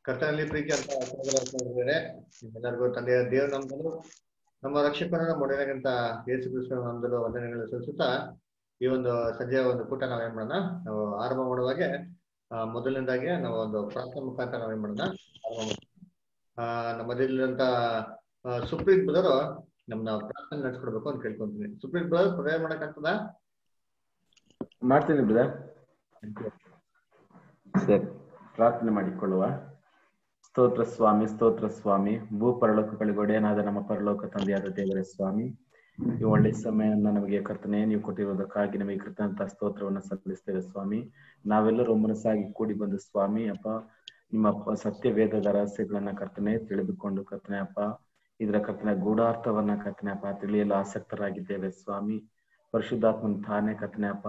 ಕರ್ತನಲ್ಲಿ ಪ್ರೀತಿ ಅಂತ ಸಹೋದರರೇ, ನಿಮ್ಮೆಲ್ಲರಿಗೂ ತಂದೆಯ ದೇವ ನಮ್ಮನ್ನು ನಮ್ಮ ರಕ್ಷಕನ ಮೊದಲಿನಂತ ಯೇಸು ಕ್ರಿಸ್ತನ ನಮ್ಮದಲು ವಂದನೆಗಳು ಸಲ್ಲಿಸುತ್ತಾ ಈ ಒಂದು ಸಂಜೆಯ ಒಂದು ಕೂಟ ನಾವ್ ಏನ್ ಮಾಡೋಣ ನಾವು ಆರಂಭ ಮಾಡುವಾಗೆ ಆ, ಮೊದಲನೇದಾಗಿ ನಾವು ಒಂದು ಪ್ರಾರ್ಥನೆ ಮುಖಾಂತರ ನಾವ್ ಏನ್ ಮಾಡೋಣ ಆರಂಭ ಮಾಡೋಣ. ಆ ನಮ್ಮಲ್ಲಿರುವಂತ ಸುಪ್ರೀತ್ ಬ್ರದರ್ ನಮ್ನ ಪ್ರಾರ್ಥನೆ ನಡೆಸ್ಕೊಡ್ಬೇಕು ಅಂತ ಕೇಳ್ಕೊಂತೀನಿ ಸುಪ್ರೀತ್ ಬ್ರದರ್ ಪ್ರೇಯರ್ ಮಾಡಕ್ಕಾಗ್ತದ ಮಾಡ್ತೀನಿ ಬ್ರದರ್ ಸರಿ ಪ್ರಾರ್ಥನೆ ಮಾಡಿಕೊಳ್ಳುವ ಸ್ತೋತ್ರ ಸ್ವಾಮಿ ಸ್ತೋತ್ರ ಸ್ವಾಮಿ ಭೂ ಪರಲೋಕಗಳಿಗೆ ಒಡೆಯನಾದ ನಮ್ಮ ಪರಲೋಕ ತಂದೆಯಾದ ದೇವರೇ ಸ್ವಾಮಿ ಈ ಒಳ್ಳೆ ಸಮಯವನ್ನು ನಮಗೆ ಕರ್ತನೆ ನೀವು ಕೊಟ್ಟಿರುವುದಕ್ಕಾಗಿ ನಮಗೆ ಕೃತಜ್ಞತ ಸ್ತೋತ್ರವನ್ನು ಸಲ್ಲಿಸ್ತೇವೆ ಸ್ವಾಮಿ ನಾವೆಲ್ಲರೂ ಮನಸ್ಸಾಗಿ ಕೂಡಿ ಬಂದು ಸ್ವಾಮಿ ಅಪ್ಪ ನಿಮ್ಮ ಪ- ಸತ್ಯ ವೇದದ ರಹಸ್ಯಗಳನ್ನ ಕರ್ತನೆ ತಿಳಿದುಕೊಂಡು ಕರ್ತನೆ ಅಪ್ಪ ಇದರ ಕರ್ತನೆ ಗೂಢಾರ್ಥವನ್ನ ಕರ್ತನೆ ಅಪ್ಪ ತಿಳಿಯಲು ಆಸಕ್ತರಾಗಿದ್ದೇವೆ ಸ್ವಾಮಿ ಪರಿಶುದ್ಧಾತ್ಮನ ತಾನೇ ಕರ್ತನೆ ಅಪ್ಪ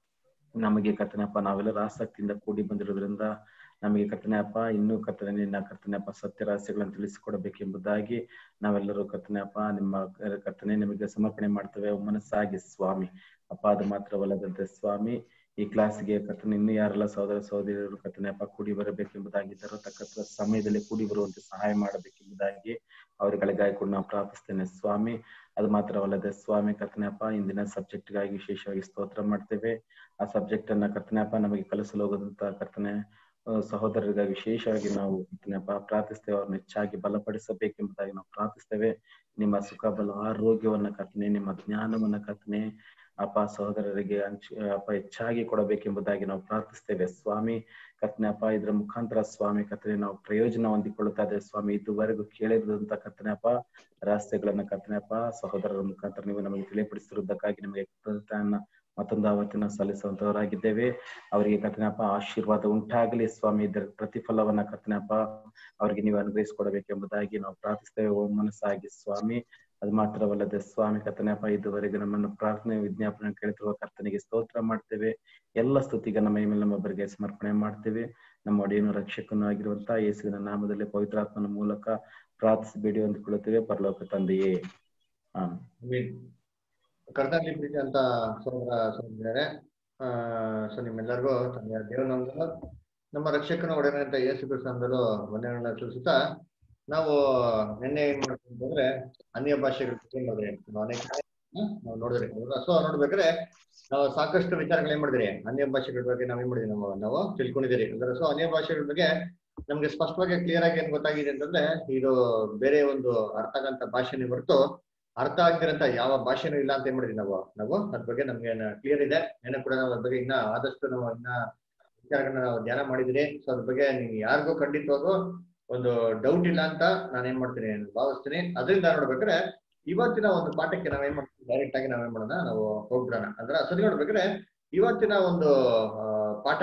ನಮಗೆ ಕರ್ತನೆಪ್ಪ ನಾವೆಲ್ಲರೂ ಆಸಕ್ತಿಯಿಂದ ಕೂಡಿ ಬಂದಿರೋದ್ರಿಂದ ನಮಗೆ ಕರ್ತನೆಯಪ್ಪ ಇನ್ನೂ ಕರ್ತನೆ ನಿನ್ನ ಕರ್ತನೆಯಪ್ಪ ಸತ್ಯ ರಹಸ್ಯಗಳನ್ನು ತಿಳಿಸಿಕೊಡಬೇಕೆಂಬುದಾಗಿ ನಾವೆಲ್ಲರೂ ಕರ್ತನೆಯಪ್ಪ ನಿಮ್ಮ ಕರ್ತನೆ ನಿಮಗೆ ಸಮರ್ಪಣೆ ಮಾಡ್ತೇವೆ ಮನಸ್ಸಾಗಿ ಸ್ವಾಮಿ ಅಪ್ಪ ಅದು ಮಾತ್ರವಲ್ಲದಂತೆ ಸ್ವಾಮಿ ಈ ಕ್ಲಾಸ್ಗೆ ಕರ್ತನೆ ಇನ್ನು ಯಾರೆಲ್ಲ ಸಹೋದರ ಸಹೋದರಿಯರು ಕರ್ತನೆಯಪ್ಪ ಕೂಡಿ ಬರಬೇಕೆಂಬುದಾಗಿ ತರತಕ್ಕ ಸಮಯದಲ್ಲಿ ಕೂಡಿ ಬರುವಂತೆ ಸಹಾಯ ಮಾಡಬೇಕೆಂಬುದಾಗಿ ಅವರುಗಳಿಗಾಗಿ ಕೂಡ ನಾವು ಪ್ರಾರ್ಥಿಸ್ತೇನೆ ಸ್ವಾಮಿ ಅದು ಮಾತ್ರವಲ್ಲದೆ ಸ್ವಾಮಿ ಕರ್ತನೆಯಪ್ಪ ಇಂದಿನ ಸಬ್ಜೆಕ್ಟ್ ಗಾಗಿ ವಿಶೇಷವಾಗಿ ಸ್ತೋತ್ರ ಮಾಡ್ತೇವೆ ಆ ಸಬ್ಜೆಕ್ಟ್ ಅನ್ನ ಕರ್ತನೆಯಪ್ಪ ನಮಗೆ ಕಲಿಸಲು ಹೋಗದಂತ ಕರ್ತನೆ ಆ, ಸಹೋದರರಿಗಾಗಿ ವಿಶೇಷವಾಗಿ ನಾವು ಕರ್ತನೆಯಪ್ಪ ಪ್ರಾರ್ಥಿಸ್ತೇವೆ ಅವ್ರನ್ನ ಹೆಚ್ಚಾಗಿ ಬಲಪಡಿಸಬೇಕೆಂಬುದಾಗಿ ನಾವು ಪ್ರಾರ್ಥಿಸ್ತೇವೆ ನಿಮ್ಮ ಸುಖ ಬಲ ಆರೋಗ್ಯವನ್ನ ಕರ್ತನೆ ನಿಮ್ಮ ಜ್ಞಾನವನ್ನ ಕರ್ತನೆ ಅಪ್ಪ ಸಹೋದರರಿಗೆ ಹಂಚ್ ಅಪ್ಪ ಹೆಚ್ಚಾಗಿ ಕೊಡಬೇಕೆಂಬುದಾಗಿ ನಾವು ಪ್ರಾರ್ಥಿಸ್ತೇವೆ ಸ್ವಾಮಿ ಕರ್ತನೆಯಪ್ಪ ಇದರ ಮುಖಾಂತರ ಸ್ವಾಮಿ ಕರ್ತನೆ ನಾವು ಪ್ರಯೋಜನ ಹೊಂದಿಕೊಳ್ಳುತ್ತಾ ಇದ್ದೇವೆ ಸ್ವಾಮಿ ಇದುವರೆಗೂ ಕೇಳಿದಂತ ಕರ್ತನೆಯಪ್ಪ ರಹಸ್ಯಗಳನ್ನ ಕರ್ತನೆಯಪ್ಪ ಸಹೋದರರ ಮುಖಾಂತರ ನೀವು ನಮಗೆ ತಿಳಿಪಡಿಸಿರುವುದಕ್ಕಾಗಿ ನಿಮಗೆ ಕೃತಜ್ಞತೆಯನ್ನ ಮತ್ತೊಂದು ಆವತ್ತಿನ ಸಲ್ಲಿಸುವಂತವರಾಗಿದ್ದೇವೆ ಅವರಿಗೆ ಕರ್ತನಪ್ಪ ಆಶೀರ್ವಾದ ಉಂಟಾಗಲಿ ಸ್ವಾಮಿ ಇದರ ಪ್ರತಿಫಲವನ್ನ ಕರ್ತನಪ್ಪ ಅವರಿಗೆ ನೀವು ಅನುಗ್ರಹಿಸಿಕೊಡಬೇಕೆಂಬುದಾಗಿ ನಾವು ಪ್ರಾರ್ಥಿಸ್ತೇವೆ ಓ ಮನಸ್ಸಾಗಿ ಸ್ವಾಮಿ ಅದು ಮಾತ್ರವಲ್ಲದೆ ಸ್ವಾಮಿ ಕರ್ತನಪ್ಪ ಇದುವರೆಗೆ ನಮ್ಮನ್ನು ಪ್ರಾರ್ಥನೆ ವಿಜ್ಞಾಪನೆ ಕೇಳುತ್ತಿರುವ ಕರ್ತನಿಗೆ ಸ್ತೋತ್ರ ಮಾಡ್ತೇವೆ ಎಲ್ಲ ಸ್ತುತಿಗೆ ನಮ್ಮ ಮೇಲೆ ನಮ್ಮೊಬ್ಬರಿಗೆ ಸಮರ್ಪಣೆ ಮಾಡ್ತೇವೆ ನಮ್ಮ ಒಡೆಯನು ರಕ್ಷಕನೂ ಆಗಿರುವಂತ ಯೇಸುವಿನ ನಾಮದಲ್ಲಿ ಪವಿತ್ರಾತ್ಮನ ಮೂಲಕ ಪ್ರಾರ್ಥಿಸಿ ಬೇಡಿ ಹೊಂದಿಕೊಳ್ಳುತ್ತೇವೆ ಪರಲೋಕ ತಂದೆಯೇ ಆಮೆನ್. ಆಮೀನ್. ಕರ್ತನಲ್ಲಿ ಪ್ರೀತಿ ಅಂತ ಸಹೋದರ ಸಹೋದರಿಯರೇ ಆ ಸೊ ನಿಮ್ಮೆಲ್ಲರಿಗೂ ತಂದೆಯ ದೇವನಂದಲು ನಮ್ಮ ರಕ್ಷಕನ ಒಡೆಯನಂತ ಯೇಸು ಕ್ರಿಸ್ತಂದಲು ವಂದನೆಗಳನ್ನ ತಿಳಿಸುತ್ತಾ ನಾವು ನಿನ್ನೆ ಏನ್ ಮಾಡ್ತೀವಿ ಅಂತಂದ್ರೆ ಅನ್ಯ ಭಾಷೆಗಳ ಬಗ್ಗೆ ನೋಡಿದ್ರಿ ನಾವು ಅನೇಕ ಹ್ಮ್, ನಾವು ನೋಡಿದ್ರಿ ಸೊ ನೋಡ್ಬೇಕಾದ್ರೆ ನಾವು ಸಾಕಷ್ಟು ವಿಚಾರಗಳು ಏನ್ ಮಾಡಿದ್ರಿ ಅನ್ಯ ಭಾಷೆಗಳ ಬಗ್ಗೆ ನಾವ್ ಏನ್ ಮಾಡಿದ್ರಿ ನಾವು ನಾವು ತಿಳ್ಕೊಂಡಿದ್ದೀರಿ ಅಂದ್ರೆ ಸೊ ಅನ್ಯ ಭಾಷೆಗಳ ಬಗ್ಗೆ ನಮ್ಗೆ ಸ್ಪಷ್ಟವಾಗಿ ಕ್ಲಿಯರ್ ಆಗಿ ಏನ್ ಗೊತ್ತಾಗಿದೆ ಅಂತಂದ್ರೆ ಇದು ಬೇರೆ ಒಂದು ಅರ್ಥ ಆಗಂತ ಭಾಷೆನೇ ಹೊರತು ಅರ್ಥ ಆಗ್ತಿರಂತ ಯಾವ ಭಾಷೆನೂ ಇಲ್ಲ ಅಂತ ಏನ್ ಮಾಡಿದ್ವಿ ನಾವು ನಾವು ಅದ್ರ ಬಗ್ಗೆ ನಮ್ಗೆ ಕ್ಲಿಯರ್ ಇದೆ ಏನೋ ಕೂಡ ನಾವು ಅದ್ರ ಬಗ್ಗೆ ಇನ್ನ ಆದಷ್ಟು ನಾವು ಇನ್ನ ವಿಚಾರಗಳನ್ನ ನಾವು ಧ್ಯಾನ ಮಾಡಿದಿರಿ ಸೊ ಅದ್ರ ಬಗ್ಗೆ ನೀವು ಯಾರಿಗೂ ಖಂಡಿತವಾಗೂ ಒಂದು ಡೌಟ್ ಇಲ್ಲ ಅಂತ ನಾನು ಏನ್ ಮಾಡ್ತೀನಿ ಭಾವಿಸ್ತೀನಿ ಅದರಿಂದ ನೋಡ್ಬೇಕಾದ್ರೆ ಇವತ್ತಿನ ಒಂದು ಪಾಠಕ್ಕೆ ನಾವ್ ಏನ್ ಮಾಡ್ತೀವಿ ಡೈರೆಕ್ಟ್ ಆಗಿ ನಾವ್ ಏನ್ ಮಾಡೋಣ ನಾವು ಹೋಗ್ಬಿಡೋಣ ಅಂದ್ರೆ ಸರಿ ನೋಡ್ಬೇಕಾದ್ರೆ ಇವತ್ತಿನ ಒಂದು ಆ, ಪಾಠ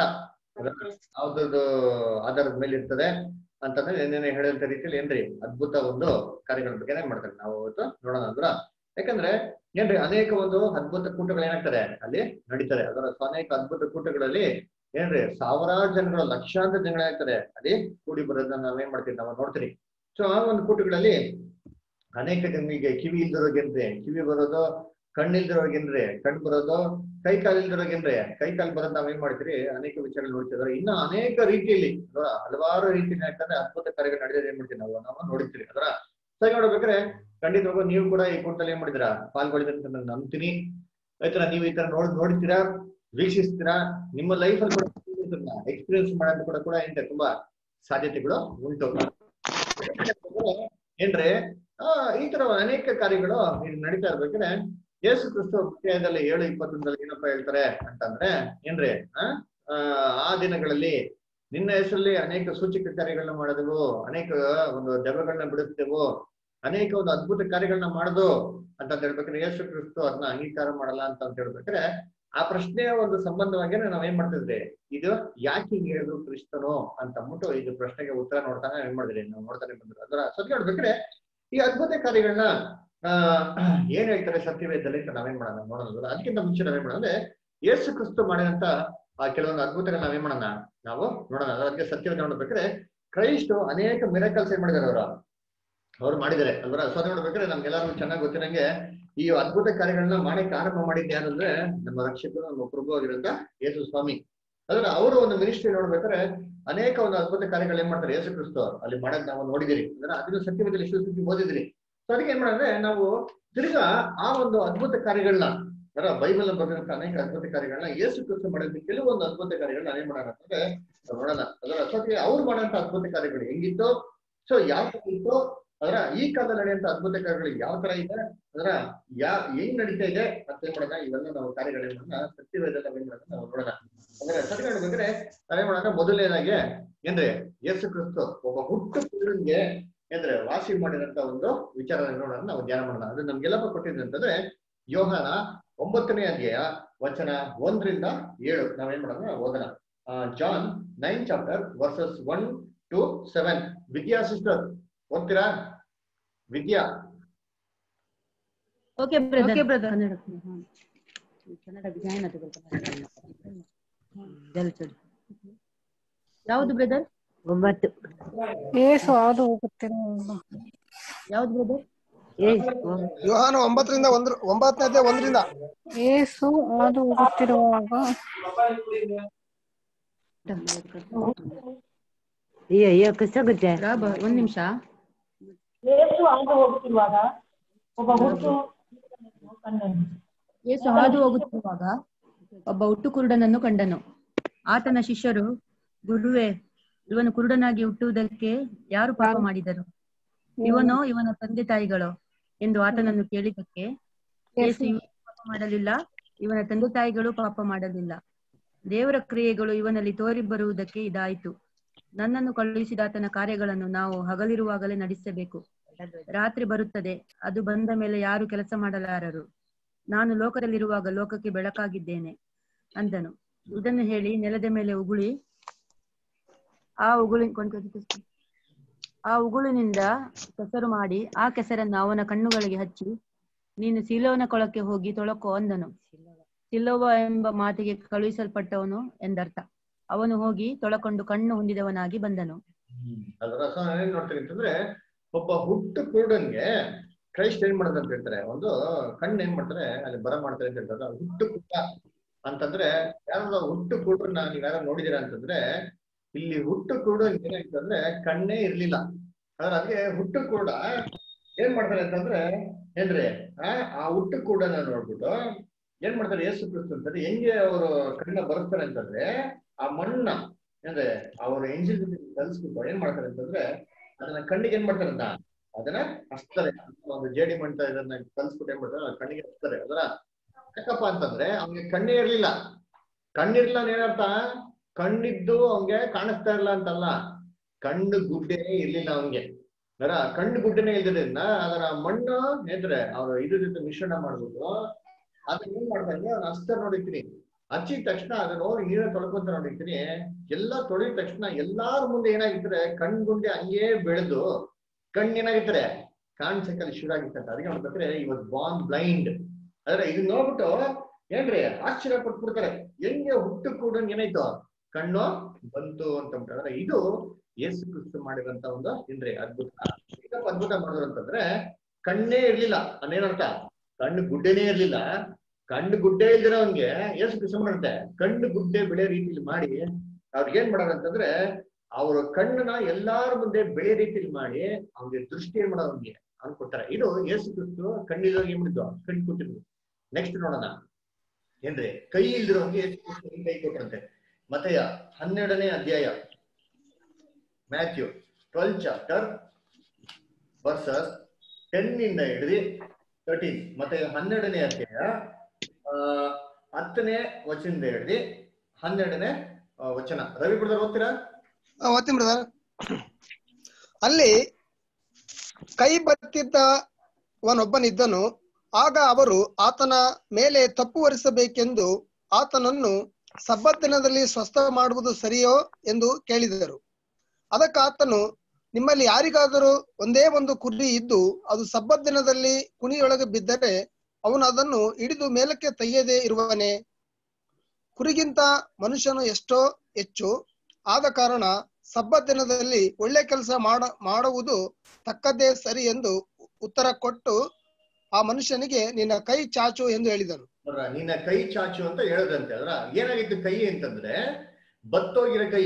ಯಾವ್ದು ಆಧಾರದ ಮೇಲೆ ಇರ್ತದೆ ಅಂತಂದ್ರೆ ಏನೇನು ಹೇಳಿದಂತ ರೀತಿಯಲ್ಲಿ ಏನ್ರಿ ಅದ್ಭುತ ಒಂದು ಕಾರ್ಯಗಳ ಬಗ್ಗೆ ಏನ್ ಮಾಡ್ತಾರೆ ನಾವು ಇವತ್ತು ನೋಡೋಣ ಅಂದ್ರ ಯಾಕಂದ್ರೆ ಏನ್ರಿ ಅನೇಕ ಒಂದು ಅದ್ಭುತ ಕೂಟಗಳು ಏನಾಗ್ತದೆ ಅಲ್ಲಿ ನಡೀತದೆ ಅದರ ಸೊ ಅನೇಕ ಅದ್ಭುತ ಕೂಟಗಳಲ್ಲಿ ಏನ್ರಿ ಸಾವಿರಾರು ಜನಗಳು ಲಕ್ಷಾಂತರ ಜನಗಳಾಗ್ತದೆ ಅಲ್ಲಿ ಕೂಡಿ ಬರೋದನ್ನ ನಾವೇನ್ ಮಾಡ್ತೀವಿ ನಾವು ನೋಡ್ತೀರಿ ಸೊ ಆ ಒಂದು ಕೂಟಗಳಲ್ಲಿ ಅನೇಕ ಜನರಿಗೆ ಕಿವಿ ಇಲ್ದಿರೋಗೇನ್ರಿ ಕಿವಿ ಬರೋದು ಕಣ್ಣಿಲ್ದಿರೋಗೇನ್ರಿ ಕಣ್ ಬರೋದು ಕೈ ಕಾಲು ಇಲ್ದಿರೋಗೇನ್ರಿ ಕೈ ಕಾಲು ಬರೋದು ನಾವ್ ಏನ್ ಮಾಡ್ತೀರಿ ಅನೇಕ ವಿಚಾರಗಳು ನೋಡ್ತಿದ್ರೆ ಇನ್ನ ಅನೇಕ ರೀತಿಯಲ್ಲಿ ಅದರ ಹಲವಾರು ರೀತಿಯಲ್ಲಿ ಯಾಕಂದ್ರೆ ಅದ್ಭುತ ಕಾರ್ಯಗಳು ನಡೆಯೋದು ಏನ್ ಮಾಡ್ತೀವಿ ನಾವು ನಾವು ನೋಡ್ತೀರಿ ಅದರ ಸರಿ ನೋಡ್ಬೇಕಾದ್ರೆ ಖಂಡಿತವಾಗೂ ನೀವು ಕೂಡ ಈ ಕೂಟದಲ್ಲಿ ಏನ್ ಮಾಡಿದಿರಾ ಪಾಲ್ಗೊಳ್ಳಿದ್ರೆ ಅಂತ ನಾನು ನಂಬ್ತೀನಿ ಆಯ್ತಾ ನೀವು ಈ ತರ ನೋಡ್ ನೋಡ್ತೀರಾ ವೀಕ್ಷಿಸ್ತೀರಾ ನಿಮ್ಮ ಲೈಫ್ ಅಲ್ಲಿ ಕೂಡ ಎಕ್ಸ್ಪೀರಿಯನ್ಸ್ ಮಾಡೋದು ಕೂಡ ಕೂಡ ಏನ್ರಿ ತುಂಬಾ ಸಾಧ್ಯತೆಗಳು ಉಂಟು ಏನ್ರಿ ಆ ಈ ತರ ಅನೇಕ ಕಾರ್ಯಗಳು ಇಲ್ಲಿ ನಡೀತಾ ಇರ್ಬೇಕಾದ್ರೆ ಯೇಸು ಕ್ರಿಸ್ತ ಅಧ್ಯಾಯದಲ್ಲಿ ಏಳು ಇಪ್ಪತ್ತೊಂದಲ್ಲಿ ಏನಪ್ಪಾ ಹೇಳ್ತಾರೆ ಅಂತಂದ್ರೆ ಏನ್ರಿ ಆ ಆ, ಆ ದಿನಗಳಲ್ಲಿ ನಿನ್ನ ಹೆಸರಲ್ಲಿ ಅನೇಕ ಸೂಚಕ ಕಾರ್ಯಗಳನ್ನ ಮಾಡಿದೆವು ಅನೇಕ ಒಂದು ದೆವ್ವಗಳನ್ನ ಬಿಡಿಸ್ತೇವು ಅನೇಕ ಒಂದು ಅದ್ಭುತ ಕಾರ್ಯಗಳನ್ನ ಮಾಡುದು ಅಂತ ಹೇಳ್ಬೇಕಾದ್ರೆ ಯೇಸು ಕ್ರಿಸ್ತು ಅದನ್ನ ಅಂಗೀಕಾರ ಮಾಡಲ್ಲ ಅಂತ ಅಂತ ಹೇಳ್ಬೇಕಾದ್ರೆ ಆ ಪ್ರಶ್ನೆಯ ಒಂದು ಸಂಬಂಧವಾಗಿ ನಾವ್ ಏನ್ ಮಾಡ್ತಿದ್ರಿ ಇದು ಯಾಕೆ ಹಿಂಗ್ ಹೇಳಿದ್ರು ಕ್ರಿಸ್ತನು ಅಂತ ಅಂದ್ಬಿಟ್ಟು ಇದು ಪ್ರಶ್ನೆಗೆ ಉತ್ತರ ನೋಡ್ತಾನೆ ಏನ್ ಮಾಡಿದ್ರಿ ನಾವು ನೋಡ್ತಾನೆ ಬಂದ್ರು ಅದರ ಸತ್ಯ ಹೇಳ್ಬೇಕಾದ್ರೆ ಈ ಅದ್ಭುತ ಕಾರ್ಯಗಳನ್ನ ಆ ಏನ್ ಹೇಳ್ತಾರೆ ಸತ್ಯವೇದದಲ್ಲಿ ಅಂತ ನಾವೇನ್ ಮಾಡೋಣ ನೋಡೋಣ ಅದಕ್ಕಿಂತ ಮುಂಚೆ ನಾವೇನ್ ಮಾಡೋಣ ಅಂದ್ರೆ ಯೇಸು ಕ್ರಿಸ್ತು ಮಾಡಿದಂತ ಆ ಕೆಲವೊಂದು ಅದ್ಭುತಗಳನ್ನ ನಾವೇನ್ ಮಾಡೋಣ ನಾವು ನೋಡೋಣ ಅದಕ್ಕೆ ಸತ್ಯವೇದ ನೋಡ್ಬೇಕಾದ್ರೆ ಕ್ರೈಸ್ತು ಅನೇಕ ಮಿರಕಲ್ಸ್ ಏನ್ ಮಾಡಿದಾರೆ ಅವರು ಅವ್ರು ಮಾಡಿದ್ದಾರೆ ಅಲ್ವರ ಸೊ ನೋಡ್ಬೇಕಾದ್ರೆ ನಮ್ಗೆಲ್ಲರಿಗೂ ಚೆನ್ನಾಗಿ ಗೊತ್ತಿರಂಗೆ ಈ ಅದ್ಭುತ ಕಾರ್ಯಗಳನ್ನ ಮಾಡಕ್ಕೆ ಆರಂಭ ಮಾಡಿದ್ದೆ ಯಾರಂದ್ರೆ ನಮ್ಮ ರಕ್ಷಕರು ನಮ್ಮ ಪ್ರಭು ಆಗಿರಂತ ಯೇಸು ಸ್ವಾಮಿ ಅದ್ರ ಅವರು ಒಂದು ಮಿನಿಸ್ಟ್ರಿ ನೋಡ್ಬೇಕಾದ್ರೆ ಅನೇಕ ಒಂದು ಅದ್ಭುತ ಕಾರ್ಯಗಳು ಏನ್ ಮಾಡ್ತಾರೆ ಯೇಸು ಕ್ರಿಸ್ತು ಅಲ್ಲಿ ಮಾಡೋದ್ ನಾವು ನೋಡಿದಿರಿ ಅಂದ್ರೆ ಅದನ್ನ ಸತ್ಯವೇದಲ್ಲಿ ಎಷ್ಟು ಸತಿ ಓದಿದ್ರಿ ಸೊ ಅದಕ್ಕೆ ಏನ್ ಮಾಡಿದ್ರೆ ನಾವು ತಿರ್ಗಾ ಆ ಒಂದು ಅದ್ಭುತ ಕಾರ್ಯಗಳನ್ನ ಅದರ ಬೈಬಲ್ ಬರೆದಿರುವಂತ ಅನೇಕ ಅದ್ಭುತ ಕಾರ್ಯಗಳನ್ನ ಯೇಸು ಕ್ರಿಸ್ತು ಮಾಡಿದ ಕೆಲವೊಂದು ಅದ್ಭುತ ಕಾರ್ಯಗಳನ್ನ ಏನ್ ಮಾಡೋಣ ಅಂತಂದ್ರೆ ನಾವು ನೋಡೋಣ ಅದರ ಅಸೋಕೆ ಅವ್ರು ಮಾಡೋಂತ ಅದ್ಭುತ ಕಾರ್ಯಗಳು ಹೆಂಗಿತ್ತು ಸೊ ಯಾವ ತರ ಇತ್ತು ಅದರ ಈ ಕಾಲದಲ್ಲಿ ನಡೆಯುವಂತ ಅದ್ಭುತ ಕಾರ್ಯಗಳು ಯಾವ ತರ ಇದೆ ಅದರ ಯಾ ಹೆಂಗ್ ನಡೀತಾ ಇದೆ ಅಂತ ಏನ್ ಮಾಡೋಣ ಇವೆಲ್ಲ ನಾವು ಕಾರ್ಯಗಳೇನ್ ಮಾಡೋಣ ಸತ್ಯವೇದ ಏನ್ ಮಾಡೋಣ ನಾವು ನೋಡೋಣ ಅಂದ್ರೆ ಸತ್ಯ ನೋಡ್ಬೇಕ್ರೆ ನಾವೇನ್ ಮಾಡೋಣ ಮೊದಲನೇದಾಗಿ ಏನ್ರಿ ಯೇಸು ಕ್ರಿಸ್ತು ಒಬ್ಬ ಹುಟ್ಟು ಪುರುಷನ್ಗೆ ಏನ್ರೆ ವಾಸಿ ಮಾಡಿದಂತ ಒಂದು ವಿಚಾರ ನೋಡೋಣ ನಾವು ಧ್ಯಾನ ಮಾಡೋಣ ಅದು ನಮ್ಗೆಲ್ಲಪ್ಪ ಕೊಟ್ಟಿದ್ದು ಅಂತಂದ್ರೆ ಯೋಹಾನ ಒಂಬತ್ತನೇ ಅಧ್ಯಾಯ ವಚನ ಒಂದರಿಂದ ಏಳು ನಾವೇನ್ ಮಾಡೋಣ ಓದೋಣ John nine chapter verses one two seven Vidya sister ಓದ್ತೀರಾ Vidya okay brother Okay, brother. Kannada ಹ್ಮ್. ಕನ್ನಡ ವಿಜ್ಞಾನ ಅದು ಕನ್ನಡ. ಜಲ್ ಜಲ್. ಯಾವ್ದು ಬ್ರದರ್ ಒಂಬತ್ತು ಏಸು ಹಾದು ಹೋಗುತ್ತಿರುವಾಗ ಯಾವ್ದು ಬ್ರದರ್ ಯೋಹಾನ ಒಂಬತ್ತರಿಂದ ಒಂದ್ರ ಒಂಬತ್ತನೇ ಅಧ್ಯಾಯ ಒಂದರಿಂದ ಏಸು ಹಾದು ಹೋಗುತ್ತಿರುವಾಗ ಅಯ್ಯೋ ಅಯ್ಯೋ ಕಸಾಗುತ್ತೆ ಒಂದ್ ನಿಮಿಷ ಯೇಸು ಹಾದು ಹೋಗುತ್ತಿರುವಾಗ ಒಬ್ಬ ಹುಟ್ಟು ಕಂಡನು ಯೇಸು ಹಾದು ಹೋಗುತ್ತಿರುವಾಗ ಒಬ್ಬ ಹುಟ್ಟು ಕುರುಡನನ್ನು ಕಂಡನು ಆತನ ಶಿಷ್ಯರು ಗುರುವೇ ಇವನು ಕುರುಡನಾಗಿ ಹುಟ್ಟುವುದಕ್ಕೆ ಯಾರು ಪಾಪ ಮಾಡಿದರು ಇವನೋ ಇವನ ತಂದೆ ತಾಯಿಗಳೋ ಎಂದು ಆತನನ್ನು ಕೇಳಿದಕ್ಕೆ ಯೇಸು ಇವನು ಪಾಪ ಮಾಡಲಿಲ್ಲ ಇವನ ತಂದೆ ತಾಯಿಗಳು ಪಾಪ ಮಾಡಲಿಲ್ಲ ದೇವರ ಕ್ರಿಯೆಗಳು ಇವನಲ್ಲಿ ತೋರಿ ಬರುವುದಕ್ಕೆ ಇದಾಯಿತು ನನ್ನನ್ನು ಕಳುಹಿಸಿದ ಆತನ ಕಾರ್ಯಗಳನ್ನು ನಾವು ಹಗಲಿರುವಾಗಲೇ ನಡೆಸಬೇಕು ರಾತ್ರಿ ಬರುತ್ತದೆ ಅದು ಬಂದ ಮೇಲೆ ಯಾರು ಕೆಲಸ ಮಾಡಲಾರರು ನಾನು ಲೋಕದಲ್ಲಿರುವಾಗ ಲೋಕಕ್ಕೆ ಬೆಳಕಾಗಿದ್ದೇನೆ ಅಂದನು ಇದನ್ನು ಹೇಳಿ ನೆಲದ ಮೇಲೆ ಉಗುಳಿ ಆ ಉಗುಳಿ ಆ ಉಗುಳಿನಿಂದ ಕೆಸರು ಮಾಡಿ ಆ ಕೆಸರನ್ನು ಅವನ ಕಣ್ಣುಗಳಿಗೆ ಹಚ್ಚಿ ನೀನು ಸಿಲೋನ ಕೊಳಕ್ಕೆ ಹೋಗಿ ತೊಳಕೋ ಅಂದನು ಸಿಲೋವ ಎಂಬ ಮಾತಿಗೆ ಕಳುಹಿಸಲ್ಪಟ್ಟವನು ಎಂದರ್ಥ ಅವನು ಹೋಗಿ ತೊಳಕೊಂಡು ಕಣ್ಣು ಹೊಂದಿದವನಾಗಿ ಬಂದನು ಅದರ ರಸ ಏನ್ ನೋಡ್ತೀರಿ ಅಂತಂದ್ರೆ ಒಬ್ಬ ಹುಟ್ಟು ಕುರುಡನ್ಗೆ ಕ್ರೈಸ್ಟ್ ಏನ್ ಮಾಡೋದು ಅಂತ ಹೇಳ್ತಾರೆ ಒಂದು ಕಣ್ಣು ಏನ್ ಮಾಡ್ತಾರೆ ಅಲ್ಲಿ ಬರ ಮಾಡ್ತಾರೆ ಅಂತ ಹೇಳ್ತಾರೆ ಅದು ಹುಟ್ಟು ಕುರುಡ ಅಂತಂದ್ರೆ ಯಾರು ಹುಟ್ಟು ಕುರುಡ್ರನ್ನ ನೀವ್ ಯಾರು ನೋಡಿದೀರಾ ಅಂತಂದ್ರೆ ಇಲ್ಲಿ ಹುಟ್ಟು ಕುರುಡನ್ ಏನಾಯ್ತಂದ್ರೆ ಕಣ್ಣೇ ಇರ್ಲಿಲ್ಲ ಅದ್ರ ಅದಕ್ಕೆ ಹುಟ್ಟು ಕುರುಡ ಏನ್ ಮಾಡ್ತಾರೆ ಅಂತಂದ್ರೆ ಏನ್ರಿ ಆ ಆ ಹುಟ್ಟು ಕುರುಡನ ನೋಡ್ಬಿಟ್ಟು ಏನ್ ಮಾಡ್ತಾರೆ ಯೇಸು ಕ್ರಿಸ್ತು ಅಂತಂದ್ರೆ ಹೆಂಗೆ ಅವರು ಕಣ್ಣ ಬರುತ್ತಾರೆ ಅಂತಂದ್ರೆ ಆ ಮಣ್ಣ ಅಂದ್ರೆ ಅವ್ರ ಎಂಜಿಲ್ ಕಲ್ಸ್ಬಿಟ್ಟು ಏನ್ ಮಾಡ್ತಾರೆ ಅಂತಂದ್ರೆ ಅದನ್ನ ಕಣ್ಣಿಗೆ ಏನ್ ಮಾಡ್ತಾರೆ ಅಂತ ಅದನ್ನ ಹಚ್ತಾರೆ ಒಂದು ಜೇಡಿ ಮಣ್ಣ ಇದನ್ನ ಕಲ್ಸ್ಬಿಟ್ಟು ಏನ್ ಮಾಡ್ತಾರೆ ಅದ್ ಕಣ್ಣಿಗೆ ಹಚ್ತಾರೆ ಅದರ ಯಾಕಪ್ಪ ಅಂತಂದ್ರೆ ಅವ್ನಿಗೆ ಕಣ್ಣೇ ಇರ್ಲಿಲ್ಲ ಕಣ್ಣಿರ್ಲಿಲ್ಲ ಅಂದ್ರೆ ಏನರ್ಥ ಕಣ್ಣಿದ್ದು ಅವ್ನ್ಗೆ ಕಾಣಿಸ್ತಾ ಇರ್ಲಿಲ್ಲ ಅಂತಲ್ಲ ಕಣ್ಣು ಗುಡ್ಡೆನೇ ಇರ್ಲಿಲ್ಲ ಅವ್ನ್ಗೆ ಅದರ ಕಣ್ಣು ಗುಡ್ಡೆನೇ ಇಲ್ದಿದ್ರಿಂದ ಅದರ ಮಣ್ಣು ಏನ್ರೆ ಅವ್ರು ಇದ್ರ ಜೊತೆ ಮಿಶ್ರಣ ಮಾಡ್ಬಿಟ್ಟು ಅದನ್ನ ಏನ್ ಮಾಡ್ತಾರೆ ಅವ್ನ ಹಚ್ತಾರೆ ನೋಡಿರ್ತೀನಿ ಹಚ್ಚಿದ ತಕ್ಷಣ ಅದನ್ನ ನೋಡಿ ನೀರ ತೊಳ್ಕೊಂತ ನೋಡಿರ್ತೀನಿ ಎಲ್ಲ ತೊಳೆದ ತಕ್ಷಣ ಎಲ್ಲಾರ ಮುಂದೆ ಏನಾಗಿರ್ತಾರೆ ಕಣ್ಗುಂಡೆ ಹಂಗೇ ಬೆಳೆದು ಕಣ್ಣು ಏನಾಗಿರ್ತಾರೆ ಕಾಣಿಸಕ್ಕೆ ಶುರು ಆಗಿರ್ತಂತೆ ಅದಕ್ಕೆ ನೋಡ್ಬೇಕಾದ್ರೆ ಈ ವಾಸ್ ಬಾನ್ ಬ್ಲೈಂಡ್ ಆದ್ರೆ ಇದನ್ನ ನೋಡ್ಬಿಟ್ಟು ಏನ್ರಿ ಆಶ್ಚರ್ಯ ಪಟ್ಬಿಡ್ತಾರೆ ಹೆಂಗೆ ಹುಟ್ಟು ಕೂಡ ಏನಾಯ್ತು ಕಣ್ಣು ಬಂತು ಅಂತ ಅಂದ್ರೆ ಇದು ಯೇಸು ಕ್ರಿಸ್ತು ಮಾಡಿರಂತ ಒಂದು ಏನ್ರಿ ಅದ್ಭುತ ಏನಪ್ಪ ಅದ್ಭುತ ಮಾಡಿದ್ರು ಅಂತಂದ್ರೆ ಕಣ್ಣೇ ಇರ್ಲಿಲ್ಲ ಅದೇನರ್ಥ ಕಣ್ಣು ಗುಡ್ಡೆನೇ ಇರ್ಲಿಲ್ಲ ಕಣ್ಣು ಗುಡ್ಡೆ ಇಲ್ದಿರೋನ್ಗೆ ಯೇಸು ಕ್ರಿಸ್ತು ಮಾಡುತ್ತೆ ಕಣ್ಣು ಗುಡ್ಡೆ ಬೆಳೆ ರೀತಿಲಿ ಮಾಡಿ ಅವ್ರಿಗೆ ಏನ್ ಮಾಡೋರು ಅಂತಂದ್ರೆ ಅವ್ರ ಕಣ್ಣನ್ನ ಎಲ್ಲಾರ ಮುಂದೆ ಬೆಳೆ ರೀತಿಲಿ ಮಾಡಿ ಅವ್ನಿಗೆ ದೃಷ್ಟಿ ಏನ್ ಮಾಡೋದು ಅವ್ನಿಗೆ ಅವ್ನು ಕೊಡ್ತಾರೆ ಇದು ಯೇಸು ಕ್ರಿಸ್ತು ಕಣ್ಣಿಲ್ಲೋಗಿ ಏನ್ ಮಾಡಿದ್ದು ಕಣ್ಣು ಕೊಟ್ಟಿದ್ರು ನೆಕ್ಸ್ಟ್ ನೋಡೋಣ ಏನ್ರಿ ಕೈ ಇಲ್ದಿರೋಂಗೆ ಯೇಸು ಕ್ರಿಸ್ತು ಕೈ ಕೊಟ್ಟರಂತೆ ಮತ್ತೆ ಹನ್ನೆರಡನೇ ಅಧ್ಯಾಯ Matthew twelve chapter verses ten ಇಂದ ಹಿಡಿದು ತರ್ಟೀನ್ ಮತ್ತೆ ಹನ್ನೆರಡನೇ ಅಧ್ಯಾಯ ಆ, ಹತ್ತನೇ ವಚನದಿಂದ ಹಿಡಿದು ಹನ್ನೆರಡನೇ ಆ, ವಚನ ರವಿ ಬ್ರದರ್ ಓದ್ತೀರಾ ಆ, ಓದ್ತೀನಿ ಬ್ರದರ್ ಅಲ್ಲಿ ಕೈ ಬತ್ತಿದ್ದವನೊಬ್ಬನಿದ್ದನು ಆಗ ಅವರು ಆತನ ಮೇಲೆ ತಪ್ಪು ಹೊರಿಸಬೇಕೆಂದು ಆತನನ್ನು ಸಬ್ಬತ್ ದಿನದಲ್ಲಿ ಸ್ವಸ್ಥ ಮಾಡುವುದು ಸರಿಯೋ ಎಂದು ಕೇಳಿದರು ಅದಕ್ಕೆ ಆತನು ನಿಮ್ಮಲ್ಲಿ ಯಾರಿಗಾದರೂ ಒಂದೇ ಒಂದು ಕುರಿ ಇದ್ದು ಅದು ಸಬ್ಬತ್ ದಿನದಲ್ಲಿ ಕುಣಿಯೊಳಗೆ ಬಿದ್ದರೆ ಅವನು ಅದನ್ನು ಹಿಡಿದು ಮೇಲಕ್ಕೆ ತೆಗೆಯದೇ ಇರುವನೇ ಕುರಿಗಿಂತ ಮನುಷ್ಯನು ಎಷ್ಟೋ ಹೆಚ್ಚು ಆದ ಕಾರಣ ಸಬ್ಬತ್ ದಿನದಲ್ಲಿ ಒಳ್ಳೆ ಕೆಲಸ ಮಾಡ ಮಾಡುವುದು ತಕ್ಕದ್ದೇ ಸರಿ ಎಂದು ಉತ್ತರ ಕೊಟ್ಟು ಆ ಮನುಷ್ಯನಿಗೆ ನಿನ್ನ ಕೈ ಚಾಚು ಎಂದು ಹೇಳಿದನು ನೋಡ್ರ ನಿನ್ನ ಕೈ ಚಾಚು ಅಂತ ಹೇಳದಂತೆ ಅದ್ರ ಏನಾಗಿತ್ತು ಕೈ ಅಂತಂದ್ರೆ ಬತ್ತೋಗಿರೋ ಕೈ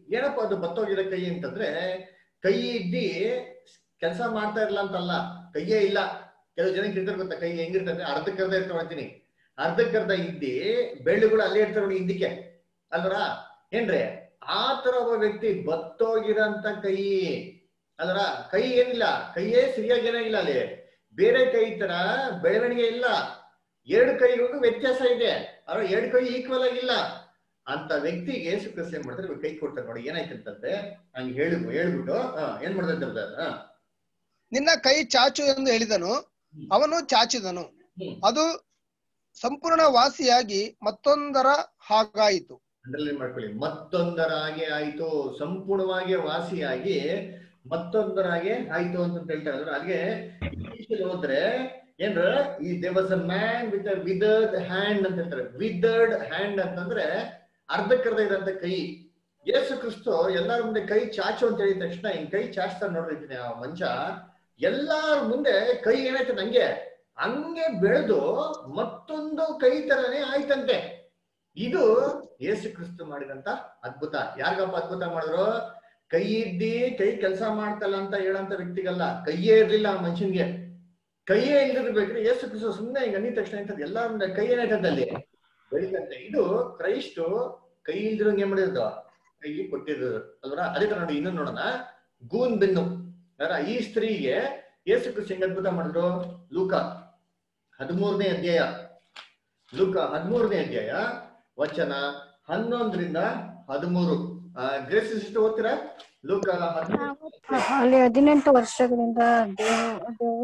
ಏನಪ್ಪ ಅದು ಬತ್ತೋಗಿರೋ ಕೈ ಅಂತಂದ್ರೆ ಕೈ ಇದ್ದಿ ಕೆಲಸ ಮಾಡ್ತಾ ಇರಲ್ಲ ಅಂತಲ್ಲ ಕೈಯೇ ಇಲ್ಲ ಕೆಲವು ಜನಕ್ಕೆ ಇರ್ತಾರೆ ಗೊತ್ತಾ ಕೈ ಹೆಂಗಿರ್ತದೆ ಅರ್ಧಕ್ಕರ್ಧ ಇರ್ತಾವ ಅಂತೀನಿ ಅರ್ಧಕ್ಕರ್ಧ ಇದ್ದಿ ಬೆಳ್ಳುಗಳು ಅಲ್ಲೇ ಇರ್ತಾವೆ ನೋಡಿ ಹಿಂದಕ್ಕೆ ಅಲ್ವರ ಏನ್ರಿ ಆ ತರ ಒಬ್ಬ ವ್ಯಕ್ತಿ ಬತ್ತೋಗಿರಂತ ಕೈ ಅಲ್ವರ ಕೈ ಏನಿಲ್ಲ ಕೈಯೇ ಸರಿಯಾಗಿ ಏನಾಗಿಲ್ಲ ಅಲ್ಲಿ ಬೇರೆ ಕೈ ತರ ಬೆಳವಣಿಗೆ ಇಲ್ಲ ಎರಡು ಕೈಗಳಿಗೂ ವ್ಯತ್ಯಾಸ ಇದೆ ಅವ್ರ ಎರಡು ಕೈ ಈಕ್ವಲ್ ಆಗಿಲ್ಲ ಅಂತ ವ್ಯಕ್ತಿಗೆ ಯೇಸು ಕ್ರಿಸ್ತ ಏನ್ ಮಾಡ್ತಾರೆ ಇವಾಗ ಕೈ ಕೊಡ್ತಾರೆ ನೋಡಿ ಏನಾಯ್ತು ಅಂತಂದ್ರೆ ಹಂಗೆ ಹೇಳಿ ಹೇಳ್ಬಿಟ್ಟು ಹಾ ಏನ್ ಮಾಡ್ತಾರೆ ಅಂತ ಹಾ ನಿನ್ನ ಕೈ ಚಾಚು ಎಂದು ಹೇಳಿದನು ಅವನು ಚಾಚಿದನು ಹ್ಮ್. ಅದು ಸಂಪೂರ್ಣ ವಾಸಿಯಾಗಿ ಮತ್ತೊಂದರ ಹಾಗಾಯಿತು ಅಂಡರ್ಲೈನ್ ಮಾಡ್ಕೊಳ್ಳಿ ಮತ್ತೊಂದರಾಗೆ ಆಯ್ತು ಸಂಪೂರ್ಣವಾಗಿ ವಾಸಿಯಾಗಿ ಮತ್ತೊಂದರಾಗೆ ಆಯ್ತು ಅಂತ ಹೇಳ್ತಾರೆ ಅಂದ್ರೆ ಅಲ್ಲಿಗೆ ಇಂಗ್ಲಿಷಲ್ಲಿ ಹೋದ್ರೆ ಏನ್ರ ಈ ದೇವಸ್ a man with withered hand ಅಂತ ಹೇಳ್ತಾರೆ ವಿದರ್ಡ್ ಹ್ಯಾಂಡ್ ಅಂತಂದ್ರೆ ಅರ್ಧಕ್ಕರ್ಧ ಇರೋಂಥ ಕೈ ಯೇಸು ಕ್ರಿಸ್ತು ಎಲ್ಲಾರ ಮುಂದೆ ಕೈ ಚಾಚು ಅಂತ ಹೇಳಿದ ತಕ್ಷಣ ಹಿಂಗ್ ಕೈ ಚಾಚ್ತಾನೆ ನೋಡ್ರಿ ಆ ಮಂಚ ಎಲ್ಲಾರ ಮುಂದೆ ಕೈ ಏನಾಯ್ತು ನಂಗೆ ಹಂಗೆ ಬೆಳೆದು ಮತ್ತೊಂದು ಕೈ ತರನೇ ಆಯ್ತಂತೆ ಇದು ಯೇಸು ಕ್ರಿಸ್ತು ಮಾಡಿದಂತ ಅದ್ಭುತ ಯಾರಿಗಪ್ಪ ಅದ್ಭುತ ಮಾಡಿದ್ರು ಕೈ ಇದ್ದಿ ಕೈ ಕೆಲಸ ಮಾಡ್ತಲ್ಲ ಅಂತ ಹೇಳಂತ ವ್ಯಕ್ತಿಗಲ್ಲ ಕೈಯೇ ಇರ್ಲಿಲ್ಲ ಆ ಮನುಷ್ಯನ್ಗೆ ಕೈಯೇ ಇಲ್ದಿರ್ಬೇಕ್ರಿ ಯೇಸು ಕ್ರಿಸ್ತು ಸುಮ್ಮನೆ ಈಗ ಅಂದಿದ ತಕ್ಷಣ ಇಂಥದ್ದು ಎಲ್ಲಾರ ಮುಂದೆ ಕೈ ಏನಾಯ್ತಂತೆ ಅಲ್ಲಿ ಬೆಳಿತಂತೆ ಇದು ಕ್ರೈಸ್ತು ಕೈ ಇಲ್ದಿರಂಗ್ ಏನ್ ಮಾಡಿರೋದು ಕೈ ಕೊಟ್ಟಿರೋದು ಅಲ್ವರ ಅದೇ ತರ ನೋಡಿ ಇನ್ನೊಂದು ನೋಡೋಣ ಗೂನ್ ಬೆನ್ನು ಅದರ ಈ ಸ್ತ್ರೀಗೆ ಯೇಸು ಕ್ರಿಸ್ತು ಹೆಂಗ್ ಅದ್ಭುತ ಮಾಡಿದ್ರು ಲೂಕ ಹದಿಮೂರನೇ ಅಧ್ಯಾಯ ಲೂಕ ಹದಿಮೂರನೇ ಅಧ್ಯಾಯ ವಚನ ಹನ್ನೊಂದರಿಂದ ಹದಿಮೂರು ಗ್ರೇಸ್ ಸಿಸ್ಟರ್ ಓದ್ತೀರಾ ಲೂಕ ಹದಿಮೂರು ಅಲ್ಲಿ ಹದಿನೆಂಟು ವರ್ಷಗಳಿಂದ ದೇವ್ ದೆವ್ವ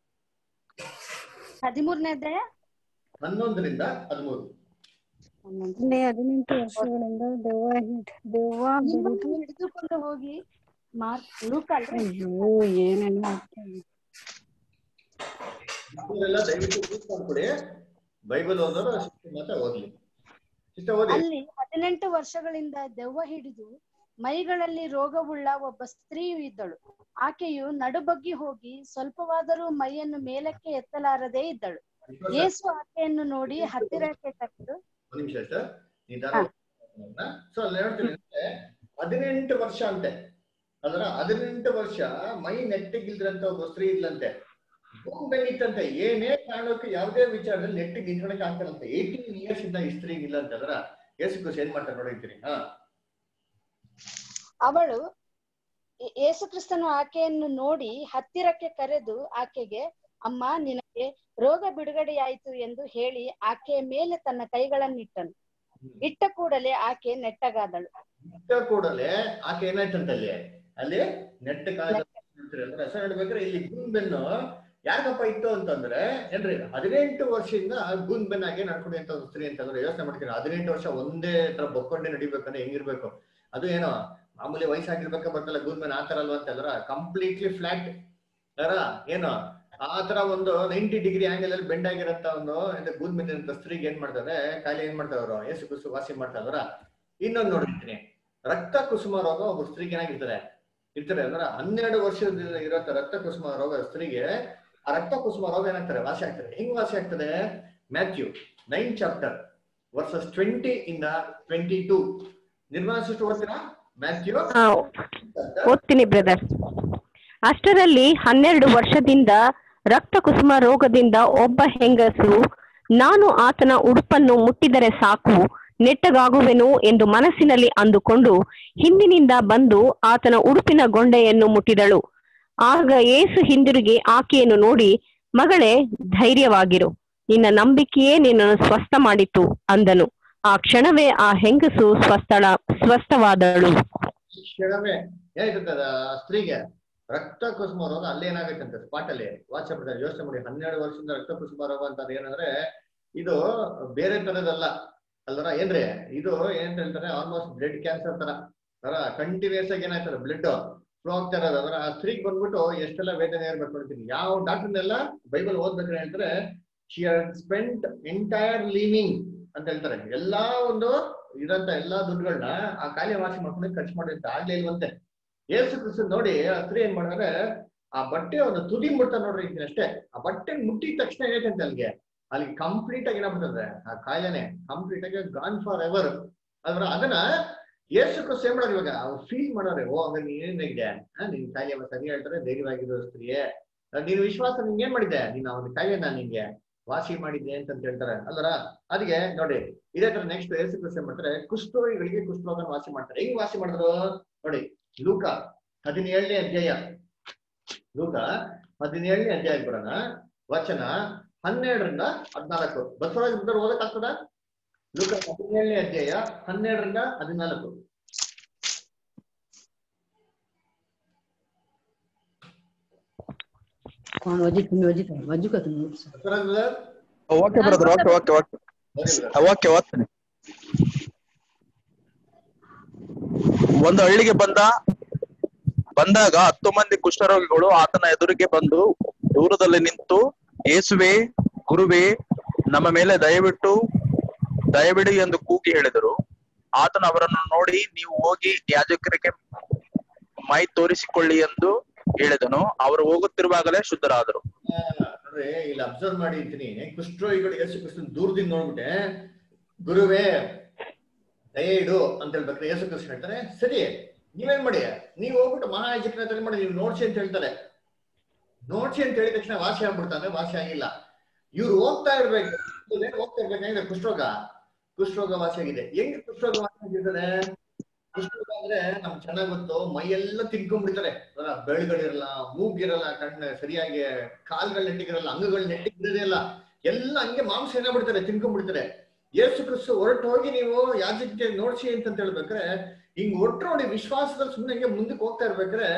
ಹದಿಮೂರನೇ ಅಧ್ಯಾಯ ಹನ್ನೊಂದರಿಂದ ಹದಿಮೂರು ಅಲ್ಲಿ ಹದಿನೆಂಟು ವರ್ಷಗಳಿಂದ ದೆವ್ವ ಹಿಡ್ ದೆವ್ವ ಬಿಡಿದು ನಿಮ್ಮನ್ನು ಹಿಡಿದುಕೊಂಡು ಹೋಗಿ ಮಾರ್ ಲೂಕ ಅಲ್ರಿ ಅಯ್ಯೋ ಏನೇನೋ ಆಗ್ತದೆ. ಇವರೆಲ್ಲ ದಯವಿಟ್ಟು ಯೂಸ್ ಮಾಡ್ಕೊಡಿ ಬೈಬಲ್ ಓದೋರು ಸಿಸ್ಟರ್ ಮಾತ್ರ ಓದ್ಲಿ ಸಿಸ್ಟರ್ ಓದಿ ಅಲ್ಲಿ ಹದಿನೆಂಟು ವರ್ಷಗಳಿಂದ ದೆವ್ವ ಹಿಡಿದು ಮೈಗಳಲ್ಲಿ ರೋಗವುಳ್ಳ ಒಬ್ಬ ಸ್ತ್ರೀಯು ಇದ್ದಳು ಆಕೆಯು ನಡುಬಗ್ಗಿ ಹೋಗಿ ಸ್ವಲ್ಪವಾದರೂ ಮೈಯನ್ನು ಮೇಲಕ್ಕೆ ಎತ್ತಲಾರದೆ ಇದ್ದಳು ಯೇಸು ಆಕೆಯನ್ನು ನೋಡಿ ಹತ್ತಿರಕ್ಕೆ ಕರೆದು ಒಂದ್ ನಿಮಿಷ ಸರ್ ನಿಧಾನ ಸೊ ಅಲ್ಲಿ ಹೇಳ್ತೀನಿ ಅಂದ್ರೆ ಹದಿನೆಂಟು ವರ್ಷ ಅಂತೆ ಅದ್ರ ಹದಿನೆಂಟು ವರ್ಷ ಮೈ ನೆಟ್ಟಿಗಿಲ್ದ್ರಂತ ಒಬ್ಬ ಸ್ತ್ರೀ ಇದ್ಲಂತೆ ಬೆನ್ನಿತ್ತಂತೆ ಏನೇ ಕಾರಣಕ್ಕೆ ಯಾವುದೇ ವಿಚಾರದಲ್ಲಿ ನೆಟ್ಟಿಗೆ ನಿಂತ್ಕೊಳಕ್ ಆಗ್ತಾರಂತೆ ಏಯ್ಟೀನ್ ಇಯರ್ಸ್ ಇಂದ ಈ ಸ್ತ್ರೀಗೆ ಇಲ್ಲ ಅಂತ ಅದ್ರ ಯೇಸು ಕ್ರಿಸ್ತ ಏನ್ ಮಾಡ್ತಾರೆ ನೋಡಿರ್ತೀನಿ ಹಾ ಅವಳು ಯೇ- ಯೇಸು ಕ್ರಿಸ್ತನು ಆಕೆಯನ್ನು ನೋಡಿ ಹತ್ತಿರಕ್ಕೆ ಕರೆದು ಆಕೆಗೆ ಅಮ್ಮ ನಿನಗೆ ರೋಗ ಬಿಡುಗಡೆಯಾಯಿತು ಎಂದು ಹೇಳಿ ಆಕೆಯ ಮೇಲೆ ತನ್ನ ಕೈಗಳನ್ನಿಟ್ಟನು ಇಟ್ಟ ಕೂಡಲೇ ಆಕೆ ನೆಟ್ಟಗಾದಳು ಇದ್ದ ಕೂಡಲೇ ಆಕೆ ಏನಾಯ್ತಂತ ಅಲ್ಲಿ ಅಲ್ಲಿ ನೆಟ್ಟ ಕಾಲ ಅಂದ್ರೆ ಹೆಸರು ಹೇಳ್ಬೇಕಾದ್ರೆ ಇಲ್ಲಿ ಗೂನ್ ಬೆನ್ನು ಯಾಕಪ್ಪ ಇತ್ತು ಅಂತಂದ್ರೆ ಏನ್ರಿ ಹದಿನೆಂಟು ವರ್ಷದಿಂದ ಗೂನ್ ಬೆನ್ನಾಗೆ ನಡ್ಕೊಂಡು ಅಂತ ಸ್ತ್ರೀ ಅಂತಂದ್ರೆ ಯೋಚನೆ ಮಾಡ್ತೀನಿ ಹದಿನೆಂಟು ವರ್ಷ ಒಂದೇ ತರ ಬೊಕ್ಕೊಂಡೆ ನಡಿಬೇಕಂದ್ರೆ ಹೆಂಗಿರ್ಬೇಕು ಅದು ಏನೋ ಮಾಮೂಲಿ ವಯಸ್ಸಾಗಿರ್ಬೇಕ ಬರ್ತಲ್ಲ ಗೂನ್ ಬೆನ್ ಆತರ ಅಲ್ವಾ ಅಂತಂದ್ರ ಕಂಪ್ಲೀಟ್ಲಿ ಫ್ಲಾಟ್ ಅರ ಏನು ಆ ತರ ಒಂದು ನೈಂಟಿ ಡಿಗ್ರಿ ಆಂಗಲ್ ಅಲ್ಲಿ ಬೆಂಡ್ ಆಗಿರಂತ ಒಂದು ಗೂನ್ ಬೆನ್ ಅಂತ ಸ್ತ್ರೀಗೆ ಏನ್ ಮಾಡ್ತಾರೆ ಕಾಯಿಲೆ ಏನ್ ಮಾಡ್ತಾರೆ ಅವರು ಏಸು ಕುಸು ವಾಸಿ ಮಾಡ್ತಾರ ಇನ್ನೊಂದು ನೋಡಿರ್ತೀನಿ ರಕ್ತ ಕುಸುಮ ರೋಗ ಒಬ್ಬ ಸ್ತ್ರೀಗೆ ಏನಾಗಿರ್ತದೆ ಇರ್ತಾರೆ ಅಂದ್ರೆ ಹನ್ನೆರಡು ವರ್ಷದಿಂದ ಇರೋ ರಕ್ತ ಕುಸುಮ ರೋಗ ಸ್ತ್ರೀಗೆ ಆ ರಕ್ತ ಕುಸುಮ ರೋಗ ಏನಾಗ್ತಾರೆ ವಾಸಿ ಆಗ್ತದೆ ಹೆಂಗ್ ವಾಸಿ ಆಗ್ತದೆ Matthew nine chapter verses twenty ಇಂದ ಟ್ವೆಂಟಿ ಟೂ ನಿರ್ಮಲಾ ಸಿಸ್ಟರ್ ಓದ್ತೀರಾ ಮ್ಯಾಥ್ಯೂ ಹಾ, ಓದ್ತೀನಿ ಬ್ರದರ್ ಅಷ್ಟರಲ್ಲಿ ಹನ್ನೆರಡು ವರ್ಷದಿಂದ ರಕ್ತ ಕುಸುಮ ರೋಗದಿಂದ ಒಬ್ಬ ಹೆಂಗಸು ನಾನು ಆತನ ಉಡುಪನ್ನು ಮುಟ್ಟಿದರೆ ಸಾಕು ನೆಟ್ಟಗಾಗುವೆನು ಎಂದು ಮನಸ್ಸಿನಲ್ಲಿ ಅಂದುಕೊಂಡು ಹಿಂದಿನಿಂದ ಬಂದು ಆತನ ಉಡುಪಿನ ಗೊಂಡೆಯನ್ನು ಮುಟ್ಟಿದಳು ಆಗ ಏಸು ಹಿಂದಿರುಗಿ ಆಕೆಯನ್ನು ನೋಡಿ ಮಗಳೇ ಧೈರ್ಯವಾಗಿರು ನಿನ್ನ ನಂಬಿಕೆಯೇ ನಿನ್ನನ್ನು ಸ್ವಸ್ಥ ಮಾಡಿತು ಅಂದನು ಆ ಕ್ಷಣವೇ ಆ ಹೆಂಗಸು ಸ್ವಸ್ಥಳ ಸ್ವಸ್ಥವಾದಳು ಕ್ಷಣವೇ ಏನಾಯ್ತದ ಆ ಸ್ತ್ರೀಗೆ ರಕ್ತ ಕುಸುಮ ರೋಗ ಅಲ್ಲೇ ಏನಾಗೈತಂತೆ ಸ್ಪಾಟ್ ಅಲ್ಲಿ ವಾಚ ಬಿಡ್ತಾರೆ ಯೋಚನೆ ಮಾಡಿ ಹನ್ನೆರಡು ವರ್ಷದಿಂದ ರಕ್ತ ಕುಸುಮ ರೋಗ ಅಂತ ಏನಂದ್ರೆ ಇದು ಬೇರೆ ತರದಲ್ಲ ಅಲ್ವರ ಏನ್ರಿ ಇದು ಏನ್ ಹೇಳ್ತಾರೆ ಆಲ್ಮೋಸ್ಟ್ ಬ್ಲಡ್ ಕ್ಯಾನ್ಸರ್ ತರ ತರ ಕಂಟಿನ್ಯೂಸ್ ಆಗಿ ಏನಾಯ್ತಾರೆ ಬ್ಲಡ್ ಫ್ಲೋ ಆಗ್ತಾ ಇರೋದು ಅಂದ್ರೆ ಆ ಸ್ತ್ರೀಗೆ ಬಂದ್ಬಿಟ್ಟು ಎಷ್ಟೆಲ್ಲ ವೇದನೆ ಇರ್ಬೇಕು ಅಂತೀನಿ ಯಾವ ಡಾಕ್ಟರ್ನೆಲ್ಲ ಬೈಬಲ್ ಓದ್ಬೇಕಾದ್ರೆ ಹೇಳ್ತಾರೆ ಶಿ ಸ್ಪೆಂಟ್ ಎಂಟೈರ್ ಲೀವಿಂಗ್ ಅಂತ ಹೇಳ್ತಾರೆ ಎಲ್ಲಾ ಒಂದು ಇರಂತ ಎಲ್ಲಾ ದುಡ್ಡುಗಳನ್ನ ಆ ಕಾಯಿಲೆ ವಾಸಿ ಮಾಡ್ಕೊಂಡು ಖರ್ಚು ಮಾಡಿರ್ತ ಆಗ್ಲೇ ಇಲ್ವಂತೆ ಏಸು ಕ್ರಿಸ್ತ ನೋಡಿ ಆ ಸ್ತ್ರೀ ಏನ್ ಮಾಡಿದ್ರೆ ಆ ಬಟ್ಟೆ ಒಂದು ತುದಿ ಮುಟ್ಟ ನೋಡ್ರಿ ಇದನ್ನ ಅಷ್ಟೇ ಆ ಬಟ್ಟೆ ಮುಟ್ಟಿದ ತಕ್ಷಣ ಏನೈತಂತೆ ಅಲ್ಲಿಗೆ ಅಲ್ಲಿ ಕಂಪ್ಲೀಟ್ ಆಗಿ ಏನಾಗ್ಬಿಟ್ಟದೆ ಆ ಕಾಯಿಲೆನೆ ಕಂಪ್ಲೀಟ್ ಆಗಿ ಗಾನ್ ಫಾರ್ ಎವರ್ ಅದ್ರ ಅದನ್ನ ಯೇಸು ಕ್ರಿಸ್ತ ಏನ್ ಮಾಡೋರು ಇವಾಗ ಅವ್ರು ಫೀಲ್ ಮಾಡೋರೆ ಓ ಹಂಗ ನೀನ್ ಇದೆ ನಿನ್ ಕಾಯಿಲೆ ಅವತ್ತು ಸರಿ ಹೇಳ್ತಾರೆ ಧೈರ್ಯವಾಗಿರೋ ಸ್ತ್ರೀಯೇ ಆ, ನೀನು ವಿಶ್ವಾಸ ನಿಂಗೆ ಏನ್ ಮಾಡಿದ್ದೆ ನೀನು ಅವನ ಕಾಯಿಲೆನ ನಿಂಗೆ ವಾಸಿ ಮಾಡಿದ್ದೆ ಅಂತ ಅಂತ ಹೇಳ್ತಾರೆ ಅಲ್ಲರ ಅದಕ್ಕೆ ನೋಡಿ ಇದೇ ತರ ನೆಕ್ಸ್ಟ್ ಯೇಸು ಕ್ರಿಸ್ತ ಏನ್ ಮಾಡ್ತಾರೆ ಕುಷ್ಠರೋಗಿಗಳಿಗೆ ಕುಷ್ಠರೋಗ ವಾಸಿ ಮಾಡ್ತಾರೆ ಹೆಂಗ್ ವಾಸಿ ಮಾಡಿದ್ರು ನೋಡಿ ಲೂಕ ಹದಿನೇಳನೇ ಅಧ್ಯಾಯ ಲೂಕ ಹದಿನೇಳನೇ ಅಧ್ಯಾಯ ಬರೋಣ ವಚನ ಹನ್ನೆರಡರಿಂದ ಹದಿನಾಲ್ಕು ಬಸವರಾಜ್ ಬುದ್ಧರು ಓದಕ್ ಆಗ್ತದ ಲೂಕ ಹದಿನೇಳನೇ ಅಧ್ಯಾಯ ಹನ್ನೆರಡರಿಂದ ಹದಿನಾಲ್ಕು कौन वजीद तुम्ही वजीद आहे वजू का तुम्ही Basavaraj brother okay brother okay okay okay ಓದಿ brother. ಓಕೆ ಓದ್ತೀನಿ ಒಂದು ಹಳ್ಳಿಗೆ ಬಂದ ಬಂದಾಗ ಹತ್ತು ಮಂದಿ ಕುಷ್ಠರೋಗಿಗಳು ಆತನ ಎದುರಿಗೆ ಬಂದು ದೂರದಲ್ಲಿ ನಿಂತು ಯೇಸುವೆ ಗುರುವೇ ನಮ್ಮ ಮೇಲೆ ದಯವಿಟ್ಟು ದಯವಿಡಿ ಎಂದು ಕೂಗಿ ಹೇಳಿದರು ಆತನು ಅವರನ್ನು ನೋಡಿ ನೀವು ಹೋಗಿ ಯಾಜಕರಿಗೆ ಮೈ ತೋರಿಸಿಕೊಳ್ಳಿ ಎಂದು ಹೇಳಿದನು ಅವರು ಹೋಗುತ್ತಿರುವಾಗಲೇ ಶುದ್ಧರಾದರು ಆ, ನೋಡ್ರಿ ಇಲ್ಲಿ ಅಬ್ಸರ್ವ್ ಮಾಡಿ ಇರ್ತೀನಿ ಕುಷ್ಠರೋಗಿಗಳು ಯೇಸು ಕ್ರಿಸ್ತನ್ ದೂರದಿಂದ ನೋಡ್ಬಿಟ್ಟೆ ಗುರುವೇ ದಯ ಇಡು ಅಂತ ಹೇಳ್ಬೇಕಾದ್ರೆ ಯೇಸು ಕೃಷ್ಣ ಹೇಳ್ತಾರೆ ಸರಿ ನೀವೇನ್ ಮಾಡಿ ನೀವು ಹೋಗ್ಬಿಟ್ಟು ಮಹಾಯಾಜಕರ ಹತ್ರ ಏನ್ ಮಾಡಿ ನೀವು ನೋಡ್ಸಿ ಅಂತ ಹೇಳ್ತಾರೆ ನೋಡ್ಸಿ ಅಂತ ಹೇಳಿದ ತಕ್ಷಣ ವಾಸಿ ಆಗ್ಬಿಡ್ತಾನೆ ವಾಸಿ ಆಗಿಲ್ಲ ಇವ್ರು ಹೋಗ್ತಾ ಇರ್ಬೇಕು ಇವ್ರೇನ್ ಹೋಗ್ತಾ ಇರ್ಬೇಕಾದ್ರೆ ಕುಷ್ಠರೋಗ ಕುಷ್ಠರೋಗ ವಾಸಿ ಆಗಿದೆ ಹೆಂಗ್ ಕುಷ್ಠರೋಗ ವಾಸಿ ಆಗಿರ್ತಾರೆ ಕುಷ್ಠರೋಗ ಅಂದ್ರೆ ನಮ್ಗೆ ಚೆನ್ನಾಗ್ ಗೊತ್ತು ಮೈಯೆಲ್ಲ ತಿನ್ಕೊಂಡ್ಬಿಡ್ತಾರೆ ಅಲ್ಲ, ಬೆಳ್ಗಳಿರಲ್ಲ ಮೂಗಿರಲ್ಲ ಕಣ್ಣು ಸರಿಯಾಗಿ ಕಾಲ್ಗಳು ನೆಟ್ಟಿಗಿರಲ್ಲ ಅಂಗಗಳು ನೆಟ್ಟಿಗಿರದೇ ಇಲ್ಲ ಎಲ್ಲ ಹಂಗೆ ಮಾಂಸ ಏನಾಗ್ಬಿಡ್ತಾರೆ ತಿನ್ಕೊಂಡ್ಬಿಡ್ತಾರೆ ಯೇಸು ಕ್ರಿಸ್ತು ಹೊರಟು ಹೋಗಿ ನೀವು ಯಾಜಕ್ಕೆ ನೋಡ್ಸಿ ಅಂತ ಹೇಳ್ಬೇಕಾರೆ ಹಿಂಗ್ ಒಟ್ಟು ನೋಡಿ ವಿಶ್ವಾಸದಲ್ಲಿ ಸುಮ್ಮನೆ ಹಿಂಗೆ ಮುಂದಕ್ಕೆ ಹೋಗ್ತಾ ಇರ್ಬೇಕಾರೆ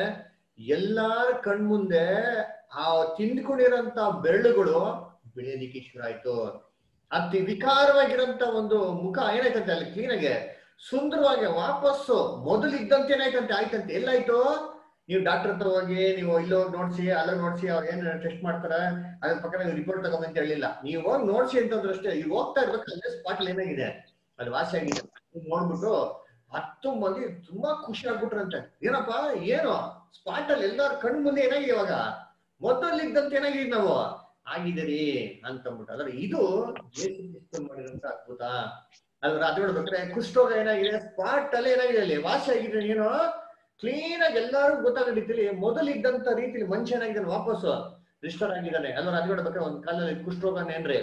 ಎಲ್ಲಾರ ಕಣ್ಮುಂದೆ ಆ ತಿಂದ್ಕೊಂಡಿರೋಂತ ಬೆರಳುಗಳು ಬೆಳೆಯಲಿಕ್ಕೆ ಶುರು ಆಯ್ತು ಅತಿ ವಿಕಾರವಾಗಿರೋಂತ ಒಂದು ಮುಖ ಏನಾಯ್ತಂತೆ ಅಲ್ಲಿ ಕ್ಲೀನಾಗೆ ಸುಂದರವಾಗಿ ವಾಪಸ್ಸು ಮೊದಲಿದ್ದಂತೆ ಏನಾಯ್ತಂತೆ ಆಯ್ತಂತೆ ಎಲ್ಲಾಯ್ತು ನೀವು ಡಾಕ್ಟರ್ ಹತ್ರ ಹೋಗಿ ನೀವು ಇಲ್ಲಿ ಹೋಗಿ ನೋಡ್ಸಿ ಅಲ್ಲ ನೋಡ್ಸಿ ಅವ್ರು ಏನ್ ಟೆಸ್ಟ್ ಮಾಡ್ತಾರ ಅದ್ರ ಪಕ್ಕ ನೀವು ರಿಪೋರ್ಟ್ ತಗೊಂಬಂತ ಹೇಳಿಲ್ಲ ನೀವು ಹೋಗಿ ನೋಡ್ಸಿ ಅಂತಂದ್ರೆ ಅಷ್ಟೇ ಈಗ ಹೋಗ್ತಾ ಇರ್ಬೇಕಂದ್ರೆ ಸ್ಪಾಟ್ ಏನಾಗಿದೆ ಅದು ವಾಸಿ ಆಗಿದೆ ಇದ್ ನೋಡ್ಬಿಟ್ಟು ಹತ್ತು ಮಂದಿ ತುಂಬಾ ಖುಷಿ ಆಗ್ಬಿಟ್ರಂತೆ ಏನಪ್ಪಾ ಏನು ಸ್ಪಾಟ್ ಅಲ್ಲಿ ಎಲ್ಲಾರ ಕಣ್ ಮುಂದೆ ಏನಾಗಿದೆ ಇವಾಗ ಮೊದಲಿದ್ದಂತೆ ಏನಾಗಿದೆ ನಾವು ಆಗಿದ್ದೀರಿ ಅಂತಂದ್ಬಿಟ್ಟು ಅಂದ್ರೆ ಇದು ಯೇಸು ಕ್ರಿಸ್ತ ಮಾಡಿದಂತ ಅದ್ಭುತ ಅದ್ರ ಅದು ನೋಡ್ಬೇಕಾದ್ರೆ ಕುಷ್ಠರೋಗ ಏನಾಗಿದೆ ಸ್ಪಾಟ್ ಅಲ್ಲೇ ಏನಾಗಿದೆ ಅಲ್ಲಿ ವಾಸಿ ಆಗಿದೆ ಏನು ಕ್ಲೀನ್ ಆಗಿ ಎಲ್ಲಾರು ಗೊತ್ತಾಗೋ ರೀತಿಲಿ ಮೊದಲಿದ್ದಂತ ರೀತಿಲಿ ಮನುಷ್ಯ ಏನಾಗಿದ್ದಾನೆ ವಾಪಸ್ಸು ರಿಸ್ಟೋರ್ ಆಗಿದ್ದಾನೆ ಅಲ್ವಾ ಅದು ನೋಡ್ಬೇಕಾದ್ರೆ ಒಂದ್ ಕಾಲದಲ್ಲಿ ಕುಷ್ಠರೋಗ ಏನ್ರಿ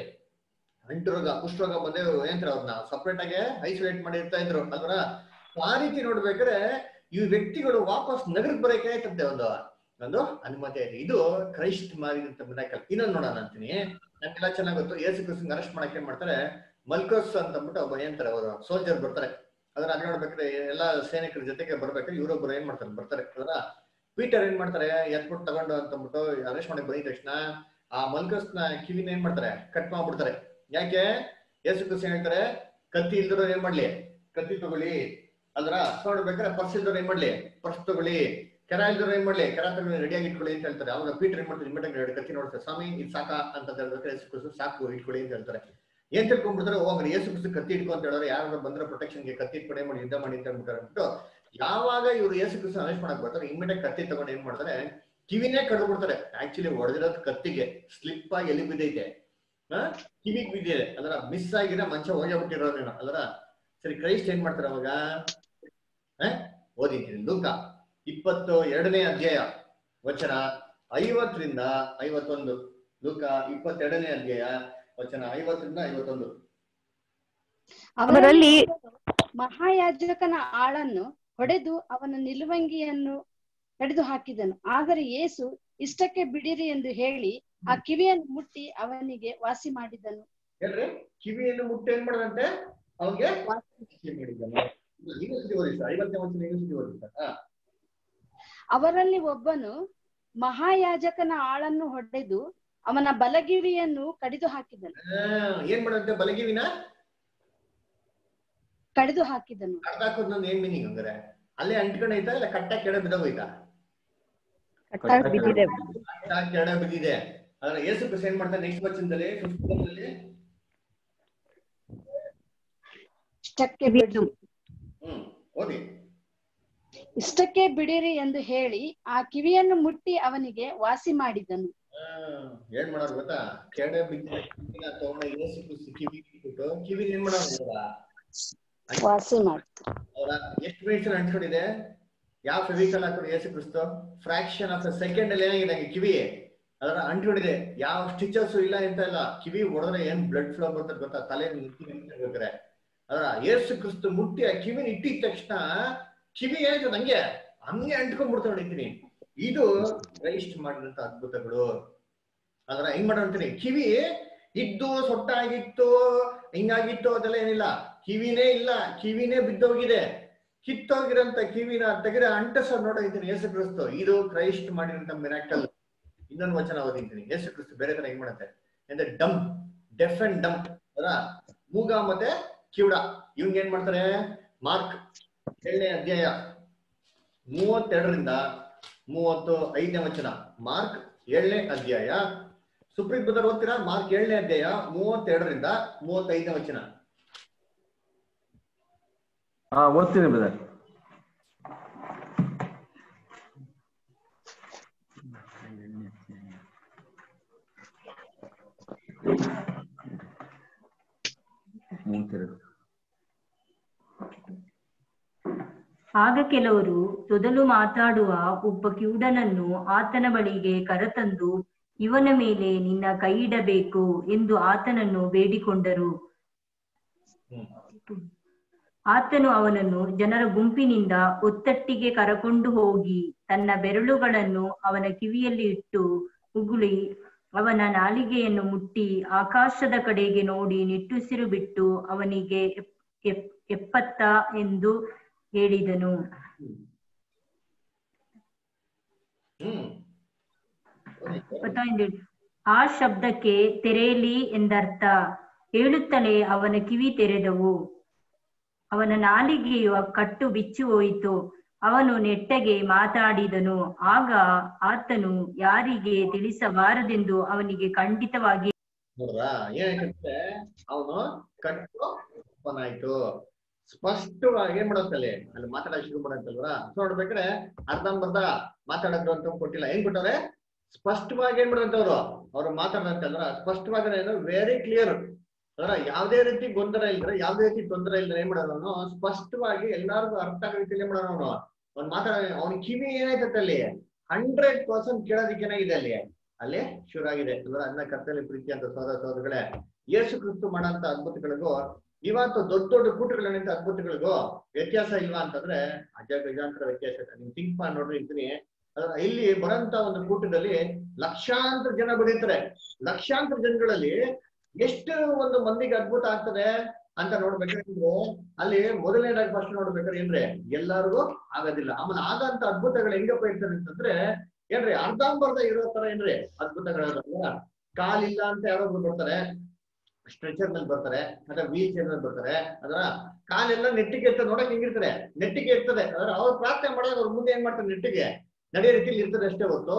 ಅಂಟುರೋಗ ಕುಷ್ಠರೋಗ ಬಂದೇ ಏನ್ರ ಅವ್ರನ್ನ ಸಪ್ರೇಟ್ ಆಗಿ ಐಸೋಲೇಟ್ ಮಾಡಿ ಇರ್ತಾ ಇದ್ರು ಅಲ್ವಾ ಆ ರೀತಿ ನೋಡ್ಬೇಕಾದ್ರೆ ಈ ವ್ಯಕ್ತಿಗಳು ವಾಪಸ್ ನಗರಕ್ಕೆ ಬರೋಕೆ ಆಯ್ತಂತೆ ಒಂದು ಒಂದು ಅನುಮತಿ ಆಯ್ತು ಇದು ಕ್ರೈಸ್ಟ್ ಮಾರಿದಂತ ಮಿರಾಕಲ್ ಇನ್ನೊಂದು ನೋಡೋಣ ಅಂತೀನಿ ನಮ್ಗೆಲ್ಲ ಚೆನ್ನಾಗ್ ಗೊತ್ತು ಯೇಸು ಕ್ರಿಸ್ತನ್ ಅರೆಸ್ಟ್ ಮಾಡಕ್ಕೆ ಏನ್ ಮಾಡ್ತಾರೆ ಮಲ್ಕೋಸ್ ಅಂತ ಅಂದ್ಬಿಟ್ಟು ಒಬ್ಬ ಏನಂತಾರೆ ಅವರು ಸೋಲ್ಜರ್ ಬರ್ತಾರೆ ಅದನ್ನ ಅದ್ ನೋಡ್ಬೇಕಾದ್ರೆ ಎಲ್ಲಾ ಸೈನಿಕರ ಜೊತೆಗೆ ಬರ್ಬೇಕಾದ್ರೆ ಇವರೊಬ್ರು ಏನ್ ಮಾಡ್ತಾರೆ ಬರ್ತಾರೆ ಅದರ ಪೀಟರ್ ಏನ್ ಮಾಡ್ತಾರೆ ಎತ್ಬಿಟ್ಟು ತಗೊಂಡು ಅಂತ ಅಂದ್ಬಿಟ್ಟು ಅರೆಸ್ಟ್ ಮಾಡಿ ಬಂದಿದ ತಕ್ಷಣ ಆ ಮಲ್ಕಸ್ನ ಕಿವಿನ ಏನ್ ಮಾಡ್ತಾರೆ ಕಟ್ ಮಾಡ್ಬಿಡ್ತಾರೆ ಯಾಕೆ ಯೇಸು ಕ್ರಿಸ್ತ ಹೇಳ್ತಾರೆ ಕತ್ತಿ ಇಲ್ದಿರೋ ಏನ್ ಮಾಡ್ಲಿ ಕತ್ತಿ ತಗೊಳ್ಳಿ ಅದ್ರ ನೋಡ್ಬೇಕಾದ್ರೆ ಪರ್ಸ್ ಇಲ್ದವ್ರು ಏನ್ ಮಾಡ್ಲಿ ಪರ್ಸ್ ತಗೊಳ್ಳಿ ಕೆರ ಇಲ್ದವ್ರು ಏನ್ ಮಾಡ್ಲಿ ಕೆರ ತಗೊಳ್ಳಿ ರೆಡಿಯಾಗಿ ಇಟ್ಕೊಳ್ಳಿ ಅಂತ ಹೇಳ್ತಾರೆ ಅವಾಗ ಪೀಟರ್ ಏನ್ ಮಾಡ್ತಾರೆ ಇಮಿಡಿಯೇಟ್ ಎರಡು ಕತ್ತಿ ನೋಡ್ತಾರೆ ಸ್ವಾಮಿ ಇದು ಸಾಕ ಅಂತ ಹೇಳ್ಬೇಕಾದ್ರೆ ಯೇಸು ಕ್ರಿಸ್ತ ಸಾಕು ಇಟ್ಕೊಳ್ಳಿ ಅಂತ ಹೇಳ್ತಾರೆ ಏನ್ ತಿಳ್ಕೊಂಡ್ಬಿಡ್ತಾರೆ ಓ ಹಂಗಾರೆ ಯೇಸು ಕ್ರಿಸ್ತ ಕತ್ತಿ ಇಟ್ಕೊ ಅಂತ ಹೇಳಿದ್ರೆ ಯಾರು ಬಂದ್ರೆ ಪ್ರೊಟೆಕ್ಷನ್ಗೆ ಕತ್ತಿ ಇಟ್ಕೊಂಡು ಏನ್ ಮಾಡಿ ಯುದ್ಧ ಮಾಡಿ ಅಂತ ಹೇಳ್ಬಿಟ್ಟಾರೆ ಅಂದ್ಬಿಟ್ಟು ಯಾವಾಗ ಇವ್ರು ಯೇಸು ಕ್ರಿಸ್ತ ಅರೆಸ್ಟ್ ಮಾಡಕ್ ಬರ್ತಾರೆ ಇಮಿಡಿಯೇಟ್ ಕತ್ತಿ ತಗೊಂಡು ಏನ್ ಮಾಡ್ತಾರೆ ಕಿವಿನೇ ಕಡ್ದು ಬಿಡ್ತಾರೆ ಆಕ್ಚುಲಿ ಹೊಡೆದಿರೋದು ಕತ್ತಿಗೆ ಸ್ಲಿಪ್ ಆಗಿ ಎಲ್ಲಿ ಬಿದ್ದೈತೆ ಆ ಕಿವಿಗ್ ಬಿದ್ದಿದೆ ಅದರ ಮಿಸ್ ಆಗಿರೋ ಮಂಚ ಹೋಗೇ ಬಿಟ್ಟಿರೋನೇನೋ ಅದರ ಸರಿ ಕ್ರೈಸ್ಟ್ ಏನ್ ಮಾಡ್ತಾರೆ ಅವಾಗ ಆ? ಓದಿದ್ದೀನಿ ಲೂಕ ಇಪ್ಪತ್ತು ಎರಡನೇ ಅಧ್ಯಾಯ ವಚನ ಐವತ್ತರಿಂದ ಐವತ್ತೊಂದು ಲೂಕ ಇಪ್ಪತ್ತೆರಡನೇ ಅಧ್ಯಾಯ ವಚನ ಐವತ್ತರಿಂದ ಐವತ್ತೊಂದು ಅವರಲ್ಲಿ ಮಹಾಯಾಜಕನ ಆಳನ್ನು ಹೊಡೆದು ಅವನ ನಿಲುವಂಗಿಯನ್ನು ಕಡಿದು ಹಾಕಿದನು ಆದರೆ ಯೇಸು ಇಷ್ಟಕ್ಕೆ ಬಿಡಿರಿ ಎಂದು ಹೇಳಿ ಆ ಕಿವಿಯನ್ನು ಮುಟ್ಟಿ ಅವನಿಗೆ ವಾಸಿ ಮಾಡಿದನು ಹೇಳ್ರಿ ಕಿವಿಯನ್ನು ಮುಟ್ಟಿ ಏನ್ ಮಾಡದಂತೆ ಅವನಿಗೆ ಮಾಡಿದ್ದಾನೆ ಈಗ ಸುದ್ದಿ ಓದಿ ಸರ್ ಐವತ್ತನೇ ವಚನ ಈಗ ಸುದ್ದಿ ಓದಿ ಸರ್ ಹಾ ಅವರಲ್ಲಿ ಒಬ್ಬನು ಮಹಾಯಾಜಕನ ಆಳನ್ನು ಹೊಡೆದು ಅವನ ಬಲಗಿವಿಯನ್ನು ಕಡಿದು ಹಾಕಿದನು ಆ, ಏನ್ ಮಾಡಂತೆ ಬಲಗಿವಿನ ಕಡಿದು ಹಾಕಿದನು ಕಡ್ದಾಕೋದ್ ನಂದು ಏನ್ ಮೀನಿಂಗ್ ಹಂಗಾರೆ ಅಲ್ಲೇ ಅಂಟ್ಕೊಂಡೈತಾ ಇಲ್ಲ ಕಟ್ಟ ಕೆಳ ಬಿದ್ದೋಯ್ತಾ ಕಟ್ಟಾಗಿ ಬಿದ್ದಿದೆ ಕಟ್ಟ ಕೆಳ ಬಿದ್ದಿದೆ ಆದ್ರೆ ಯೇಸು ಕ್ರಿಸ್ತ ಏನ್ ಮಾಡ್ತಾರೆ ನೆಕ್ಸ್ಟ್ ವಚನದಲ್ಲಿ ಫಿಫ್ತ್ ವಚನದಲ್ಲಿ ಇಷ್ಟಕ್ಕೆ ಬಿಡಿ ಹ್ಮ್ ಓದಿ ಇಷ್ಟಕ್ಕೆ ಬಿಡಿರಿ ಎಂದು ಹೇಳಿ ಆ ಕಿವಿಯನ್ನು ಮುಟ್ಟಿ ಅವನಿಗೆ ವಾಸಿ ಮಾಡಿದನು ಆ, ಏನ್ ಮಾಡೋರು ಗೊತ್ತಾ ಕೆಡೆ ಬಿದ್ದಿದೆ ಕಿವಿನ ತಗೊಂಡ ಯೇಸು ಕ್ರಿಸ್ತ ಕಿವಿ ಇಟ್ಬಿಟ್ಟು ಕಿವಿ ಏನ್ ಮಾಡೋರು ಇವಾಗ ವಾಸಿ ಮಾಡಿ ಅವರ ಎಷ್ಟು ಮಿನಿಟ್ಸ್ ಅಂಟ್ಕೊಂಡಿದೆ ಯಾವ ಫೆವಿಕಲ್ ಹಾಕೊಂಡು Yesu Kristu fraction of second ಅಲ್ಲಿ ಏನಾಗಿದೆ ನಂಗೆ ಕಿವಿ ಅದರ ಅಂಟ್ಕೊಂಡಿದೆ ಯಾವ ಸ್ಟಿಚಸ್ ಇಲ್ಲ ಅಂತ ಇಲ್ಲ ಕಿವಿ ಹೊಡೆದ್ರೆ ಏನ್ ಬ್ಲಡ್ ಫ್ಲೋ ಬರ್ತದೆ ಗೊತ್ತಾ ತಲೆ ಬೇಕಾರೆ ಅದರ ಏಸು ಕ್ರಿಸ್ತು ಮುಟ್ಟಿ ಆ ಕಿವಿನ ಇಟ್ಟಿದ ತಕ್ಷಣ ಕಿವಿ ಏನಾಯ್ತು ನಂಗೆ ಹಂಗೆ ಅಂಟ್ಕೊಂಡ್ಬಿಡ್ತಾ ಹೊಡಿತೀನಿ ಇದು ಕ್ರೈಸ್ಟ್ ಮಾಡಿದಂತ ಅದ್ಭುತಗಳು ಅದರ ಹೆಂಗ್ ಮಾಡೋಂತೀನಿ ಕಿವಿ ಇದ್ದು ಸೊಟ್ಟಾಗಿತ್ತು ಹಿಂಗಾಗಿತ್ತು ಅದೆಲ್ಲ ಏನಿಲ್ಲ ಕಿವಿನೇ ಇಲ್ಲ ಕಿವಿನೇ ಬಿದ್ದೋಗಿದೆ ಕಿತ್ತೋಗಿರಂತ ಕಿವಿನ ತೆಗೆದ ಅಂಟಸ ನೋಡಿದ್ದೀನಿ ಯೇಸು ಕ್ರಿಸ್ತು ಇದು ಕ್ರೈಸ್ಟ್ ಮಾಡಿರಂತ ಮಿರಾಕಲ್ ಇನ್ನೊಂದು ವಚನ ಓದಿದ್ದೀನಿ ಯೇಸು ಕ್ರಿಸ್ತು ಬೇರೆ ತರ ಹೆಂಗ್ ಮಾಡುತ್ತೆ ಅಂದ್ರೆ ಡಮ್ ಡೆಫ್ ಅಂಡ್ ಡಮ್ ಅದ ಮೂಗ ಮತ್ತೆ ಕಿವುಡ ಇವ್ನ್ ಏನ್ ಮಾಡ್ತಾರೆ ಮಾರ್ಕ್ ಏಳನೇ ಅಧ್ಯಾಯ ಮೂವತ್ತೆರಡರಿಂದ ಮೂವತ್ತು ಐದನೇ ವಚನ ಮಾರ್ಕ್ ಏಳನೇ ಅಧ್ಯಾಯ ಸುಪ್ರೀಂ ಬುದ್ಧರ್ ಓದ್ತೀರಾ ಮಾರ್ಕ್ ಏಳನೇ ಅಧ್ಯಾಯ ಮೂವತ್ತೆರಡರಿಂದ ಮೂವತ್ತೈದನೇ ವಚನ ಹಾ ಓದ್ತೀನಿ ಬ್ರದರ್ ಮೂವತ್ತೆರಡು ಆಗ ಕೆಲವರು ತೊದಲು ಮಾತಾಡುವ ಒಬ್ಬ ಕಿವುಡನನ್ನು ಆತನ ಬಳಿಗೆ ಕರೆತಂದು ಇವನ ಮೇಲೆ ನಿನ್ನ ಕೈಯಿಡಬೇಕು ಎಂದು ಆತನನ್ನು ಬೇಡಿಕೊಂಡರು ಆತನು ಅವನನ್ನು ಜನರ ಗುಂಪಿನಿಂದ ಒತ್ತಟ್ಟಿಗೆ ಕರಕೊಂಡು ಹೋಗಿ ತನ್ನ ಬೆರಳುಗಳನ್ನು ಅವನ ಕಿವಿಯಲ್ಲಿ ಇಟ್ಟು ಉಗುಳಿ ಅವನ ನಾಲಿಗೆಯನ್ನು ಮುಟ್ಟಿ ಆಕಾಶದ ಕಡೆಗೆ ನೋಡಿ ನಿಟ್ಟುಸಿರು ಬಿಟ್ಟು ಅವನಿಗೆ ಎಪ್- ಎಪ್- ಎಪ್ಪತ್ತ ಎಂದು ಹೇಳಿದನು ಹ್ಮ್ ಎಪ್ಪತ್ತ ಎಂದು ಹೇಳಿ- ಆ ಶಬ್ದಕ್ಕೆ ತೆರೆಯಲಿ ಎಂದರ್ಥ ಹೇಳುತ್ತಲೇ ಅವನ ಕಿವಿ ತೆರೆದವು ಅವನ ನಾಲಿಗೆಯು ಕಟ್ಟು ಬಿಚ್ಚಿ ಹೋಯಿತು ಅವನು ನೆಟ್ಟಗೆ ಮಾತಾಡಿದನು ಆಗ ಆತನು ಯಾರಿಗೆ ತಿಳಿಸಬಾರದೆಂದು ಅವನಿಗೆ ಖಂಡಿತವಾಗಿ ನೋಡ್ರಾ ಏನಾಯ್ತಂದ್ರೆ ಅವನು ಕಟ್ಟು ಓಪನ್ ಆಯ್ತು ಸ್ಪಷ್ಟವಾಗಿ ಏನ್ ಮಾಡೋತ್ತಲ್ಲಿ ಅಲ್ಲಿ ಮಾತಾಡಕ್ ಶುರು ಮಾಡಂತಲ್ವರ ನೋಡ್ಬೇಕಾದ್ರೆ ಅರ್ಧಂಬರ್ಧ ಮಾತಾಡೋದು ಅಂತ ಕೊಟ್ಟಿಲ್ಲ ಏನ್ ಕೊಟ್ಟವ್ರೆ ಸ್ಪಷ್ಟವಾಗಿ ಏನ್ ಮಾಡೋದಂತವ್ರು ಅವ್ರು ಮಾತಾಡಂತಲ್ವರ ಸ್ಪಷ್ಟವಾಗಿ ಏನು ವೆರಿ ಕ್ಲಿಯರ್ ಅದರ ಯಾವ್ದೇ ರೀತಿ ಗೊಂದಲ ಇಲ್ದ್ರೆ ಯಾವ್ದೇ ರೀತಿ ತೊಂದರೆ ಇಲ್ದ್ರೆ ಏನ್ ಮಾಡೋದು ಅವನು ಸ್ಪಷ್ಟವಾಗಿ ಎಲ್ಲಾರ್ಗು ಅರ್ಥ ಆಗೋ ರೀತಿಯಲ್ಲಿ ಏನ್ ಮಾಡೋನು ಅವನು ಅವ್ನು ಮಾತಾಡ ಅವ್ನ ಕಿವಿ ಏನಾಯ್ತತ್ತೆ ಅಲ್ಲಿ ಹಂಡ್ರೆಡ್ ಪರ್ಸೆಂಟ್ ಕೇಳೋದಕ್ಕೆ ಏನಾಗಿದೆ ಅಲ್ಲಿ ಅಲ್ಲಿ ಶುರು ಆಗಿದೆ ಅಂದ್ರೆ ಅನ್ನ ಕರ್ತಲ್ಲಿ ಪ್ರೀತಿ ಅಂತ ಸೋದರ ಸೋದರಗಳೇ ಯೇಸು ಕ್ರಿಸ್ತು ಮಾಡಂತ ಅದ್ಭುತಗಳಿಗೂ ಇವತ್ತು ದೊಡ್ಡ ದೊಡ್ಡ ಕೂಟಗಳಂತ ಅದ್ಭುತಗಳಿಗೂ ವ್ಯತ್ಯಾಸ ಇಲ್ವಾ ಅಂತಂದ್ರೆ ಅಜ ಗಜಾಂತರ ವ್ಯತ್ಯಾಸ ಇದೆ ನೀವು ಥಿಂಕ್ ಮಾಡಿ ನೋಡ್ರಿ ಇರ್ತೀನಿ ಅದ್ರ ಇಲ್ಲಿ ಬರೋಂತ ಒಂದು ಕೂಟದಲ್ಲಿ ಲಕ್ಷಾಂತರ ಜನ ಬರೀತಾರೆ ಲಕ್ಷಾಂತರ ಜನಗಳಲ್ಲಿ ಎಷ್ಟು ಒಂದು ಮಂದಿಗೆ ಅದ್ಭುತ ಆಗ್ತದೆ ಅಂತ ನೋಡ್ಬೇಕಾದ್ರೆ ಅಲ್ಲಿ ಮೊದಲನೇದಾಗಿ ಫಸ್ಟ್ ನೋಡ್ಬೇಕಾದ್ರೆ ಏನ್ರಿ ಎಲ್ಲರಿಗೂ ಆಗೋದಿಲ್ಲ ಆಮೇಲೆ ಆಗಂತ ಅದ್ಭುತಗಳು ಹೆಂಗಪ್ಪ ಇರ್ತದೆ ಅಂತಂದ್ರೆ ಏನ್ರಿ ಅರ್ಧಂಬರ್ಧ ಇರೋ ತರ ಏನ್ರಿ ಅದ್ಭುತಗಳಲ್ಲ ಕಾಲಿಲ್ಲ ಅಂತ ಯಾರೊಬ್ರು ಬರ್ತಾರೆ ಸ್ಟ್ರೆಚರ್ ಮೇಲೆ ಬರ್ತಾರೆ ಅಥವಾ ವೀಲ್ ಚೇರ್ ಮೇಲೆ ಬರ್ತಾರೆ ಅದರ ಕಾಲೆಲ್ಲ ನೆಟ್ಟಿಗೆ ಇರ್ತದೆ ನೋಡಕ್ ಹೆಂಗಿರ್ತಾರೆ ನೆಟ್ಟಿಗೆ ಇರ್ತದೆ ಅದ್ರ ಅವ್ರು ಪ್ರಾರ್ಥನೆ ಮಾಡೋದು ಅವ್ರ ಮುಂದೆ ಏನ್ ಮಾಡ್ತಾರೆ ನೆಟ್ಟಿಗೆ ನಡೆಯೋ ರೀತಿಯಲ್ಲಿ ಇರ್ತದೆ ಅಷ್ಟೇ ಹೊತ್ತು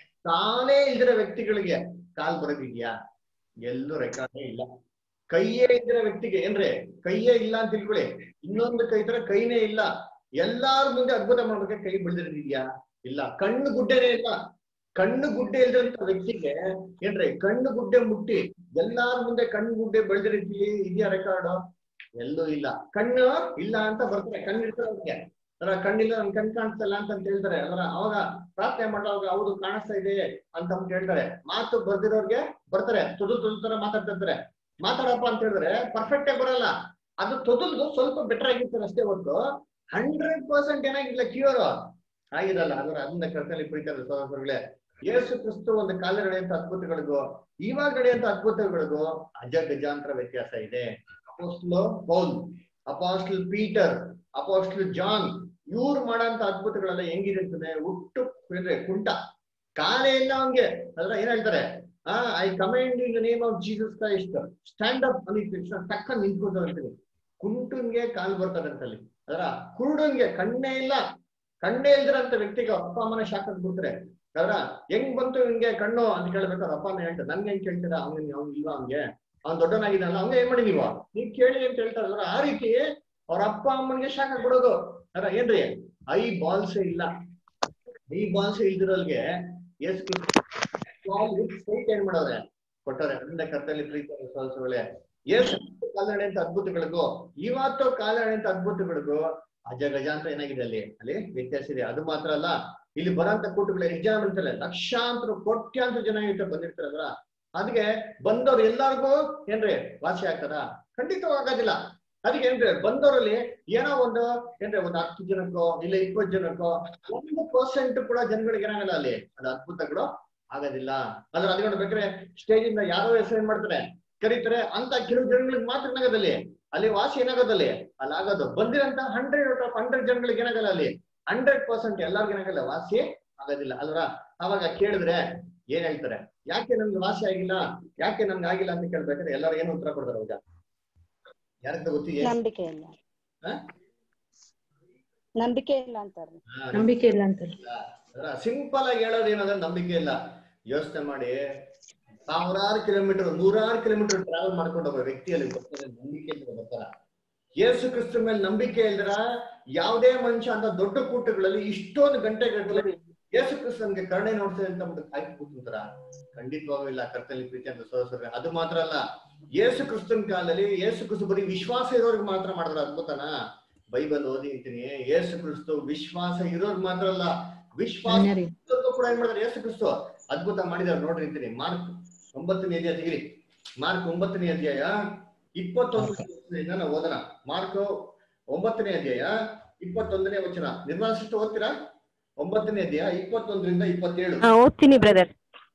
ಕಾಲೇ ಇಲ್ದಿರೋ ವ್ಯಕ್ತಿಗಳಿಗೆ ಕಾಲ್ ಬರೋದಿದ್ಯಾ ಎಲ್ಲೂ ರೆಕಾರ್ಡೇ ಇಲ್ಲ ಕೈಯೇ ಇದ್ದಿರೋ ವ್ಯಕ್ತಿಗೆ ಏನ್ರಿ ಕೈಯೇ ಇಲ್ಲ ಅಂತ ತಿಳ್ಕೊಳ್ಳಿ ಇನ್ನೊಂದು ಕೈ ತರ ಕೈನೇ ಇಲ್ಲ ಎಲ್ಲಾರ ಮುಂದೆ ಅದ್ಭುತ ಮಾಡ್ಬೇಕು ಕೈ ಬೆಳೆದಿರೋದಿದ್ಯಾ ಇಲ್ಲ ಕಣ್ಣು ಗುಡ್ಡೆನೇ ಇಲ್ಲ ಕಣ್ಣು ಗುಡ್ಡೆ ಇಲ್ದಂತ ವ್ಯಕ್ತಿಗೆ ಏನ್ರಿ ಕಣ್ಣು ಗುಡ್ಡೆ ಮುಟ್ಟಿ ಎಲ್ಲಾರ ಮುಂದೆ ಕಣ್ಣು ಗುಡ್ಡೆ ಬೆಳೆದ ರೀತಿ ಇದೆಯಾ ರೆಕಾರ್ಡ್ ಎಲ್ಲೂ ಇಲ್ಲ ಕಣ್ಣು ಇಲ್ಲ ಅಂತ ಬರ್ತಾರೆ ಕಣ್ಣು ಇರ್ತದೆ ಅವ್ರಿಗೆ ಅದರ ಕಣ್ಣಿಲ್ಲ ನನ್ ಕಣ್ ಕಾಣಿಸ್ತಲ್ಲ ಅಂತ ಅಂತ ಹೇಳ್ತಾರೆ ಅದರ ಅವಾಗ ಪ್ರಾರ್ಥನೆ ಮಾಡುವಾಗ ಹೌದು ಕಾಣಿಸ್ತಾ ಇದೆ ಅಂತ ಅಂದ್ಬಿಟ್ಟು ಹೇಳ್ತಾರೆ ಮಾತು ಬರ್ದಿರೋರ್ಗೆ ಬರ್ತಾರೆ ತುದು ತುದು ತರ ಮಾತಾಡ್ತಿರ್ತಾರೆ ಮಾತಾಡಪ್ಪ ಅಂತ ಹೇಳಿದ್ರೆ ಪರ್ಫೆಕ್ಟ್ ಆಗಿ ಬರಲ್ಲ ಅದು ತೊದಲ್ದು ಸ್ವಲ್ಪ ಬೆಟರ್ ಆಗಿರ್ತಾರೆ ಅಷ್ಟೇ ಹೊತ್ತು ಹಂಡ್ರೆಡ್ ಪರ್ಸೆಂಟ್ ಏನಾಗಿಲ್ಲ ಕ್ಯೂರ್ ಆಗಿರಲ್ಲ ಅದರ ಅದನ್ನ ಕರ್ತನಲ್ಲಿ ಪ್ರೀತಿಯಾದ ಸಹೋದರಗಳೇ ಯೇಸು ಕ್ರಿಸ್ತು ಒಂದು ಕಾಲ ನಡೆಯುವಂತ ಅದ್ಭುತಗಳಿಗೂ ಇವಾಗ ನಡೆಯುವಂತ ಅದ್ಭುತಗಳಿಗೂ ಅಜ ಗಜಾಂತರ ವ್ಯತ್ಯಾಸ ಇದೆ apostle Paul apostle Peter apostle John ಇವ್ರು ಮಾಡಂತ ಅದ್ಭುತಗಳೆಲ್ಲ ಹೆಂಗಿರ್ತದೆ ಹುಟ್ಟು ಅಂದ್ರೆ ಕುಂಟ ಕಾಲೇ ಇಲ್ಲ ಅವನ್ಗೆ ಅದ್ರ ಏನ್ ಹೇಳ್ತಾರೆ ಆ I command in the name of Jesus Christ stand up ಅಂದಿದ ತಕ್ಷಣ ಟಕ್ಕ ನಿಂತ್ಕೊಂಡು ಅಂತೀನಿ ಕುಂಟನ್ಗೆ ಕಾಲ್ ಬರ್ತದೆ ಅಂತಲ್ಲಿ ಅದರ ಕುರುಡನ್ಗೆ ಕಣ್ಣೇ ಇಲ್ಲ ಕಣ್ಣೇ ಇಲ್ದಿರಂತ ವ್ಯಕ್ತಿಗೆ ಅಪ್ಪ ಅಮ್ಮನ ಶಾಕ್ ಬಿಡ್ತಾರೆ ಅದ್ರ ಹೆಂಗ್ ಬಂತು ನಿನ್ಗೆ ಕಣ್ಣು ಅಂತ ಕೇಳ್ಬೇಕಾದ್ರೆ ಅಪ್ಪ ಅಮ್ಮ ಹೇಳ್ತಾರೆ ನನ್ಗೆ ಹೆಂಗ್ ಕೇಳ್ತೀರಾ ಅವ್ನಿಗೆ ಅವ್ನ್ ಇಲ್ವಾ ಅವ್ನಿಗೆ ಅವ್ನ್ ದೊಡ್ಡನಾಗಿದ್ದಾನಲ್ಲ ಅವ್ನಿಗೆ ಏನ್ ಮಾಡಿ ನೀವು ನೀವ್ ಕೇಳಿ ಅಂತ ಹೇಳ್ತಾರೆ ಅದ್ರ ಆ ರೀತಿ ಅವ್ರ ಅಪ್ಪ ಅಮ್ಮನಿಗೆ ಶಾಕ್ ಆಗ್ಬಿಡೋದು ಅದ್ರ ಏನ್ರಿ ಐ ಬಾಲ್ಸ್ ಇಲ್ಲ ಐ ಬಾಲ್ಸ್ ಇಲ್ದಿರೋಲ್ಗೆ ಎಸ್ ಏನ್ ಮಾಡೋರೆ ಕೊಟ್ಟವ್ರೆ ಅದರಿಂದ ಕರ್ತಲ್ಲಿ ಪ್ರೀತಿ ಸೋಲ್ಸೋಳೆ ಎಸ್ ಕಾಲ ನಡೆಯಂತ ಅದ್ಭುತಗಳಿಗೂ ಇವತ್ತು ಕಾಲ ನಡೆಯಂತ ಅದ್ಭುತಗಳಿಗೂ ಅಜ ಗಜ ಅಂತ ಏನಾಗಿದೆ ಅಲ್ಲಿ ಅಲ್ಲಿ ವ್ಯತ್ಯಾಸ ಇದೆ ಅದು ಮಾತ್ರ ಅಲ್ಲ ಇಲ್ಲಿ ಬರೋಂತ ಕೂಟಗಳು ಎಕ್ಸಾಮ್ ಲಕ್ಷಾಂತರ ಕೋಟ್ಯಾಂತರ ಜನ ಇಟ್ಟು ಬಂದಿರ್ತಾರಲ್ಲ ಅದಕ್ಕೆ ಬಂದವ್ರು ಎಲ್ಲಾರ್ಗೂ ಏನ್ರಿ ವಾಸಿ ಆಗ್ತಾರ ಖಂಡಿತವಾಗೋದಿಲ್ಲ ಅದಕ್ಕೆ ಏನ್ರಿ ಬಂದವರಲ್ಲಿ ಏನೋ ಒಂದು ಏನ್ರಿ ಒಂದು ಹತ್ತು ಜನಕ್ಕೋ ಇಲ್ಲ ಇಪ್ಪತ್ತು ಜನಕ್ಕೋ ಒಂದು ಪರ್ಸೆಂಟ್ ಕೂಡ ಜನಗಳಿಗೆ ಏನಾಗಲ್ಲ ಅಲ್ಲಿ ಅದು ಅದ್ಭುತಗಳು ಆಗೋದಿಲ್ಲ ಅದ್ರ ಅದಕ್ಕೆ ಬೇಕಾದ್ರೆ ಸ್ಟೇಜ್ ಇಂದ ಯಾರೋ ಹೆಸರು ಏನ್ ಮಾಡ್ತಾರೆ ಕರೀತಾರೆ ಅಂತ ಕೆಲವು ಜನಗಳಿಗೆ ಮಾತ್ರ ಏನಾಗೋದಲ್ಲಿ ಅಲ್ಲಿ ವಾಸಿ ಏನಾಗೋದಲ್ಲಿ ಅಲ್ಲಿ ಆಗೋದು ಬಂದಿರಂತ ಹಂಡ್ರೆಡ್ ಔಟ್ ಆಫ್ ಹಂಡ್ರೆಡ್ ಜನಗಳಿಗೆ ಏನಾಗಲ್ಲ ಅಲ್ಲಿ ಹಂಡ್ರೆಡ್ ಪರ್ಸೆಂಟ್ ಎಲ್ಲರಿಗೂ ಏನಾಗಲ್ಲ ವಾಸಿ ಆಗೋದಿಲ್ಲ ಅಲ್ವರ ಅವಾಗ ಕೇಳಿದ್ರೆ ಏನ್ ಹೇಳ್ತಾರೆ ಯಾಕೆ ನಮ್ಗೆ ವಾಸಿ ಆಗಿಲ್ಲ ಯಾಕೆ ನಮ್ಗೆ ಆಗಿಲ್ಲ ಅಂತ ಕೇಳ್ಬೇಕಾದ್ರೆ ಎಲ್ಲರೂ ಏನು ಉತ್ತರ ಕೊಡ್ತಾರೆ ಅವಾಗ ಯಾರಿಗೆ ಗೊತ್ತಿ ನಂಬಿಕೆ ಇಲ್ಲ ನಂಬಿಕೆ ಇಲ್ಲ ಅಂತಾರೆ ನಂಬಿಕೆ ಇಲ್ಲ ಅಂತ ಸಿಂಪಲ್ ಆಗಿ ಹೇಳೋದು ಏನಂದ್ರೆ ನಂಬಿಕೆ ಇಲ್ಲ ಯೋಚನೆ ಮಾಡಿ ಸಾವಿರಾರು ಕಿಲೋಮೀಟರ್ ನೂರಾರು ಕಿಲೋಮೀಟರ್ ಟ್ರಾವೆಲ್ ಮಾಡ್ಕೊಂಡು ಒಬ್ಬ ವ್ಯಕ್ತಿಯಲ್ಲಿ ಬರ್ತಾರೆ ನಂಬಿಕೆ ಇಲ್ದಿರ ಬರ್ತಾರ ಯೇಸು ಕ್ರಿಸ್ತ ಮೇಲೆ ನಂಬಿಕೆ ಇಲ್ದಿರ ಯಾವುದೇ ಮನುಷ್ಯ ಅಂತ ದೊಡ್ಡ ಕೂಟಗಳಲ್ಲಿ ಇಷ್ಟೊಂದು ಗಂಟೆಗಳಲ್ಲಿ ಯೇಸು ಕ್ರಿಸ್ತನ್ಗೆ ಕರುಣೆ ನೋಡ್ತದೆ ಅಂತ ಒಂದು ಕಾಯ್ದು ಕೂತಿರ್ತಾರ ಖಂಡಿತವಾಗೂ ಇಲ್ಲ ಕರ್ತಲ್ಲಿ ಪ್ರೀತಿ ಅಂತ ಸೋದರ ಅದು ಮಾತ್ರ ಅಲ್ಲ ಯೇಸು ಕ್ರಿಸ್ತನ್ ಕಾಲದಲ್ಲಿ ಯೇಸು ಕ್ರಿಸ್ತು ಬರೀ ವಿಶ್ವಾಸ ಇರೋರಿಗೆ ಮಾತ್ರ ಮಾಡಿದ್ರ ಅದ್ಭುತನ ಬೈಬಲ್ ಓದಿ ಅಂತೀನಿ ಯೇಸು ಕ್ರಿಸ್ತು ವಿಶ್ವಾಸ ಇರೋರ್ಗ್ ಮಾತ್ರ ಅಲ್ಲ ವಿಶ್ವಾಸ ಇರೋರ್ಗೂ ಕೂಡ ಏನ್ ಮಾಡಿದಾರೆ ಯೇಸು ಕ್ರಿಸ್ತು ಅದ್ಭುತ ಮಾಡಿದಾರೆ ನೋಡ್ರಿ ಅಂತೀನಿ ಮಾರ್ಕ್ ಒಂಬತ್ತನೇ ಅಧ್ಯಾಯ ತೆಗಿರಿ ಮಾರ್ಕ್ ಒಂಬತ್ತನೇ ಅಧ್ಯಾಯ ಇಪ್ಪತ್ತೊಂದು ವಚನದಿಂದ ನಾವು ಓದೋಣ ಮಾರ್ಕ್ ಒಂಬತ್ತನೇ ಅಧ್ಯಾಯ ಇಪ್ಪತ್ತೊಂದನೇ ವಚನ ನಿರ್ಮಾಣಿಸಿಟ್ಟು ಓದ್ತೀರಾ ಒಂಬತ್ತನೇ ಅಧ್ಯಾಯ ಇಪ್ಪತ್ತೊಂದರಿಂದ ಇಪ್ಪತ್ತೇಳು ಹಾ ಓದ್ತೀನಿ ಬ್ರದರ್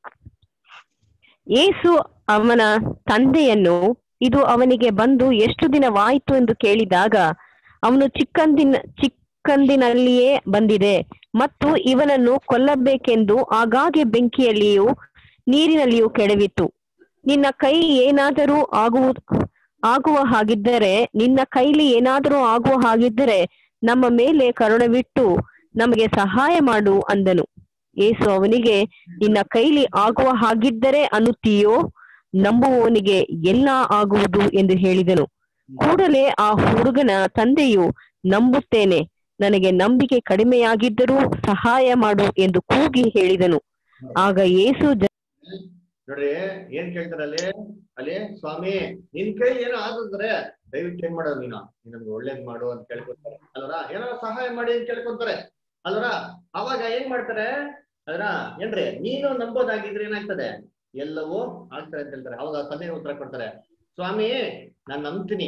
ಯೇಸು ಅವನ ತಂದೆಯನ್ನು ಇದು ಅವನಿಗೆ ಬಂದು ಎಷ್ಟು ದಿನವಾಯಿತು ಎಂದು ಕೇಳಿದಾಗ ಅವನು ಚಿಕ್ಕಂದಿನ ಚಿಕ್ಕಂದಿನಲ್ಲಿಯೇ ಬಂದಿದೆ ಮತ್ತು ಇವನನ್ನು ಕೊಲ್ಲಬೇಕೆಂದು ಆಗಾಗ್ಗೆ ಬೆಂಕಿಯಲ್ಲಿಯೂ ನೀರಿನಲ್ಲಿಯೂ ಕೆಡವಿತು ನಿನ್ನ ಕೈ ಏನಾದರೂ ಆಗುವ ಆಗುವ ಹಾಗಿದ್ದರೆ ನಿನ್ನ ಕೈಲಿ ಏನಾದರೂ ಆಗುವ ಹಾಗಿದ್ದರೆ ನಮ್ಮ ಮೇಲೆ ಕರುಣವಿಟ್ಟು ನಮಗೆ ಸಹಾಯ ಮಾಡು ಅಂದನು ಯೇಸು ಅವನಿಗೆ ನಿನ್ನ ಕೈಲಿ ಆಗುವ ಹಾಗಿದ್ದರೆ ಅನ್ನುತ್ತೀಯೋ ನಂಬುವವನಿಗೆ ಎಲ್ಲ ಆಗುವುದು ಎಂದು ಹೇಳಿದನು ಕೂಡಲೇ ಆ ಹುಡುಗನ ತಂದೆಯು ನಂಬುತ್ತೇನೆ ನನಗೆ ನಂಬಿಕೆ ಕಡಿಮೆಯಾಗಿದ್ದರೂ ಸಹಾಯ ಮಾಡು ಎಂದು ಕೂಗಿ ಹೇಳಿದನು ಆಗ ಯೇಸು ಜ- ನೋಡ್ರಿ ಏನ್ ಕೇಳ್ತಾರೆ ಅಲ್ಲಿ ಅಲ್ಲಿ ಸ್ವಾಮಿ ನಿನ್ ಕೈ ಏನೋ ಆಗಿದ್ರೆ ದಯವಿಟ್ಟು ಏನ್ ಮಾಡೋದು ನೀನು ನೀನ್ ನಮ್ಗೆ ಒಳ್ಳೇದ್ ಮಾಡು ಅಂತ ಕೇಳ್ಕೊತಾರೆ ಅಲ್ವರ ಏನೋ ಸಹಾಯ ಮಾಡಿ ಅಂತ ಕೇಳ್ಕೊಂತಾರೆ ಅಲ್ವರ ಅವಾಗ ಏನ್ ಮಾಡ್ತಾರೆ ಅದ್ರ ಏನ್ರಿ ನೀನು ನಂಬೋದಾಗಿದ್ರೆ ಏನಾಗ್ತದೆ ಎಲ್ಲವೂ ಆಗ್ತದೆ ಅಂತ ಹೇಳ್ತಾರೆ ಅವಾಗ ತಂದೆ ಉತ್ತರ ಕೊಡ್ತಾರೆ ಸ್ವಾಮಿ ನಾನ್ ನಂಬ್ತೀನಿ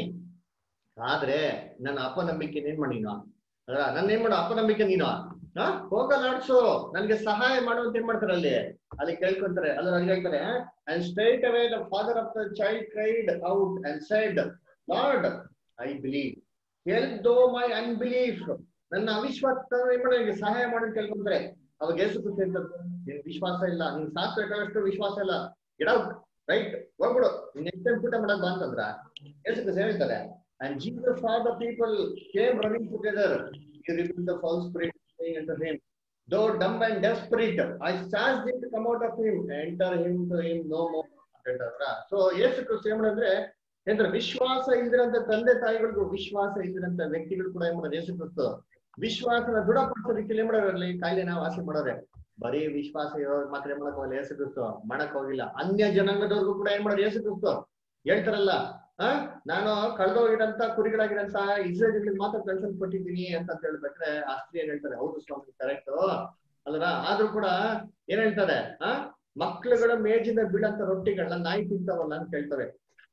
ಆದ್ರೆ ನನ್ನ ಅಪನಂಬಿಕೆ ಏನ್ ಮಾಡಿ ನೀನು ಅದ್ರ ನನ್ನ ಏನ್ ಮಾಡೋ ಅಪನಂಬಿಕೆ ನೀನು ಹಾ ಹೋಗಲಾಡ್ಸು ನನ್ಗೆ ಸಹಾಯ ಮಾಡು ಅಂತ ಏನ್ ಮಾಡ್ತಾರೆ ಅಲ್ಲಿ ಅಲ್ಲಿ ಕೇಳ್ಕೊಂತಾರೆ ಅಲ್ಲ ಅಲ್ಲಿ ಹೇಳ್ತಾರೆ and straight away the father of the child cried out and said Lord I believe help thou my unbelief ನನ್ನ ಅವಿಶ್ವಾಸ ಏನ್ ಮಾಡಿ ನನಗೆ ಸಹಾಯ ಮಾಡು ಅಂತ ಕೇಳ್ಕೊಂತಾರೆ ಅವಾಗ ಯೇಸು ಕ್ರಿಸ್ತ ಹೇಳ್ತಾರೆ ನಿನ್ ವಿಶ್ವಾಸ ಇಲ್ಲ ನಿನ್ ಶಾಸ್ತ್ರ ಬೇಕಾದಷ್ಟು ವಿಶ್ವಾಸ ಇಲ್ಲ ಔಟ್ ರೈಟ್ ಹೋಗ್ಬಿಡು ನಿನ್ ನೆಕ್ಸ್ಟ್ ಟೈಮ್ ಊಟ ಮಾಡಕ್ ಬಾ ಅಂತಂದ್ರ ಯೇಸು ಕ್ರಿಸ್ತ ಹೇಳ್ತಾರೆ and Jesus saw the people came running together he rebuked the false spirit saying unto him though dumb and desperate I charged him to come out of him enter him to him no more ಅಂತ ಹೇಳ್ತಾರ so ಯೇಸು ಕ್ರಿಸ್ತ ಏನ್ ಮಾಡಿದ್ರೆ ಏನಂದ್ರೆ ವಿಶ್ವಾಸ ಇಲ್ದಿರಂತ ತಂದೆ ತಾಯಿಗಳಿಗೂ ವಿಶ್ವಾಸ ಇಲ್ದಿರಂತ ವ್ಯಕ್ತಿಗಳು ಕೂಡ ಏನ್ ಮಾಡೋದು ಯೇಸು ಕ್ರಿಸ್ತ ವಿಶ್ವಾಸನ ದೃಢಪಡಿಸೋ ರೀತಿಯಲ್ಲಿ ಏನ್ ಮಾಡೋರಲ್ಲಿ ಕಾಯಿಲೆನ ವಾಸಿ ಮಾಡೋರೆ ಬರೀ ವಿಶ್ವಾಸ ಇರೋರು ಮಾತ್ರ ಏನ್ ಮಾಡಕ್ ಹೋಗಿಲ್ಲ ಯೇಸು ಕ್ರಿಸ್ತ ಮಾಡಕ್ ಹೋಗಿಲ್ಲ ಅನ್ಯ ಜನಾಂಗದವ್ರಿಗೂ ಕೂಡ ಏನ್ ಮಾಡೋದು ಯೇಸು ಕ್ರಿಸ್ತ ಹೇಳ್ತಾರಲ್ಲ ಆ ನಾನು ಕಳೆದೋಗಿರಂತ ಕುರಿಗಳಾಗಿರಂತ ಇಸ್ರೇಲ್ಗಳಿಗೆ ಮಾತ್ರ ಕಳ್ಸಲ್ಪಟ್ಟಿದ್ದೀನಿ ಅಂತ ಅಂತ ಹೇಳ್ಬೇಕಾದ್ರೆ ಆ ಸ್ತ್ರೀ ಏನ್ ಹೇಳ್ತಾರೆ ಹೌದು ಸ್ವಾಮಿ ಕರೆಕ್ಟ್ ಅಲ್ರ ಆದ್ರೂ ಕೂಡ ಏನ್ ಹೇಳ್ತಾರೆ ಆ ಮಕ್ಳುಗಳ ಮೇಜಿಂದ ಬೀಳಂತ ರೊಟ್ಟಿಗಳನ್ನ ನಾಯಿ ತಿಂತಾವಲ್ಲ ಅಂತ ಹೇಳ್ತಾರೆ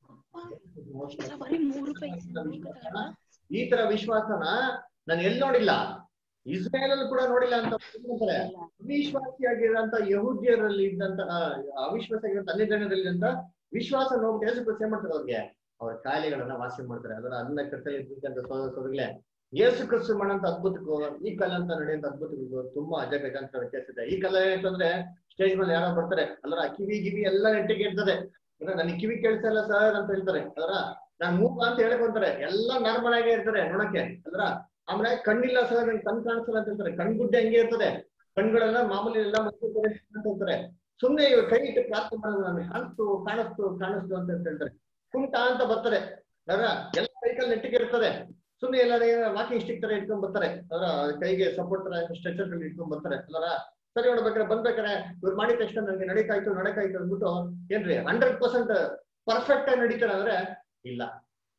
ಈ ತರ ವಿಶ್ವಾಸನ ನಾನು ಎಲ್ಲಿ ನೋಡಿಲ್ಲ ಇಸ್ರೇಲ್ ಅಲ್ಲಿ ಕೂಡ ನೋಡಿಲ್ಲ ಅಂತ ಹೇಳ್ತಾರೆ ಅವಿಶ್ವಾಸಿಯಾಗಿರಂತ ಯಹೂದ್ಯರಲ್ಲಿ ಇದ್ದಂತ ಆ, ಅವಿಶ್ವಾಸಿಯಾಗಿರಂತ ಅನ್ಯ ಜನರಲ್ಲಿದ್ದಂತ ವಿಶ್ವಾಸ ನೋಡ್ಬಿಟ್ಟು ಯೇಸು ಕ್ರಿಸ್ತ ಏನ್ ಮಾಡ್ತಾರೆ ಅವ್ರಿಗೆ ಅವ್ರ ಕಾಯಿಲೆಗಳನ್ನ ವಾಸಿ ಮಾಡ್ತಾರೆ ಅದರ ಅದನ್ನ ಕರ್ತಲ್ಲಿ ಇದ್ದಂತ ಸೋದರ ಸೋದರಿಗಳೇ ಯೇಸು ಕ್ರಿಸ್ತು ಮಾಡಂತ ಅದ್ಭುತಕ್ಕೂ ಈ ಕಾಲ ಅಂತ ನಡೆಯುವಂತ ಅದ್ಭುತಕ್ಕೂ ತುಂಬಾ ಅಜಗಜಾಂತ ವ್ಯತ್ಯಾಸ ಇದೆ ಈ ಕಾಲ ಏನಂತಂದ್ರೆ ಸ್ಟೇಜ್ ಮೇಲೆ ಯಾರೋ ಬರ್ತಾರೆ ಅಲ್ಲರ ಕಿವಿ ಗಿವಿ ಎಲ್ಲ ನೆಟ್ಟಿಗೆ ಇರ್ತದೆ ಅಂದ್ರೆ ನನಗೆ ಕಿವಿ ಕೇಳಿಸ್ತಾ ಇಲ್ಲ ಸರ್ ಅಂತ ಹೇಳ್ತಾರೆ ಅದರ ನಾನ್ ಮೂಗ ಅಂತ ಹೇಳ್ಕೊಂತಾರೆ ಎಲ್ಲ ನಾರ್ಮಲ್ ಆಗೇ ಇರ್ತಾರೆ ನೋಡಕ್ಕೆ ಅಲ್ರ ಆಮೇಲೆ ಕಣ್ಣಿಲ್ಲ ಸರ್ ನನ್ ಕಣ್ ಕಾಣಿಸಲ್ಲ ಅಂತ ಹೇಳ್ತಾರೆ ಕಣ್ಗುಡ್ಡೆ ಹಂಗೆ ಇರ್ತದೆ ಕಣ್ಗಳೆಲ್ಲ ಮಾಮೂಲಿ ಎಲ್ಲ ಮತ್ತೆ ಅಂತ ಹೇಳ್ತಾರೆ ಸುಮ್ನೆ ಇವ್ರು ಕೈ ಇಟ್ಟು ಪ್ರಾರ್ಥನೆ ಮಾಡೋದು ನಮಗೆ ಕಾಣಿಸ್ತು ಕಾಣಿಸ್ತು ಕಾಣಿಸ್ತು ಅಂತ ಹೇಳ್ತಾರೆ ಕುಂಟ ಅಂತ ಬರ್ತಾರೆ ಅದರ ಎಲ್ಲ ಕೈಕಲ್ ನೆಟ್ಟಿಗೆ ಇರ್ತದೆ ಸುಮ್ನೆ ಎಲ್ಲ ವಾಕಿಂಗ್ ಸ್ಟಿಕ್ ತರ ಇಟ್ಕೊಂಡ್ ಬರ್ತಾರೆ ಅದರ ಕೈಗೆ ಸಪೋರ್ಟ್ ತರ ಸ್ಟ್ರೆಚರ್ ಗಳು ಇಟ್ಕೊಂಡ್ ಬರ್ತಾರೆ ಅಲ್ಲರ ಸರಿ ನೋಡ್ಬೇಕಾರೆ ಬಂದ್ಬೇಕಾರೆ ಇವ್ರು ಮಾಡಿದ ತಕ್ಷಣ ನನಗೆ ನಡೀತಾಯ್ತು ನಡಕಾಯ್ತು ಅಂದ್ಬಿಟ್ಟು ಏನ್ರಿ ಹಂಡ್ರೆಡ್ ಪರ್ಸೆಂಟ್ ಪರ್ಫೆಕ್ಟ್ ಆಗಿ ನಡೀತಾರೆ ಅಂದ್ರೆ ಇಲ್ಲ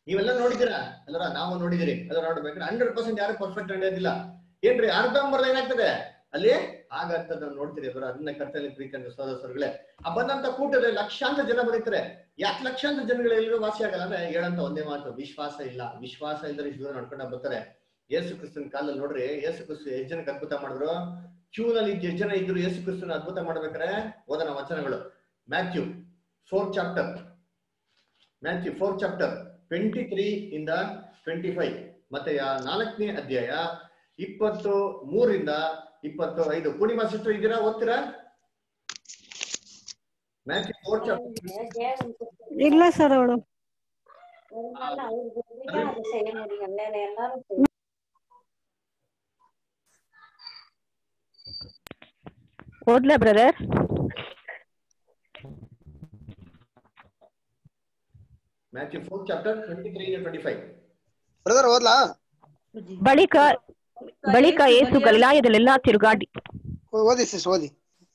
ನೀವೆಲ್ಲ ನೋಡಿದ್ದೀರಾ ಅಲ್ರ ನಾವು ನೋಡಿದಿರಿ ಅದರ ನೋಡ್ಬೇಕಾದ್ರೆ ಹಂಡ್ರೆಡ್ ಪರ್ಸೆಂಟ್ ಯಾರು ಪರ್ಫೆಕ್ಟ್ ನಡೆಯೋದಿಲ್ಲ ಏನ್ರಿ ಅರ್ಧಂಬರ್ಧ ಏನಾಗ್ತದೆ ಅಲ್ಲಿ ಆಗಂತದ್ ನಾವು ನೋಡ್ತೀರಿ ಅದರ ಅದನ್ನ ಕರ್ತಲ್ಲಿ ಪ್ರೀತಿ ಅಂತ ಸಹೋದರಗಳೇ ಆ ಬಂದಂತ ಕೂಟದಲ್ಲಿ ಲಕ್ಷಾಂತರ ಜನ ಬರೀತಾರೆ ಯಾಕೆ ಲಕ್ಷಾಂತರ ಜನಗಳು ಎಲ್ಲರೂ ವಾಸಿ ಆಗಲ್ಲ ಅಂದ್ರೆ ಹೇಳಂತ ಒಂದೇ ಮಾತು ವಿಶ್ವಾಸ ಇಲ್ಲ ವಿಶ್ವಾಸ ಇಲ್ಲದ್ರೆ ಜೀವನ ನಡ್ಕೊಂಡ ಬರ್ತಾರೆ ಯೇಸು ಕ್ರಿಸ್ತನ ಕಾಲದಲ್ಲಿ ನೋಡ್ರಿ ಯೇಸು ಕ್ರಿಸ್ತು ಎಷ್ಟು ಜನಕ್ಕೆ ಅದ್ಭುತ ಮಾಡಿದ್ರು ಕ್ಯೂನಲ್ಲಿ ಎಷ್ಟು ಜನ ಇದ್ರು ಯೇಸು ಕ್ರಿಸ್ತನ ಅದ್ಭುತ ಮಾಡ್ಬೇಕಾರೆ ಓದನ ವಚನಗಳು Matthew four chapter Matthew four chapter twenty three ಇಂದ ಟ್ವೆಂಟಿ ಫೈವ್ ಮತ್ತೆ ಆ ನಾಲ್ಕನೇ ಅಧ್ಯಾಯ ಇಪ್ಪತ್ತು ಮೂರಿಂದ ಇಪ್ಪತ್ತು ಐದು ಪೂರ್ಣಿಮಾ ಸಿಸ್ಟರ್ ಇದ್ದೀರಾ ಓದ್ತೀರಾ ಮ್ಯಾಥ್ಯೂ ಫೋರ್ ಚಾಪ್ಟರ್ ಇಲ್ಲ ಸರ್ ಅವಳು ಓದ್ಲಾ brother Matthew four chapter twenty three ಇಂದ ಟ್ವೆಂಟಿ ಫೈವ್ ಬ್ರದರ್ ಓದ್ಲಾ ಬಳಿಕ ಬಳಿಕ ಏಸು ಗಲಿಲಾಯದಲ್ಲೆಲ್ಲ ತಿರುಗಾಡಿ ಓ- ಓದಿ ಸಿಸ್ ಓದಿ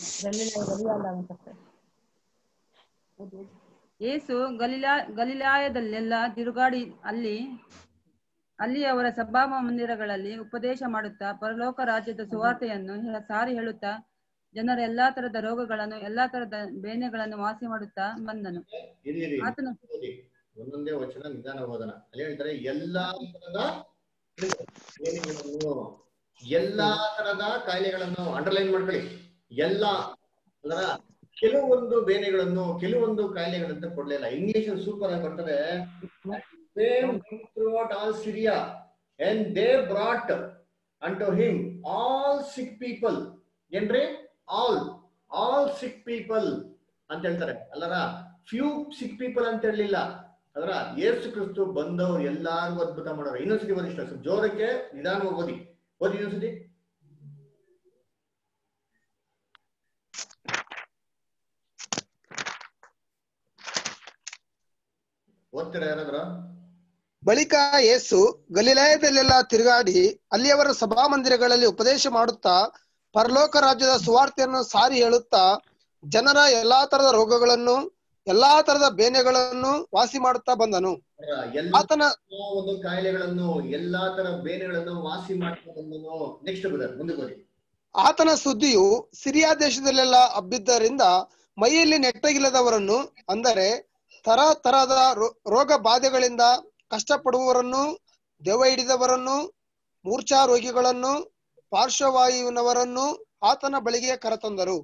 ಯೇಸು ಗಲಿಲಾ ಗಲಿಲಾಯದಲ್ಲೆಲ್ಲ ತಿರುಗಾಡಿ ಅಲ್ಲಿ ಅಲ್ಲಿ ಅವರ ಸಭಾ ಮಂದಿರಗಳಲ್ಲಿ ಉಪದೇಶ ಮಾಡುತ್ತಾ ಪರಲೋಕ ರಾಜ್ಯದ ಸುವಾರ್ತೆಯನ್ನು ಹೇ- ಸಾರಿ ಹೇಳುತ್ತಾ ಜನರ ಎಲ್ಲಾ ತರದ ರೋಗಗಳನ್ನು ಎಲ್ಲಾ ತರದ ಬೇನೆಗಳನ್ನು ವಾಸಿ ಮಾಡುತ್ತಾ ಬಂದನು ಇರಿ ಇರಿ ಆತನು ಓದಿ ಒಂದೊಂದೇ ವಚನ ನಿಧಾನ ಓದನ ಅಲ್ಲಿ ಹೇಳ್ತಾರೆ ಎಲ್ಲಾ ತರದ ಬೇನೆಗಳನ್ನು ಎಲ್ಲಾ ತರದ ಕಾಯಿಲೆಗಳನ್ನು ಅಂಡರ್ಲೈನ್ ಮಾಡ್ಕೊಳ್ಳಿ ಎಲ್ಲಾ ಅದರ ಕೆಲವೊಂದು ಬೇನೆಗಳನ್ನು ಕೆಲವೊಂದು ಕಾಯಿಲೆಗಳಂತ ಕೊಡ್ಲಿಲ್ಲ ಇಂಗ್ಲಿಷ್ ಸೂಪರ್ ಆಗಿ ಬರ್ತದೆ throughout all Syria and they brought unto him all sick people ಏನ್ರಿ ಆಲ್ ಆಲ್ ಸಿಕ್ ಪೀಪಲ್ ಅಂತ ಹೇಳ್ತಾರೆ ಅಲ್ಲರ ಫ್ಯೂ ಸಿಕ್ ಪೀಪಲ್ ಅಂತ ಹೇಳಲಿಲ್ಲ ಅದರ ಯೇಸು ಕ್ರಿಸ್ತು ಬಂದವ್ರು ಎಲ್ಲಾರ್ಗು ಅದ್ಭುತ ಮಾಡೋರು ಇನ್ನೊಂದ್ಸತಿ ಓದಿ ಇಷ್ಟ ಸ್ವಲ್ಪ ಜೋರಕ್ಕೆ ನಿಧಾನವಾಗಿ ಓದಿ ಓದಿ ಇನ್ನೊಂದ್ಸತಿ ಓದ್ತೀರಾ ಯಾರಾದ್ರೂ ಬಳಿಕ ಯೇಸು ಗಲಿಲಾಯದಲ್ಲೆಲ್ಲ ತಿರುಗಾಡಿ ಅಲ್ಲಿಯವರ ಸಭಾಮಂದಿರಗಳಲ್ಲಿ ಉಪದೇಶ ಮಾಡುತ್ತಾ ಪರಲೋಕ ರಾಜ್ಯದ ಸುವಾರ್ತೆಯನ್ನು ಸಾರಿ ಹೇಳುತ್ತಾ ಜನರ ಎಲ್ಲಾ ತರದ ರೋಗಗಳನ್ನು ಎಲ್ಲಾ ತರದ ಬೇನೆಗಳನ್ನು ವಾಸಿ ಮಾಡುತ್ತಾ ಬಂದನು ಅದರ ಎಲ್ಲ ಆತನ ಒಂದು ಕಾಯಿಲೆಗಳನ್ನು ಎಲ್ಲಾ ತರ ಬೇನೆಗಳನ್ನು ವಾಸಿ ಮಾಡ್ತಾ ಬಂದನು ನೆಕ್ಸ್ಟ್ ಬ್ರದರ್ ಮುಂದಕ್ಕೆ ಓದಿ ಆತನ ಸುದ್ದಿಯು ಸಿರಿಯಾ ದೇಶದಲ್ಲೆಲ್ಲ ಹಬ್ಬಿದ್ದರಿಂದ ಮೈಯಲ್ಲಿ ನೆಟ್ಟಗಿಲ್ಲದವರನ್ನು ಅಂದರೆ ತರ ತರಹದ ರೋ- ರೋಗ ಬಾಧೆಗಳಿಂದ ಕಷ್ಟಪಡುವವರನ್ನು ದೆವ್ವ ಹಿಡಿದವರನ್ನು ಮೂರ್ಛಾ ರೋಗಿಗಳನ್ನು ಪಾರ್ಶ್ವವಾಯುವಿನವರನ್ನು ಆತನ ಬಳಿಗೆ ಕರೆತಂದರು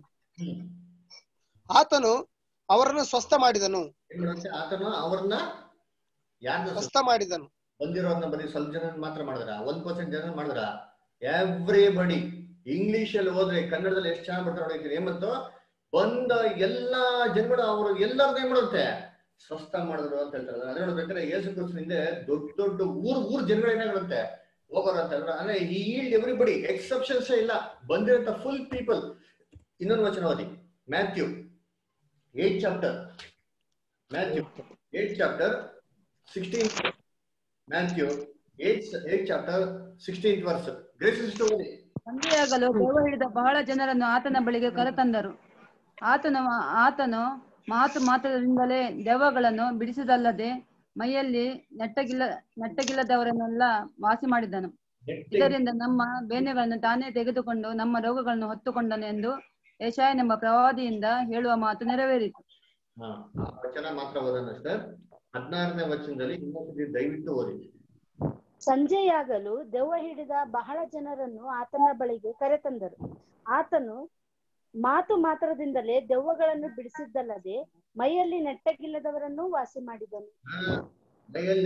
ಆತನು ಅವರನ್ನು ಸ್ವಸ್ಥ ಮಾಡಿದನು ಏನ್ ಮಾಡುತ್ತೆ ಆತನು ಅವ್ರನ್ನ ಯಾರನ್ನ ಸ್ವಸ್ಥ ಮಾಡಿದನು ಬಂದಿರೋರ್ನ ಬರೀ ಸ್ವಲ್ಪ ಜನ ಮಾತ್ರ ಮಾಡಿದ್ರ ಒಂದ್ ಪರ್ಸೆಂಟ್ ಜನ ಮಾಡಿದ್ರ ಎವ್ರಿಬಡಿ ಇಂಗ್ಲಿಷ್ ಅಲ್ಲಿ ಹೋದ್ರೆ ಕನ್ನಡದಲ್ಲಿ ಎಷ್ಟು ಚೆನ್ನಾಗಿ ಬರ್ತಾರೆ ನೋಡಿದ್ದೀನಿ ಏಮಂತು ಬಂದ ಎಲ್ಲಾ ಜನಗಳು ಅವರು ಎಲ್ಲರನ್ನ ಏನ್ ಮಾಡುತ್ತೆ ಸ್ವಸ್ಥ ಮಾಡಿದ್ರು ಅಂತ ಹೇಳ್ತಾರೆ ಅದೇ ನೋಡ್ಬೇಕಾದ್ರೆ ಯೇಸು ಕ್ರಿಸ್ತನ ಹಿಂದೆ ದೊಡ್ಡ ದೊಡ್ಡ ಊರ್ ಊರ್ ಜನಗಳು ಏನಾಗಿರುತ್ತೆ ಹೋಗೋರು ಅಂತ ಹೇಳಿದ್ರೆ ಅಂದ್ರೆ ಈ ಈಲ್ಡ್ ಎವ್ರಿಬಡಿ ಎಕ್ಸೆಪ್ಷನ್ಸ್ ಇಲ್ಲ ಬಂದಿರಂತ ಫುಲ್ ಪೀಪಲ್ ಇನ್ನೊಂದು ವಚನ ಓದಿ Matthew eight chapter Matthew eight chapter sixteen Matthew eight eight chapter sixteen verse Grace ಓದಿ ಸಂಜೆಯಾಗಲು ದೆವ್ವ ಹಿಡಿದ ಬಹಳ ಜನರನ್ನು ಆತನ ಬಳಿಗೆ ಕರೆತಂದರು ಆತನು ಆತನು ಮಾತು ಮಾತ್ರದಿಂದಲೇ ದೆವ್ವಗಳನ್ನು ಬಿಡಿಸಿದಲ್ಲದೆ ಮೈಯಲ್ಲಿ ನೆಟ್ಟಗಿಲ್ಲ ನೆಟ್ಟಗಿಲ್ಲದವರನ್ನೆಲ್ಲ ವಾಸಿ ಮಾಡಿದನು ಇದರಿಂದ ನಮ್ಮ ಬೇನೆಗಳನ್ನು ತಾನೇ ತೆಗೆದುಕೊಂಡು ನಮ್ಮ ರೋಗಗಳನ್ನು ಹೊತ್ತುಕೊಂಡನು ಎಂದು ಯಶಾಯನೆಂಬ ಪ್ರವಾದಿಯಿಂದ ಹೇಳುವ ಮಾತು ನೆರವೇರಿತು ಹಾ ಆ ವಚನ ಮಾತ್ರ ಓದೋಣ ಸರ್ ಹದಿನಾರನೇ ವಚನದಲ್ಲಿ ಇನ್ನೊಂದ್ಸತಿ ದಯವಿಟ್ಟು ಓದಿ ಸಂಜೆಯಾಗಲು ದೆವ್ವ ಹಿಡಿದ ಬಹಳ ಜನರನ್ನು ಆತನ ಬಳಿಗೆ ಕರೆತಂದರು ಆತನು ಮಾತು ಮಾತ್ರದಿಂದಲೇ ದೆವ್ವಗಳನ್ನು ಬಿಡಿಸಿದ್ದಲ್ಲದೆ ಮೈಯಲ್ಲಿ ನೆಟ್ಟಗಿಲ್ಲದವರನ್ನು ವಾಸಿ ಮಾಡಿದನು ಮೈಯಲ್ಲಿ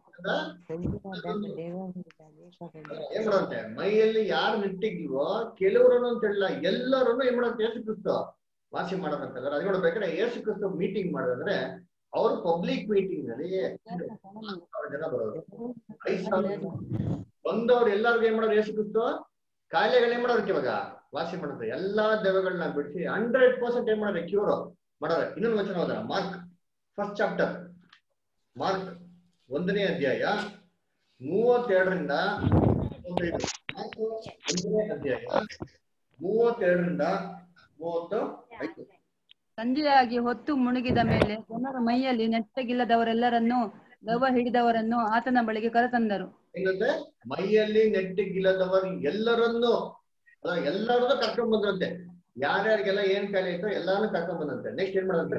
ಏನ್ ಮಾಡುತ್ತೆ ಮೈಯಲ್ಲಿ ಯಾರು ನೆಟ್ಟಿಗಿಲ್ವೋ ಕೆಲವರನ್ನು ಅಂತ ಹೇಳಿಲ್ಲ ಎಲ್ಲರನ್ನು ಏನ್ ಮಾಡುತ್ತೆ ಯೇಸು ಕ್ರಿಸ್ತು ವಾಸಿ ಮಾಡೋದಂತ ಅದೇ ನೋಡ್ಬೇಕಾದ್ರೆ ಯೇಸು ಕ್ರಿಸ್ತು ಮೀಟಿಂಗ್ ಮಾಡೋದಂದ್ರೆ ಅವ್ರು ಪಬ್ಲಿಕ್ ಮೀಟಿಂಗ್ ನಲ್ಲಿ ಸಾವಿರ ಜನ ಬರೋರು ಐದ್ ಸಾವಿರ ಜನ. ಬಂದವ್ರು ಎಲ್ಲಾರ್ಗು ಏನ್ ಮಾಡೋರು ಯೇಸು ಕ್ರಿಸ್ತು ಕಾಯಿಲೆಗಳು ಏನ್ ಮಾಡೋದಕ್ಕೆ ಇವಾಗ ವಾಸಿ ಮಾಡುತ್ತೆ ಎಲ್ಲಾ ದೆವ್ವಗಳನ್ನ ಬಿಡಿಸಿ ಹಂಡ್ರೆಡ್ ಪರ್ಸೆಂಟ್ ಏನ್ ಮಾಡೋದು ಕ್ಯೂರ್ ಮಾಡೋರೆ ಇನ್ನೊಂದು ವಚನ ಹೋದ ಮಾರ್ಕ್ ಫಸ್ಟ್ ಚಾಪ್ಟರ್ ಮಾರ್ಕ್ ಒಂದನೇ ಅಧ್ಯಾಯ ಮೂವತ್ತೆರಡರಿಂದ ಮೂವತ್ತೈದು ಮಾರ್ಕ್ ಒಂದನೇ ಅಧ್ಯಾಯ ಮೂವತ್ತೆರಡರಿಂದ ಮೂವತ್ತು ಐದು ಸಂಜೆಯಾಗಿ ಹೊತ್ತು ಮುಳುಗಿದ ಮೇಲೆ ಜನರು ಮೈಯಲ್ಲಿ ನೆಟ್ಟಗಿಲ್ಲದವರೆಲ್ಲರನ್ನೂ ದೆವ್ವ ಹಿಡಿದವರನ್ನು ಆತನ ಬಳಿಗೆ ಕರೆತಂದರು ಏನಂತೆ ಮೈಯಲ್ಲಿ ನೆಟ್ಟಿಗಿಲ್ಲದವರು ಎಲ್ಲರನ್ನು ಅಲ್ಲ, ಎಲ್ಲರನ್ನು ಕರ್ಕೊಂಡ್ ಬಂದ್ರಂತೆ ಯಾರ್ಯಾರಿಗೆಲ್ಲ ಏನ್ ಕಾಯಿಲೆ ಇತ್ತೋ ಎಲ್ಲಾನು ಕರ್ಕೊಂಡ್ ಬಂದಂತೆ ನೆಕ್ಸ್ಟ್ ಏನ್ ಮಾಡಂತೆ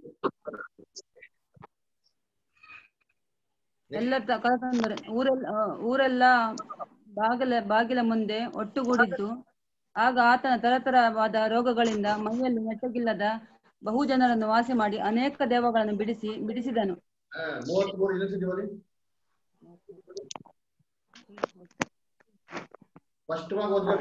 ಎಲ್ಲ ತ- ಕರೆತಂದರು ಊರೆಲ್ಲ ಆ, ಊರೆಲ್ಲ ಬಾಗಿಲ ಬಾಗಿಲ ಮುಂದೆ ಒಟ್ಟುಗೂಡಿದ್ದು ಆಗ ಆತನ ತರತರವಾದ ರೋಗಗಳಿಂದ ಮೈಯಲ್ಲಿ ನೆಟ್ಟಗಿಲ್ಲದ ಬಹು ಜನರನ್ನು ವಾಸಿ ಮಾಡಿ ಅನೇಕ ದೇವಗಳನ್ನು ಬಿಡಿಸಿ ಬಿಡಿಸಿದನು ಮೂವತ್ತ್ ಮೂರು ಇನ್ನೊಂದ್ಸತಿ ಓದಿ ಸ್ಪಷ್ಟವಾಗಿ ಓದ್ಬೇಕು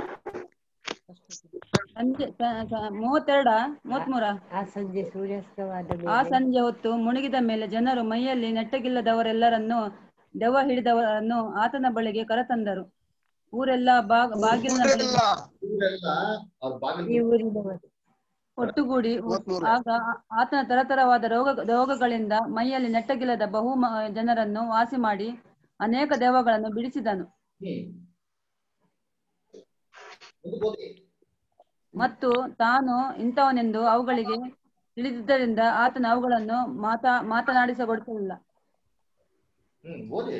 ಸಂಜೆ ಸ- ಸ- ಮೂವತ್ತೆರಡ ಮೂವತ್ಮೂರ ಆ ಸಂಜೆ ಸೂರ್ಯಾಸ್ತವಾದ ಆ ಮೇಲೆ ಸಂಜೆ ಹೊತ್ತು ಮುಳುಗಿದ ಮೇಲೆ ಜನರು ಮೈಯಲ್ಲಿ ನೆಟ್ಟಗಿಲ್ಲದವರೆಲ್ಲರನ್ನು ದೆವ್ವ ಹಿಡಿದವರನ್ನು ಆತನ ಬಳಿಗೆ ಕರೆತಂದರು ಊರೆಲ್ಲ ಬಾಗ ಬಾಗಿಲಿನ ಬಳಿ ಊರೆಲ್ಲ ಅವ್ರ ಈ ಬಾಗಿಲು ಊರಿನವರು ಒಟ್ಟುಗೂಡಿ ಮೂವತ್ಮೂರು. ಆಗ ಆತನ ತರತರವಾದ ರೋಗ ರೋಗಗಳಿಂದ ಮೈಯಲ್ಲಿ ನೆಟ್ಟಗಿಲ್ಲದ ಬಹು ಮ- ಜನರನ್ನು ವಾಸಿ ಮಾಡಿ ಅನೇಕ ದೆವ್ವಗಳನ್ನು ಬಿಡಿಸಿದನು ಹ್ಮ್ ಮುಂದಕ್ಕೆ ಓದಿ. ಮತ್ತು ತಾನು ಇಂಥವನೆಂದು ಅವುಗಳಿಗೆ ತಿಳಿದಿದ್ದರಿಂದ ಆತನು ಅವುಗಳನ್ನು ಮಾತಾ ಮಾತನಾಡಿಸಗೊಡಿಸಲಿಲ್ಲ ಹ್ಮ್ ಓದಿ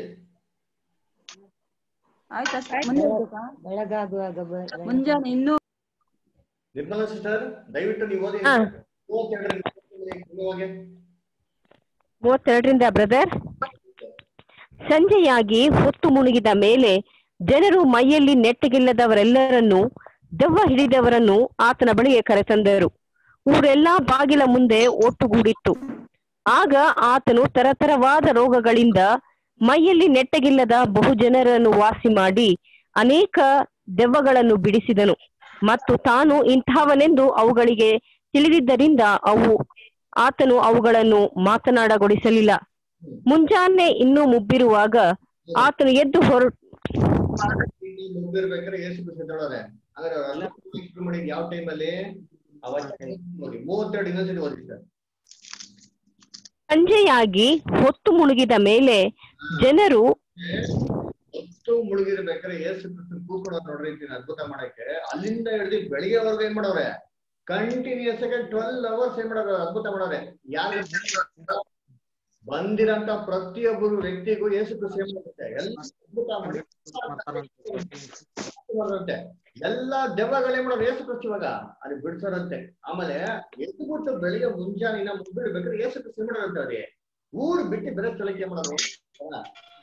ಆಯ್ತಾ ಮುಂದೆ ಹೋಗ್ಬೇಕಾ? ಬೆಳಗಾಗುವಾಗ ಬ- ಮುಂಜಾನೆ ಇನ್ನೂ ನಿರ್ಮಲಾ ಸಿಸ್ಟರ್ ದಯವಿಟ್ಟು ನೀವು ಓದಿ ಹಾ. ಮೂವತ್ತೆರಡರಿಂದ ಕ್ರಮವಾಗಿ. ಮೂವತ್ತೆರಡರಿಂದ ಬ್ರದರ್ ಸಂಜೆಯಾಗಿ ಹೊತ್ತು ಮುಳುಗಿದ ಮೇಲೆ ಜನರು ಮೈಯಲ್ಲಿ ನೆಟ್ಟಗಿಲ್ಲದವರೆಲ್ಲರನ್ನು ದೆವ್ವ ಹಿಡಿದವರನ್ನು ಆತನ ಬಳಿಗೆ ಕರೆತಂದರು ಊರೆಲ್ಲಾ ಬಾಗಿಲ ಮುಂದೆ ಒಟ್ಟುಗೂಡಿತ್ತು ಆಗ ಆತನು ತರತರವಾದ ರೋಗಗಳಿಂದ ಮೈಯಲ್ಲಿ ನೆಟ್ಟಗಿಲ್ಲದ ಬಹು ಜನರನ್ನು ವಾಸಿ ಮಾಡಿ ಅನೇಕ ದೆವ್ವಗಳನ್ನು ಬಿಡಿಸಿದನು ಮತ್ತು ತಾನು ಇಂತಹವನೆಂದು ಅವುಗಳಿಗೆ ತಿಳಿದಿದ್ದರಿಂದ ಅವು ಆತನು ಅವುಗಳನ್ನು ಮಾತನಾಡಗೊಡಿಸಲಿಲ್ಲ ಮುಂಜಾನೆ ಇನ್ನೂ ಮುಬ್ಬಿರುವಾಗ ಆತನು ಎದ್ದು ಹೊರ ಇಲ್ಲಿ ಮುಗ್ದಿರ್ಬೇಕಾದ್ರೆ ಯೇಸು ಕ್ರಿಸ್ತ ಎದ್ದೇಳೋರೆ. ಹಾಗಾದ್ರೆ ಅವರೆಲ್ಲ ಶುರು ಮಾಡಿದ್ ಯಾವ ಟೈಮ್ ಅಲ್ಲಿ ಅವತ್ತು ನೋಡಿ ಮೂವತ್ತೆರಡು ಇನ್ನೊಂದ್ಸತಿ ಓದಿ ಸರ್ ಸಂಜೆಯಾಗಿ ಹೊತ್ತು ಮುಳುಗಿದ ಮೇಲೆ ಜನರು ಹೊತ್ತು ಮುಳುಗಿರ್ಬೇಕಾದ್ರೆ ಯೇಸು ಕ್ರಿಸ್ತನ್ ಕೂತ್ಕೊಳ್ಳೋದು ನೋಡ್ರಿ ಇದನ್ನ ಅದ್ಭುತ ಮಾಡಕ್ಕೆ ಅಲ್ಲಿಂದ ಹಿಡಿದು ಬೆಳಿಗ್ಗೆವರೆಗೂ ಏನ್ ಮಾಡವ್ರೆ ಕಂಟಿನ್ಯೂಸ್ ಆಗಿ ಟ್ವೆಲ್ ಅವರ್ಸ್ ಏನ್ ಮಾಡೋರು ಅದ್ಭುತ ಮಾಡೋರೆ ಯಾರು ಬಂದಿರಂತ ಪ್ರತಿಯೊಬ್ಬರು ವ್ಯಕ್ತಿಗೂ ಯೇಸು ಕ್ರಿಸ್ತ ಏನ್ ಮಾಡುತ್ತೆ ಎಲ್ಲ ಅದ್ಭುತ ಮಾಡಿ ಮಾಡೋರಂತೆ ಎಲ್ಲಾ ದೆವ್ವಗಳು ಏನ್ ಮಾಡೋರು ಯೇಸು ಕ್ರಿಸ್ತ ಇವಾಗ ಅಲ್ಲಿ ಬಿಡ್ಸೋರಂತೆ ಆಮೇಲೆ ಎದ್ದು ಬಿಟ್ಟು ಬೆಳಿಗ್ಗೆ ಮುಂಜಾನೆ ಇನ್ನ ಮುಗ್ಬಿಡ್ಬೇಕಾದ್ರೆ ಯೇಸು ಕ್ರಿಸ್ತ ಏನ್ ಮಾಡೋರಂತೆ ಅವ್ರಿಗೆ ಊರ್ ಬಿಟ್ಟು ಬೇರೆ ಸ್ಥಳಕ್ಕೆ ಏನ್ ಮಾಡೋರು ಹೌದಾ?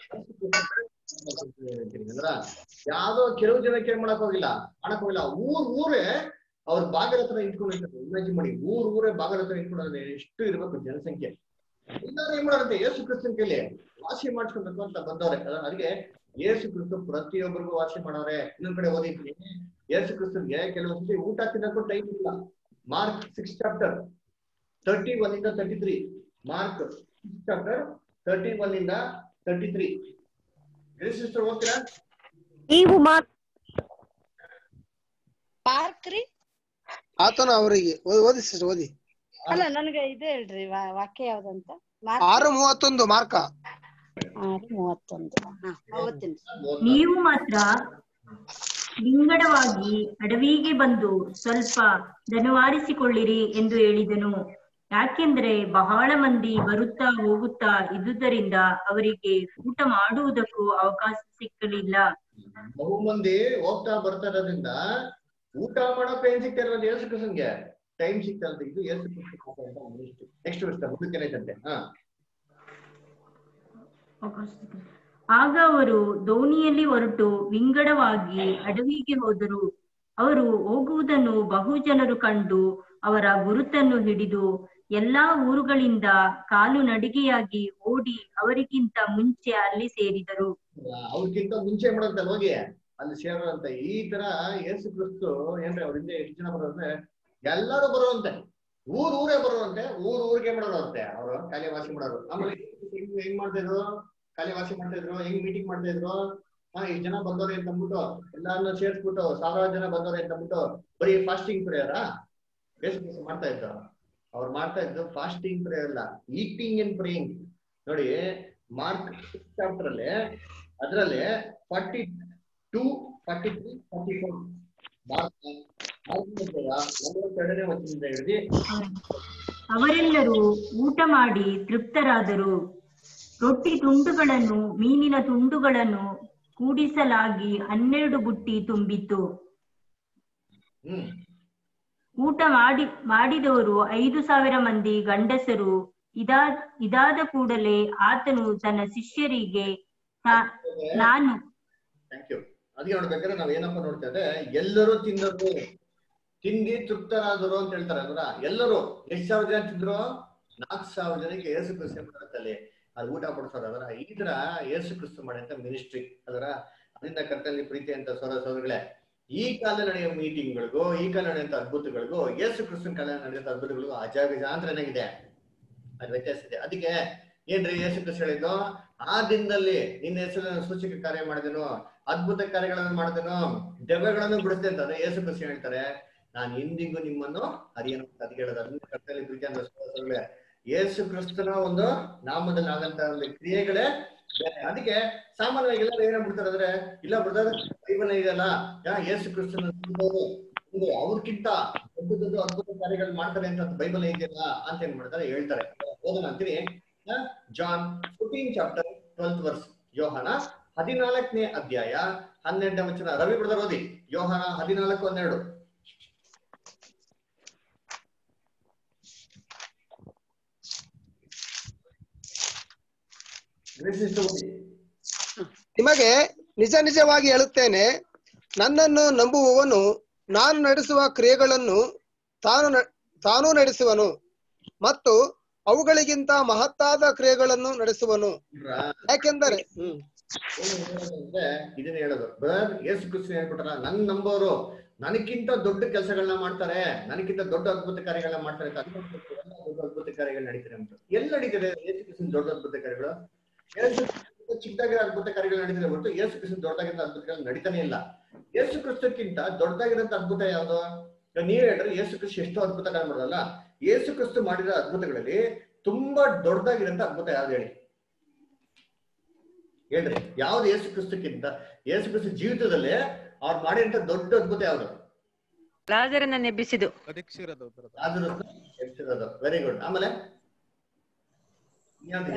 ಅಂದ್ರ ಯಾವ್ದೋ ಕೆಲವು ಜನಕ್ಕೆ ಏನ್ ಮಾಡಕ್ ಹೋಗಿಲ್ಲ ಮಾಡಕ್ ಹೋಗಿಲ್ಲ ಊರ್ ಊರೇ ಅವ್ರ ಬಾಗಿಲ ಹತ್ರ ನಿಂತ್ಕೊಂಡಿರ್ತಾರೆ ಇಮ್ಯಾಜಿನ್ ಮಾಡಿ ಊರ್ ಊರೇ ಬಾಗಿಲ ಹತ್ರ ನಿಂತ್ಕೊಂಡ್ರೆ ಎಷ್ಟು ಇರ್ಬೇಕು ಜನಸಂಖ್ಯೆ ಎಲ್ಲರೂ ಏನ್ ಮಾಡೋರಂತೆ ಯೇಸು ಕ್ರಿಸ್ತನ್ ಕೈಲಿ ವಾಸಿ ಮಾಡಿಸ್ಕೊಬೇಕು ಅಂತ ಬಂದವ್ರೆ ಅದ- ಅದಕ್ಕೆ ಯೇಸು ಕ್ರಿಸ್ತ ಪ್ರತಿಯೊಬ್ಬರಿಗೂ ವಾಸಿ ಮಾಡವ್ರೆ ಇನ್ನೊಂದ್ ಕಡೆ ಓದಿದ್ದೀನಿ ಯೇಸು ಕ್ರಿಸ್ತನ್ಗೆ ಕೆಲವೊಂದ್ಸತಿ ಊಟ ತಿನ್ನಕ್ಕೂ ಟೈಮ್ ಇಲ್ಲ Mark six chapter thirty one ಇಂದ thirty three Mark six chapter thirty one ಇಂದ ತರ್ಟಿ ತ್ರೀ ಸಿಸ್ಟರ್ ಓದ್ತೀರಾ ನೀವು ಮಾತ್ ಪಾರ್ಕ್ ರೀ ಆತನು ಅವರಿಗೆ ಓ- ಓದಿ ಸಿಸ್ಟರ್ ಓದಿ ಅಲ್ಲ ನನಗೆ ಇದು ಹೇಳ್ರಿ ವಾ- ವಾಕ್ಯ ಯಾವ್ದಂತ ಮಾರ್ಕ್ ಆರು ಮೂವತ್ತೊಂದು ಮಾರ್ಕ ಆರು ಮೂವತ್ತೊಂದು ಹಾ ಓದ್ತೀನಿ ನೀವು ಮಾತ್ರ ವಿಂಗಡವಾಗಿ ಅಡವಿಗೆ ಬಂದು ಸ್ವಲ್ಪ ದನವಾರಿಸಿಕೊಳ್ಳಿರಿ ಎಂದು ಹೇಳಿದನು ಯಾಕೆಂದ್ರೆ ಬಹಳ ಮಂದಿ ಬರುತ್ತಾ ಹೋಗುತ್ತಾ ಇದ್ದುದರಿಂದ ಅವರಿಗೆ ಊಟ ಮಾಡುವುದಕ್ಕೂ ಅವಕಾಶ ಸಿಕ್ಕಲಿಲ್ಲ ಬಹು ಮಂದಿ ಹೋಗ್ತಾ ಬರ್ತಾ ಇರೋದ್ರಿಂದ ಊಟ ಮಾಡಕ್ ಏನ್ ಸಿಗ್ತಾ ಇರೋದು ಯೇಸು ಕ್ರಿಸ್ತನ್ಗೆ ಟೈಮ್ ಸಿಗ್ತಾ ಅಂತ ಇದು ಯೇಸು ನೆಕ್ಸ್ಟ್ ವರ್ಷ ಮುಂದಕ್ಕೆ ಏನಾಯ್ತಂತೆ ಹಾ ಅವಕಾಶ ಸಿಕ್ಕಲಿಲ್ಲ. ಆಗ ಅವರು ದೋಣಿಯಲ್ಲಿ ಹೊರಟು ವಿಂಗಡವಾಗಿ ಅಡವಿಗೆ ಹೋದರು ಅವರು ಹೋಗುವುದನ್ನು ಬಹು ಜನರು ಕಂಡು ಅವರ ಗುರುತನ್ನು ಹಿಡಿದು ಎಲ್ಲಾ ಊರುಗಳಿಂದ ಕಾಲು ನಡಿಗೆಯಾಗಿ ಓಡಿ ಅವರಿಗಿಂತ ಮುಂಚೆ ಅಲ್ಲಿ ಸೇರಿದರು ಅವ್ರಿಗಿಂತ ಮುಂಚೆ ಏನ್ ಮಾಡಂತ ಹೋಗಿ ಅಲ್ಲಿ ಸೇರೋರಂತೆ ಈ ತರ ಯೇಸು ಕ್ರಿಸ್ತು ಏನ್ರಿ ಅವ್ರಿಂದ ಎಷ್ಟು ಜನ ಬರೋದಂದ್ರೆ ಎಲ್ಲರೂ ಬರುವಂತೆ ಊರ್ ಊರೇ ಬರುವಂತೆ ಊರ್ ಊರಿಗೆ ಮಾಡೋರಂತೆ ಅವರು ಕಾಲಿ ವಾಸಿ ಮಾಡೋರು ಆಮೇಲೆ ಹೆಂಗ್ ಹೆಂಗ್ ಮಾಡ್ತಾ ಇದ್ರು ಕಾಲಿ ವಾಸಿ ಮಾಡ್ತಾ ಇದ್ರು ಹೆಂಗ್ ಮೀಟಿಂಗ್ ಮಾಡ್ತಾ ಇದ್ರು ಹಾ ಇಷ್ಟ್ ಜನ ಬಂದವ್ರೆ ಅಂತ ಅಂದ್ಬಿಟ್ಟು ಎಲ್ಲಾರನ್ನ ಸೇರ್ಸ್ಬಿಟ್ಟು ಸಾವಿರಾರು ಜನ ಬಂದವ್ರೆ ಅಂತ ಅಂದ್ಬಿಟ್ಟು ಬರೀ ಫಾಸ್ಟಿಂಗ್ ಪ್ರೇಯರಾ ಯೇಸು ಕ್ರಿಸ್ತು ಮಾಡ್ತಾ ಇದ್ರು ಅವ್ರು ಮಾಡ್ತಾ ಇದ್ದು ಫಾಸ್ಟಿಂಗ್ ಪ್ರೇಯರ್ ಅಲ್ಲ ಈಟಿಂಗ್ ಅಂಡ್ ಪ್ರೇಯಿಂಗ್ ನೋಡಿ ಮಾರ್ಕ್ ಚಾಪ್ಟರ್ ಅಲ್ಲಿ ಅದರಲ್ಲಿ forty two forty three forty four ನಲವತ್ತೆರಡನೇ ವಚನದಿಂದ ಹಿಡಿದು ಅವರೆಲ್ಲರೂ ಊಟ ಮಾಡಿ ತೃಪ್ತರಾದರು ರೊಟ್ಟಿ ತುಂಡುಗಳನ್ನು ಮೀನಿನ ತುಂಡುಗಳನ್ನು ಕೂಡಿಸಲಾಗಿ ಹನ್ನೆರಡು ಬುಟ್ಟಿ ತುಂಬಿತು ಹ್ಮ್ ಊಟ ಮಾಡಿ ಮಾಡಿದವರು ಐದು ಸಾವಿರ ಮಂದಿ ಗಂಡಸರು ಇದಾದ ಇದಾದ ಕೂಡಲೇ ಆತನು ತನ್ನ ಶಿಷ್ಯರಿಗೆ "ನಾ- ನಾನು ಥ್ಯಾಂಕ್ ಯು ಅದಕ್ಕೆ ನೋಡ್ಬೇಕಾದ್ರೆ ನಾವ್ ಏನಪ್ಪ ನೋಡ್ತಾ ಇದ್ದೆ ಎಲ್ಲರೂ ತಿಂದರು ತಿಂದಿ ತೃಪ್ತರಾದರು ಅಂತ ಹೇಳ್ತಾರೆ ಅಂದ್ರ ಎಲ್ಲರೂ ಎಷ್ಟ್ ಸಾವಿರ ಜನ ತಿಂದ್ರು ನಾಲ್ಕು ಸಾವಿರ ಜನಕ್ಕೆ ಏಸು ಕ್ರಿಸ್ತ ಮಾಡತ್ತಲ್ಲಿ ಅದು ಊಟ ಕೊಡ್ತಾರೆ ಅದರ ಈ ತರ ಏಸು ಕ್ರಿಸ್ತ ಮಾಡಿದಂತ ಮಿನಿಸ್ಟ್ರಿ ಅದರ ಅದರಿಂದ ಕರ್ತಲ್ಲಿ ಪ್ರೀತಿ ಅಂತ ಸೋದರ ಸೋದರಗಳೇ ಈ ಕಾಲ ನಡೆಯುವ ಮೀಟಿಂಗ್ಗಳಿಗೂ ಈ ಕಾಲ ನಡೆಯುವಂತ ಅದ್ಭುತಗಳಿಗೂ ಯೇಸು ಕ್ರಿಸ್ತನ ಕಾಲ ನಡೆಯುವಂತ ಅದ್ಭುತಗಳಿಗೂ ಅಜಾಗಜಾಂತರನಾಗಿದೆ ಅದು ವ್ಯತ್ಯಾಸ ಇದೆ ಅದಕ್ಕೆ ಏನ್ರಿ ಯೇಸು ಕ್ರಿಸ್ತ ಹೇಳಿದ್ದು ಆ ದಿನದಲ್ಲಿ ನಿನ್ನ ಹೆಸರನ್ನು ಸೂಚಕ ಕಾರ್ಯ ಮಾಡಿದೆನು ಅದ್ಭುತ ಕಾರ್ಯಗಳನ್ನು ಮಾಡಿದೆನು ದೆವ್ವಗಳನ್ನು ಬಿಡಿಸ್ದೆ ಅಂತಂದ್ರೆ ಯೇಸು ಕ್ರಿಸ್ತ ಹೇಳ್ತಾರೆ ನಾನು ಇಂದಿಗೂ ನಿಮ್ಮನ್ನು ಅರಿಯನು ಅಂತ ಅದಕ್ಕೆ ಹೇಳೋದು ಅದನ್ನ ಕರ್ತಲ್ಲಿ ಪ್ರೀತಿ ಅಂತ ಸಹೋದರಗಳೇ ಯೇಸು ಕ್ರಿಸ್ತನ ಒಂದು ನಾಮದಲ್ಲಿ ಆಗಂತ ಒಂದು ಕ್ರಿಯೆಗಳೇ ಬೇರೆ ಅದಕ್ಕೆ ಸಾಮಾನ್ಯವಾಗಿ ಎಲ್ಲರೂ ಏನಾಗ್ಬಿಡ್ತಾರೆ ಅಂದ್ರೆ ಇಲ್ಲ ಬ್ರದರ್ ಬೈಬಲ್ ಇದೆಯಲ್ಲ ಯಾ ಯೇಸು ಕ್ರಿಸ್ತನ ನಂಬೋರು ಒಂದು ಅವ್ರಕ್ಕಿಂತ ದೊಡ್ಡ ದೊಡ್ಡ ಅದ್ಭುತ ಕಾರ್ಯಗಳು ಮಾಡ್ತಾರೆ ಅಂತ ಬೈಬಲ್ ಇದೆಯಲ್ಲ ಅಂತ ಏನ್ ಮಾಡ್ತಾರೆ ಹೇಳ್ತಾರೆ ಓದೋಣ ಅಂತೀನಿ John fourteen chapter twelfth verse Yohana ಹದಿನಾಲ್ಕನೇ ಅಧ್ಯಾಯ ಹನ್ನೆರಡನೇ ವಚನ ರವಿ ಬ್ರದರ್ ಓದಿ ಯೋಹನ ಹದಿನಾಲ್ಕು ಹನ್ನೆರಡು ಗ್ರೇಸ್ ಸಿಸ್ಟರ್ ಓದಿ ನಿಮಗೆ ನಿಜ ನಿಜವಾಗಿ ಹೇಳುತ್ತೇನೆ ನನ್ನನ್ನು ನಂಬುವವನು ನಾನು ನಡೆಸುವ ಕ್ರಿಯೆಗಳನ್ನು ತಾನು ನ- ತಾನೂ ನಡೆಸುವನು ಮತ್ತು ಅವುಗಳಿಗಿಂತ ಮಹತ್ತಾದ ಕ್ರಿಯೆಗಳನ್ನು ನಡೆಸುವನು ನೋಡ್ರಾ? ಯಾಕೆಂದರೆ ಹ್ಮ್ ಏನು ಹೇಳೋದು ಅಂದ್ರೆ ಇದನ್ನ ಹೇಳೋದು ಬ್ರದರ್ ಯೇಸು ಕ್ರಿಸ್ತ ಹೇಳ್ಬಿಟ್ರ ನನ್ ನಂಬೋರು ನನಗಿಂತ ದೊಡ್ಡ ಕೆಲಸಗಳನ್ನ ಮಾಡ್ತಾರೆ ನನಗಿಂತ ದೊಡ್ಡ ಅದ್ಭುತ ಕಾರ್ಯಗಳನ್ನ ಮಾಡ್ತಾರೆ ಅಂತ ಅನ್ಕೊಂಡ್ಬಿಟ್ಟು ಎಲ್ಲ ದೊಡ್ಡ ಅದ್ಭುತ ಕಾರ್ಯಗಳು ನಡೀತಾರೆ ಅಂತ ಎಲ್ಲಿ ನಡೀತಾರೆ ಯೇಸು ಕ್ರಿಸ್ತನ ದೊಡ್ಡ ಅದ್ಭುತ ಕಾರ್ಯಗಳು ಯೇಸು ಕ್ರಿಸ್ತನ ಚಿಕ್ಕದಾಗಿರೋ ಅದ್ಭುತ ಕಾರ್ಯಗಳು ನಡೀತಾರೆ ಹೊರತು ಯೇಸು ಕ್ರಿಸ್ತನ ದೊಡ್ಡದಾಗಿರೋ ಅದ್ಭುತಗಳು ನಡೀತಾನೆ ಇಲ್ಲ ಯೇಸು ಕ್ರಿಸ್ತಕ್ಕಿಂತ ದೊಡ್ಡದಾಗಿರೋಂಥ ಅದ್ಭುತ ಯಾವುದು ಇವಾಗ ನೀವ್ ಹೇಳ್ರಿ ಯೇಸು ಕ್ರಿಸ್ತ ಎಷ್ಟೋ ಅದ್ಭುತಗಳು ಮಾಡೋದಲ್ಲ ಯೇಸು ಕ್ರಿಸ್ತ ಮಾಡಿರೋ ಅದ್ಭುತಗಳಲ್ಲಿ ತುಂಬಾ ದೊಡ್ಡದಾಗಿರೋಂಥ ಅದ್ಭುತ ಯಾವ್ದು ಹೇಳಿ ಹೇಳ್ರಿ ಯಾವ್ದು ಯೇಸು ಕ್ರಿಸ್ತಕ್ಕಿಂತ ಯೇಸು ಕ್ರಿಸ್ತ ಜೀವಿತದಲ್ಲಿ ಅವ್ರು ಮಾಡಿದಂತ ದೊಡ್ಡ ಅದ್ಭುತ ಯಾವ್ದು ಲಾಜರನ್ನ ನೆಬ್ಬಿಸಿದು ವೆರಿ ಗುಡ್ ಆಮೇಲೆ ಇನ್ಯಾವ್ದಿದೆ?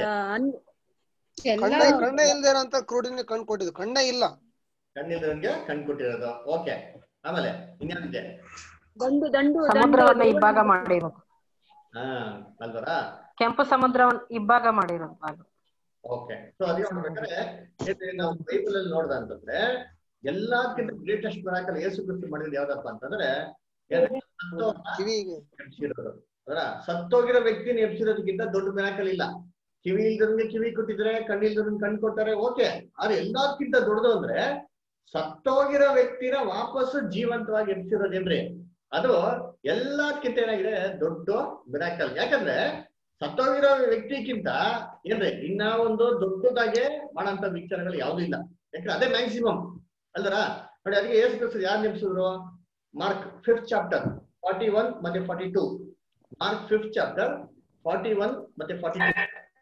ಕಣ್ಣ ಕಣ್ಣ ಇಲ್ದೇ ಇರೋಂತ ಕ್ರೂಡಿನ ಕಣ್ ಕೊಟ್ಟಿದ್ದು ಕಣ್ಣ ಇಲ್ಲ ಕಣ್ಣಿಲ್ದವನ್ಗೆ ಕಣ್ ಕೊಟ್ಟಿರೋದು ಓಕೆ ಆಮೇಲೆ ಇನ್ಯಾವ್ದಿದೆ ದಂಡು ದಂಡು ಸಮುದ್ರವನ್ನ ದಂಡು ಇಬ್ಬಾಗ ಮಾಡಿರೋದು ಹಾ ಅಲ್ವರಾ ಕೆಂಪು ಸಮುದ್ರವನ್ನ ಇಬ್ಬಾಗ ಮಾಡಿರೋದು ಅದು ಓಕೆ ಸೊ ಅದೇ ನೋಡ್ಬೇಕಾದ್ರೆ ಏನ್ರಿ ನಾವು ಬೈಬಲ್ ಅಲ್ಲಿ ನೋಡ್ದ ಅಂತಂದ್ರೆ ಎಲ್ಲಕ್ಕಿಂತ ಗ್ರೇಟೆಸ್ಟ್ ಮಿರಾಕಲ್ ಯೇಸು ಕ್ರಿಸ್ತ ಮಾಡಿರೋದು ಯಾವ್ದಪ್ಪ ಅಂತಂದ್ರೆ ಏನ್ರಿ? ಕಿವಿಗೆ ಎಬ್ಸಿರೋದು ಅದರ ಸತ್ತೋಗಿರೋ ವ್ಯಕ್ತಿನ ಎಬ್ಸಿರೋದಕ್ಕಿಂತ ದೊಡ್ಡ ಮಿರಾಕಲ್ ಇಲ್ಲ ಕಿವಿ ಇಲ್ದವ್ರಿಗೆ ಕಿವಿ ಕೊಟ್ಟಿದ್ರೆ ಕಣ್ಣಿಲ್ದವ್ರಿಗೆ ಕಣ್ ಕೊಟ್ಟಾರೆ ಓಕೆ ಆದ್ರೆ ಎಲ್ಲಕ್ಕಿಂತ ದೊಡ್ಡದು ಅಂದ್ರೆ ಸತ್ತೋಗಿರೋ ವ್ಯಕ್ತಿನ ವಾಪಸ್ ಜೀವಂತವಾಗಿ ಎಬ್ಸಿರೋದೇನ್ರಿ ಅದು ಎಲ್ಲಕ್ಕಿಂತ ಏನಾಗಿದೆ ದೊಡ್ಡ ಮಿರಾಕಲ್ ಯಾಕಂದ್ರೆ ಸತ್ತೋಗಿರೋ ವ್ಯಕ್ತಿಗಿಂತ ಏನ್ರಿ ಇನ್ನ ಒಂದು ದೊಡ್ಡದಾಗೆ ಮಾಡಂತ ವಿಚಾರಗಳು ಯಾವ್ದು ಇಲ್ಲ ಯಾಕಂದ್ರೆ ಅದೇ ಮ್ಯಾಕ್ಸಿಮಮ್ ಅಲ್ದರ ನೋಡಿ ಅದಕ್ಕೆ ಏಸು ಕ್ರಿಸ್ತ ಯಾರು ನೆಪ್ಸಿದ್ರು Mark fifth chapter forty one ಮತ್ತೆ forty two Mark fifth chapter forty one ಮತ್ತೆ ಫಾರ್ಟಿ ಟೂ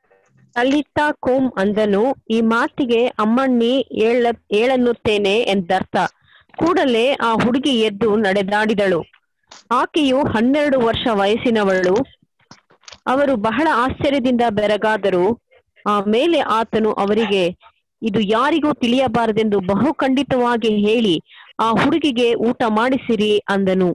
ತಲಿತಾ ಕೋಮ್ ಅಂದನು ಈ ಮಾತಿಗೆ ಅಮ್ಮಣ್ಣಿ ಏಳ ಏಳನ್ನುತ್ತೇನೆ ಎಂದರ್ಥ ಕೂಡಲೇ ಆ ಹುಡುಗಿ ಎದ್ದು ನಡೆದಾಡಿದಳು ಆಕೆಯು ಹನ್ನೆರಡು ವರ್ಷ ವಯಸ್ಸಿನವಳು ಅವರು ಬಹಳ ಆಶ್ಚರ್ಯದಿಂದ ಬೆರಗಾದರು ಆಮೇಲೆ ಆತನು ಅವರಿಗೆ ಇದು ಯಾರಿಗೂ ತಿಳಿಯಬಾರದೆಂದು ಬಹು ಖಂಡಿತವಾಗಿ ಹೇಳಿ ಆ ಹುಡುಗಿಗೆ ಊಟ ಮಾಡಿಸಿರಿ ಅಂದನು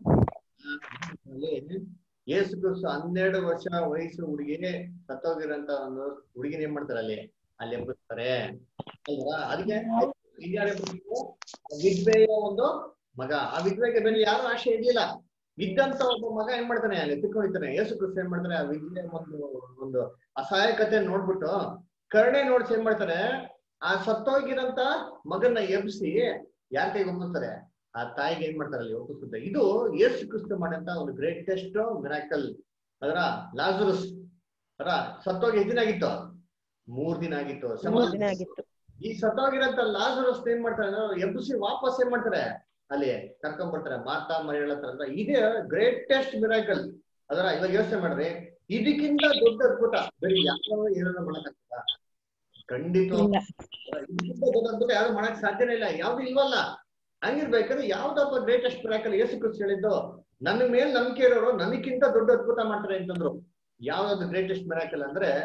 ಅಲ್ಲಿ ಯೇಸು ಕ್ರಿಸ್ತ ಹನ್ನೆರಡು ವರ್ಷ ವಯಸ್ಸು ಹುಡುಗಿಗೆ ಸತ್ತೋಗಿರೋಂತ ಒಂದು ಹುಡುಗಿನ ಏನ್ ಮಾಡ್ತಾರೆ ಅಲ್ಲಿ ಅಲ್ಲಿ ಎಬ್ಬಿಸ್ತಾರೆ ಅಲ್ವಾ ಅದಕ್ಕೆ ಇದ್ಯಾರು ಎಬ್ಬಿಸಿದ್ರು? ಆ ವಿಧವೆಯ ಒಂದು ಮಗ ಆ ವಿಧವೆಗೆ ಬೇರೆ ಯಾರು ಆಶೆ ಇರ್ಲಿಲ್ಲ ಇದ್ದಂತ ಒಬ್ಬ ಮಗ ಏನ್ ಮಾಡ್ತಾನೆ ಅಲ್ಲಿ ಎತ್ತಿಕೊಂಡಿರ್ತಾನೆ ಯೇಸು ಕ್ರಿಸ್ತ ಏನ್ ಮಾಡ್ತಾರೆ ಆ ವಿಧವೆ ಒಂದು ಒಂದು ಅಸಹಾಯಕತೆ ನೋಡ್ಬಿಟ್ಟು ಕರುಣೆ ನೋಡ್ಸಿ ಏನ್ ಮಾಡ್ತಾರೆ ಆ ಸತ್ತೋಗಿರಂತ ಮಗನ್ನ ಎಬ್ಬಿಸಿ ಯಾರ ಕೈಗೆ ಒಪ್ಪಿಸ್ತಾರೆ ಆ ತಾಯಿಗೆ ಏನ್ ಮಾಡ್ತಾರೆ ಅಲ್ಲಿ ಒಪ್ಪಿಸ್ತಾರೆ ಇದು ಯೇಸು ಕ್ರಿಸ್ತ ಮಾಡಂತ ಒಂದು ಗ್ರೇಟೆಸ್ಟ್ ಮಿರಾಕಲ್ ಅದರ ಲಾಜರಸ್ ಅದರ ಸತ್ತೋಗಿ ಎಷ್ಟು ದಿನ ಆಗಿತ್ತು ಮೂರ್ ದಿನ ಆಗಿತ್ತು ಮೂರ್ ದಿನ ಆಗಿತ್ತು ಈ ಸತ್ತೋಗಿರಂತ ಲಾಜರಸ್ ಏನ್ ಮಾಡ್ತಾರೆ ಅಂದ್ರೆ ಎಬ್ಬಿಸಿ ವಾಪಸ್ ಏನ್ ಮಾಡ್ತಾರೆ ಅಲ್ಲಿ ಕರ್ಕೊಂಡ್ ಬರ್ತಾರೆ ಮಾತಾ ಮರಿಯಳ ಹತ್ರ ಅಂದ್ರೆ ಇದೇ ಗ್ರೇಟೆಸ್ಟ್ ಮಿರಾಕಲ್ ಅದರ ಇವಾಗ ಯೋಚನೆ ಮಾಡ್ರಿ ಇದಕ್ಕಿಂತ ದೊಡ್ಡ ಅದ್ಭುತ ಬೇರೆ ಯಾವ ಏನಾದ್ರು ಮಾಡಕ್ಕಾಗ್ತದ ಖಂಡಿತ ಇದಕ್ಕಿಂತ ದೊಡ್ಡ ಅದ್ಭುತ ಯಾರು ಮಾಡಕ್ ಸಾಧ್ಯನೇ ಇಲ್ಲ ಯಾವ್ದು ಇಲ್ವಲ್ಲ ಹಂಗಿರ್ಬೇಕಾದ್ರೆ ಯಾವ್ದಪ್ಪ ಗ್ರೇಟೆಸ್ಟ್ ಮಿರಾಕಲ್ ಯೇಸು ಕ್ರಿಸ್ತ ಹೇಳಿದ್ದು ನನ್ನ ಮೇಲೆ ನಂಬಿಕೆ ಇರೋರು ನನಗಿಂತ ದೊಡ್ಡ ಅದ್ಭುತ ಮಾಡ್ತಾರೆ ಅಂತಂದ್ರು ಯಾವ್ದಾದ್ರು ಗ್ರೇಟೆಸ್ಟ್ ಮಿರಾಕಲ್ ಅಂದ್ರೆ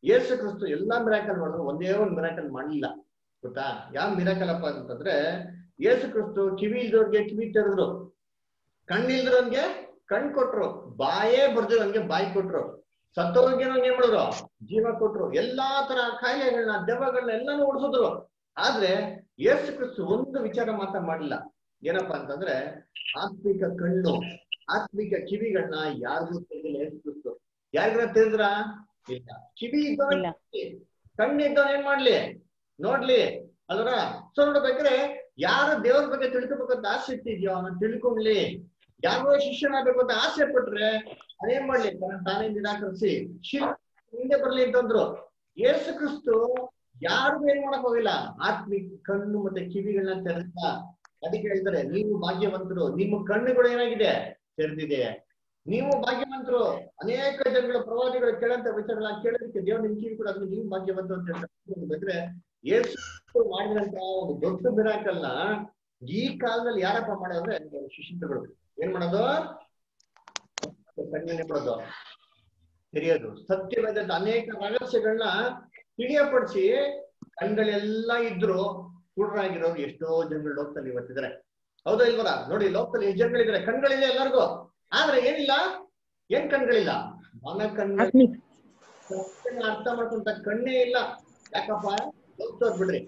ಯೇಸು ಕ್ರಿಸ್ತು ಎಲ್ಲಾ ಮಿರಾಕಲ್ ಮಾಡಿದ್ರು ಒಂದೇ ಒಂದು ಮಿರಾಕಲ್ ಮಾಡಲಿಲ್ಲ ಗೊತ್ತಾ ಯಾವ ಮಿರಾಕಲ್ ಅಪ್ಪ ಅಂತಂದ್ರೆ ಯೇಸು ಕ್ರಿಸ್ತು ಕಿವಿ ಇಲ್ದವ್ರಿಗೆ ಕಿವಿ ತೆರೆದ್ರು ಕಣ್ಣಿಲ್ದ್ರವ್ಗೆ ಕಣ್ ಕೊಟ್ರು ಬಾಯೇ ಬರ್ದಿರೋನ್ಗೆ ಬಾಯಿ ಕೊಟ್ರು ಸತ್ತೋರ್ಗೆ ಏನ್ ಮಾಡಿದ್ರು ಜೀವ ಕೊಟ್ರು ಎಲ್ಲಾ ತರ ಕಾಯಿಲೆಗಳನ್ನ ದೆವ್ವಗಳನ್ನ ಎಲ್ಲಾನು ಓಡಿಸಿದ್ರು ಆದ್ರೆ ಯೇಸು ಕ್ರಿಸ್ತು ಒಂದು ವಿಚಾರ ಮಾತ್ರ ಮಾಡಿಲ್ಲ ಏನಪ್ಪಾ ಅಂತಂದ್ರೆ ಆತ್ಮಿಕ ಕಣ್ಣು ಆತ್ಮಿಕ ಕಿವಿಗಳನ್ನ ಯಾರಿಗೂ ತೆಗೆದಿಲ್ಲ ಯೇಸು ಕ್ರಿಸ್ತು ಯಾರಿಗಾರ ತೆಗೆದ್ರ ಇಲ್ಲ ಕಿವಿ ಇದ್ದವನ್ ಕಣ್ಣಿದ್ದವನ್ ಏನ್ ಮಾಡ್ಲಿ ನೋಡ್ಲಿ ಅಲ್ರ ಸೊ ನೋಡ್ಬೇಕಾದ್ರೆ ಯಾರು ದೇವ್ರ ಬಗ್ಗೆ ತಿಳ್ಕೊಬೇಕಂತ ಆಸಕ್ತಿ ಇದೆಯೋ ಅವನ ತಿಳ್ಕೊಂಡ್ಲಿ ಯಾರೋ ಶಿಷ್ಯನಾಗಬೇಕು ಅಂತ ಆಸೆ ಪಟ್ರೆ ಅದೇನ್ ಮಾಡ್ಲಿ ತನ್ನ ತಾನೇ ನಿರಾಕರಿಸಿ ಶಿಲ್ ಹಿಂದೆ ಬರ್ಲಿ ಅಂತಂದ್ರು ಯೇಸು ಕ್ರಿಸ್ತು ಯಾರಿಗೂ ಏನ್ ಮಾಡಕ್ ಹೋಗಿಲ್ಲ ಆತ್ಮಿಕ ಕಣ್ಣು ಮತ್ತೆ ಕಿವಿಗಳನ್ನ ತೆರೆದ ಅದಕ್ಕೆ ಹೇಳ್ತಾರೆ ನೀವು ಭಾಗ್ಯವಂತರು ನಿಮ್ಮ ಕಣ್ಣುಗಳು ಏನಾಗಿದೆ ತೆರೆದಿದೆ ನೀವು ಭಾಗ್ಯವಂತರು ಅನೇಕ ಜನಗಳ ಪ್ರವಾದಿಗಳು ಕೇಳಂತ ವಿಚಾರಗಳನ್ನ ಕೇಳೋದಕ್ಕೆ ದೇವ್ರ ನಿಮ್ ಕಿವಿ ಕೂಡ ಅದನ್ನ ನೀವು ಭಾಗ್ಯವಂತರು ಅಂತ ಹೇಳ್ತಾರೆ ಬೇಕ್ರೆ ಯೇಸು ಮಾಡಿದಂತ ಒಂದು ದೊಡ್ಡ ಮಿರಾಕಲ್ನ ಈ ಕಾಲದಲ್ಲಿ ಯಾರಪ್ಪ ಮಾಡೋದಂದ್ರೆ ಶಿಷ್ಯಗಳು ಏನ್ ಮಾಡೋದು ಕಣ್ಣಿನ ಬಿಡೋದು ತೆರೆಯೋದು ಸತ್ಯವಾದ ಅನೇಕ ರಹಸ್ಯಗಳನ್ನ ತಿಳಿಯಪಡಿಸಿ ಕಣ್ಗಳೆಲ್ಲ ಇದ್ರು ಕುರುಡರಾಗಿರೋರು ಎಷ್ಟೋ ಜನಗಳು ಲೋಕದಲ್ಲಿ ಇವತ್ತಿದ್ದಾರೆ ಹೌದಾ ಇಲ್ವರ ನೋಡಿ ಲೋಕದಲ್ಲಿ ಎಷ್ಟು ಜನಗಳಿದ್ದಾರೆ ಕಣ್ಗಳಿಲ್ಲ ಎಲ್ಲರಿಗೂ ಆದ್ರೆ ಏನಿಲ್ಲ ಏನ್ ಕಣ್ಗಳಿಲ್ಲ ಮನ ಕಣ್ಗಳು ಸತ್ಯನ ಅರ್ಥ ಮಾಡ್ಕೊಂತ ಕಣ್ಣೇ ಇಲ್ಲ ಯಾಕಪ್ಪ ಲೋಕದವ್ರು ಬಿಡ್ರಿ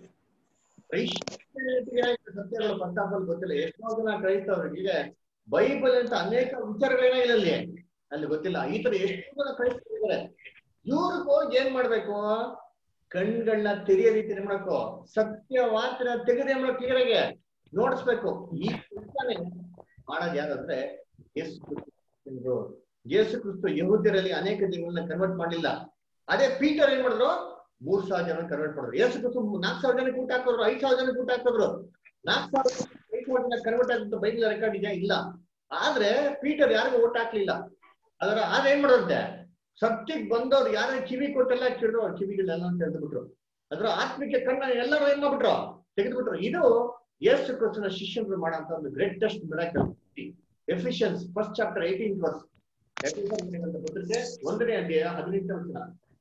ಸತ್ಯಗಳು ಫಸ್ಟ್ ಗೊತ್ತಿಲ್ಲ ಎಷ್ಟೋ ಜನ ಕ್ರೈಸ್ತವರಿಗೆ ಬೈಬಲ್ ಅಂತ ಅನೇಕ ವಿಚಾರಗಳೇನಾಗಿಲ್ಲ ಅಲ್ಲಿ ಅಲ್ಲಿ ಗೊತ್ತಿಲ್ಲ ಈ ತರ ಎಷ್ಟೋ ಜನ ಕ್ರೈಸ್ತರಿದ್ದಾರೆ ಇವ್ರಿಗೆ ಹೋಗಿ ಏನ್ ಮಾಡ್ಬೇಕು ಕಣ್ಗಳನ್ನ ತೆರೆಯ ರೀತಿ ಮಾಡ್ಕೋ ಸತ್ಯ ವಾರ್ತೆನ ತೆಗೆದೇ ಮಾಡೋ ಕ್ಲಿಯರಾಗೆ ನೋಡಿಸ್ಬೇಕು ಈ ಕೆಲಸನೇ ಮಾಡೋದು ಯಾರಂದ್ರೆ ಯೇಸು ಕ್ರಿಸ್ತು ಯೇಸು ಕ್ರಿಸ್ತು ಯಹೂದ್ಯರಲ್ಲಿ ಅನೇಕ ಜನಗಳನ್ನ ಕನ್ವರ್ಟ್ ಮಾಡಲಿಲ್ಲ ಅದೇ ಪೀಟರ್ ಏನ್ ಮಾಡಿದ್ರು ಮೂರ್ ಸಾವಿರ ಜನ ಕನ್ವರ್ಟ್ ಮಾಡಿದ್ರು ಯೇಸು ಕ್ರಿಸ್ತು ನಾಲ್ಕು ಸಾವಿರ ಜನಕ್ಕೆ ಊಟ ಹಾಕಿದ್ರು ಐದ್ ಸಾವಿರ ಜನಕ್ಕೆ ಊಟ ಹಾಕಿದ್ರು ನಾಲ್ಕು ಸಾವಿರ ಐದು ಸಾವಿರ ಜನ ಕನ್ವರ್ಟ್ ಆಗಿದ್ದು ಬೈಬಲ್ ರೆಕಾರ್ಡ್ ಇದೆಯಾ ಇಲ್ಲ ಆದ್ರೆ ಪೀಟರ್ ಯಾರಿಗೂ ಓಟ್ ಹಾಕ್ಲಿಲ್ಲ ಅದರ ಆದ್ರೆ ಏನ್ ಮಾಡೋದಂತೆ ಸತ್ಯಕ್ಕೆ ಬಂದವ್ರು ಯಾರ ಕಿವಿ ಕೊಟ್ಟೆಲ್ಲ ಕೇಳಿದ್ರು ಅವ್ರ ಕಿವಿಗಳೆಲ್ಲ ತೆಗೆದುಬಿಟ್ರು ಅದ್ರ ಆತ್ಮಿಕ ಕಣ್ಣ ಎಲ್ಲರೂ ಏನ್ ಮಾಡ್ಬಿಟ್ರು ತೆಗೆದುಬಿಟ್ರು ಇದು ಯೇಸು ಕ್ರಿಸ್ತನ ಶಿಷ್ಯರು ಮಾಡಂತ ಒಂದು greatest miracle Ephesians first chapter eighteen verse ಪತ್ರಿಕೆ ಒಂದನೇ ಅಧ್ಯಾಯ ಹದಿನೆಂಟನೇ ವಚನ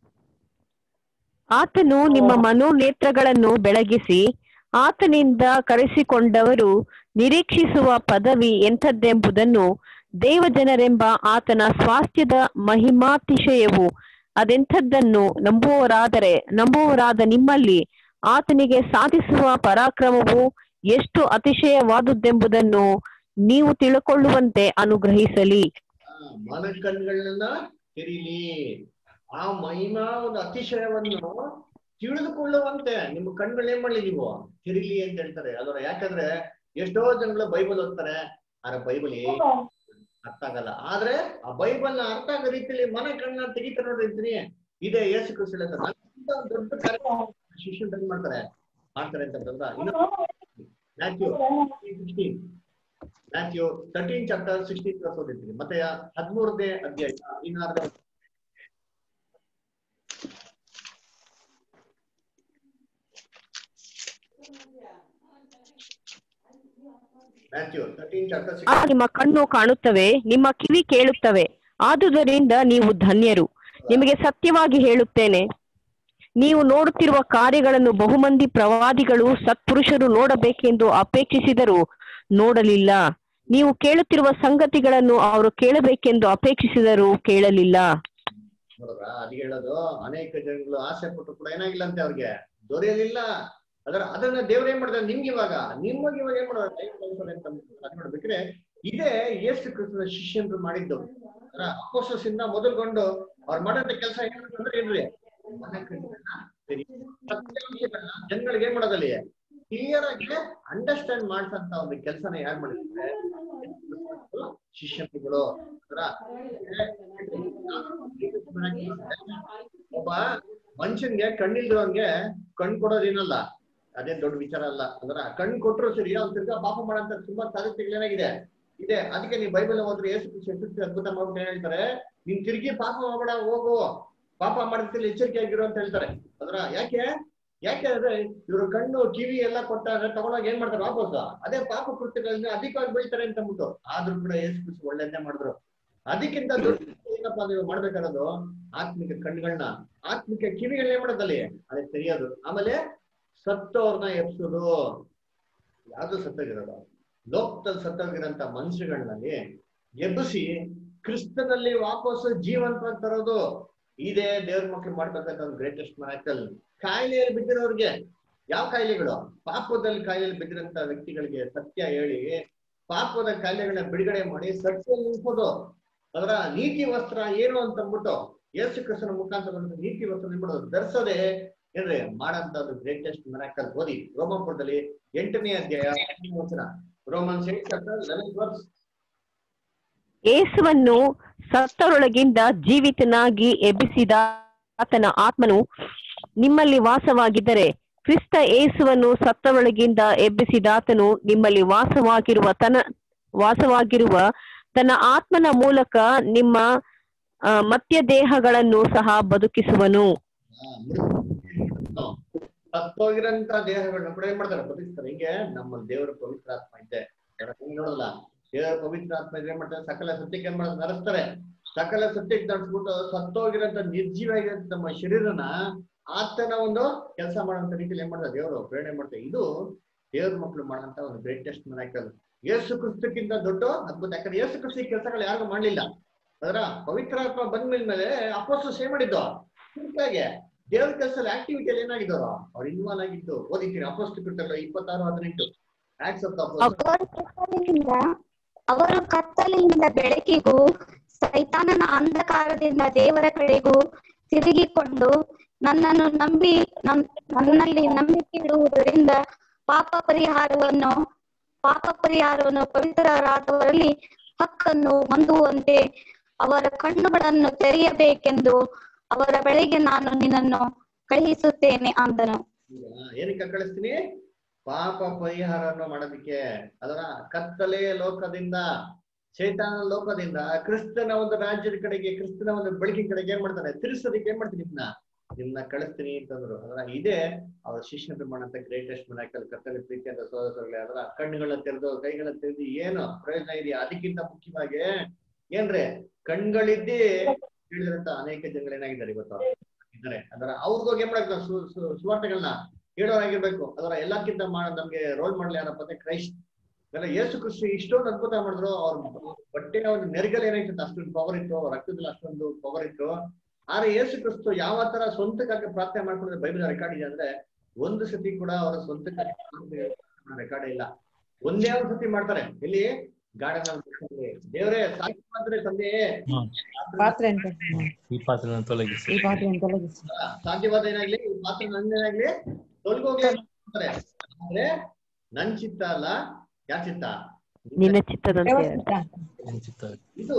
ಆತನು ನಿಮ್ಮ ಮನೋನೇತ್ರಗಳನ್ನು ಬೆಳಗಿಸಿ ಆತನಿಂದ ಕರೆಸಿಕೊಂಡವರು ನಿರೀಕ್ಷಿಸುವ ಪದವಿ ಎಂಥದ್ದೆಂಬುದನ್ನು ದೇವಜನರೆಂಬ ಆತನ ಸ್ವಾಸ್ಥ್ಯದ ಮಹಿಮಾತಿಶಯವು ಅದೆಂಥದ್ದನ್ನು ನಂಬುವವರಾದರೆ ನಂಬುವವರಾದ ನಿಮ್ಮಲ್ಲಿ ಆತನಿಗೆ ಸಾಧಿಸುವ ಪರಾಕ್ರಮವು ಎಷ್ಟು ಅತಿಶಯವಾದುದೆಂಬುದನ್ನು ನೀವು ತಿಳ್ಕೊಳ್ಳುವಂತೆ ಅನುಗ್ರಹಿಸಲಿ ಮನ ಕಣ್ಗಳನ್ನ ತೆರೀಲಿ ಆ ಮಹಿಮಾ ಒಂದು ಅತಿಶಯವನ್ನು ತಿಳಿದುಕೊಳ್ಳುವಂತೆ ನಿಮ್ಮ ಕಣ್ಗಳು ಏನ್ ಮಾಡ್ಲಿ ನೀವು ತಿರಿಲಿ ಅಂತ ಹೇಳ್ತಾರೆ ಅದರ ಯಾಕಂದ್ರೆ ಎಷ್ಟೋ ಜನಗಳು ಬೈಬಲ್ ಓದ್ತಾರೆ ಆದ್ರೆ ಬೈಬಲ್ ಏನ್ ಅರ್ಥ ಆಗಲ್ಲ ಆದ್ರೆ ಆ ಬೈಬಲ್ ನ ಅರ್ಥ ಆಗೋ ರೀತಿಯಲ್ಲಿ ಮನ ಕಣ್ಣ ತೆಗಿತಾರೆ ನೋಡ್ರಿ ಅಂತೀನಿ ಇದೇ ಯೇಸು ಕ್ರಿಸ್ತ ಹೇಳ್ತಾರೆ ನನ್ಗಿಂತ ಒಂದ್ ದೊಡ್ಡ ಕಾರ್ಯ ಶಿಷ್ಯರು ಏನ್ ಮಾಡ್ತಾರೆ ಮಾಡ್ತಾರೆ ಅಂತಂದ್ರ ಇನ್ನು Matthew sixteen Matthew thirteen chapter sixteen class ಓದಿರ್ತೀನಿ ಮತ್ತೆ ಹದಿಮೂರನೇ ಅಧ್ಯಾಯ ಇನ್ನಾರ್ಧ ಮ್ಯಾಥ್ಯೂ ತರ್ಟೀನ್ ಚಾಪ್ಟರ್ ಆಗ ನಿಮ್ಮ ಕಣ್ಣು ಕಾಣುತ್ತವೆ ನಿಮ್ಮ ಕಿವಿ ಕೇಳುತ್ತವೆ ಆದುದರಿಂದ ನೀವು ಧನ್ಯರು ನಿಮಗೆ ಸತ್ಯವಾಗಿ ಹೇಳುತ್ತೇನೆ ನೀವು ನೋಡುತ್ತಿರುವ ಕಾರ್ಯಗಳನ್ನು ಬಹುಮಂದಿ ಪ್ರವಾದಿಗಳು ಸತ್ಪುರುಷರು ನೋಡಬೇಕೆಂದು ಅಪೇಕ್ಷಿಸಿದರೂ ನೋಡಲಿಲ್ಲ ನೀವು ಕೇಳುತ್ತಿರುವ ಸಂಗತಿಗಳನ್ನು ಅವರು ಕೇಳಬೇಕೆಂದು ಅಪೇಕ್ಷಿಸಿದರೂ ಕೇಳಲಿಲ್ಲ ನೋಡ್ರ ಅದ್ ಹೇಳೋದು ಅನೇಕ ಜನಗಳು ಆಸೆ ಪಟ್ಟು ಕೂಡ ಏನಾಗಿಲ್ಲ ಅಂತೆ ಅವ್ರಿಗೆ ದೊರೆಯಲಿಲ್ಲ ಅದರ ಅದನ್ನ ದೇವ್ರ ಏನ್ ಮಾಡಿದ್ರೆ ನಿಮ್ಗೆ ಇವಾಗ ನಿಮಗೆ ಇವಾಗ ಏನ್ ಮಾಡೋದು ಟೈಮ್ ಕಳ್ಸೋದು ಅಂತ ಅದ್ ನೋಡ್ಬೇಕ್ರೆ ಇದೇ ಯೇಸು ಕ್ರಿಸ್ತನ ಶಿಷ್ಯನ್ರು ಮಾಡಿದ್ದು ಅದರ ಅಪೋಸಸ್ ಇಂದ ಮೊದಲ್ಕೊಂಡು ಅವ್ರು ಮಾಡೋಂಥ ಕೆಲಸ ಏನಂತಂದ್ರೆ ಏನ್ರಿ ಮನೆ ಕಣ್ಣುಗಳನ್ನ ತೆರಿ ಸತ್ಯಾಂಶಗಳನ್ನ ಜನಗಳಿಗೆ ಏನ್ ಮಾಡೋದಲ್ಲಿ ಕ್ಲಿಯರ್ ಆಗಿ ಅಂಡರ್ಸ್ಟ್ಯಾಂಡ್ ಮಾಡ್ಸಂತ ಒಂದು ಕೆಲಸನ ಯಾರು ಮಾಡಿದ್ರೆ ಶಿಷ್ಯರುಗಳು ಅದರ ಒಬ್ಬ ಮನುಷ್ಯನ್ಗೆ ಕಣ್ಣಿಲ್ದಿರೋನ್ಗೆ ಕಣ್ ಕೊಡೋದೇನಲ್ಲ ಅದೇನ್ ದೊಡ್ಡ ವಿಚಾರ ಅಲ್ಲ ಅಂದ್ರ ಕಣ್ ಕೊಟ್ರು ಸರಿ ಅವ್ನು ತಿರ್ಗಾ ಪಾಪ ಮಾಡಂತ ತುಂಬಾ ಸಾಧ್ಯತೆಗಳೇನಾಗಿದೆ ಇದೆ ಅದಕ್ಕೆ ನೀವು ಬೈಬಲ್ ಹೋದ್ರೆ ಏಸು ಎಷ್ಟು ಅದ್ಭುತ ಮಾಡ್ಬಿಟ್ಟು ಏನ್ ಹೇಳ್ತಾರೆ ನೀನ್ ತಿರ್ಗಿ ಪಾಪ ಮಾಡಬೇಡ ಹೋಗು ಪಾಪ ಮಾಡಿರ್ತಿಲ್ಲ ಎಚ್ಚರಿಕೆ ಆಗಿರು ಅಂತ ಹೇಳ್ತಾರೆ ಅದ್ರ ಯಾಕೆ ಯಾಕೆ ಅಂದ್ರೆ ಇವರು ಕಣ್ಣು ಕಿವಿ ಎಲ್ಲ ಕೊಟ್ಟಾಗ ತಗೊಂಡಾಗ ಏನ್ ಮಾಡ್ತಾರೆ ವಾಪಸ್ ಅದೇ ಪಾಪ ಕೃತ್ಯಗಳನ್ನ ಅಧಿಕವಾಗಿ ಬೀಳ್ತಾರೆ ಅಂತ ಅಂದ್ಬಿಟ್ಟು ಆದ್ರೂ ಕೂಡ ಏಸು ಒಳ್ಳೆಯದೇ ಮಾಡಿದ್ರು ಅದಕ್ಕಿಂತ ದೊಡ್ಡ ಏನಪ್ಪಾ ನೀವು ಮಾಡ್ಬೇಕಾರೋದು ಆತ್ಮಿಕ ಕಣ್ಗಳನ್ನ ಆತ್ಮಿಕ ಕಿವಿಗಳನ್ನ ಏನ್ ಮಾಡೋದಲ್ಲಿ ಅದಕ್ಕೆ ತೆರೆಯೋದು ಆಮೇಲೆ ಸತ್ತವ್ರನ್ನ ಎಬ್ಸೋದು ಯಾವ್ದು ಸತ್ತೋಗಿರೋದು ಲೋಕದಲ್ಲಿ ಸತ್ತೋಗಿರೋಂತ ಮನುಷ್ಯಗಳಲ್ಲಿ ಎಬ್ಬಿಸಿ ಕ್ರಿಸ್ತನಲ್ಲಿ ವಾಪಸ್ ಜೀವಂತವಾಗಿ ತರೋದು ಇದೇ ದೇವ್ರ ಮಕ್ಳು ಮಾಡ್ಬೇಕಂತ ಒಂದು ಗ್ರೇಟೆಸ್ಟ್ ಮ್ಯಾಕಲ್ ಕಾಯಿಲೆಯಲ್ಲಿ ಬಿದ್ದಿರೋರ್ಗೆ ಯಾವ ಕಾಯಿಲೆಗಳು ಪಾಪದಲ್ಲಿ ಕಾಯಿಲೆಯಲ್ಲಿ ಬಿದ್ದಿರಂತ ವ್ಯಕ್ತಿಗಳಿಗೆ ಸತ್ಯ ಹೇಳಿ ಪಾಪದ ಕಾಯಿಲೆಗಳನ್ನ ಬಿಡುಗಡೆ ಮಾಡಿ ಸತ್ಯ ನಿಲ್ಸೋದು ಅದರ ನೀತಿ ವಸ್ತ್ರ ಏನು ಅಂತ ಅಂದ್ಬಿಟ್ಟು ಯೇಸು ಕ್ರಿಸ್ತನ ಮುಖಾಂತರ ಬಂದ ನೀತಿ ವಸ್ತ್ರ ನಿಂಬಿಡೋದು ಧರಿಸದೆ ಏನ್ರಿ ಮಾಡಂತದ್ದು ಗ್ರೇಟೆಸ್ಟ್ ಮಿರಾಕಲ್ ಓದಿ ರೋಮಾಪುರದಲ್ಲಿ ಎಂಟನೇ ಅಧ್ಯಾಯ ಎಂಟನೇ ವಚನ Romans eight chapter eleven verse ಯೇಸುವನ್ನು ಸತ್ತರೊಳಗಿಂದ ಜೀವಿತನಾಗಿ ಎಬ್ಬಿಸಿದ ಆತನ ಆತ್ಮನು ನಿಮ್ಮಲ್ಲಿ ವಾಸವಾಗಿದ್ದರೆ ಕ್ರಿಸ್ತ ಯೇಸುವನ್ನು ಸತ್ತರೊಳಗಿಂದ ಎಬ್ಬಿಸಿದಾತನು ನಿಮ್ಮಲ್ಲಿ ವಾಸವಾಗಿರುವ ತನ್ನ ವಾಸವಾಗಿರುವ ತನ್ನ ಆತ್ಮನ ಮೂಲಕ ನಿಮ್ಮ ಆ, ಮತ್ಯ ದೇಹಗಳನ್ನು ಸಹ ಬದುಕಿಸುವನು ಸತ್ತೋಗಿರಂತ ದೇಹಗಳನ್ನ ಕೂಡ ಏನ್ ಮಾಡ್ತಾರೆ ಬದುಕಿಸ್ತಾರೆ ಹಿಂಗೆ ನಮ್ಮ ದೇವರ ಪವಿತ್ರ ಆತ್ಮ ಇದೆ ಹೆಂಗ್ ನೋಡಲ್ಲ ದೇವರ ಪವಿತ್ರ ಆತ್ಮ ಇದ್ರೆ ಏನ್ ಮಾಡ್ತಾರೆ ಸಕಲ ಸತ್ಯಕ್ಕೆ ಏನ್ ಮಾಡೋದು ನಡೆಸ್ತಾರೆ ಸಕಲ ಸತ್ಯಕ್ಕೆ ನಡೆಸ್ಬಿಟ್ಟು ಸತ್ತೋಗಿರಂತ ನಿರ್ಜೀವಾಗಿರಂತ ನಮ್ಮ ಶರೀರನ ಆತನ ಒಂದು ಕೆಲಸ ಮಾಡುವಂತ ರೀತಿಯಲ್ಲಿ ಏನ್ ಮಾಡ್ತಾರೆ ದೇವರು ಪ್ರೇರಣೆ ಮಾಡ್ತಾರೆ ಇದು ದೇವ್ರ ಮಕ್ಕಳು ಮಾಡಂತ ಒಂದು ಗ್ರೇಟೆಸ್ಟ್ ಮಿರಾಕಲ್ ಯೇಸು ಕ್ರಿಸ್ತಕ್ಕಿಂತ ದೊಡ್ಡ ಅದ್ಭುತ ಯಾಕಂದ್ರೆ ಯೇಸು ಕ್ರಿಸ್ತ ಈ ಕೆಲಸಗಳು ಯಾರಿಗೂ ಮಾಡ್ಲಿಲ್ಲ ಅದರ ಪವಿತ್ರಾತ್ಮ ಬಂದ್ಮೇಲೆ ಅಪೋಸ್ಟಲ್ಸ್ ಏನ್ ಮಾಡಿದ್ದು ಸಿಂಪಲಾಗೆ ದೇವ್ರ ಕೆಲಸದಲ್ಲಿ ಆಕ್ಟಿವಿಟಿಯಲ್ಲಿ ಏನಾಗಿದ್ದವರು ಅವ್ರು ಇನ್ವಾಲ್ವ್ ಆಗಿದ್ದು ಓದಿದ್ದೀನಿ ಅಪೋಸ್ಟ್ ಕೃತ್ಯಗಳು ಇಪ್ಪತ್ತಾರು ಹದಿನೆಂಟು ಆಕ್ಟ್ಸ್ ಆಫ್ ಅವರು ಕತ್ತಲಿನಿಂದ ಅವರು ಕತ್ತಲಿನಿಂದ ಬೆಳಕಿಗೂ ಸೈತಾನನ ಅಂಧಕಾರದಿಂದ ದೇವರ ಕಡೆಗೂ ತಿರುಗಿಕೊಂಡು ನನ್ನನ್ನು ನಂಬಿ ನನ್- ನನ್ನಲ್ಲಿ ನಂಬಿಕೆ ಇಡುವುದರಿಂದ ಪಾಪ ಪರಿಹಾರವನ್ನು ಪಾಪ ಪರಿಹಾರವನ್ನು ಪವಿತ್ರರಾದವರಲ್ಲಿ ಹಕ್ಕನ್ನು ಹೊಂದುವಂತೆ ಅವರ ಕಣ್ಣುಗಳನ್ನು ತೆರೆಯಬೇಕೆಂದು ಅವರ ಬಳಿಗೆ ನಾನು ನಿನ್ನನ್ನು ಕಳುಹಿಸುತ್ತೇನೆ ಅಂದನು ಈಗ ಏನಕ್ಕೆ ಕಳಿಸ್ತೀನಿ ಪಾಪ ಪರಿಹಾರವನ್ನು ಮಾಡೋದಕ್ಕೆ ಅದರ ಕತ್ತಲೆ ಲೋಕದಿಂದ ಚೈತಾನ ಲೋಕದಿಂದ ಕ್ರಿಸ್ತನ ಒಂದು ರಾಜ್ಯದ ಕಡೆಗೆ ಕ್ರಿಸ್ತನ ಒಂದು ಬೆಳಕಿನ ಕಡೆಗೆ ಏನ್ ಮಾಡ್ತಾನೆ ತಿರ್ಸೋದಕ್ಕೆ ಏನ್ ಮಾಡ್ತೀನಿ ನಿಮ್ನ ನಿಮ್ನ ಕಳಿಸ್ತೀನಿ ಅಂತಂದ್ರು ಅದರ ಇದೇ ಅವ್ರ ಶಿಷ್ಯರು ಮಾಡಂತ ಗ್ರೇಟೆಸ್ಟ್ ಮಿರಾಕಲ್ ಕತ್ತಲೆ ಪ್ರೀತಿ ಅಂತ ಸೋದರಗಳೇ ಅದರ ಕಣ್ಣುಗಳನ್ನ ತೆರೆದು ಕೈಗಳನ್ನ ತೆರೆದು ಏನು ಪ್ರಯೋಜನ ಇದೆಯಾ ಅದಕ್ಕಿಂತ ಮುಖ್ಯವಾಗಿ ಏನ್ರಿ ಕಣ್ಗಳಿದ್ದೇ ಹೇಳಿದಂತ ಅನೇಕ ಜನಗಳು ಏನಾಗಿದ್ದಾರೆ ಇವತ್ತು ಇದ್ದಾರೆ ಅದರ ಅವ್ರಿಗೋಗಿ ಏನ್ ಮಾಡಬೇಕು ಸು- ಸು- ಸುವಾರ್ತೆಗಳನ್ನ ಹೇಳೋರಾಗಿರ್ಬೇಕು ಅದರ ಎಲ್ಲಕ್ಕಿಂತ ಮಾಡ ನಮ್ಗೆ ರೋಲ್ ಮಾಡ್ಲಿ ಯಾರಪ್ಪ ಅಂದ್ರೆ ಕ್ರೈಸ್ಟ್ ಎಲ್ಲ ಯೇಸು ಕೃಷಿ ಇಷ್ಟೊಂದು ಅದ್ಭುತ ಮಾಡಿದ್ರು ಅವ್ರ ಬಟ್ಟೆಯ ಒಂದು ನೆರಗಲ್ ಏನಾಯ್ತು ಅಷ್ಟೊಂದು ಪವರ್ ಇತ್ತು ಅವ್ರ ರಕ್ತದಲ್ಲಿ ಅಷ್ಟೊಂದು ಪವರ್ ಇತ್ತು ಆದ್ರೆ ಯೇಸು ಕ್ರಿಸ್ತು ಯಾವ ತರ ಸ್ವಂತಕ್ಕಾಗಿ ಪ್ರಾರ್ಥನೆ ಮಾಡ್ಕೊಂಡ್ರೆ ಬೈಬಲ್ ರೆಕಾರ್ಡ್ ಇದೆ ಅಂದ್ರೆ ಒಂದು ಸತಿ ಕೂಡ ಅವರ ಸ್ವಂತಕ್ಕಾಗಿ ರೆಕಾರ್ಡ್ ಇಲ್ಲ ಒಂದೇ ಒಂದು ಸತಿ ಮಾಡ್ತಾರೆ ಇಲ್ಲಿ ಗಾರ್ಡನ್ ದೇವರೇ ಸಾಕಿ ಮಾತ್ರ ತಂದೆ ಪಾತ್ರೆ ಅಂತ ಈ ಪಾತ್ರವನ್ನು ತೊಲಗಿಸಿ ಈ ಪಾತ್ರೆಯನ್ನು ತೊಲಗಿಸಿ ಸಾಧ್ಯವಾದ ಏನಾಗ್ಲಿ ಈ ಪಾತ್ರ ನನ್ನೇನಾಗ್ಲಿ ತೊಲಗೋಗ್ಲಿ ಅಂತಾರೆ ಆದ್ರೆ ನನ್ ಚಿತ್ತ ಅಲ್ಲ ಯಾರ್ ಚಿತ್ತ ನಿನ್ನ ಚಿತ್ತದಂತೆ ಇದು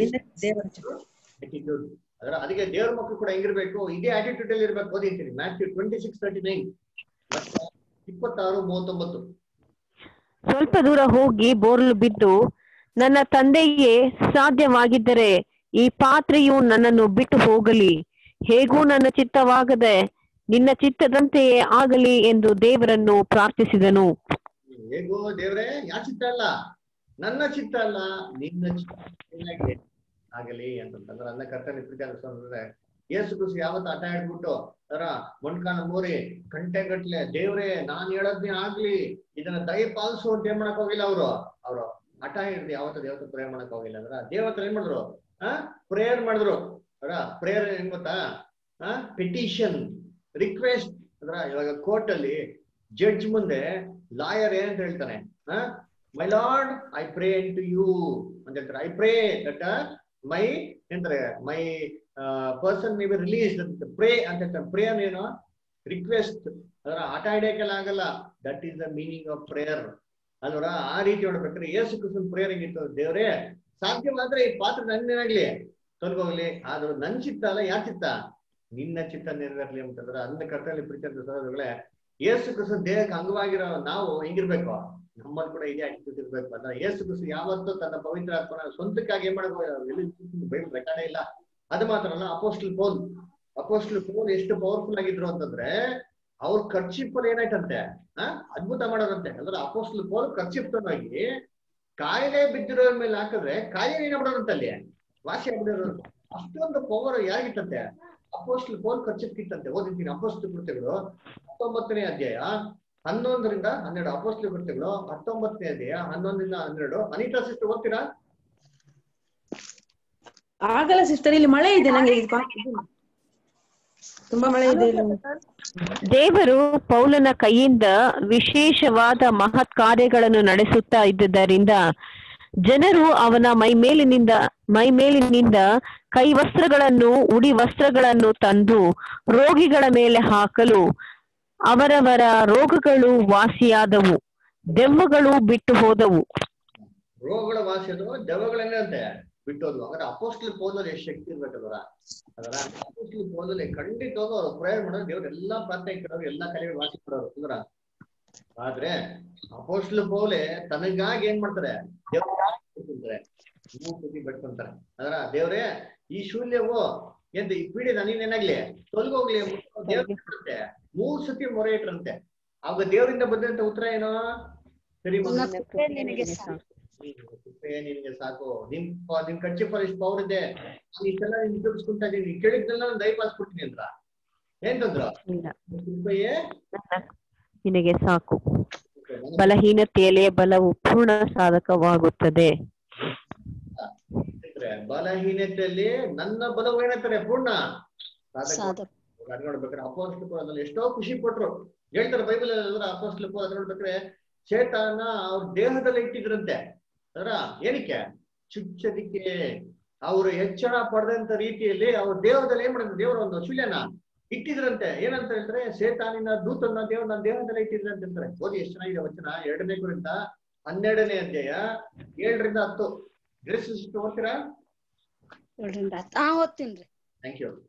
attitude. ಅದರ ಅದಕ್ಕೆ ದೇವ್ರ ಮಕ್ಕಳು ಕೂಡ ಹೆಂಗಿರ್ಬೇಕು ಇದೇ ಆಟಿಟ್ಯೂಡ್ ಅಲ್ಲಿ ಇರ್ಬೇಕು ಓದಿರ್ತೀನಿ Matthew twenty six thirty nine ಇಪ್ಪತ್ತಾರು ಮೂವತ್ತೊಂಬತ್ತು ಸ್ವಲ್ಪ ದೂರ ಹೋಗಿ ಬೋರ್ಲು ಬಿದ್ದು ನನ್ನ ತಂದೆಗೆ ಸಾಧ್ಯವಾಗಿದ್ದರೆ ಈ ಪಾತ್ರೆಯು ನನ್ನನ್ನು ಬಿಟ್ಟು ಹೋಗಲಿ ಹೇಗೂ ನನ್ನ ಚಿತ್ತವಾಗದೆ ನಿನ್ನ ಚಿತ್ತದಂತೆಯೇ ಆಗಲಿ ಎಂದು ದೇವರನ್ನು ಪ್ರಾರ್ಥಿಸಿದನು ಹೇಗೋ ದೇವ್ರೆ ಯಾ ಚಿತ್ತ ಅಲ್ಲ ನನ್ನ ಚಿತ್ತ ಅಲ್ಲ ನಿನ್ನ ಚಿತ್ತ ಏನಾಗ್ಲಿ ಆಗಲಿ ಅಂತಂದ್ರೆ ಅನ್ನ ಕರ್ತನೆ ಪ್ರೀತಿ ಅಂದ್ರೆ ಯೇಸು ಕ್ರಿಸ್ತು ಯಾವತ್ತು ಹಠ ಹಿಡ್ಬಿಟ್ಟು ಅದರ ಮೊಣ್ಕಾಲ ಮೂರಿ ಗಂಟೆ ಗಟ್ಲೆ ದೇವ್ರೆ ನಾನ್ ಹೇಳೋದ್ನೇ ಆಗ್ಲಿ ಇದನ್ನ ದಯ ಪಾಲಿಸು ಅಂತ ಏನ್ ಮಾಡಕ್ ಹೋಗಿಲ್ಲ ಅವರು ಅವರು ಹಠ ಹಿಡ್ದು ಯಾವತ್ತು ದೇವತ ಪ್ರೇಯರ್ ಮಾಡಕ್ ಹೋಗಿಲ್ಲ ಅಂದ್ರ ದೇವತ್ರ ಏನ್ ಮಾಡಿದ್ರು ಆ ಪ್ರೇಯರ್ ಮಾಡಿದ್ರು ಅವರ ಪ್ರೇಯರ್ ಏನ್ ಗೊತ್ತಾ ಆ ಪಿಟಿಷನ್ ರಿಕ್ವೆಸ್ಟ್ ಅಂದ್ರ ಇವಾಗ ಕೋರ್ಟ್ ಅಲ್ಲಿ ಜಡ್ಜ್ ಮುಂದೆ ಲಾಯರ್ ಏನಂತ ಹೇಳ್ತಾನೆ my Lord I pray to you ಅಂತ ಹೇಳ್ತಾರೆ ಐ ಪ್ರೇ ದಟ್ ಮೈ ಎಂತಾರೆ my person may be release pray ಅಂತ ಹೇಳ್ತಾರೆ ಪ್ರೇ ಏನು ರಿಕ್ವೆಸ್ಟ್ ಅದರ ಆಟ ಹಿಡಿಯಕ್ಕೆಲ್ಲ ಆಗಲ್ಲ that is the meaning of prayer ಅಲ್ವರ ಆ ರೀತಿ ನೋಡ್ಬೇಕಾದ್ರೆ ಯೇಸು ಕ್ರಿಸ್ತನ್ ಪ್ರೇಯರ್ ಹೆಂಗಿತ್ತು ದೇವ್ರೆ ಸಾಧ್ಯವಾದ್ರೆ ಈ ಪಾತ್ರ ನನ್ನೇನಾಗ್ಲಿ ತೊಲಗೋಗ್ಲಿ ಆದ್ರೂ ನನ್ ಚಿತ್ತ ಅಲ್ಲ ಯಾ ಚಿತ್ತ ನಿನ್ನ ಚಿತ್ತ ನೆರವೇರ್ಲಿ ಅಂತಂದ್ರೆ ಅಂದ ಕರ್ತಲ್ಲಿ ಪ್ರೀತಿ ಅಂತ ಸಹೋದರಗಳೇ ಯೇಸು ಕ್ರಿಸ್ತ ದೇಹಕ್ಕೆ ಅಂಗವಾಗಿರೋ ನಾವು ಹೆಂಗಿರ್ಬೇಕು ನಮ್ಮಲ್ಲಿ ಕೂಡ ಇದೇ ಆಟಿಟ್ಯೂಡ್ ಇರ್ಬೇಕು ಅಂದ್ರೆ ಯೇಸು ಕ್ರಿಸ್ತ ಯಾವತ್ತೂ ತನ್ನ ಪವಿತ್ರ ಆತ್ಮನ ಸ್ವಂತಕ್ಕಾಗಿ ಏನ್ ಮಾಡಬೇಕು ಬೈಬಲ್ ರೆಕಾರ್ಡೇ ಇಲ್ಲ ಅದು ಮಾತ್ರ ಅಲ್ಲ ಅಪೋಸ್ಟಲ್ ಪೌಲ್ ಅಪೋಸ್ಟಲ್ ಪೌಲ್ ಎಷ್ಟು ಪವರ್ಫುಲ್ ಆಗಿದ್ರು ಅಂತಂದ್ರೆ ಅವ್ರ ಖರ್ಚಿಪ್ಪಲ್ಲಿ ಏನಾಯ್ತಂತೆ ಆ ಅದ್ಭುತ ಮಾಡೋದಂತೆ ಅಂದ್ರೆ ಅಪೋಸ್ಟಲ್ ಪೌಲ್ ಖರ್ಚಿಪ್ತನಾಗಿ ಕಾಯಿಲೆ ಬಿದ್ದಿರೋ ಮೇಲೆ ಹಾಕಿದ್ರೆ ಕಾಯಿಲೆ ಏನಾಗ್ಬಿಡೋದಂತೆ ಅಲ್ಲಿ ವಾಸಿ ಆಗ್ಬಿಡೋದು ಅಷ್ಟೊಂದು ಪವರ್ ಯಾರಿಗಿತ್ತಂತೆ ಅಪೋಸ್ಟಲ್ ಪೌಲ್ ಖರ್ಚಿಕ್ಕಿತ್ತಂತೆ ಓದಿದ್ದೀನಿ ಅಪೋಸ್ಟಲ್ ಕೃತ್ಯಗಳು ಹತ್ತೊಂಬತ್ತನೇ ಅಧ್ಯಾಯ ಹನ್ನೊಂದರಿಂದ ಹನ್ನೆರಡು ಅಪೋಸ್ಟಲ್ ಕೃತ್ಯಗಳು ಹತ್ತೊಂಬತ್ತನೇ ಅಧ್ಯಾಯ ಹನ್ನೊಂದರಿಂದ ಹನ್ನೆರಡು ಅನಿತಾ ಸಿಸ್ಟರ್ ಓದ್ತೀರಾ ಆಗಲ್ಲ ಸಿಸ್ಟರ್ ಇಲ್ಲಿ ಮಳೆ ಇದೆ ನಂಗೆ ಇದು ಕಾ- ಇದು ತುಂಬಾ ಮಳೆ ಇದೆ ಇಲ್ಲಿ ದೇವರು ಪೌಲನ ಕೈಯಿಂದ ವಿಶೇಷವಾದ ಮಹತ್ ಕಾರ್ಯಗಳನ್ನು ನಡೆಸುತ್ತಾ ಇದ್ದುದರಿಂದ ಜನರು ಅವನ ಮೈಮೇಲಿನಿಂದ ಮೈಮೇಲಿನಿಂದ ಕೈ ವಸ್ತ್ರಗಳನ್ನು ಉಡಿ ವಸ್ತ್ರಗಳನ್ನು ತಂದು ರೋಗಿಗಳ ಮೇಲೆ ಹಾಕಲು ಅವರವರ ರೋಗಗಳು ವಾಸಿಯಾದವು ದೆವ್ವಗಳು ಬಿಟ್ಟು ಹೋದವು ರೋಗಗಳ ವಾಸಿ ಅದು ದೆವ್ವಗಳನ್ನೇ ಅಂತೆ ಬಿಟ್ಟೋದು ಅಂದ್ರೆ ಅಪೋಸ್ಟಲ್ ಪೌಲಲ್ಲಿ ಎಷ್ಟು ಶಕ್ತಿ ಇರ್ಬೇಕಲ್ವರ ಅದರ ಅಪೋಸ್ಟಲ್ ಪೌಲಲ್ಲಿ ಖಂಡಿತವಾಗೂ ಅವ್ರು ಪ್ರೇಯರ್ ಮಾಡೋರು ದೇವ್ರು ಎಲ್ಲಾ ಪ್ರಾರ್ಥನೆ ಕೇಳೋರು ಎಲ್ಲಾ ಕಲೆಗಳು ವಾಸಿ ಮಾಡೋರು ಅಂದ್ರ ಆದ್ರೆ ಅಪೋಸ್ಟಲ್ ಪೌಲೆ ತನಗಾಗಿ ಏನ್ ಮಾಡ್ತಾರೆ ದೇವ್ರೆ ಮೂರ್ ಸತಿ ಬೆಟ್ಕೊಂತಾರೆ ಅದರ ದೇವ್ರೇ ಈ ಶೂನ್ಯವು ಎಂತ ಈ ಪೀಡೆ ನನಗೇನಾಗ್ಲಿ ತೊಲಗೋಗ್ಲಿ ದೇವ್ರಂತೆ ಮೂರ್ ಸತಿ ಮೊರೆ ಇಟ್ರಂತೆ ಆಗ ದೇವರಿಂದ ಬಂದಂತ ಉತ್ತರ ಏನೋ ಸರಿ ನನ್ನ ಕೃಪೆ ನಿನಗೆ ಸಾಕು. ಕೃಪೆ ನಿನಗೆ ಸಾಕು ನಿಮ್ ಪ- ನಿಮ್ ಕಚ್ಚಿ ಇಷ್ಟು ಪವರ್ ಇದೆ ನಾನು ಇಷ್ಟೆಲ್ಲ ನಿನ್ ಉಪಯೋಗಿಸ್ಕೊಂತ ಇದೀನಿ ಕೇಳಿದ್ದೆಲ್ಲ ನಾನು ದಯಪಾಲಿಸ್ಬಿಡ್ತೀನಿ ಅಂದ್ರ ಏನ್ ತಂದ್ರ ಕೃಪೆಯೇ ನಿನಗೆ ಸಾಕು ಬಲಹೀನತೆಯಲ್ಲೇ ಬಲವು ಪೂರ್ಣ ಸಾಧಕವಾಗುತ್ತದೆ ಸ್ನೇಹಿತರೆ, ಬಲಹೀನತೆಯಲ್ಲಿ ನನ್ನ ಬಲವು ಏನಂತಾರೆ ಪೂರ್ಣ ಸಾಧಕ ಸಾಧಕ. ಅದ್ ನೋಡ್ಬೇಕಾದ್ರೆ ಅಪೋಸ್ಟ್ಲು ಅದ್ರಲ್ಲಿ ಎಷ್ಟೋ ಖುಷಿ ಪಟ್ರು ಹೇಳ್ತಾರೆ ಬೈಬಲ್ ಅದ್ರ ಅಪೋಸ್ಟ್ಲು ಅದ್ ನೋಡ್ಬೇಕಾದ್ರೆ ಚೇತನ ಅವ್ರ ದೇಹದಲ್ಲಿ ಇಟ್ಟಿದ್ರಂತೆ ಅದರ ಏನಕ್ಕೆ ಚುಚ್ಚದಿಕ್ಕೆ ಅವರು ಹೆಚ್ಚಳ ಪಡೆದಂತ ರೀತಿಯಲ್ಲಿ ಅವ್ರ ದೇಹದಲ್ಲಿ ಏನ್ ಮಾಡಿದ್ರು ದೇವರ ಒಂದು ಶೂಲ್ಯನ ಇಟ್ಟಿದ್ರಂತೆ ಏನಂತ ಹೇಳ್ತಾರೆ ಸೇತಾನಿನ ದೂತನ್ನ ದೇವ್ರ ನನ್ನ ದೇಹದಲ್ಲಿ ಇಟ್ಟಿದ್ರಂತೆ ಅಂತಾರೆ ಓದಿ ಎಷ್ಟು ಚೆನ್ನಾಗಿದೆ ವಚನ ಎರಡನೇ ಕುರಿತ ಹನ್ನೆರಡನೇ ಅಧ್ಯಾಯ ಏಳರಿಂದ ಹತ್ತು ಡ್ರೆಸ್ ಓದ್ತೀರಾ ಏಳರಿಂದ ಹತ್ತು ಹಾ ಓದ್ತೀನ್ರಿ thank you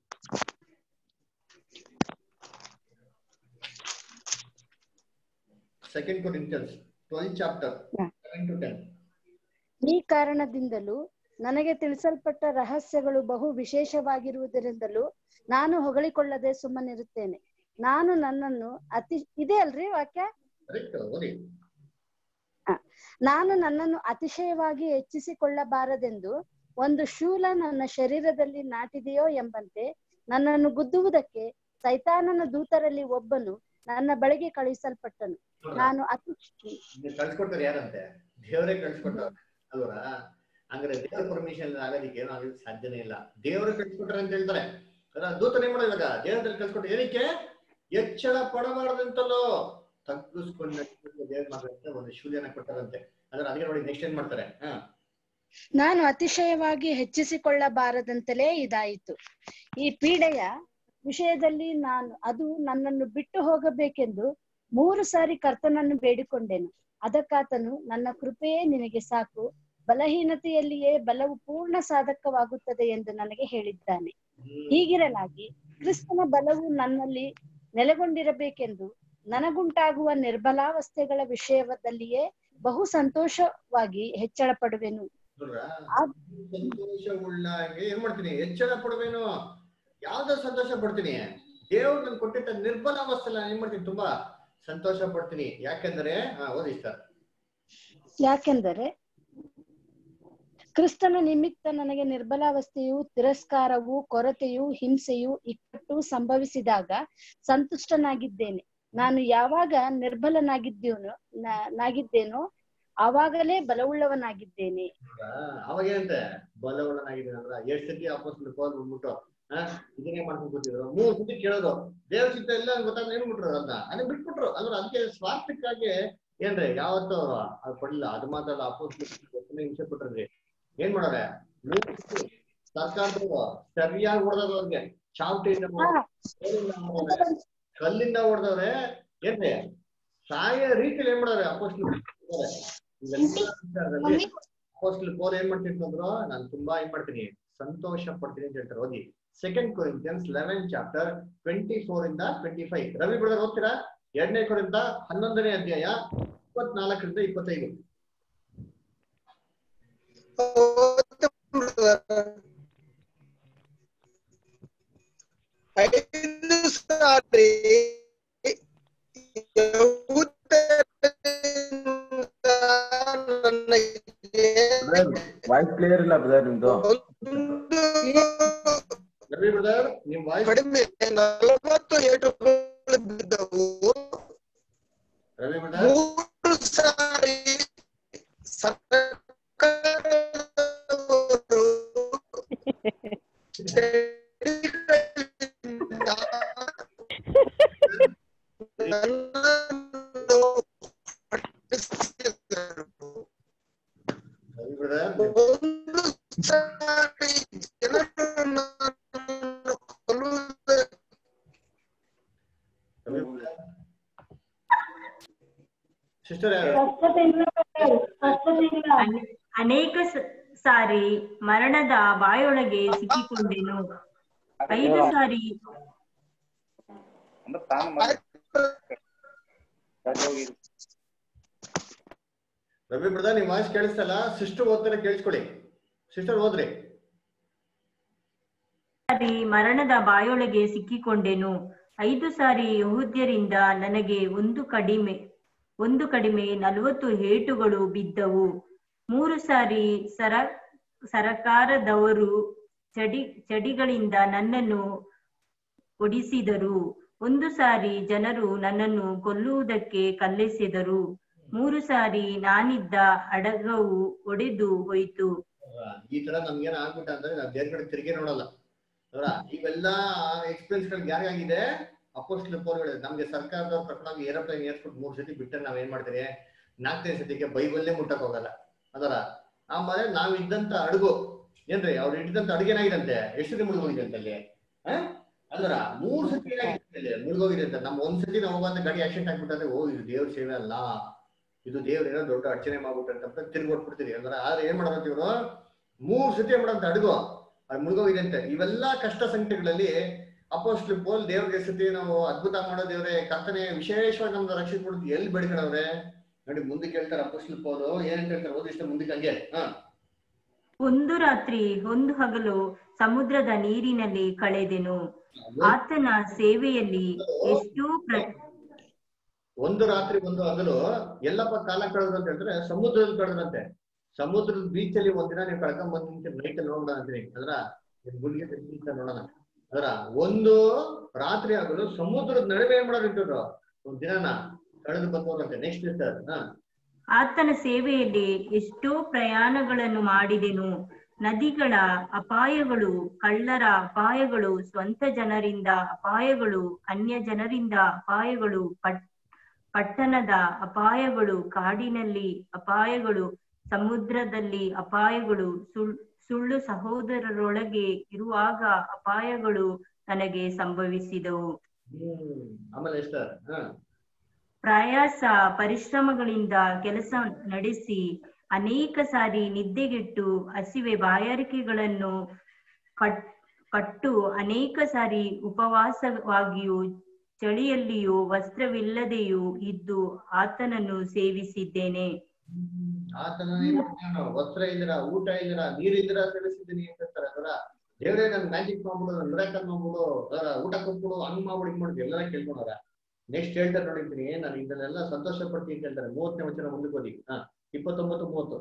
second Corinthians twelve chapter seven to ten ಈ ಕಾರಣದಿಂದಲೂ ನನಗೆ ತಿಳಿಸಲ್ಪಟ್ಟ ರಹಸ್ಯಗಳು ಬಹು ವಿಶೇಷವಾಗಿರುವುದರಿಂದಲೂ ನಾನು ಹೊಗಳಿಕೊಳ್ಳದೆ ಸುಮ್ಮನಿರುತ್ತೇನೆ ನಾನು ನನ್ನನ್ನು ಅತಿ ಇದೆ ಅಲ್ರಿ ವಾಕ್ಯ ಕರೆಕ್ಟ್ ಓದಿ ನಾನು ನನ್ನನ್ನು ಅತಿಶಯವಾಗಿ ಹೆಚ್ಚಿಸಿಕೊಳ್ಳಬಾರದೆಂದು ಒಂದು ಶೂಲ ನನ್ನ ಶರೀರದಲ್ಲಿ ನಾಟಿದೆಯೋ ಎಂಬಂತೆ ನನ್ನನ್ನು ಗುದ್ದುವುದಕ್ಕೆ ಸೈತಾನನ ದೂತರಲ್ಲಿ ಒಬ್ಬನು ನನ್ನ ಬಳಿಗೆ ಕಳುಹಿಸಲ್ಪಟ್ಟನು ನಾನು ಅತಿ ಕಳ್ಸ್ಕೊಡ್ತಾರೆ ಯಾರಂತೆ ದೇವರೇ ಕಳ್ಸ್ಕೊಟ್ಟವ್ರೆ ಅಲ್ವರ ಹಂಗಾರೆ ದೇವ್ರ ಪರ್ಮಿಷನ್ ಆಗೋದಿಕ್ಕೆ ಏನೋ ಆಗೋದಕ್ಕೆ ಸಾಧ್ಯನೇ ಇಲ್ಲ ದೇವರೇ ಕಳ್ಸ್ಕೊಟ್ರೆ ಅಂತ ಹೇಳ್ತಾರೆ ಅದ್ರ ದೂತನ ಏನ್ ಮಾಡೋದು ಇವಾಗ ದೇವರಲ್ಲಿ ಕಳ್ಸ್ಕೊಟ್ರೆ ಏನಕ್ಕೆ ಹೆಚ್ಚಳ ಪಡಬಾರದಂತಲೋ ತಗ್ಗಿಸ್ಕೊಂಡ ದೇವ್ರ ಮಾಡ್ರಂತೆ ಒಂದು ಶೂಲ್ಯನ ಕೊಟ್ಟಾರಂತೆ ಅದ್ರ ಅದಕ್ಕೆ ನೋಡಿ ನೆಕ್ಸ್ಟ್ ಏನ್ ಮಾಡ್ತಾರೆ ಹಾ ನಾನು ಅತಿಶಯವಾಗಿ ಹೆಚ್ಚಿಸಿಕೊಳ್ಳಬಾರದಂತಲೇ ಇದಾಯಿತು ಈ ಪೀಡೆಯ ವಿಷಯದಲ್ಲಿ ನಾನು ಅದು ನನ್ನನ್ನು ಬಿಟ್ಟು ಹೋಗಬೇಕೆಂದು ಮೂರು ಸಾರಿ ಕರ್ತನನ್ನು ಬೇಡಿಕೊಂಡೆನು ಅದಕ್ಕಾತನು ನನ್ನ ಕೃಪೆಯೇ ನಿನಗೆ ಸಾಕು ಬಲಹೀನತೆಯಲ್ಲಿಯೇ ಬಲವು ಪೂರ್ಣ ಸಾಧಕವಾಗುತ್ತದೆ ಎಂದು ನನಗೆ ಹೇಳಿದ್ದಾನೆ ಹೀಗಿರಲಾಗಿ ಕ್ರಿಸ್ತನ ಬಲವು ನನ್ನಲ್ಲಿ ನೆಲೆಗೊಂಡಿರಬೇಕೆಂದು ನನಗುಂಟಾಗುವ ನಿರ್ಬಲಾವಸ್ಥೆಗಳ ವಿಷಯದಲ್ಲಿಯೇ ಬಹು ಸಂತೋಷವಾಗಿ ಹೆಚ್ಚಳ ಪಡುವೆನು ನೋಡ್ರಾ? ಸಂತೋಷವುಳ್ಳಾಗೆ ಏನ್ ಮಾಡ್ತೀನಿ ಹೆಚ್ಚಳ ಪಡುವೇನು ಯಾವ್ದೋ ಸಂತೋಷ ಪಡ್ತೀನಿ ದೇವ್ರು ನನ್ ಕೊಟ್ಟಿದ್ದ ನಿರ್ಬಲ ಅವಸ್ಥೆಲ್ಲ ಏನ್ ಮಾಡ್ತೀನಿ ತುಂಬಾ ಸಂತೋಷ ಪಡ್ತೀನಿ ಯಾಕೆಂದ್ರೆ ಹಾ ಓದಿ ಸರ್ ಯಾಕೆಂದರೆ ಕ್ರಿಸ್ತನ ನಿಮಿತ್ತ ನನಗೆ ನಿರ್ಬಲಾವಸ್ಥೆಯು ತಿರಸ್ಕಾರವು ಕೊರತೆಯು ಹಿಂಸೆಯು ಇಕ್ಕಟ್ಟು ಸಂಭವಿಸಿದಾಗ ಸಂತುಷ್ಟನಾಗಿದ್ದೇನೆ ನಾನು ಯಾವಾಗ ನಿರ್ಬಲನಾಗಿದ್ದೇನೋ ನಾ- ನಾಗಿದ್ದೇನೋ ಆವಾಗಲೇ ಬಲವುಳ್ಳವನಾಗಿದ್ದೇನೆ ನೋಡ್ರಾ? ಅವಾಗ ಏನಂತೆ ಬಲವುಳ್ಳನಾಗಿದ್ದೀನಿ ಅಂದ್ರ ಎಷ್ಟ್ ಸತಿ ಅಪೋಸ್ಟಲ್ ಪೌಲ್ ಬಂದ್ಬಿಟ್ಟು ಹಾ ಇದನ್ನೇ ಮಾಡ್ಕೊಂಡು ಕೂತಿದ್ರು ಮೂರ್ ಸತಿ ಕೇಳೋದು ದೇವ್ರ ಚಿತ್ತ ಎಲ್ಲ ಗೊತ್ತಾಗ ಏನ್ ಬಿಟ್ರು ಅದನ್ನ ಅದನ್ನ ಬಿಟ್ಬಿಟ್ರು ಅಂದ್ರೆ ಅದಕ್ಕೆ ಸ್ವಾರ್ಥಕ್ಕಾಗಿ ಏನ್ರಿ ಯಾವತ್ತೂ ಅವ್ರು ಅದು ಕೊಡ್ಲಿಲ್ಲ ಅದು ಮಾತ್ರ ಅಪೋಸ್ಟಲ್ ಎಷ್ಟನೇ ಹಿಂಸೆ ಕೊಟ್ರಿ ಏನ್ ಮಾಡೋರೆ ಮೂರ್ ಸತಿ ಸರ್ಕಾರದವರು ಸರಿಯಾಗಿ ಹೊಡೆದವ್ರು ಅವ್ರಿಗೆ ಚಾವಟಿಯಿಂದ ಕೋಲಿಂದ ಹೊಡ್ದವ್ರೆ, ಕಲ್ಲಿಂದ ಹೊಡೆದವ್ರೆ ಏನ್ರಿ ಸಾಯ ರೀತಿಯಲ್ಲಿ ಏನ್ ಮಾಡೋರೆ ಅಪೋಸ್ಟಲ್ ಅಪೋಸ್ಟಲ್ ಪೌಲ್ ಏನ್ ಮಾಡ್ತಿರ್ತಂದ್ರು ನಾನು ತುಂಬಾ ಏನ್ ಮಾಡ್ತೀನಿ ಸಂತೋಷ ಪಡ್ತೀನಿ ಅಂತ ಹೇಳ್ತಾರೆ ಓದಿ second Corinthians eleven chapter twenty four ಇಂದ ಟ್ವೆಂಟಿ ಫೈವ್ ರವಿ ಬ್ರದರ್ ಓದ್ತೀರಾ ಎರಡನೇ ಕೊರಿಂದ ಹನ್ನೊಂದನೇ ಅಧ್ಯಾಯ ಇಪ್ಪತ್ನಾಲ್ಕರಿಂದ ಇಪ್ಪತ್ತೈದು ಐದು ಸಾರಿ ಯಹೂದ್ಯರಿಂದ ನನಗೆ ವಾಯ್ಸ್ ಕ್ಲಿಯರ್ ಇಲ್ಲ ಬ್ರದರ್ ನಿಮ್ದು ಒಂದು ರವಿ ಬ್ರದರ್ ನಿಮ್ ವಾಯ್ಸ್ ಕಡಿಮೆ ನಲವತ್ತು ಏಟುಗಳು ಬಿದ್ದವು ರವಿ ಬ್ರದರ್ ಮೂರು ಸಾರಿ ಸರ್ಕಾರದವರು ನನ್ನನ್ನು ಪಟ್ಟಿಸಿದರು. ರವಿ ಬ್ರದರ್ ಒಂದು ಸಾರಿ ಜನರು ನನ್ನನ್ನು ಕೊಲ್ಲುವುದಕ್ಕೆ ರವಿ ಬ್ರದರ್ ಸಿಸ್ಟರ್ ಯಾರು ಸ್ಪಷ್ಟತೆಯಿಂದ ಸ್ಪಷ್ಟತೆಯಿಂದ ಅನೆ- ಅನೇಕ ಸ- ಸಾರಿ ಮರಣದ ಬಾಯೊಳಗೆ ಸಿಕ್ಕಿಕೊಂಡೆನು ಐದು ಸಾರಿ ರವಿ ಬ್ರದರ್ ನಿಮ್ ವಾಯ್ಸ್ ಕೇಳಿಸ್ತಲ್ಲ ಸಿಸ್ಟರ್ ಓದ್ತಾರೆ ಕೇಳಿಸ್ಕೊಳ್ಳಿ ಸಿಸ್ಟರ್ ಓದ್ರಿ ಸಾರಿ ಮರಣದ ಬಾಯೊಳಗೆ ಸಿಕ್ಕಿಕೊಂಡೆನು ಐದು ಸಾರಿ ಯಹೂದ್ಯರಿಂದ ನನಗೆ ಒಂದು ಕಡಿಮೆ ಒಂದು ಕಡಿಮೆ ನಲವತ್ತು ಏಟುಗಳು ಬಿದ್ದವು ಮೂರು ಸಾರಿ ಸರ ಸರಕಾರದವರು ಚಡಿ ಚಡಿಗಳಿಂದ ನನ್ನನ್ನು ಒಡಿಸಿದರು ಒಂದು ಸಾರಿ ಜನರು ನನ್ನನ್ನು ಕೊಲ್ಲುವುದಕ್ಕೆ ಕಲ್ಲೆಸೆದರು ಮೂರು ಸಾರಿ ನಾನಿದ್ದ ಅಡಗವು ಒಡೆದು ಹೋಯಿತು ಈ ತರ ನಮ್ಗೇನ ಆಗ್ಬಿಟ್ಟ ಅಂದ್ರೆ ನಾವ್ ಬೇರೆ ಕಡೆ ತಿರುಗಿ ನೋಡಲ್ಲ ಅವರ ಇವೆಲ್ಲ ಎಕ್ಸ್ಪೀರಿಯನ್ಸ್ ಗಳು ಯಾರಿಗಾಗಿದೆ ಅಪೋಸ್ಟ್ಲ್ ಪೋರ್ಗಳು ನಮ್ಗೆ ಸರ್ಕಾರದವ್ರು ಕರ್ಕೊಂಡೋಗಿ ಏರೋಪ್ಲೇನ್ ಏರ್ಸ್ಬಿಟ್ಟು ಮೂರ್ ಸತಿ ಬಿಟ್ಟರೆ ನಾವ್ ಏನ್ ಮಾಡ್ತೀವಿ ನಾಲ್ಕನೇ ಸತಿಗೆ ಬೈಬಲ್ಲೇ ಮುಟ್ಟಕ್ ಹೋಗಲ್ಲ ಅದರ ಆಮೇಲೆ ನಾವ್ ಇದ್ದಂತ ಅಡುಗು ಏನ್ರಿ ಅವ್ರು ಇದ್ದಂತ ಅಡುಗೆನಾಗಿದಂತೆ ಎಷ್ಟು ಸತಿ ಮುಳುಗೋಗಿದೆ ಅಂತ ಅಲ್ಲಿ ಆ? ಅಲ್ಲರ ಮೂರ್ ಸತಿ ಏನಾಗಿದೆ ಅಲ್ಲಿ ಮುಳುಗೋಗಿದೆ ಅಂತ ನಮ್ ಒಂದ್ ಸತಿ ನಾವು ಹೋಗುವಂತ ಗಾಡಿ ಆಕ್ಸಿಡೆಂಟ್ ಆಗ್ಬಿಟ್ಟಂದ್ರೆ ಓ ಇದು ದೇವ್ರ ಸೇವೆ ಅಲ್ಲ ಇದು ದೇವ್ರ ಏನೋ ದೊಡ್ಡ ಅರ್ಚನೆ ಮಾಡ್ಬಿಟ್ರೆ ಅಂತ ತಿರ್ಗಿ ಹೊಟ್ಬಿಡ್ತೀರಿ ಅಂದ್ರೆ ಆದ್ರೆ ಏನ್ ಮಾಡೋದು ಇವ್ರು ಮೂರ್ ಸತಿ ಏನ್ ಮಾಡೋಂತ ಅಡುಗು ಅದು ಮುಳುಗೋಗಿದೆ ಅಂತೆ ಇವೆಲ್ಲ ಕಷ್ಟ ಸಂಕಟಗಳಲ್ಲಿ ಅಪೋಸ್ಟ್ಲ್ ಪೋಲ್ ದೇವ್ರಿಗೆ ಸತಿ ನಾವು ಅದ್ಭುತ ಮಾಡೋ ದೇವ್ರೆ ಕರ್ತನೆ ವಿಶೇಷವಾಗಿ ನಮ್ದು ರಕ್ಷಣೆ ಕೊಡುದು ಎಲ್ಲಿ ಬೇಡ್ಕೊಂಡವ್ರೆ ನೋಡಿ ಮುಂದಕ್ಕೆ ಹೇಳ್ತಾರೆ ಅಪೋಸ್ಟ್ಲ್ ಪೋಲು ಏನ್ ಹೇಳ್ತಾರೆ ಓದಿಷ್ಟ ಮುಂದಕ್ಕೆ ಹಂಗೆ ಹಾ ಒಂದು ರಾತ್ರಿ ಒಂದು ಹಗಲು ಸಮುದ್ರದ ನೀರಿನಲ್ಲಿ ಕಳೆದೆನು ಆತನ ಸೇವೆಯಲ್ಲಿ ಎಷ್ಟೋ ಪ್ರ ಒಂದು ರಾತ್ರಿ ಒಂದು ಹಗಲು ಎಲ್ಲಪ್ಪ ಕಾಲ ಕಳೆದ್ರು ಅಂತ ಹೇಳಿದ್ರೆ ಸಮುದ್ರದಲ್ಲಿ ಕಳೆದ್ರಂತೆ ಸಮುದ್ರದ ಬೀಚ್ ಅಲ್ಲಿ ಒಂದಿನ ನೀವು ಕಳ್ಕೊಂಡ್ ಬಂದ್ ನಿಂತು ನೈಟ್ ಅಲ್ಲಿ ನೋಡೋಣ ಅಂತೀನಿ ಅದ್ರ ಗುಡ್ಗೆ ತೆಗ್ದು ನೋಡೋಣ ಅದರ ಒಂದು ರಾತ್ರಿ ಆಗಲು ಸಮುದ್ರದ ನಡುವೆ ಏನ್ ಮಾಡೋರು ಇಟ್ಟಿದ್ರು ಒಂದ್ ದಿನನ ಕಳೆದು ಬಂದವ್ರಂತೆ ನೆಕ್ಸ್ಟ್ ಸರ್ ಹಾ ಆತನ ಸೇವೆಯಲ್ಲಿ ಎಷ್ಟೋ ಪ್ರಯಾಣಗಳನ್ನು ಮಾಡಿದೆನು ನದಿಗಳ ಅಪಾಯಗಳು ಕಳ್ಳರ ಅಪಾಯಗಳು ಸ್ವಂತ ಜನರಿಂದ ಅಪಾಯಗಳು ಅನ್ಯ ಜನರಿಂದ ಅಪಾಯಗಳು ಪಟ್ ಪಟ್ಟಣದ ಅಪಾಯಗಳು ಕಾಡಿನಲ್ಲಿ ಅಪಾಯಗಳು ಸಮುದ್ರದಲ್ಲಿ ಅಪಾಯಗಳು ಸುಳ್ ಸುಳ್ಳು ಸಹೋದರರೊಳಗೆ ಇರುವಾಗ ಅಪಾಯಗಳು ನನಗೆ ಸಂಭವಿಸಿದವು ಹ್ಮ್ ಆಮೇಲೆ ಎಷ್ಟರ್ ಹಾ ಪ್ರಯಾಸ ಪರಿಶ್ರಮಗಳಿಂದ ಕೆಲಸ ನಡೆಸಿ ಅನೇಕ ಸಾರಿ ನಿದ್ದೆಗೆಟ್ಟು ಹಸಿವೆ ಬಾಯಾರಿಕೆಗಳನ್ನು ಪಟ್ ಪಟ್ಟು ಅನೇಕ ಸಾರಿ ಉಪವಾಸವಾಗಿಯೂ ಚಳಿಯಲ್ಲಿಯೂ ವಸ್ತ್ರವಿಲ್ಲದೆಯೂ ಇದ್ದು ಆತನನ್ನು ಸೇವಿಸಿದ್ದೇನೆ ಆತನ ಏನ್ ಮಾಡ್ತೀನಿ ನಾನು ವಸ್ತ್ರ ಇದ್ದೀರಾ ಊಟ ಇದ್ದೀರಾ ನೀರ್ ಇದ್ದೀರಾ ತಿಳಿಸಿದ್ದೀನಿ ಅಂತ ಹೇಳ್ತಾರೆ ಅದರ ದೇವ್ರೇ ನನ್ ಮ್ಯಾಜಿಕ್ ಮಾಡ್ಬಿಡು ನನ್ ಮಿರಾಕಲ್ ಮಾಡ್ಬಿಡು ಅದರ ಊಟ ಕೊಟ್ಬಿಡು ಹಂಗ್ ಮಾಡ್ಬಿಡು ಹಿಂಗ್ ಮಾಡ್ಬಿಡು ಎಲ್ಲರ ಕೇಳ್ಕೊಂಡವ್ರ ನೆಕ್ಸ್ಟ್ ಹೇಳ್ತಾರೆ ನೋಡಿದ್ದೀನಿ ನಾನು ಇದನ್ನೆಲ್ಲ ಸಂತೋಷ ಪಡ್ತೀನಿ ಅಂತ ಹೇಳ್ತಾರೆ ಮೂವತ್ತನೇ ವಚನ ಮುಂದಕ್ಕೆ ಓದಿ ಹಾ ಇಪ್ಪತ್ತೊಂಬತ್ತು ಮೂವತ್ತು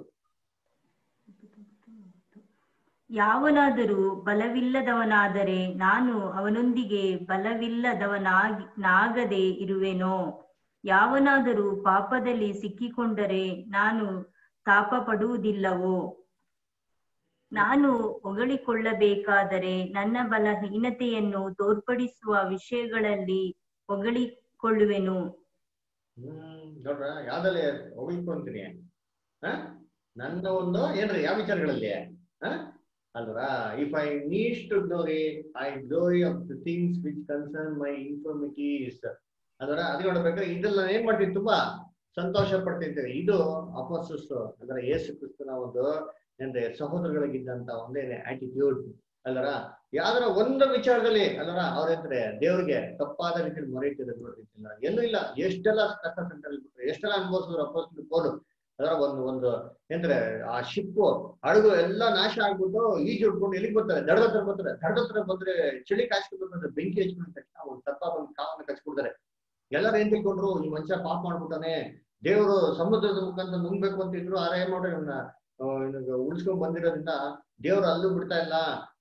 ಯಾವನಾದರೂ ಬಲವಿಲ್ಲದವನಾದರೆ ನಾನು ಅವನೊಂದಿಗೆ ಬಲವಿಲ್ಲದವನಾಗಿ ನಾಗದೆ ಇರುವೆನೋ ಯಾವನಾದರೂ ಪಾಪದಲ್ಲಿ ಸಿಕ್ಕಿಕೊಂಡರೆ ನಾನು ತಾಪ ಪಡುವುದಿಲ್ಲವೋ ನಾನು ಹೊಗಳಿಕೊಳ್ಳಬೇಕಾದರೆ ನನ್ನ ಬಲಹೀನತೆಯನ್ನು ತೋರ್ಪಡಿಸುವ ವಿಷಯಗಳಲ್ಲಿ ಹೊಗಳಿಕೊಳ್ಳುವೆನು ಹ್ಮ್ ನೋಡ್ರ ಯಾವ್ದಲ್ಲಿ ಹೊಗಳ್ಕೊಂತೀನಿ ಹ ನನ್ನ ಒಂದು ಏನ್ರಿ ಯಾವ ವಿಚಾರಗಳಲ್ಲಿ ಹ ಅಲ್ವಾ if I needs to glory I glory of the things which concern my infirmities ಅದರ ಅದು ನೋಡ್ಬೇಕಾದ್ರೆ ಇದೆಲ್ಲ ಏನ್ ಮಾಡ್ತೀನಿ ತುಂಬಾ ಸಂತೋಷ ಪಡ್ತಿರ್ತೀವಿ ಇದು ಅಪೋಸಸ್ ಅಂದ್ರೆ ಯೇಸು ಕ್ರಿಸ್ತನ ಒಂದು ಏನ್ರಿ ಸಹೋದರಗಳಿಗಿದ್ದಂತ ಒಂದೇನೆ ಆಟಿಟ್ಯೂಡ್ ಅಲ್ಲರ ಯಾವ್ದಾರ ಒಂದು ವಿಚಾರದಲ್ಲಿ ಅಲ್ಲರ ಅವ್ರೇಂದ್ರೆ ದೇವ್ರಿಗೆ ತಪ್ಪಾದ ರೀತಿಯಲ್ಲಿ ಮೊರೆ ಇಟ್ಟಿದ್ದಾರೆ ನೋಡ್ರಿ ಎಲ್ಲೂ ಇಲ್ಲ ಎಷ್ಟೆಲ್ಲ ಕಷ್ಟ ಸಂಕಟದಲ್ಲಿ ಬಿಟ್ರು ಎಷ್ಟೆಲ್ಲ ಅನುಭವಿಸಿದ್ರು ಅಪೋಸ್ಟ್ಲ್ ಪೌಲು ಅದರ ಒಂದು ಒಂದು ಏನ್ರೆ ಆ ಶಿಪ್ಪು ಹಡಗು ಎಲ್ಲ ನಾಶ ಆಗ್ಬಿಟ್ಟು ಈಜು ಹಿಡ್ಕೊಂಡು ಎಲ್ಲಿಗೆ ಬರ್ತಾರೆ ದಡದ ಹತ್ರ ಬರ್ತಾರೆ ದಡದ ಹತ್ರ ಬಂದ್ರೆ ಚಳಿ ಕಾಯಿಸ್ಕೊಂಡು ಬಂದ್ರೆ ಬೆಂಕಿ ಹಚ್ಕೊಂಡ ತಕ್ಷಣ ಒಂದು ಸರ್ಪ ಬಂದು ಕಾವನ್ನ ಕಚ್ಬಿಡ್ತಾರೆ ಎಲ್ಲರೂ ಏನ್ ತಿಳ್ಕೊಂಡ್ರು ಈ ಮನುಷ್ಯ ಪಾಪ ಮಾಡ್ಬಿಟ್ಟಾನೆ ದೇವರು ಸಮುದ್ರದ ಮುಖಾಂತರ ನುಂಗ್ಬೇಕು ಅಂತ ಇದ್ರು ಆದ್ರೆ ಏನ್ ಮಾಡ್ರಿ ಇವನ್ನ ಉಳಿಸ್ಕೊಂಡ್ ಬಂದಿರೋದ್ರಿಂದ ದೇವ್ರು ಅಲ್ಲೂ ಬಿಡ್ತಾ ಇಲ್ಲ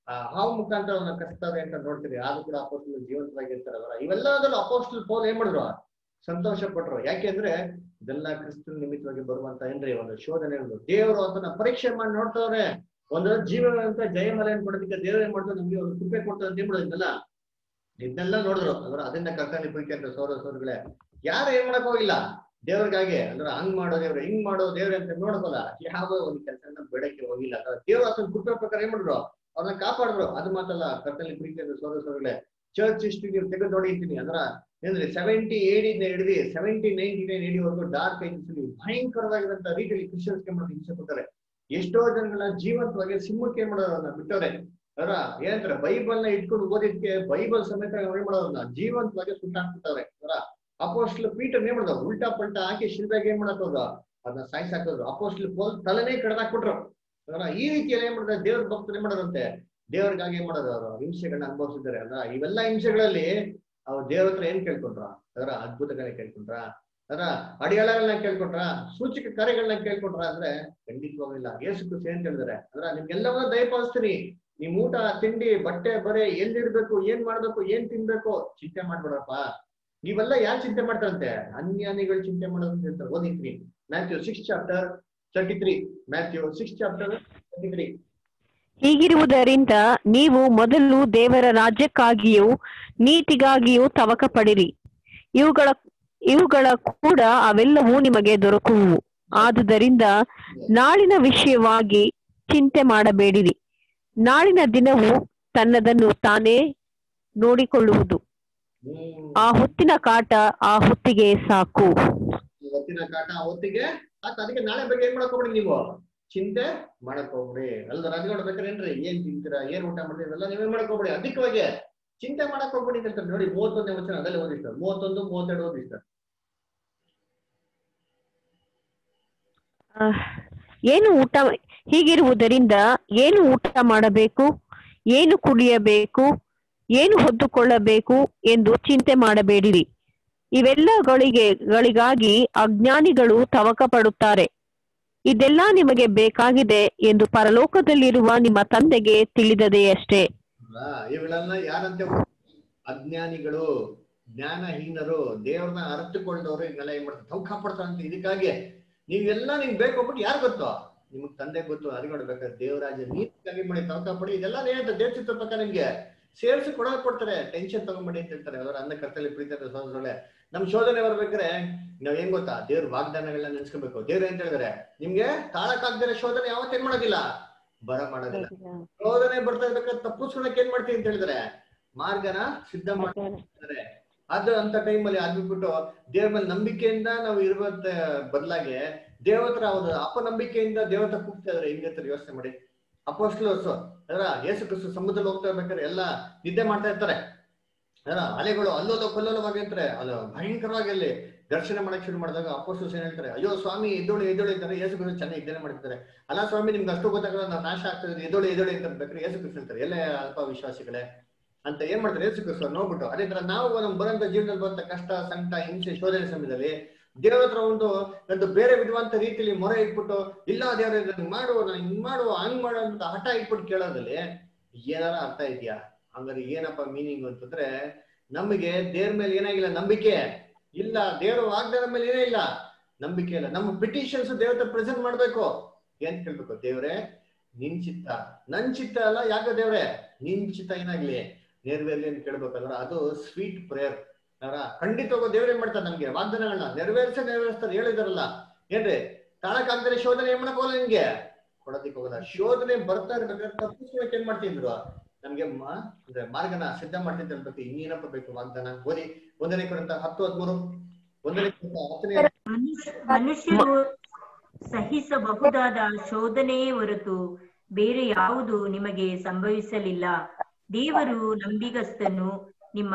ಆ ಹಾವು ಮುಖಾಂತರ ಅವ್ರನ್ನ ಕಸ್ತಾರೆ ಅಂತ ನೋಡ್ತೀರಿ ಆದ್ರೂ ಕೂಡ ಅಪೋಸ್ಟಲ್ ಜೀವಂತವಾಗಿರ್ತಾರಲ್ಲ ಇವೆಲ್ಲದಲ್ಲೂ ಅಪೋಸ್ಟಲ್ ಪೌಲ್ ಏನ್ ಮಾಡಿದ್ರು ಸಂತೋಷ ಪಟ್ರು ಯಾಕೆಂದ್ರೆ ಇದೆಲ್ಲ ಕ್ರಿಸ್ತನ ನಿಮಿತ್ತವಾಗಿ ಬರುವಂತ ಏನ್ರಿ ಒಂದು ಶೋಧನೆಗಳು ದೇವರು ಅದನ್ನ ಪರೀಕ್ಷೆ ಮಾಡಿ ನೋಡ್ತವ್ರೆ ಒಂದು ಜೀವನವಂತ ಜಯಮಲೆಯನ್ನು ಕೊಡೋದಕ್ಕೆ ದೇವರು ಏನ್ ಮಾಡ್ತಾರೆ ನಮ್ಗೆ ಒಂದು ಕೃಪೆ ಕೊಡ್ತಾರೆ ಅಂತ ಏನ್ಬಿಡೋದು ಇದನ್ನೆಲ್ಲ ಇದನ್ನೆಲ್ಲ ನೋಡಿದ್ರು ಅಂದ್ರೆ ಅದನ್ನ ಕರ್ತನೆ ಪ್ರೀತಿ ಅಂತ ಸೌರ ಸೌರಗಳೇ ಯಾರು ಏನ್ ಮಾಡಕ್ ಹೋಗಿಲ್ಲ ದೇವ್ರಿಗಾಗಿ ಅಂದ್ರೆ ಹಂಗ್ ಮಾಡೋ ದೇವ್ರು ಹಿಂಗ್ ಮಾಡೋ ದೇವ್ರ ಅಂತ ನೋಡ್ಬೋದ ಯಾವ ಒಂದು ಕೆಲಸನ ಬೇಡಕ್ಕೆ ಹೋಗಿಲ್ಲ ದೇವ್ರ ಅದನ್ನ ಕೃಪೆ ಪ್ರಕಾರ ಏನ್ ಮಾಡಿದ್ರು ಅವ್ರನ್ನ ಕಾಪಾಡಿದ್ರು ಅದು ಮಾತಲ್ಲ ಕರ್ತನೆ ಪ್ರೀತಿ ಅಂತ ಸೌರ ಸೌರಗಳೇ ಚರ್ಚ್ ಹಿಸ್ಟ್ರಿ ನೀವು ತೆಗೆದು ನೋಡಿದ್ದೀನಿ ಅಂದ್ರ ಏನ್ರಿ ಸೆವೆಂಟಿ ಏಡಿಂದ ಹಿಡಿದು ಸೆವೆಂಟಿ ನೈನ್ಟಿ ನೈನ್ ಏಡಿವರೆಗೂ ಡಾರ್ಕ್ ಏಜಸ್ ಭಯಂಕರವಾಗಿರಂತ ರೀತಿಯಲ್ಲಿ ಕ್ರಿಶ್ಚಿಯನ್ಸ್ಗೆ ಮಾಡೋದು ಹಿಂಸೆ ಕೊಡ್ತಾರೆ ಎಷ್ಟೋ ಜನಗಳನ್ನ ಜೀವಂತವಾಗಿ ಸಿಂಹಕ್ಕೆ ಏನ್ ಮಾಡೋದನ್ನ ಬಿಟ್ಟವ್ರೆ ಅವರ ಏನಂತಾರೆ ಬೈಬಲ್ ನ ಇಟ್ಕೊಂಡು ಓದಿದ್ಕೆ ಬೈಬಲ್ ಸಮೇತ ಏನ್ ಮಾಡೋದನ್ನ ಜೀವಂತವಾಗಿ ಸುಟ್ಟಾಕ್ಬಿಟ್ಟವ್ರೆ ಅವರ ಅಪೋಸ್ಟ್ಲ್ ಪೀಟರ್ ಏನ್ ಮಾಡೋದು ಉಲ್ಟಾ ಪಲ್ಟಾ ಹಾಕಿ ಶಿಲ್ಬಾಗ ಏನ್ ಮಾಡಕ್ ಹೋದ್ರು ಅದನ್ನ ಸಾಯಿಸಾಕೋದ್ರು ಅಪೋಸ್ಟ್ಲ್ ಪೋಲ್ ತಲೆನೇ ಕಡ್ದಾಕ್ಬಿಟ್ರು ಅವರ ಈ ರೀತಿಯಲ್ಲಿ ಏನ್ ಮಾಡಿದ್ರೆ ದೇವ್ರ ಭಕ್ತರು ಏನ್ ಮಾಡೋದಂತೆ ದೇವ್ರಿಗಾಗಿ ಏನ್ ಮಾಡೋದು ಅವರು ಹಿಂಸೆಗಳನ್ನ ಅನುಭವಿಸಿದ್ದಾರೆ ಅಲ್ಲ ಇವೆಲ್ಲ ಹಿಂಸೆಗಳಲ್ಲಿ ಅವ್ರು ದೇವ್ರ ಹತ್ರ ಏನ್ ಕೇಳ್ಕೊಂಡ್ರ ಅದರ ಅದ್ಭುತಗಳನ್ನ ಕೇಳ್ಕೊಂಡ್ರ ಅದರ ಅಡಿಯಾಳಗಳನ್ನ ಕೇಳ್ಕೊಂಡ್ರ ಸೂಚಕ ಕಾರ್ಯಗಳನ್ನ ಕೇಳ್ಕೊಂಡ್ರ ಅಂದ್ರೆ ಖಂಡಿತವಾಗ್ಲಿಲ್ಲ ಯೇಸು ಕ್ರಿಸ್ತ ಏನ್ ಹೇಳಿದಾರೆ ಅಂದ್ರ ನಿಮ್ಗೆಲ್ಲವನ್ನ ದಯಪಾಲಿಸ್ತೀನಿ ನಿಮ್ ಊಟ ತಿಂಡಿ ಬಟ್ಟೆ ಬರೆ ಎಲ್ಲಿರ್ಬೇಕು ಏನ್ ಮಾಡ್ಬೇಕು ಏನ್ ತಿನ್ಬೇಕು ಚಿಂತೆ ಮಾಡ್ಬೇಡಪ್ಪ ನೀವೆಲ್ಲ ಯಾರು ಚಿಂತೆ ಮಾಡ್ತಾರಂತೆ ಅನ್ಯಾನಿಗಳು ಚಿಂತೆ ಮಾಡೋದು ಅಂತ ಹೇಳ್ತಾರೆ ಓದಿದ್ರಿ Matthew six chapter thirty three Matthew six chapter thirty three ಹೀಗಿರುವುದರಿಂದ ನೀವು ಮೊದಲು ದೇವರ ರಾಜ್ಯಕ್ಕಾಗಿಯೂ ನೀತಿಗಾಗಿಯೂ ತವಕ ಪಡಿರಿ ಇವುಗಳ ಇವುಗಳ ಕೂಡ ಅವೆಲ್ಲವೂ ನಿಮಗೆ ದೊರಕುವು ಆದುದರಿಂದ ನಾಳಿನ ವಿಷಯವಾಗಿ ಚಿಂತೆ ಮಾಡಬೇಡಿರಿ ನಾಳಿನ ದಿನವು ತನ್ನದನ್ನು ತಾನೇ ನೋಡಿಕೊಳ್ಳುವುದು ಆ ಹೊತ್ತಿನ ಕಾಟ ಆ ಹೊತ್ತಿಗೆ ಸಾಕು ಹೊತ್ತಿನ ಕಾಟ ಹೊತ್ತಿಗೆ ಸಾಕು ಅದಕ್ಕೆ ನಾಳೆ ಬಗ್ಗೆ ಏನ್ ಮಾಡಕ್ ಹೋಗ್ಬಿಡಿ ನೀವು ಚಿಂತೆ ಮಾಡಕ್ ಹೋಗ್ಬಿಡಿ ಅಲ್ದ ರಾಜಗಳು ಬೇಕಾರೇನ್ರಿ ಏನ್ ತಿಂತೀರಾ ಏನ್ ಊಟ ಮಾಡ್ತೀರಾ ಇವೆಲ್ಲ ನೀವೇನ್ ಮಾಡಕ್ ಹೋಗ್ಬಿಡಿ ಅಧಿಕವಾಗಿ ಚಿಂತೆ ಮಾಡಕ್ ಹೋಗ್ಬಿಡಿ ಅಂತ ನೋಡಿ ಮೂವತ್ತೊಂದನೇ ವಚನ ಅದಲ್ಲೇ ಓದಿಸ್ತಾರೆ ಮೂವತ್ತೊಂದು ಮೂವತ್ತೆರಡು ಓದಿಸ್ತಾರೆ ಆ, ಏನು ಊಟ ಹೀಗಿರುವುದರಿಂದ ಏನು ಊಟ ಮಾಡಬೇಕು ಏನು ಕುಡಿಯಬೇಕು ಏನು ಹೊದ್ದುಕೊಳ್ಳಬೇಕು ಎಂದು ಚಿಂತೆ ಮಾಡಬೇಡಿರಿ ಇವೆಲ್ಲಗಳಿಗೆ ಗಳಿಗಾಗಿ ಅಜ್ಞಾನಿಗಳು ತವಕ ಪಡುತ್ತಾರೆ ಇದೆಲ್ಲ ನಿಮಗೆ ಬೇಕಾಗಿದೆ ಎಂದು ಪರಲೋಕದಲ್ಲಿರುವ ನಿಮ್ಮ ತಂದೆಗೆ ತಿಳಿದದೆಯಷ್ಟೇ ಅಲ್ವಾ? ಇವುಗಳನ್ನ ಯಾರಂತೆ ಅಜ್ಞಾನಿಗಳು ಜ್ಞಾನಹೀನರು ದೇವ್ರನ್ನ ಅರ್ಥಕೊಂಡವ್ರು ಹಿಂಗೆಲ್ಲ ಏನ್ ಮಾಡ್ತಾರೆ ತಾವು ಕಾಪಾಡ್ತಾರಂತೆ ಇದಕ್ಕಾಗಿ ನೀವೆಲ್ಲ ನಿಮ್ಗೆ ಬೇಕು ಹೋಗ್ಬಿಟ್ಟು ಯಾರು ಗೊತ್ತು ನಿಮ್ಗ್ ತಂದೆ ಗೊತ್ತು ಅರಿಗಳು ಬೇಕಾದ್ರೆ ದೇವರಾಜ ನೀತಿಗಾಗಿ ಮಾಡಿ ತಾವು ಕಾಪಾಡಿ ಇದೆಲ್ಲ ಏನಂತ ದೇವ್ ಚಿತ್ರ ಪ್ರಕಾರ ನಿಮ್ಗೆ ಸೇರಿಸಿ ಕೊಡೋಕೆ ಕೊಡ್ತಾರೆ ಟೆನ್ಷನ್ ತಗೊಂಬೇಡಿ ಅಂತ ಹೇಳ್ತಾರೆ ಅವರ ಅನ್ನ ಕರ್ತಲ್ಲಿ ಪ್ರೀತಿ ಸಹೋದರಳೆ ನಮ್ ಶೋಧನೆ ಬರ್ಬೇಕಾದ್ರೆ ನಾವ್ ಏನ್ ಗೊತ್ತಾ ದೇವ್ರ ವಾಗ್ದಾನಗಳನ್ನ ನೆನ್ಸ್ಕೋಬೇಕು ದೇವ್ರ ಏನ್ ಹೇಳಿದಾರೆ ನಿಮ್ಗೆ ತಾಳಕ್ಕಾಗ್ದಿರೋ ಶೋಧನೆ ಯಾವತ್ತೇನ್ ಮಾಡೋದಿಲ್ಲ ಬರ ಮಾಡೋದಿಲ್ಲ ಶೋಧನೆ ಬರ್ತಾ ಇರ್ಬೇಕಾದ್ರೆ ತಪ್ಪಿಸ್ಕೊಳಕ್ ಏನ್ ಮಾಡ್ತೀವಿ ಅಂತ ಹೇಳಿದ್ರೆ ಮಾರ್ಗನ ಸಿದ್ಧ ಮಾಡ್ತಾರೆ ಅದು ಅಂತ ಟೈಮಲ್ಲಿ ಅದ್ಬಿಟ್ಟು ದೇವ್ರ ಮೇಲೆ ನಂಬಿಕೆಯಿಂದ ನಾವು ಇರುವಂತ ಬದಲಾಗಿ ದೇವತ್ರ ಅವ್ರ ಅಪನಂಬಿಕೆಯಿಂದ ದೇವತ ಕೂಗ್ತಾ ಇದಾರೆ ಹಿಂಗೆ ಯೋಚನೆ ಮಾಡಿ ಅಪೋಸ್ಟ್ಲರ್ಸ್ ಅದರ ಯೇಸು ಕ್ರಿಸ್ತು ಸಮುದ್ರದಲ್ಲಿ ಹೋಗ್ತಾ ಇರ್ಬೇಕಾದ್ರೆ ಎಲ್ಲ ನಿದ್ದೆ ಮಾಡ್ತಾ ಇರ್ತಾರೆ ಅದರ ಅಲೆಗಳು ಅಲ್ಲೋಲ ಕೊಲ್ಲೋಲವಾಗಿ ಇರ್ತಾರೆ ಅದು ಭಯಂಕರವಾಗಿ ಅಲ್ಲಿ ದರ್ಶನ ಮಾಡಕ್ ಶುರು ಮಾಡಿದಾಗ ಅಪೋಸ್ಟಲ್ಸ್ ಏನ್ ಹೇಳ್ತಾರೆ ಅಯ್ಯೋ ಸ್ವಾಮಿ ಎದ್ದೋಳಿ ಎದ್ದೋಳಿ ಅಂತಾರೆ ಯೇಸು ಕ್ರಿಸ್ತು ಚೆನ್ನಾಗಿ ನಿದ್ದೆ ಮಾಡ್ತಾರೆ ಅಲ್ಲ ಸ್ವಾಮಿ ನಿಮ್ಗೆ ಅಷ್ಟು ಗೊತ್ತಾಗಲ್ಲ ನಾವು ನಾಶ ಆಗ್ತದೆ ಎದ್ದೋಳಿ ಎದ್ದೋಳಿ ಅಂತ ಬೇಕಾದ್ರೆ ಯೇಸು ಕ್ರಿಸ್ತು ಹೇಳ್ತಾರೆ ಎಲ್ಲ ಅಲ್ಪ ವಿಶ್ವಾಸಿಗಳೇ ಅಂತ ಏನ್ ಮಾಡ್ತಾರೆ ಯೇಸು ಕ್ರಿಸ್ತು ನೋಡ್ಬಿಟ್ಟು ಅದೇ ತರ ನಾವು ನಮ್ ಬರೋಂತ ಜೀವನದಲ್ಲಿ ಬಂತ ಕಷ್ಟ ಸಂಕಟ ಹಿಂಸೆ ಶೋಧನೆ ಸಮಯದಲ್ಲಿ ದೇವ್ರ ಹತ್ರ ಒಂದು ಒಂದು ಬೇರೆ ವಿಧವಂತ ರೀತಿಯಲ್ಲಿ ಮೊರೆ ಇಟ್ಬಿಟ್ಟು ಇಲ್ಲ ದೇವ್ರ ನಂಗೆ ಮಾಡು ನಾನು ಹಿಂಗ್ ಮಾಡು ಹಂಗ್ ಮಾಡು ಅಂತ ಹಠ ಇಟ್ಬಿಟ್ಟು ಕೇಳೋದ್ರಲ್ಲಿ ಏನಾರ ಅರ್ಥ ಇದೆಯಾ ಹಂಗಾರೆ ಏನಪ್ಪ ಮೀನಿಂಗ್ ಅಂತಂದ್ರೆ ನಮಗೆ ದೇವ್ರ ಮೇಲೆ ಏನಾಗಿಲ್ಲ ನಂಬಿಕೆ ಇಲ್ಲ ದೇವ್ರ ವಾಗ್ದಾನ ಮೇಲೆ ಏನೇ ಇಲ್ಲ ನಂಬಿಕೆ ಇಲ್ಲ ನಮ್ಮ ಪಿಟಿಷನ್ಸ್ ದೇವ್ರ ಹತ್ರ ಪ್ರೆಸೆಂಟ್ ಮಾಡ್ಬೇಕು ಏನ್ ಕೇಳ್ಬೇಕು ದೇವ್ರೆ ನಿನ್ ಚಿತ್ತ ನನ್ ಚಿತ್ತ ಅಲ್ಲ ಯಾಕೆ ದೇವ್ರೆ ನಿನ್ ಚಿತ್ತ ಏನಾಗ್ಲಿ ನೆರವೇರ್ಲಿ ಅಂತ ಕೇಳ್ಬೇಕಂದ್ರ ಅದು ಸ್ವೀಟ್ ಪ್ರೇಯರ್ ಅವರ ಖಂಡಿತವಾಗ ದೇವ್ರ ಏನ್ ಮಾಡ್ತಾರೆ ನಮ್ಗೆ ವಾಗ್ದಾನಗಳನ್ನ ನೆರವೇರಿಸ ನೆರವೇರಿಸ್ತಾರೆ ಹೇಳಿದಾರಲ್ಲ ಏನ್ರಿ ತಾಳಕ್ಕಾಗ್ದರೆ ಶೋಧನೆ ಏನ್ ಮಾಡಕ್ ಹೋಗಲ್ಲ ನಿಮ್ಗೆ ಕೊಡೋದಿಕ್ ಹೋಗಲ್ಲ ಶೋಧನೆ ಬರ್ತಾ ಇರ್ಬೇಕಾದ್ರೆ ತಪ್ಪಿಸ್ಕೊಳಕ್ ಏನ್ ಮಾಡ್ತಿದ್ರು ನಮ್ಗೆ ಮ- ಅಂದ್ರೆ ಮಾರ್ಗನ ಸಿದ್ಧ ಮಾಡ್ತಿದ್ದ ಅನ್ಬೇಕು ಇನ್ನೇನಪ್ಪ ಬೇಕು ವಾಗ್ದಾನ ಓದಿ ಒಂದನೇ ಕೊರಂತ ಹತ್ತು ಹತ್ಮೂರು ಒಂದನೇ ಕೊರಂತ ಹತ್ತನೇ ಮನುಷ್ಯ- ಮನುಷ್ಯರು ಸಹಿಸಬಹುದಾದ ಶೋಧನೆಯೇ ಹೊರತು ಬೇರೆ ಯಾವುದು ನಿಮಗೆ ಸಂಭವಿಸಲಿಲ್ಲ ದೇವರು ನಂಬಿಗಸ್ತನು ನಿಮ್ಮ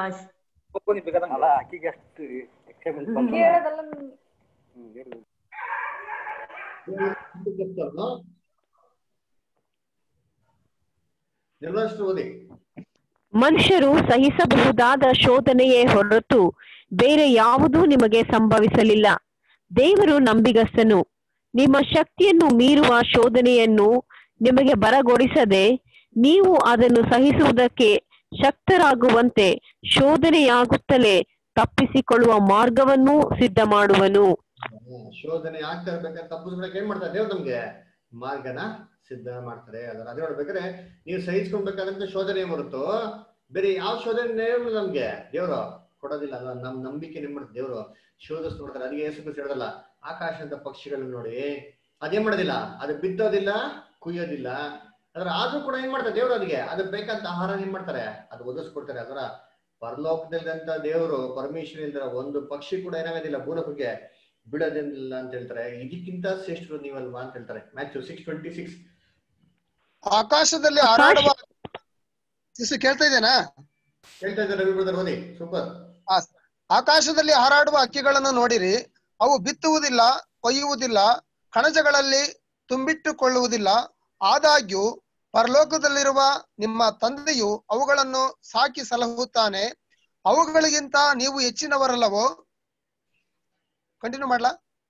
ನಿರ್ವಹಿಸ್ತು ಓದಿ ಮನುಷ್ಯರು ಸಹಿಸಬಹುದಾದ ಶೋಧನೆಯೇ ಹೊರತು ಬೇರೆ ಯಾವುದೂ ನಿಮಗೆ ಸಂಭವಿಸಲಿಲ್ಲ ದೇವರು ನಂಬಿಗಸ್ತನು ನಿಮ್ಮ ಶಕ್ತಿಯನ್ನು ಮೀರುವ ಶೋಧನೆಯನ್ನು ನಿಮಗೆ ಬರಗೊಡಿಸದೆ ನೀವು ಅದನ್ನು ಸಹಿಸುವುದಕ್ಕೆ ಶಕ್ತರಾಗುವಂತೆ ಶೋಧನೆಯಾಗುತ್ತಲೇ ತಪ್ಪಿಸಿಕೊಳ್ಳುವ ಮಾರ್ಗವನ್ನೂ ಸಿದ್ಧ ಮಾಡುವನು ಹ್ಮ್. ಶೋಧನೆ ಆಗ್ತಾ ಇರ್ಬೇಕಾದ್ರೆ ತಪ್ಪಿಸ್ಬಿಡಕ್ಕೆ ಏನ್ ಮಾಡ್ತಾರೆ ದೇವ್ರು ನಮ್ಗೆ ಮಾರ್ಗನ ಸಿದ್ಧ ಮಾಡ್ತಾರೆ ಅದನ್ನ ಅದೇ ನೋಡ್ಬೇಕಾದ್ರೆ ನೀವು ಸಹಿಸ್ಕೊಳ್ಬೇಕಾದಂತ ಶೋಧನೆ ಏನ್ ಬರುತ್ತೋ ಬೇರೆ ಯಾವ ಶೋಧನೆ ನಮ್ಗೆ ದೇವ್ರು ಕೊಡೋದಿಲ್ಲ ಅಲ್ವಾ ನಮ್ ನಂಬಿಕೆ ಏನ್ ಮಾಡ್ತಾರೆ ದೇವ್ರು ಶೋಧಿಸ್ ನೋಡ್ತಾರೆ ಅದಕ್ಕೆ ಯೇಸು ಕ್ರಿಸ್ತ ಹೇಳೋದಲ್ಲ ಆಕಾಶದ ಪಕ್ಷಿಗಳನ್ನ ನೋಡಿ ಅದೇನ್ ಮಾಡೋದಿಲ್ಲ ಅದು ಬಿತ್ತೋದಿಲ್ಲ ಕುಯ್ಯೋದಿಲ್ಲ ಅದ್ರ ಆದ್ರೂ ಕೂಡ ಏನ್ ಮಾಡ್ತಾರೆ ದೇವ್ರು ಅದಕ್ಕೆ ಅದಕ್ಕೆ ಬೇಕಂತ ಆಹಾರ ಏನ್ ಮಾಡ್ತಾರೆ ಅದು ಒದಗಿಸ್ಕೊಡ್ತಾರೆ ಅದರ ಪರಲೋಕದಲ್ಲಿದ್ದಂತ ದೇವರು ಪರಮೇಶ್ವರ ಇಲ್ದಿರ ಒಂದು ಪಕ್ಷಿ ಕೂಡ ಏನಾಗೋದಿಲ್ಲ ಭೂಲೋಕಕ್ಕೆ ಬಿಡೋದಿಲ್ಲ ಅಂತ ಹೇಳ್ತಾರೆ ಇದಕ್ಕಿಂತ ಶ್ರೇಷ್ಠರು ನೀವಲ್ವಾ ಅಂತ ಹೇಳ್ತಾರೆ ಮ್ಯಾಥ್ಯೂ ಸಿಕ್ಸ್ ಟ್ವೆಂಟಿ ಸಿಕ್ಸ್ ಆಕಾಶದಲ್ಲಿ ಹಾರಾಡುವ ಸಿಸ್ಟರ್ ಕೇಳ್ತಾ ಇದ್ದೇನಾ ಹೇಳ್ತಾ ಇದ್ದಾರೆ ರವಿ ಬ್ರದರ್ ಓದಿ ಸೂಪರ್ ಆ, ಆಕಾಶದಲ್ಲಿ ಹಾರಾಡುವ ಹಕ್ಕಿಗಳನ್ನು ನೋಡಿರಿ ಅವು ಬಿತ್ತುವುದಿಲ್ಲ ಕೊಯ್ಯುವುದಿಲ್ಲ ಕಣಜಗಳಲ್ಲಿ ತುಂಬಿಟ್ಟುಕೊಳ್ಳುವುದಿಲ್ಲ ಆದಾಗ್ಯೂ ಪರಲೋಕದಲ್ಲಿರುವ ನಿಮ್ಮ ತಂದೆಯು ಅವುಗಳನ್ನು ಸಾಕಿ ಸಲಹುತ್ತಾನೆ ಅವುಗಳಿಗಿಂತ ನೀವು ಹೆಚ್ಚಿನವರಲ್ಲವೋ ಕಂಟಿನ್ಯೂ ಮಾಡ್ಲಾ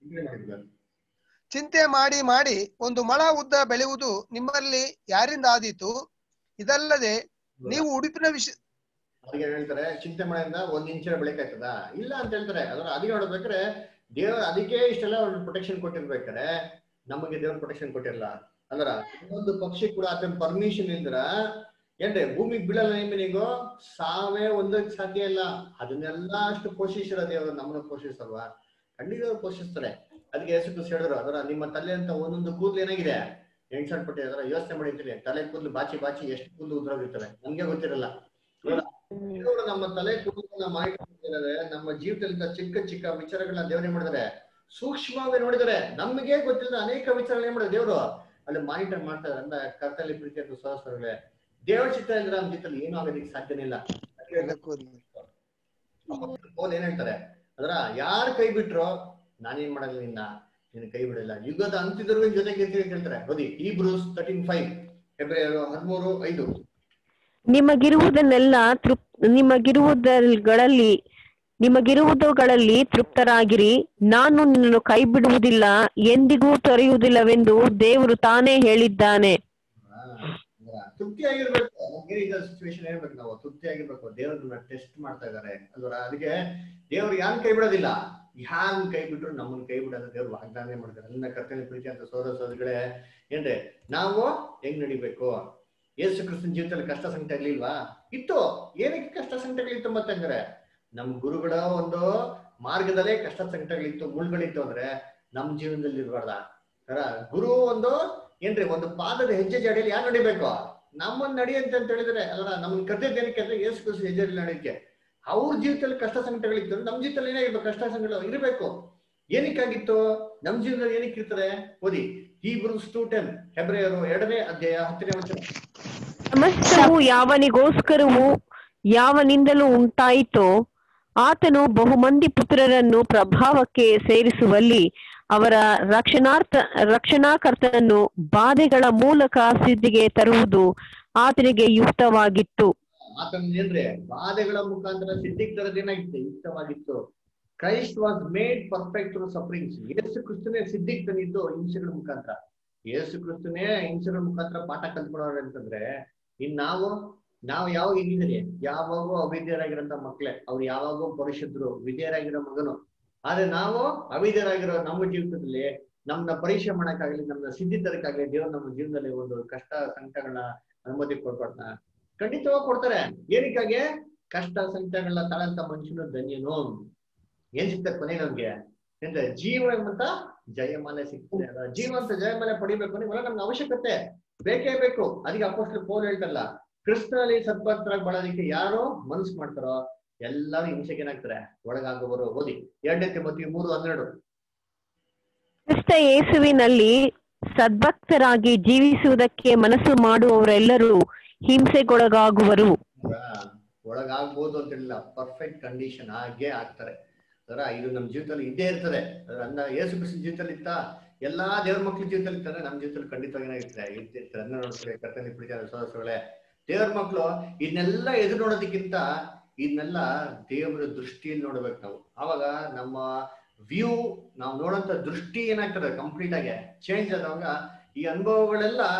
ಚಿಂತೆ ಮಾಡಿ ಮಾಡಿ ಒಂದು ಮೊಳ ಉದ್ದ ಬೆಳೆಯುವುದು ನಿಮ್ಮಲ್ಲಿ ಯಾರಿಂದ ಆದೀತು ಇದಲ್ಲದೆ ನೀವು ಉಡುಪಿನ ವಿಷ ಅದಕ್ಕೆ ಏನ್ ಹೇಳ್ತಾರೆ ಚಿಂತೆ ಮಾಡಿಂದ ಒಂದ್ ಇಂಚಿನ ಬೆಳಕಾಯ್ತದ ಇಲ್ಲ ಅಂತ ಹೇಳ್ತಾರೆ ಅದರ ಅದಕ್ಕೆ ನೋಡ್ಬೇಕಾದ್ರೆ ದೇವ್ರ ಅದಕ್ಕೆ ಇಷ್ಟೆಲ್ಲ ಒಂದು ಪ್ರೊಟೆಕ್ಷನ್ ಕೊಟ್ಟಿರ್ಬೇಕಾರೆ ನಮಗೆ ದೇವ್ರ ಪ್ರೊಟೆಕ್ಷನ್ ಕೊಟ್ಟಿರಲ್ಲ ಅಂದ್ರ ಇನ್ನೊಂದು ಪಕ್ಷಿ ಕೂಡ ಅದನ್ನ ಪರ್ಮಿಷನ್ ಇಲ್ದ್ರ ಏನ್ರಿ ಭೂಮಿಗೆ ಬೀಳಲ್ಲ ನಿಮ್ಮಿನಿಗೂ ಸಾವೇ ಒಂದಕ್ಕೆ ಸಾಧ್ಯ ಇಲ್ಲ ಅದನ್ನೆಲ್ಲ ಅಷ್ಟು ಪೋಷಿಸಿರೋ ದೇವರು ನಮ್ಮನ್ನ ಪೋಷಿಸಲ್ವಾ ಖಂಡಿತ ಅವ್ರು ಪೋಷಿಸ್ತಾರೆ ಅದಕ್ಕೆ ಯೇಸು ಕ್ರಿಸ್ತ ಹೇಳಿದ್ರು ಅದರ ನಿಮ್ಮ ತಲೆ ಅಂತ ಒಂದೊಂದು ಕೂದಲು ಏನಾಗಿದೆ ಎಣ್ಸಲ್ಪಟ್ಟೆ ಅದರ ಯೋಚನೆ ಮಾಡಿರ್ತೀನಿ ತಲೆ ಕೂದಲು ಬಾಚಿ ಬಾಚಿ ಎಷ್ಟು ಕೂದಲು ಉದ್ರೋಗಿರ್ತವೆ ನಮ್ಗೆ ಗೊತ್ತಿರಲ್ಲ ದೇವರು ನಮ್ಮ ತಲೆ ಕೂದಲನ್ನ ಮಾಡಿದ್ದಾರೆ ನಮ್ಮ ಜೀವಿತದಿಂದ ಚಿಕ್ಕ ಚಿಕ್ಕ ವಿಚಾರಗಳನ್ನ ದೇವ್ರು ಏನ್ ಮಾಡಿದ್ದಾರೆ ಸೂಕ್ಷ್ಮವಾಗಿ ನೋಡಿದ್ದಾರೆ ನಮಗೆ ಗೊತ್ತಿಲ್ಲದ ಅನೇಕ ವಿಚಾರಗಳು ಏನ್ ಮಾಡಿದ್ದಾರೆ ದೇವರು ಅಲ್ಲಿ ಮಾನಿಟರ್ ಮಾಡ್ತಾರೆ ಅಂದ್ರೆ ಕರ್ತಲ್ಲಿ ಪ್ರೀತಿ ಅಂತ ಸಹಸ್ರಗಳೇ ದೇವರ ಚಿತ್ತ ಇದ್ರೆ ನಮ್ಮ ಜೀವಿತದಲ್ಲಿ ಏನೂ ಆಗೋದಕ್ಕೆ ಸಾಧ್ಯನೇ ಇಲ್ಲ ಪೌಲ್ ಏನ್ ಹೇಳ್ತಾರೆ ಅದರ ಯಾರು ಕೈ ಬಿಟ್ರೋ ನಾನೇನ್ ಮಾಡಲ್ಲ ನಿನ್ನ ನಿನ್ನ ಕೈ ಬಿಡಲ್ಲ ಯುಗದ ಅಂತ್ಯದವರೆಗೂ ನಿನ್ ಜೊತೆಗೆ ಇರ್ತೀನಿ ಅಂತ ಹೇಳ್ತಾರೆ ಓದಿ ಈ ಬ್ರೂಸ್ ತರ್ಟೀನ್ ಫೈವ್ ಫೆಬ್ರವರಿ ಹದಿಮೂರು ಐದು ನಿಮಗಿರುವುದನ್ನೆಲ್ಲ ತೃಪ್ ನಿಮಗಿರುವುದಗಳಲ್ಲಿ ನಿಮಗಿರುವುದುಗಳಲ್ಲಿ ತೃಪ್ತರಾಗಿರಿ ನಾನು ನಿನ್ನನ್ನು ಕೈ ಬಿಡುವುದಿಲ್ಲ ಎಂದಿಗೂ ತೊರೆಯುವುದಿಲ್ಲವೆಂದು ದೇವರು ತಾನೇ ಹೇಳಿದ್ದಾನೆ ತೃಪ್ತಿ ಆಗಿರ್ಬೇಕು ನಮ್ಗೆ ಈಗ ಸಿಚುವೇಶನ್ ಹೇಳ್ಬೇಕು ನಾವು ತೃಪ್ತಿ ಆಗಿರ್ಬೇಕು ದೇವ್ರನ್ನ ಟೆಸ್ಟ್ ಮಾಡ್ತಾ ಇದಾರೆ ಅಲ್ವರ ಅದಕ್ಕೆ ದೇವ್ರು ಯಾನ್ ಕೈ ಬಿಡೋದಿಲ್ಲ ಯಾನ್ ಕೈ ಬಿಟ್ರು ನಮ್ಮನ್ನ ಕೈ ಬಿಡೋದು ದೇವ್ರು ವಾಗ್ದಾನ ಮಾಡ್ತಾರೆ ನನ್ನ ಕರ್ತವ್ಯ ಪ್ರೀತಿ ಅಂತ ಸೋದರ ಸೋದರಿಗಳೇ ಏನ್ರಿ ನಾವು ಹೆಂಗ್ ನಡಿಬೇಕು ಯೇಸು ಕ್ರಿಸ್ತನ ಜೀವಿತದಲ್ಲಿ ಕಷ್ಟ ಸಂಕಟ ಇರ್ಲಿಲ್ವಾ ಇತ್ತು ಏನಕ್ಕೆ ಕಷ್ಟ ಸಂಕಟಗಳಿತ್ತು ಮತ್ತೆ ಹಂಗಾರೆ ನಮ್ ಗುರುಗಳ ಒಂದು ಮಾರ್ಗದಲ್ಲೇ ಕಷ್ಟ ಸಂಕಟಗಳಿತ್ತು ಮುಳ್ಗಳಿತ್ತು ಅಂದ್ರೆ ನಮ್ ಜೀವನದಲ್ಲಿ ಇರ್ಬಾರ್ದ ಅರ ಗುರು ಒಂದು ಏನ್ರಿ ಒಂದು ಪಾದದ ಹೆಜ್ಜೆ ಜಾಡಿಯಲ್ಲಿ ಯಾರು ನಡಿಬೇಕು ನಮ್ಮನ್ನ ನಡಿಯಂತೆ ಅಂತ ಹೇಳಿದ್ರೆ ಅಲ್ಲ ನಮ್ಮನ್ನ ಕರ್ತೈತೆ ಏನಕ್ಕೆ ಅಂದ್ರೆ ಯೇಸು ಕ್ರಿಸ್ತ ಹೆಜ್ಜೆ ನಡಿಯಕ್ಕೆ ಅವ್ರ ಜೀವಿತದಲ್ಲಿ ಕಷ್ಟ ಸಂಕಟಗಳಿತ್ತು ನಮ್ ಜೀವಿತದಲ್ಲಿ ಏನಾಗಿರ್ಬೇಕು ಕಷ್ಟ ಸಂಕಟ ಇರಬೇಕು ಏನಕ್ಕಾಗಿತ್ತು ನಮ್ ಜೀವನದಲ್ಲಿ ಏನಕ್ಕೆ ಇರ್ತಾರೆ ಓದಿ ಹೀಬ್ರೂಸ್ ಟು ಟೆನ್ ಹೆಬ್ರಿಯರು ಎರಡನೇ ಅಧ್ಯಾಯ ಹತ್ತನೇ ವಚನ ಸಮಸ್ತವು ಯಾವನಿಗೋಸ್ಕರವೂ ಯಾವನಿಂದಲೂ ಉಂಟಾಯಿತೋ ಆತನು ಬಹುಮಂದಿ ಪುತ್ರರನ್ನು ಪ್ರಭಾವಕ್ಕೆ ಸೇರಿಸುವಲ್ಲಿ ಅವರ ರಕ್ಷಣಾರ್ಥ ರಕ್ಷಣಾಕರ್ತನನ್ನು ಬಾಧೆಗಳ ಮೂಲಕ ಸಿದ್ಧಿಗೆ ತರುವುದು ಆತನಿಗೆ ಯುಕ್ತವಾಗಿತ್ತು ಆತನ ಏನ್ರಿ ಬಾಧೆಗಳ ಮುಖಾಂತರ ಸಿದ್ಧಿಗೆ ತರದ್ ಏನಾಗಿತ್ತು ಯುಕ್ತವಾಗಿತ್ತು Christ was made perfect through sufferings Yesu ಕ್ರಿಸ್ತನೇ ಸಿದ್ಧಿಗೆ ತಂದಿದ್ದು ಹಿಂಸೆಗಳ ಮುಖಾಂತರ ಯೇಸು ಕ್ರಿಸ್ತನೇ ಹಿಂಸೆಗಳ ಮುಖಾಂತರ ಪಾಠ ಕಲ್ತ್ಕೊಳೋರು ಅಂತಂದ್ರೆ ಇನ್ ನಾವು ನಾವು ಯಾವಾಗ ಹೆಂಗಿದ್ದೀರಿ ಯಾವಾಗೂ ಅವಿದ್ಯರಾಗಿರೋಂತ ಮಕ್ಳೇ ಅವ್ರು ಯಾವಾಗೂ ಪರಿಶುದ್ಧರು ವಿದ್ಯರಾಗಿರೋ ಮಗನು ಆದ್ರೆ ನಾವು ಅವಿದ್ಯರಾಗಿರೋ ನಮ್ಮ ಜೀವಿತದಲ್ಲಿ ನಮ್ನ ಪರೀಕ್ಷೆ ಮಾಡಕ್ಕಾಗ್ಲಿ ನಮ್ನ ಸಿದ್ಧಿ ತರಕ್ಕಾಗ್ಲಿ ದೇವ್ರು ನಮ್ಮ ಜೀವನದಲ್ಲಿ ಒಂದು ಕಷ್ಟ ಸಂಕಟಗಳನ್ನ ಅನುಮತಿ ಕೊಡ್ಕೊಡ್ತಾನ ಖಂಡಿತವಾಗಿ ಕೊಡ್ತಾರೆ ಏನಕ್ಕಾಗಿ ಕಷ್ಟ ಸಂಕಟಗಳನ್ನ ತಾಳಂತ ಮನುಷ್ಯನು ಧನ್ಯನು ಏನ್ ಸಿಗ್ತದೆ ಕೊನೆಗೆ ನಮ್ಗೆ ಎಂದ್ರೆ ಜೀವ ಎಂಬಂತ ಜಯಮಾಲೆ ಸಿಗ್ತದೆ ಅದ ಜೀವ ಅಂತ ಜಯಮಾಲೆ ಪಡಿಬೇಕು ಅಂದ್ರೆ ಇವೆಲ್ಲ ನಮ್ಗೆ ಅವಶ್ಯಕತೆ ಬೇಕೇ ಬೇಕು ಅದಕ್ಕೆ ಅಪೋಸ್ಟಲ್ ಪೌಲ್ ಹೇಳ್ತಾರಲ್ಲ ಕ್ರಿಸ್ತನಲ್ಲಿ ಸದ್ಭಕ್ತರಾಗಿ ಬಾಳೋದಕ್ಕೆ ಯಾರು ಮನಸ್ಸು ಮಾಡ್ತಾರೋ ಎಲ್ಲರೂ ಹಿಂಸೆಗೆ ಏನಾಗ್ತಾರೆ ಒಳಗಾಗುವರು ಓದಿ ಎರಡನೇ ತಿಮ್ಮತಿ ಮೂರು ಹನ್ನೆರಡು ಕ್ರಿಸ್ತ ಯೇಸುವಿನಲ್ಲಿ ಸದ್ಭಕ್ತರಾಗಿ ಜೀವಿಸುವುದಕ್ಕೆ ಮನಸ್ಸು ಮಾಡುವವರೆಲ್ಲರೂ ಹಿಂಸೆಗೊಳಗಾಗುವರು ಒಳಗಾಗ್ಬೋದು ಅಂತ ಹೇಳಿಲ್ಲ ಪರ್ಫೆಕ್ಟ್ ಕಂಡೀಷನ್ ಆಗೇ ಆಗ್ತಾರೆ ಅದರ ಇದು ನಮ್ಮ ಜೀವಿತದಲ್ಲಿ ಇದ್ದೇ ಇರ್ತದೆ ಅಂದ ಯೇಸು ಕ್ರಿಸ್ತನ ಜೀವಿತದಲ್ಲಿ ಇತ್ತ ಎಲ್ಲಾ ದೇವ್ರ ಮಕ್ಳ ಜೀವಿತದಲ್ಲಿ ಇರ್ತಾರೆ ನಮ್ಮ ಜೀವಿತದಲ್ಲಿ ಖಂಡಿತವಾಗಿ ಏನಾಗಿರ್ತಾರೆ ಇರ್ತಿರ್ತಾರೆ ಅದನ್ನ ನೋಡ್ತಾರೆ ಕರ್ತನೆ ಪ್ರೀತಿಯ ಸಹೋದರಗಳೇ ದೇವ್ರ ಮಕ್ಳು ಇದನ್ನೆಲ್ಲ ಎದುರು ನೋಡೋದಕ್ಕಿಂತ ಇದನ್ನೆಲ್ಲ ದೇವರ ದೃಷ್ಟಿಯಲ್ಲಿ ನೋಡ್ಬೇಕು ನಾವು ಆವಾಗ ನಮ್ಮ ವ್ಯೂ ನಾವು ನೋಡೋಂತ ದೃಷ್ಟಿ ಏನಾಗ್ತದೆ ಕಂಪ್ಲೀಟ್ ಆಗಿ ಚೇಂಜ್ ಆದಾಗ ಈ ಅನುಭವಗಳೆಲ್ಲ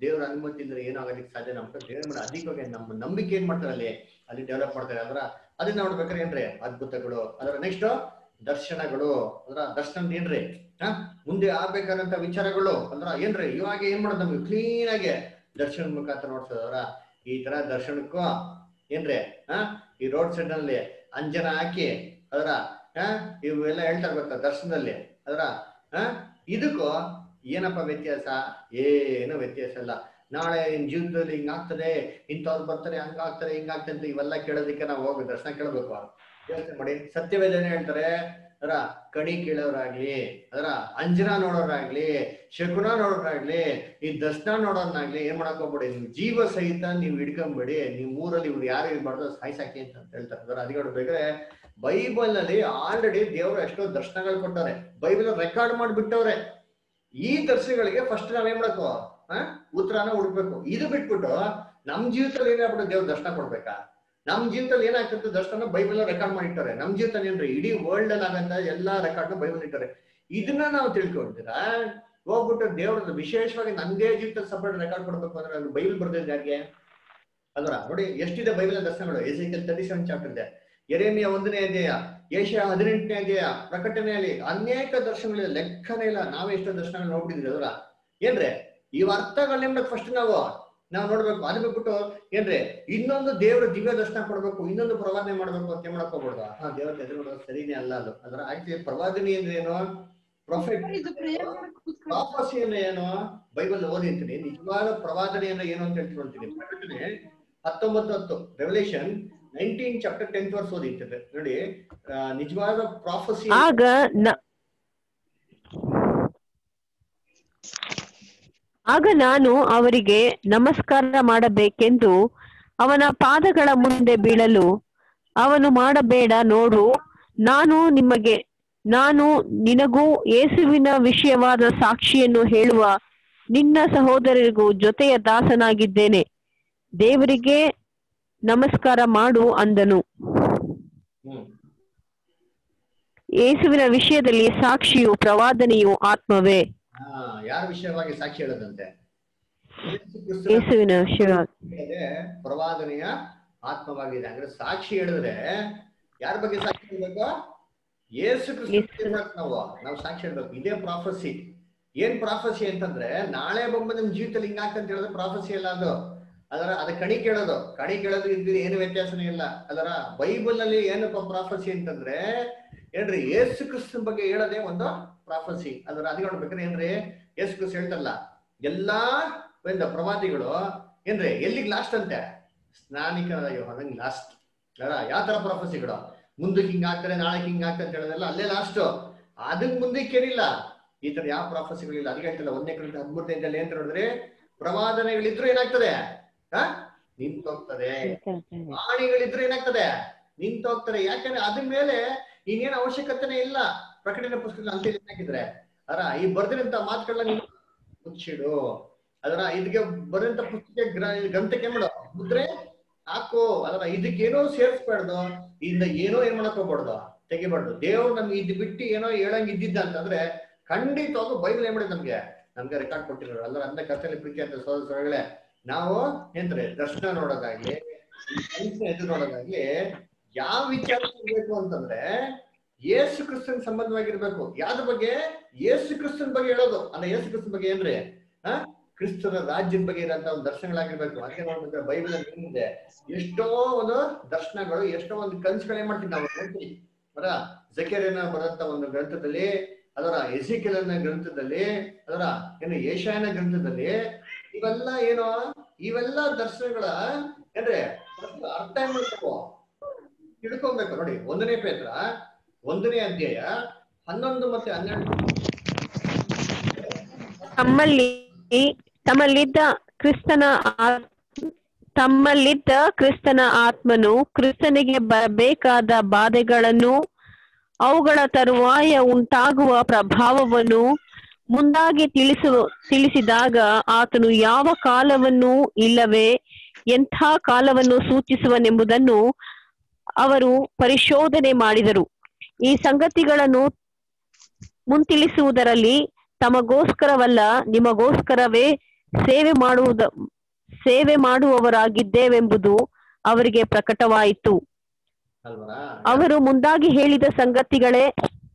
ದೇವರ ಅನುಮತಿ ಇದ್ರೆ ಏನಾಗೋದಕ್ಕೆ ಸಾಧ್ಯ ನಮ್ಮ ದೇವ್ರ ಮೇಲೆ ಅಧಿಕವಾಗಿ ನಮ್ಮ ನಂಬಿಕೆ ಏನ್ ಮಾಡ್ತಾರೆ ಅಲ್ಲಿ ಅಲ್ಲಿ ಡೆವಲಪ್ ಮಾಡ್ತಾರೆ ಅದರ ಅದನ್ನ ನೋಡ್ಬೇಕಾದ್ರೆ ಏನ್ರಿ ಅದ್ಭುತಗಳು ಅದರ ನೆಕ್ಸ್ಟ್ ದರ್ಶನಗಳು ಅದರ ದರ್ಶನ ಏನ್ರಿ ಹಾ ಮುಂದೆ ಆಗ್ಬೇಕಾದಂತ ವಿಚಾರಗಳು ಅಂದ್ರ ಏನ್ರಿ ಇವಾಗ ಏನ್ ಮಾಡೋದು ನಮ್ಗೆ ಕ್ಲೀನ್ ಆಗಿ ದರ್ಶನ ಮುಖಾಂತರ ನೋಡ್ಸೋದವ್ರ ಈ ತರ ದರ್ಶನಕ್ಕೂ ಏನ್ರಿ ಹಾ ಈ ರೋಡ್ ಸೈಡ್ ನಲ್ಲಿ ಅಂಜನ ಹಾಕಿ ಅದರ ಹಾ ಇವೆಲ್ಲ ಹೇಳ್ತಾರೆ ಗೊತ್ತಾ ದರ್ಶನದಲ್ಲಿ ಅದರ ಹಾ ಇದಕ್ಕೂ ಏನಪ್ಪ ವ್ಯತ್ಯಾಸ ಏನು ವ್ಯತ್ಯಾಸ ಇಲ್ಲ ನಾಳೆ ನಿನ್ ಜೀವಿತದಲ್ಲಿ ಹಿಂಗಾಗ್ತದೆ ಇಂಥವ್ರು ಬರ್ತಾರೆ ಹಂಗಾಗ್ತಾರೆ ಹಿಂಗಾಗ್ತದೆ ಅಂತ ಇವೆಲ್ಲ ಕೇಳೋದಕ್ಕೆ ನಾವು ಹೋಗಿ ದರ್ಶನ ಕೇಳಬೇಕು ಯೋಚನೆ ಮಾಡಿ ಸತ್ಯವೇದನೆ ಹೇಳ್ತಾರೆ ಅದರ ಕಣಿ ಕೇಳೋರಾಗ್ಲಿ ಅದರ ಅಂಜನ ನೋಡೋರಾಗ್ಲಿ ಶಕುನ ನೋಡೋರಾಗ್ಲಿ ಈ ದರ್ಶನ ನೋಡೋರ್ನಾಗ್ಲಿ ಏನ್ ಮಾಡಕ್ ಹೋಗ್ಬೇಡಿ ನೀವು ಜೀವ ಸಹಿತ ನೀವು ಹಿಡ್ಕೊಂಬೇಡಿ ನೀವು ಮೂರಲ್ಲಿ ಇವ್ರು ಯಾರು ಇರ್ಬಾರ್ದು ಸಾಯ್ಸಾಕಿ ಅಂತ ಹೇಳ್ತಾರೆ ಅದರ ಅದಕ್ಕೆ ಬೇಕಾದ್ರೆ ಬೈಬಲ್ ನಲ್ಲಿ ಆಲ್ರೆಡಿ ದೇವರು ಎಷ್ಟೋ ದರ್ಶನಗಳು ಕೊಟ್ಟವ್ರೆ ಬೈಬಲ್ ರೆಕಾರ್ಡ್ ಮಾಡಿಬಿಟ್ಟವ್ರೆ ಈ ದರ್ಶನಗಳಿಗೆ ಫಸ್ಟ್ ನಾವೇನ್ ಮಾಡಬೇಕು ಆ ಉತ್ತರನ ಹುಡುಕ್ಬೇಕು ಇದು ಬಿಟ್ಬಿಟ್ಟು ನಮ್ ಜೀವಿತದಲ್ಲಿ ಏನಾಗ್ಬಿಟ್ಟು ದೇವ್ರ ದರ್ಶನ ಕೊಡ್ಬೇಕಾ ನಮ್ ಜೀವಿತದಲ್ಲಿ ಏನಾಗ್ತಿತ್ತು ದರ್ಶನ ಬೈಬಲ್ ರೆಕಾರ್ಡ್ ಮಾಡಿಟ್ಟಾರೆ ನಮ್ ಜೀವಿತ ಏನ್ರಿ ಇಡೀ ವರ್ಲ್ಡ್ ಅಲ್ಲಿ ಆಗಂತ ಎಲ್ಲಾ ರೆಕಾರ್ಡ್ ಬೈಬಲ್ ಇಟ್ಟಾರೆ ಇದನ್ನ ನಾವು ತಿಳ್ಕೊಳ್ತೀರಾ ಹೋಗ್ಬಿಟ್ಟು ದೇವ್ರದ್ದು ವಿಶೇಷವಾಗಿ ನಂದೇ ಜೀವಿತ ಸಪರೇಟ್ ರೆಕಾರ್ಡ್ ಕೊಡ್ಬೇಕು ಅಂದ್ರೆ ಅದು ಬೈಬಲ್ ಬರ್ದಿದೆ ಯಾರಿಗೆ ಅದರ ನೋಡಿ ಎಷ್ಟಿದೆ ಬೈಬಲ್ ದರ್ಶನಗಳು ಎಸಿಕಲ್ ತರ್ಟಿ ಸೆವೆನ್ ಚಾಪ್ಟರ್ ಇದೆ ಎರೇಮಿಯ ಒಂದನೇ ಅಧ್ಯಾಯ ಏಷ್ಯಾ ಹದಿನೆಂಟನೇ ಅಧ್ಯಾಯ ಪ್ರಕಟಣೆಯಲ್ಲಿ ಅನೇಕ ದರ್ಶನಗಳಿದೆ ಲೆಕ್ಕನೇ ಇಲ್ಲ ನಾವೇ ಎಷ್ಟೋ ದರ್ಶನಗಳು ನೋಡ್ಬಿಟ್ಟಿದ್ವಿ ಅದರ ಏನ್ರಿ ಇವ್ ಅರ್ಥಗಳನ್ನ ಫಸ್ಟ್ ನಾವು ನಾವು ನೋಡ್ಬೇಕು ಅದು ಬಿಟ್ಬಿಟ್ಟು ಏನ್ರಿ ಇನ್ನೊಂದು ದೇವ್ರ ದಿವ್ಯ ದರ್ಶನ ಕೊಡ್ಬೇಕು ಇನ್ನೊಂದು ಪ್ರವಾದನೆ ಮಾಡ್ಬೇಕು ಅಂತ ಏನ್ ಮಾಡಕ್ ಹೋಗ್ಬಾರ್ದು ಹಾ ದೇವ್ರ ಎದುರು ನೋಡೋದು ಸರಿನೇ ಅಲ್ಲ ಅದು ಅದರ ಆಕ್ಚುಲಿ ಪ್ರವಾದನೆ ಅಂದ್ರೆ ಏನು ಪ್ರೊಫೆಟ್ ಪ್ರಾಫಸಿ ಅಂದ್ರೆ ಏನು ಬೈಬಲ್ ಓದಿರ್ತೀನಿ ನಿಜವಾದ ಪ್ರವಾದನೆ ಅಂದ್ರೆ ಏನು ಅಂತ ಹೇಳ್ಕೊಳ್ತೀನಿ ಪ್ರಕಟಣೆ ಹತ್ತೊಂಬತ್ತು ಹತ್ತು Revelation nineteen chapter tenth verse ಓದಿರ್ತದೆ ನೋಡಿ ಆ, ನಿಜವಾದ ಪ್ರಾಫಸಿ ಆಗ ನ- ಆಗ ನಾನು ಅವರಿಗೆ ನಮಸ್ಕಾರ ಮಾಡಬೇಕೆಂದು ಅವನ ಪಾದಗಳ ಮುಂದೆ ಬೀಳಲು ಅವನು ಮಾಡಬೇಡ ನೋಡು ನಾನು ನಿಮಗೆ ನಾನು ನಿನಗೂ ಯೇಸುವಿನ ವಿಷಯವಾದ ಸಾಕ್ಷಿಯನ್ನು ಹೇಳುವ ನಿನ್ನ ಸಹೋದರರಿಗೂ ಜೊತೆಯ ದಾಸನಾಗಿದ್ದೇನೆ ದೇವರಿಗೆ ನಮಸ್ಕಾರ ಮಾಡು ಅಂದನು ಹ್ಮ್ ಯೇಸುವಿನ ವಿಷಯದಲ್ಲಿ ಸಾಕ್ಷಿಯು ಪ್ರವಾದನೆಯು ಆತ್ಮವೇ ಹಾ ಯಾರ ವಿಷಯವಾಗಿ ಸಾಕ್ಷಿ ಹೇಳೋದಂತೆ ಯೇಸು ಕ್ರಿಸ್ತನ ಯೇಸುವಿನ ವಿಷಯವಾಗಿ ಇದೆ ಪ್ರವಾದನೆಯ ಆತ್ಮವಾಗಿದೆ ಅಂದ್ರೆ ಸಾಕ್ಷಿ ಹೇಳಿದ್ರೆ ಯಾರ ಬಗ್ಗೆ ಸಾಕ್ಷಿ ಹೇಳ್ಬೇಕು ಯೇಸು ಕ್ರಿಸ್ತ ಬಗ್ಗೆ ಹೇಳ್ಬೇಕು ನಾವು ನಾವು ಸಾಕ್ಷಿ ಹೇಳ್ಬೇಕು ಇದೇ ಪ್ರಾಫಸಿ ಏನ್ ಪ್ರಾಫಸಿ ಅಂತಂದ್ರೆ ನಾಳೆ ಬಂದ ನಿಮ್ ಜೀವಿತದಲ್ಲಿ ಹಿಂಗಾಗ್ತಂತ ಹೇಳಿದ್ರೆ ಪ್ರಾಫಸಿ ಅಲ್ಲ ಅದು ಅದರ ಅದ ಕಣಿ ಕೇಳೋದು ಕಣಿ ಕೇಳೋದು ಇದ್ದಿದ್ದು ಏನು ವ್ಯತ್ಯಾಸನೇ ಇಲ್ಲ ಅದರ ಬೈಬಲ್ ನಲ್ಲಿ ಏನಪ್ಪ ಪ್ರಾಫಸಿ ಅಂತಂದ್ರೆ ಏನ್ರಿ ಯೇಸು ಕ್ರಿಸ್ತನ ಬಗ್ಗೆ ಹೇಳೋದೇ ಒಂದು ಪ್ರಾಫಸಿ ಅದರ ಅದಕ್ಕೆ ನೋಡ್ಬೇಕಾದ್ರೆ ಏನ್ರಿ ಯೇಸು ಕ್ರಿಸ್ತ ಹೇಳ್ತಾರಲ್ಲ ಎಲ್ಲಾ ಒಂದು ಪ್ರವಾದಿಗಳು ಏನ್ರಿ ಎಲ್ಲಿಗೆ ಲಾಸ್ಟ್ ಅಂತೆ ಸ್ನಾನಿಕನಾದ ಯೋಹನಂಗ್ ಲಾಸ್ಟ್ ಅಲ್ಲ ಯಾವ ತರ ಪ್ರಾಫಸಿಗಳು ಮುಂದಕ್ಕೆ ಹಿಂಗ್ ಆಗ್ತಾರೆ ನಾಳೆ ಹಿಂಗ್ ಆಗ್ತಾರೆ ಅಂತ ಹೇಳೋದಲ್ಲ ಅಲ್ಲೇ ಲಾಸ್ಟ್ ಅದಕ್ ಮುಂದಕ್ಕೆ ಏನಿಲ್ಲ ಈ ತರ ಯಾವ ಪ್ರಾಫಸಿಗಳಿಲ್ಲ ಅದಕ್ಕೆ ಹೇಳ್ತಿಲ್ಲ ಒಂದನೇ ಕಡೆ ಹದಿಮೂರನೇ ಏನ್ ನೋಡಿದ್ರೆ ಪ್ರವಾದನೆಗಳಿದ್ರು ಏನಾಗ್ತದೆ ಆ ನಿಂತೋಗ್ತದೆ ವಾಣಿಗಳಿದ್ರು ಏನಾಗ್ತದೆ ನಿಂತೋಗ್ತಾರೆ ಯಾಕಂದ್ರೆ ಅದ್ರ ಮೇಲೆ ಇನ್ನೇನು ಅವಶ್ಯಕತೆನೇ ಇಲ್ಲ ಪ್ರಕಟಣೆ ಪುಸ್ತಕ ಅಂತ ಏನಾಗಿದ್ರೆ ಅರ ಈ ಬರ್ದಿರಂತ ಮಾತುಗಳನ್ನ ನೀವು ಮುಚ್ಚಿಡು ಅದರ ಇದಕ್ಕೆ ಬರೆದಂತ ಪುಸ್ತಕ ಗ್ರ- ಗ್ರಂಥಕ್ಕೆ ಏನ್ ಮಾಡು ಮುದ್ರೆ ಹಾಕು ಅದರ ಇದಕ್ಕೇನೋ ಸೇರಿಸ್ಬಾರ್ದು ಇಂದ ಏನೋ ಏನ್ ಮಾಡಕ್ ಹೋಗ್ಬಾರ್ದು ತೆಗಿಬಾರ್ದು ದೇವ್ರು ನಮ್ಗೆ ಇದು ಬಿಟ್ಟು ಏನೋ ಹೇಳಂಗ್ ಇದ್ದಿದ್ದ ಅಂತಂದ್ರೆ ಖಂಡಿತವಾಗೂ ಬೈಬಲ್ ಏನ್ ಮಾಡಿದ್ ನಮ್ಗೆ ನಮ್ಗೆ ರೆಕಾರ್ಡ್ ಕೊಟ್ಟಿರೋರು ಅಲ್ಲ ಅಂದ ಕಥೆಯಲ್ಲಿ ಪ್ರೀತಿ ಅಂತ ಸೋದರ ಸೋದರಿಗಳೇ ನಾವು ಏನ್ರಿ ದರ್ಶನ ನೋಡೋದಾಗ್ಲಿ ಸೈನ್ಸ್ನ ಎದುರು ನೋಡೋದಾಗ್ಲಿ ಯಾವ ವಿಚಾರ ಇರ್ಬೇಕು ಅಂತಂದ್ರೆ ಯೇಸು ಕ್ರಿಸ್ತನ್ ಸಂಬಂಧವಾಗಿರ್ಬೇಕು ಯಾವ್ದ್ರ ಬಗ್ಗೆ ಯೇಸು ಕ್ರಿಸ್ತನ್ ಬಗ್ಗೆ ಹೇಳೋದು ಅಲ್ಲ ಯೇಸು ಕ್ರಿಸ್ತನ್ ಬಗ್ಗೆ ಏನ್ರಿ ಆ ಕ್ರಿಸ್ತನ ರಾಜ್ಯದ ಬಗ್ಗೆ ಇರೋಂತ ಒಂದು ದರ್ಶನಗಳಾಗಿರ್ಬೇಕು ಅದಕ್ಕೆ ನೋಡ್ಬೇಕು ಬೈಬಲ್ ಅಲ್ಲಿ ಏನಿದೆ ಎಷ್ಟೋ ಒಂದು ದರ್ಶನಗಳು ಎಷ್ಟೋ ಒಂದು ಕನ್ಸುಗಳು ಏನ್ ಮಾಡ್ತೀವಿ ನಾವು ನೋಡ್ತೀವಿ ಅದರ ಜಕೆರಿಯನ ಬರಂತ ಒಂದು ಗ್ರಂಥದಲ್ಲಿ ಅದರ ಎಸಿಕೆಲನ ಗ್ರಂಥದಲ್ಲಿ ಅದರ ಏನು ಏಷಾಯನ ಗ್ರಂಥದಲ್ಲಿ ಇವೆಲ್ಲ ಏನು ಇವೆಲ್ಲ ದರ್ಶನಗಳ ಏನ್ರಿ first ಅರ್ಥ ಏನ್ ಮಾಡ್ಬೇಕು ತಿಳ್ಕೊಬೇಕು ನೋಡಿ ಒಂದನೇ ಪೇತ್ರ ಒಂದನೇ ಅಧ್ಯಾಯ ಹನ್ನೊಂದು ಮತ್ತೆ ಹನ್ನೆರಡು ತಮ್ಮಲ್ಲಿ ತಮ್ಮಲ್ಲಿದ್ದ ಕ್ರಿಸ್ತನ ಆ- ತಮ್ಮಲ್ಲಿದ್ದ ಕ್ರಿಸ್ತನ ಆತ್ಮನು ಕ್ರಿಸ್ತನಿಗೆ ಬರಬೇಕಾದ ಬಾಧೆಗಳನ್ನು ಅವುಗಳ ತರುವಾಯ ಉಂಟಾಗುವ ಪ್ರಭಾವವನ್ನು ಮುಂದಾಗಿ ತಿಳಿಸು ತಿಳಿಸಿದಾಗ ಆತನು ಯಾವ ಕಾಲವನ್ನು ಇಲ್ಲವೇ ಎಂಥ ಕಾಲವನ್ನು ಸೂಚಿಸುವನೆಂಬುದನ್ನು ಅವರು ಪರಿಶೋಧನೆ ಮಾಡಿದರು ಈ ಸಂಗತಿಗಳನ್ನು ಮುಂತಿಳಿಸುವುದರಲ್ಲಿ ತಮಗೋಸ್ಕರವಲ್ಲ ನಿಮಗೋಸ್ಕರವೇ ಸೇವೆ ಮಾಡುವುದ ಸೇವೆ ಮಾಡುವವರಾಗಿದ್ದೇವೆಂಬುದು ಅವರಿಗೆ ಪ್ರಕಟವಾಯಿತು ಅಲ್ವರಾ ಅವರು ಮುಂದಾಗಿ ಹೇಳಿದ ಸಂಗತಿಗಳೇ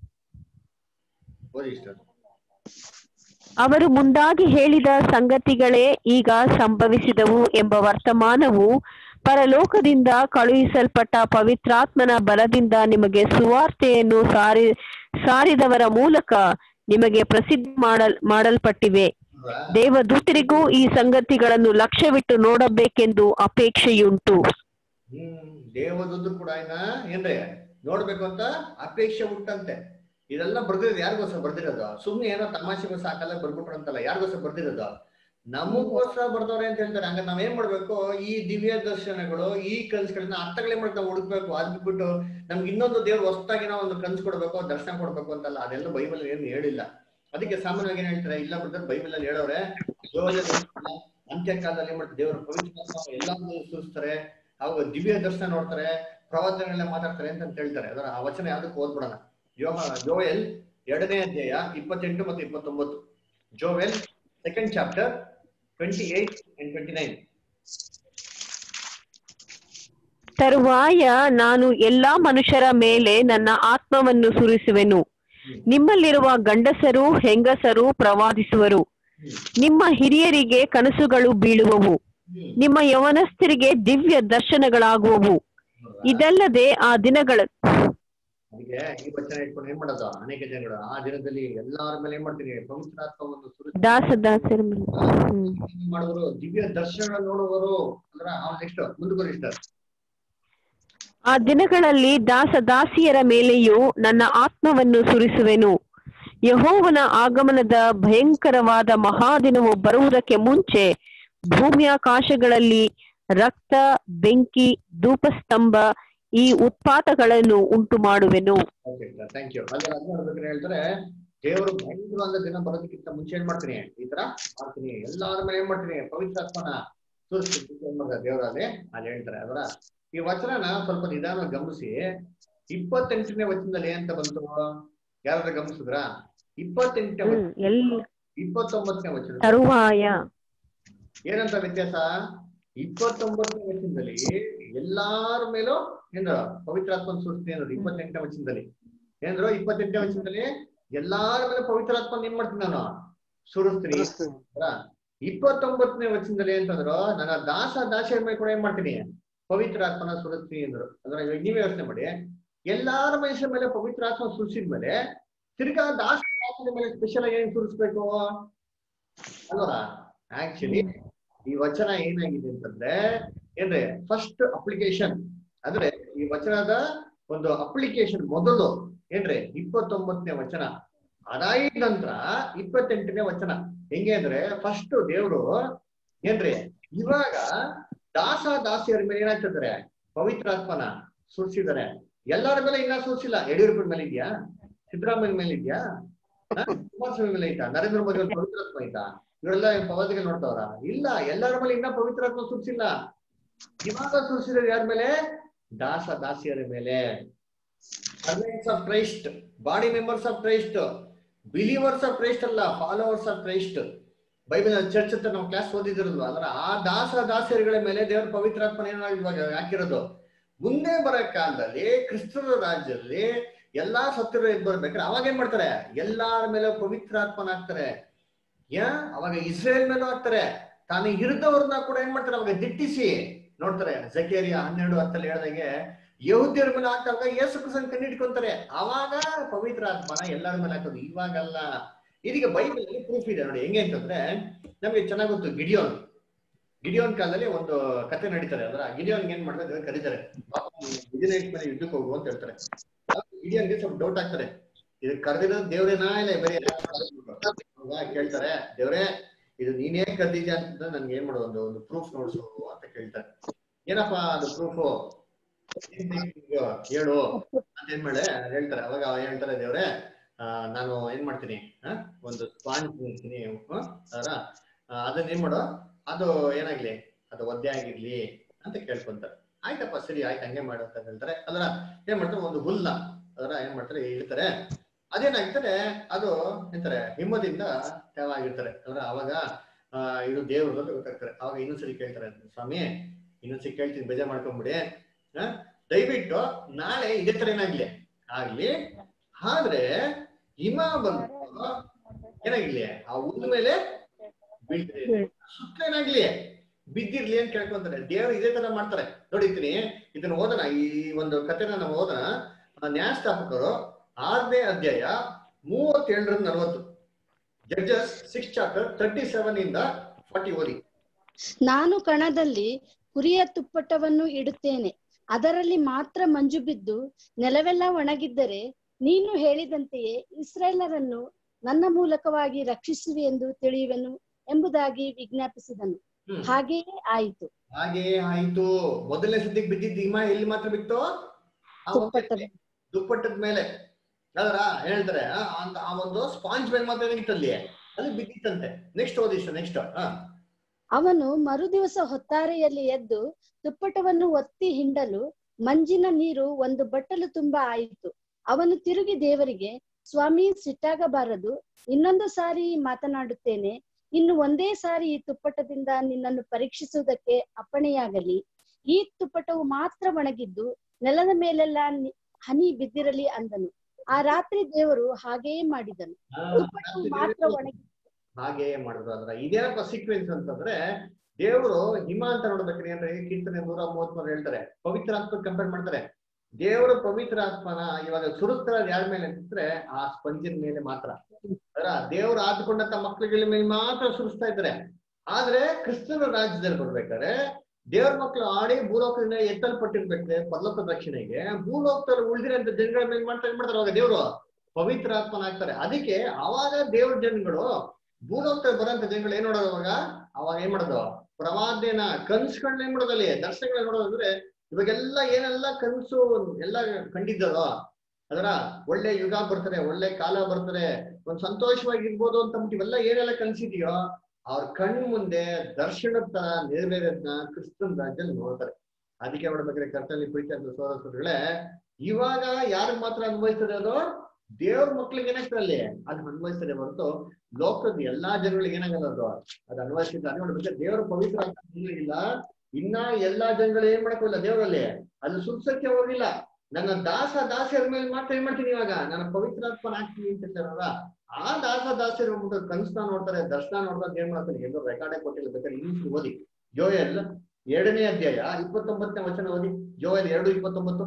ಓದಿ ಇಷ್ಟ ಅವರು ಮುಂದಾಗಿ ಹೇಳಿದ ಸಂಗತಿಗಳೇ ಈಗ ಸಂಭವಿಸಿದವು ಎಂಬ ವರ್ತಮಾನವು ಪರಲೋಕದಿಂದ ಕಳುಹಿಸಲ್ಪಟ್ಟ ಪವಿತ್ರಾತ್ಮನ ಬಲದಿಂದ ನಿಮಗೆ ಸುವಾರ್ತೆಯನ್ನು ಸಾರಿ ಸಾರಿದವರ ಮೂಲಕ ನಿಮಗೆ ಪ್ರಸಿದ್ಧ ಮಾಡಲ್ ಮಾಡಲ್ಪಟ್ಟಿವೆ ದೇವದೂತರಿಗೂ ಈ ಸಂಗತಿಗಳನ್ನು ಲಕ್ಷ್ಯವಿಟ್ಟು ನೋಡಬೇಕೆಂದು ಅಪೇಕ್ಷೆಯುಂಟು ಹ್ಮ್ ದೇವದೂತರು ಕೂಡ ಇನ್ನ ಏನ್ರಿ ನೋಡ್ಬೇಕು ಅಂತ ಅಪೇಕ್ಷೆ ಉಂಟಂತೆ ಇದೆಲ್ಲ ಬರ್ದಿರೋದು ಯಾರಿಗೋಸ್ಕರ ಬರ್ದಿರೋದು ಸುಮ್ನೆ ಏನೋ ತಮಾಷೆಗೋಸ್ಕರ ಸಾಕಲ್ಲ ಬರ್ಬಿಟ್ರು ಅಂತಲ್ಲ ಯಾರಿಗೋಸ್ಕರ ಬರ್ದಿರೋದು ನಮಗೋಸ್ಕರ ಬರ್ದವ್ರೆ ಅಂತ ಹೇಳ್ತಾರೆ ಹಂಗ ನಾವ್ ಏನ್ ಮಾಡ್ಬೇಕು ಈ ದಿವ್ಯ ದರ್ಶನಗಳು ಈ ಕನ್ಸುಗಳನ್ನ ಅರ್ಥಗಳೇ ಮಾಡಿ ನಾವು ಹುಡುಕ್ಬೇಕು ಅದ್ ಬಿಟ್ಬಿಟ್ಟು ನಮ್ಗೆ ಇನ್ನೊಂದು ದೇವ್ರು ಹೊಸದಾಗಿ ನಾವು ಒಂದು ಕನ್ಸು ಕೊಡ್ಬೇಕು ದರ್ಶನ ಕೊಡ್ಬೇಕು ಅಂತಲ್ಲ ಅದೆಲ್ಲ ಬೈಬಲ್ ಏನು ಹೇಳಿಲ್ಲ ಅದಕ್ಕೆ ಸಾಮಾನ್ಯವಾಗಿ ಏನ್ ಹೇಳ್ತಾರೆ ಇಲ್ಲ ಬರ್ತಾರೆ ಬೈಬಲ್ ಅಲ್ಲಿ ಹೇಳೋರೆ ಅಂತ್ಯ ಕಾಲದಲ್ಲಿ ಏನ್ ಮಾಡ್ತಾರೆ ದೇವರು ಪವಿತ್ರ ಎಲ್ಲಾನು ಸೂಚಿಸ್ತಾರೆ ಅವಾಗ ದಿವ್ಯ ದರ್ಶನ ನೋಡ್ತಾರೆ ಪ್ರವಚನಗಳನ್ನ ಮಾತಾಡ್ತಾರೆ ಅಂತ ಹೇಳ್ತಾರೆ ಅದರ ಆ ವಚನ ಯಾವ್ದಕ್ಕೆ ಓದ್ಬಿಡೋಣ ಯೋಹ ಜೋವೆಲ್ ಎರಡನೇ ಅಧ್ಯಾಯ ಇಪ್ಪತ್ತೆಂಟು ಮತ್ತು ಇಪ್ಪತ್ತೊಂಬತ್ತು Joel second chapter twenty eight and twenty nine ತರುವಾಯ ನಾನು ಎಲ್ಲಾ ಮನುಷ್ಯರ ಮೇಲೆ ನನ್ನ ಆತ್ಮವನ್ನು ಸುರಿಸುವೆನು ನಿಮ್ಮಲ್ಲಿರುವ ಗಂಡಸರು ಹೆಂಗಸರು ಪ್ರವಾದಿಸುವರು ನಿಮ್ಮ ಹಿರಿಯರಿಗೆ ಕನಸುಗಳು ಬೀಳುವವು ನಿಮ್ಮ ಯವನಸ್ಥರಿಗೆ ದಿವ್ಯ ದರ್ಶನಗಳಾಗುವವು ಇದಲ್ಲದೆ ಆ ದಿನಗಳ ಅದಕ್ಕೆ ಈ ವಚನ ಇಟ್ಕೊಂಡು ಏನ್ ಮಾಡೋದು ಅನೇಕ ಜನಗಳು ಆ ದಿನದಲ್ಲಿ ಎಲ್ಲಾರ ಮೇಲೆ ಏನ್ ಮಾಡ್ತೀನಿ ಪವಿತ್ರಾತ್ಮವನ್ನು ಸುರಿಸಿ ದಾಸ ದಾಸರ ಮೇಲೆ ಹ್ಮ್. ಮಾಡುವರು ದಿವ್ಯ ದರ್ಶನ ನೋಡುವರು ಅಂದ್ರ ನೆಕ್ಸ್ಟ್ ಮುಂದುವರಿ ಇಷ್ಟ ಆ ದಿನಗಳಲ್ಲಿ ದಾಸ ದಾಸಿಯರ ಮೇಲೆಯೂ ನನ್ನ ಆತ್ಮವನ್ನು ಸುರಿಸುವೆನು ಯಹೋವನ ಆಗಮನದ ಭಯಂಕರವಾದ ಮಹಾದಿನವು ಬರುವುದಕ್ಕೆ ಮುಂಚೆ ಭೂಮ್ಯಾಕಾಶಗಳಲ್ಲಿ ರಕ್ತ ಬೆಂಕಿ ಧೂಪಸ್ತಂಭ ಈ ಉತ್ಪಾತಗಳನ್ನು ಉಂಟು ಮಾಡುವೆನು ಓಕೆ ಥ್ಯಾಂಕ್ ಯು ಅಲ್ಲಿ ಅದ್ ನೋಡ್ಬೇಕಾದ್ರೆ ಹೇಳ್ತಾರೆ ದೇವರು ಭಯಂಕರವಾದ ದಿನ ಬರೋದಕ್ಕಿಂತ ಮುಂಚೆ ಏನ್ ಮಾಡ್ತೀನಿ ಈ ತರ ಮಾಡ್ತೀನಿ ಎಲ್ಲಾರ ಮೇಲೆ ಏನ್ ಮಾಡ್ತೀನಿ ಪವಿತ್ರಾತ್ಮನ ತೋರಿಸ್ತೀನಿ ಏನ್ ಮಾಡ್ತಾರೆ ದೇವರಲ್ಲಿ ಅಲ್ಲಿ ಹೇಳ್ತಾರೆ ಅದರ ಈ ವಚನನ ಸ್ವಲ್ಪ ನಿಧಾನವಾಗಿ ಗಮನಿಸಿ ಇಪ್ಪತ್ತೆಂಟನೇ ವಚನದಲ್ಲಿ ಅಂತ ಬಂತು ಯಾರಾದ್ರೂ ಗಮನಿಸಿದ್ರ ಇಪ್ಪತ್ತೆಂಟನೇ ಹ್ಮ್ ವಚನ ಎಲ್ಲ ಇಪ್ಪತ್ತೊಂಬತ್ತನೇ ವಚನ ತರುವಾಯ ಏನಂತ ವ್ಯತ್ಯಾಸ ಇಪ್ಪತ್ತೊಂಬತ್ತನೇ ವಚನದಲ್ಲಿ ಎಲ್ಲಾರ ಮೇಲೂ ಏನ್ರ ಪವಿತ್ರಾತ್ಮನ ಸೃಷ್ಟಿ ಅನ್ನೋದು ಇಪ್ಪತ್ತೆಂಟನೇ ವಚನದಲ್ಲಿ ಏನ್ರು ಇಪ್ಪತ್ತೆಂಟನೇ ವಚನದಲ್ಲಿ ಎಲ್ಲಾರ ಮೇಲೆ ಪವಿತ್ರಾತ್ಮನ ಏನ್ ಮಾಡ್ತೀನಿ ನಾನು ಸುರಿಸ್ತೀನಿ ಅಲ್ವಾ? ಇಪ್ಪತ್ತೊಂಬತ್ತನೇ ವಚನದಲ್ಲಿ ಅಂತಂದ್ರು ನನ್ನ ದಾಸ ದಾಸಿಯರ ಮೇಲೆ ಕೂಡ ಏನ್ ಮಾಡ್ತೀನಿ ಪವಿತ್ರಾತ್ಮನ ಸುರಿಸ್ತೀನಿ ಅಂದ್ರು ಅಂದ್ರೆ ಇವಾಗ ನೀವೇ ಯೋಚನೆ ಮಾಡಿ ಎಲ್ಲಾರ ಮನುಷ್ಯರ ಮೇಲೆ ಪವಿತ್ರಾತ್ಮ ಸುರಿಸಿದ್ಮೇಲೆ ತಿರ್ಗಾ ದಾಸ ದಾಸಿಯರ ಮೇಲೆ ಸ್ಪೆಷಲ್ ಆಗಿ ಏನ್ ಸುರಿಸ್ಬೇಕು ಅಲ್ವಾ ಆಕ್ಚುಲಿ ಈ ವಚನ ಏನಾಗಿದೆ ಅಂತಂದ್ರೆ ಏನ್ರಿ ಫಸ್ಟ್ ಅಪ್ಲಿಕೇಶನ್ ಅಂದ್ರೆ ಈ ವಚನದ ಒಂದು ಅಪ್ಲಿಕೇಶನ್ ಮೊದಲು ಏನ್ರಿ ಇಪ್ಪತ್ತೊಂಬತ್ತನೇ ವಚನ ಅದಾದ ನಂತರ ಇಪ್ಪತ್ತೆಂಟನೇ ವಚನ ಹೆಂಗೆ ಅಂದ್ರೆ ಫಸ್ಟ್ ದೇವ್ರು ಏನ್ರಿ ಇವಾಗ ದಾಸ ದಾಸಿಯರ ಮೇಲೆ ಏನಾಗ್ತಿದ್ದಾರೆ ಪವಿತ್ರಾತ್ಮನ ಸುರಿಸಿದ್ದಾರೆ ಎಲ್ಲರ ಮೇಲೆ ಇನ್ನ ಸುರಿಸಿಲ್ಲ ಯಡಿಯೂರಪ್ಪನ ಮೇಲೆ ಇದೆಯಾ ಸಿದ್ದರಾಮಯ್ಯ ಮೇಲೆ ಇದೆಯಾ ಹ? ಕುಮಾರಸ್ವಾಮಿ ಮೇಲೆ ಐತಾ ನರೇಂದ್ರ ಮೋದಿ ಅವ್ರ ಪವಿತ್ರಾತ್ಮ ಐತಾ ಇವರೆಲ್ಲ ಪವಾದಿಗಳು ನೋಡ್ತಾವ್ರ ಇಲ್ಲ ಎಲ್ಲರ ಮೇಲೆ ಇನ್ನ ಪವಿತ್ರಾತ್ಮ ಸುರಿಸಿಲ್ಲ ಇವಾಗ ಸುರಿಸಿರೋದು ಯಾರ ಮೇಲೆ ದಾಸ ದಾಸಿಯರ ಮೇಲೆ servants of Christ body members of Christ believers of Christ ಅಲ್ಲ followers of Christ Bible church ಅಂತ ನಾವು ಕ್ಲಾಸ್ ಓದಿದಿರಲ್ವ ಅದರ ಆ ದಾಸ ದಾಸಿಯರುಗಳ ಮೇಲೆ ದೇವರ ಪವಿತ್ರಾತ್ಮನ ಏನಾಗ ಇವಾಗ ಹಾಕಿರೋದು ಮುಂದೆ ಬರೋ ಕಾಲದಲ್ಲಿ ಕ್ರಿಸ್ತನ ರಾಜ್ಯದಲ್ಲಿ ಎಲ್ಲಾ ಸತ್ಯರು ಎದ್ದು ಬರ್ಬೇಕಾದ್ರೆ ಅವಾಗ ಏನ್ ಮಾಡ್ತಾರೆ ಎಲ್ಲಾರ ಮೇಲೆ ಪವಿತ್ರಾತ್ಮನ ಹಾಕ್ತಾರೆ ಯಾ ಅವಾಗ ಇಸ್ರೇಲ್ ಮೇಲೂ ಹಾಕ್ತಾರೆ ತಾನು ಹಿರಿದವ್ರನ್ನ ಕೂಡ ಏನ್ ಮಾಡ್ತಾರೆ ಅವಾಗ ದಿಟ್ಟಿಸಿ ನೋಡ್ತಾರೆ ಜಕೇರಿಯ ಹನ್ನೆರಡು ಹತ್ತಲ್ಲಿ ಹೇಳ್ದಂಗೆ ಯಹುದ್ಯರ ಮೇಲೆ ಹಾಕ್ತಾಗ ಯೇಸು ಕ್ರಿಸ್ತನ್ ಕಂಡಿಡ್ಕೊಂತಾರೆ ಅವಾಗ ಪವಿತ್ರ ಆತ್ಮನ ಎಲ್ಲರ ಮೇಲೆ ಹಾಕೋದು ಇವಾಗಲ್ಲ ಇದೀಗ ಬೈಬಲ್ ಅಲ್ಲಿ ಪ್ರೂಫ್ ಇದೆ ನೋಡಿ ಹೆಂಗೆ ಅಂತಂದ್ರೆ ನಮ್ಗೆ ಚೆನ್ನಾಗ್ ಗೊತ್ತು ಗಿಡಿಯೋನ್ ಗಿಡಿಯೋನ್ ಕಾಲದಲ್ಲಿ ಒಂದು ಕತೆ ನಡೀತಾರೆ ಅದ್ರ ಗಿಡಿಯೋನ್ ಏನ್ ಮಾಡ್ತಾರೆ ದೇವ್ರು ಕರೀತಾರೆ ಮಿಡಿನೈಟ್ ಮೇಲೆ ಯುದ್ಧಕ್ಕೆ ಹೋಗು ಅಂತ ಹೇಳ್ತಾರೆ ಗಿಡಿಯೋನ್ಗೆ ಸ್ವಲ್ಪ ಡೌಟ್ ಆಗ್ತಾರೆ ಇದು ಕರೆದಿರೋದು ದೇವ್ರೇನಾ ಇಲ್ಲ ಬೇರೆ ಅವಾಗ ಕೇಳ್ತಾರೆ ದೇವ್ರೇ ಇದು ನೀನೇ ಕರ್ದಿದ್ಯಾ ಅಂತ ನನ್ಗೆ ಏನ್ ಮಾಡೋ ಒಂದು ಒಂದು ಪ್ರೂಫ್ ನೋಡ್ಸು ಅಂತ ಕೇಳ್ತಾರೆ ಏನಪ್ಪಾ ಅದು ಪ್ರೂಫು ಹೇಳು ಅಂತ ಏನ್ ಮಾಡೆ ಹೇಳ್ತಾರೆ ಅವಾಗ ಅವ ಹೇಳ್ತಾರೆ ದೇವ್ರೆ ಆ, ನಾನು ಏನ್ ಮಾಡ್ತೀನಿ ಆ, ಒಂದು ಸ್ಪಾಂಜ್ ನಿಲ್ತೀನಿ ಅದರ ಅದನ್ನ ಏನ್ ಮಾಡೋ ಅದು ಏನಾಗ್ಲಿ ಅದು ಒದ್ದೆ ಆಗಿರ್ಲಿ ಅಂತ ಕೇಳ್ಕೊಂತಾರೆ ಆಯ್ತಪ್ಪ ಸರಿ ಆಯ್ತು ಹಂಗೆ ಮಾಡು ಅಂತ ಹೇಳ್ತಾರೆ ಅದರ ಏನ್ ಮಾಡ್ತಾರೆ ಒಂದು ಹುಲ್ಲ ಅದರ ಏನ್ ಮಾಡ್ತಾರೆ ಇಳ್ತಾರೆ ಅದೇನಾಗ್ತಾರೆ ಅದು ಎಂತಾರೆ ಹಿಮ್ಮದಿಂದ ತೆವಾಗಿರ್ತಾರೆ ಅಂದ್ರೆ ಅವಾಗ ಆ, ಇದು ದೇವರು ಅಂತ ಗೊತ್ತಾಗ್ತಾರೆ ಅವಾಗ ಇನ್ನೊಂದ್ಸರಿ ಕೇಳ್ತಾರೆ ಸ್ವಾಮಿ ಇನ್ನೊಂದ್ಸರಿ ಕೇಳ್ತೀನಿ ಬೇಜಾರ್ ಮಾಡ್ಕೊಂಬಿಡಿ ಆ, ದಯವಿಟ್ಟು ನಾಳೆ ಇದೇ ತರ ಏನಾಗ್ಲಿ ಆಗ್ಲಿ ಆದ್ರೆ ಹಿಮ ಬಂದು ಏನಾಗಿರ್ಲಿ ಆ ಹುಲ್ಲು ಮೇಲೆ ಬೀಳ್ತಿರ್ಲಿ ಸುತ್ತಲೇನಾಗ್ಲಿ ಬಿದ್ದಿರ್ಲಿ ಅಂತ ಕೇಳ್ಕೊಂತಾರೆ ದೇವ್ರು ಇದೇ ತರ ಮಾಡ್ತಾರೆ ನೋಡಿದ್ದೀನಿ ಇದನ್ನ ಓದೋಣ ಈ ಒಂದು ಕಥೆನ ನಾವು ಓದೋಣ ಆ ನ್ಯಾಯಸ್ಥಾಪಕರು ಆರನೇ ಅಧ್ಯಾಯ ಮೂವತ್ತೇಳರಿಂದ ನಲವತ್ತು Judges six chapter thirty seven ಇಂದ ಫಾರ್ಟಿ ಓದಿ ನಾನು ಕಣದಲ್ಲಿ ಕುರಿಯ ತುಪ್ಪಟವನ್ನು ಇಡುತ್ತೇನೆ ಅದರಲ್ಲಿ ಮಾತ್ರ ಮಂಜು ಬಿದ್ದು ನೆಲವೆಲ್ಲ ಒಣಗಿದ್ದರೆ ನೀನು ಹೇಳಿದಂತೆಯೇ ಇಸ್ರಾಯೇಲರನ್ನು ನನ್ನ ಮೂಲಕವಾಗಿ ರಕ್ಷಿಸುವೆ ಎಂದು ತಿಳಿಯುವೆನು ಎಂಬುದಾಗಿ ವಿಜ್ಞಾಪಿಸಿದನು ಹ್ಮ್. ಹಾಗೆಯೇ ಆಯಿತು ಹಾಗೆಯೇ ಆಯ್ತು ಮೊದಲನೇ ಸದ್ಯಕ್ಕೆ ಬಿದ್ದಿದ್ದ ಹಿಮ ಎಲ್ಲಿ ಮಾತ್ರ ಬಿತ್ತು ಆ ತುಪ್ಪಟದ ದುಪ್ಪಟ್ಟದ ಮೇಲೆ ಅದರ ಹೇಳ್ತಾರೆ ಆ, ಅಂತ ಆ ಒಂದು ಸ್ಪಾಂಜ್ ಮೇಲೆ ಮಾತ್ರ ಏನಾಗಿತ್ತು ಅಲ್ಲಿ ಅದು ಬಿದ್ದಿತ್ತಂತೆ ನೆಕ್ಸ್ಟ್ ಓದಿ ನೆಕ್ಸ್ಟ್ ಹಾ ಅವನು ಮರುದಿವಸ ಹೊತ್ತಾರೆಯಲ್ಲಿ ಎದ್ದು ತುಪ್ಪಟವನ್ನು ಒತ್ತಿ ಹಿಂಡಲು ಮಂಜಿನ ನೀರು ಒಂದು ಬಟ್ಟಲು ತುಂಬಾ ಆಯಿತು ಅವನು ತಿರುಗಿ ದೇವರಿಗೆ ಸ್ವಾಮಿ ಸಿಟ್ಟಾಗಬಾರದು ಇನ್ನೊಂದು ಸಾರಿ ಮಾತನಾಡುತ್ತೇನೆ ಇನ್ನು ಒಂದೇ ಸಾರಿ ಈ ತುಪ್ಪಟದಿಂದ ನಿನ್ನನ್ನು ಪರೀಕ್ಷಿಸುವುದಕ್ಕೆ ಅಪ್ಪಣೆಯಾಗಲಿ ಈ ತುಪ್ಪಟವು ಮಾತ್ರ ಒಣಗಿದ್ದು ನೆಲದ ಮೇಲೆಲ್ಲ ನಿ- ಹನಿ ಬಿದ್ದಿರಲಿ ಅಂದನು ಆ ರಾತ್ರಿ ದೇವರು ಹಾಗೆಯೇ ಮಾಡಿದನು ತುಪ್ಪಟವು ಮಾತ್ರ ಒಣಗಿ ಹಾಗೆ ಮಾಡಿದ್ರು ಅದ್ರ ಇದೇನಪ್ಪ ಸೀಕ್ವೆನ್ಸ್ ಅಂತಂದ್ರೆ ದೇವರು ಹಿಮ ಅಂತ ನೋಡ್ಬೇಕ್ರಿ ಅಂದ್ರೆ ಕೀರ್ತನೆ ನೂರ ಮೂವತ್ಮೂರು ಹೇಳ್ತಾರೆ ಪವಿತ್ರ ಆತ್ಮ ಕಂಪೇರ್ ಮಾಡ್ತಾರೆ ದೇವರು ಪವಿತ್ರ ಆತ್ಮನ ಇವಾಗ ಸುರಿಸ್ತಾರ ಯಾರ ಮೇಲೆ ಅಂತಂದ್ರೆ ಆ ಸ್ಪಂಜಿನ ಮೇಲೆ ಮಾತ್ರ ಅದರ ದೇವರು ಆದ್ಕೊಂಡಂತ ಮಕ್ಳುಗಳ ಮೇಲೆ ಮಾತ್ರ ಸುರಿಸ್ತಾ ಇದ್ದಾರೆ ಆದ್ರೆ ಕ್ರಿಸ್ತನ ರಾಜ್ಯದಲ್ಲಿ ಬರ್ಬೇಕಾದ್ರೆ ದೇವ್ರ ಮಕ್ಳು ಆಡಿ ಭೂಲೋಕದಿಂದ ಎತ್ತಲ್ಪಟ್ಟಿರ್ಬೇಕಾದ್ರೆ ಪರಲೋಕದ ರಕ್ಷಣೆಗೆ ಭೂಲೋಕದಲ್ಲಿ ಉಳಿದಿರೋಂಥ ಜನಗಳ ಮೇಲೆ ಮಾಡ್ತಾ ಏನ್ ಮಾಡ್ತಾರೆ ಅವಾಗ ದೇವರು ಪವಿತ್ರ ಆತ್ಮನಾಗ್ತಾರೆ ಅದಕ್ಕೆ ಅವಾಗ ದೇವ್ರ ಜನಗಳು ಭೂಲೋಕದಲ್ಲಿ ಬರೋಂಥ ಜನಗಳು ಏನ್ ನೋಡೋದು ಅವಾಗ ಅವಾಗ ಏನ್ ಮಾಡೋದು ಪ್ರವಾದನ ಕನ್ಸ್ಗಳನ್ನ ಏನ್ ಮಾಡೋದು ಅಲ್ಲಿ ದರ್ಶನಗಳನ್ನ ನೋಡೋದು ಅಂದ್ರೆ ಇವಾಗೆಲ್ಲ ಏನೆಲ್ಲ ಕನ್ಸು ಎಲ್ಲ ಕಂಡಿದ್ದರೋ ಅದರ ಒಳ್ಳೆ ಯುಗ ಬರ್ತಾರೆ ಒಳ್ಳೆ ಕಾಲ ಬರ್ತಾರೆ ಒಂದ್ ಸಂತೋಷವಾಗಿರ್ಬೋದು ಅಂತ ಅಂದ್ಬಿಟ್ಟು ಇವೆಲ್ಲ ಏನೆಲ್ಲ ಕನ್ಸಿದೆಯೋ ಅವ್ರ ಕಣ್ ಮುಂದೆ ದರ್ಶನದ ತರ ನೆರವೇರೋದನ್ನ ಕ್ರಿಸ್ತನ್ ರಾಜ್ಯದಲ್ಲಿ ನೋಡ್ತಾರೆ ಅದಕ್ಕೆ ಮಾಡ್ಬೇಕಾದ್ರೆ ಕರ್ತನಲ್ಲಿ ಪ್ರೀತಿ ಅಂತ ಸೋದರಗಳೇ ಇವಾಗ ಯಾರಿಗ್ ಮಾತ್ರ ಅನ್ಭವಿಸ್ತದೆ ಅದು ದೇವ್ರ ಮಕ್ಳಿಗೆ ಏನಾಗ್ತದೆ ಅಲ್ಲಿ ಅದು ಅನ್ವಯಿಸ್ತದೆ ಹೊರತು ಲೋಕದ ಎಲ್ಲಾ ಜನಗಳಿಗೆ ಏನಾಗಲ್ಲ ಅದು ಅದು ಅನ್ವಯಿಸಿದ ನೋಡ್ಬೇಕು ದೇವ್ರ ಪವಿತ್ರ ಅಂತ ಇಲ್ಲ ಇನ್ನ ಎಲ್ಲಾ ಜನಗಳು ಏನ್ ಮಾಡಕ್ಕೋಲ್ಲ ದೇವರಲ್ಲಿ ಅದು ಸುರ್ಸಕ್ಕೆ ಹೋಗಿಲ್ಲ ನನ್ನ ದಾಸ ದಾಸಿಯರ ಮೇಲೆ ಮಾತ್ರ ಏನ್ ಮಾಡ್ತೀನಿ ಇವಾಗ ನನ್ನ ಪವಿತ್ರಾತ್ಮನ ಹಾಕ್ತೀನಿ ಅಂತ ಹೇಳ್ತಾರಲ್ಲ ಆ ದಾಸ ದಾಸಿಯರು ಹೋಗ್ಬಿಟ್ಟು ಕನ್ಸ್ನ ನೋಡ್ತಾರೆ ದರ್ಶನ ನೋಡ್ದಾಗ ಏನ್ ಮಾಡ್ತಾರೆ ಎಲ್ಲೋ ರೆಕಾರ್ಡೇ ಕೊಟ್ಟಿಲ್ಲ ಬೇಕಾದ್ರೆ ಇಂಗ್ಲಿಷ್ ಓದಿ ಜೋಯಲ್ ಎರಡನೇ ಅಧ್ಯಾಯ ಇಪ್ಪತ್ತೊಂಬತ್ತನೇ ವಚನ ಓದಿ ಜೋಯಲ್ ಎರಡು ಇಪ್ಪತ್ತೊಂಬತ್ತು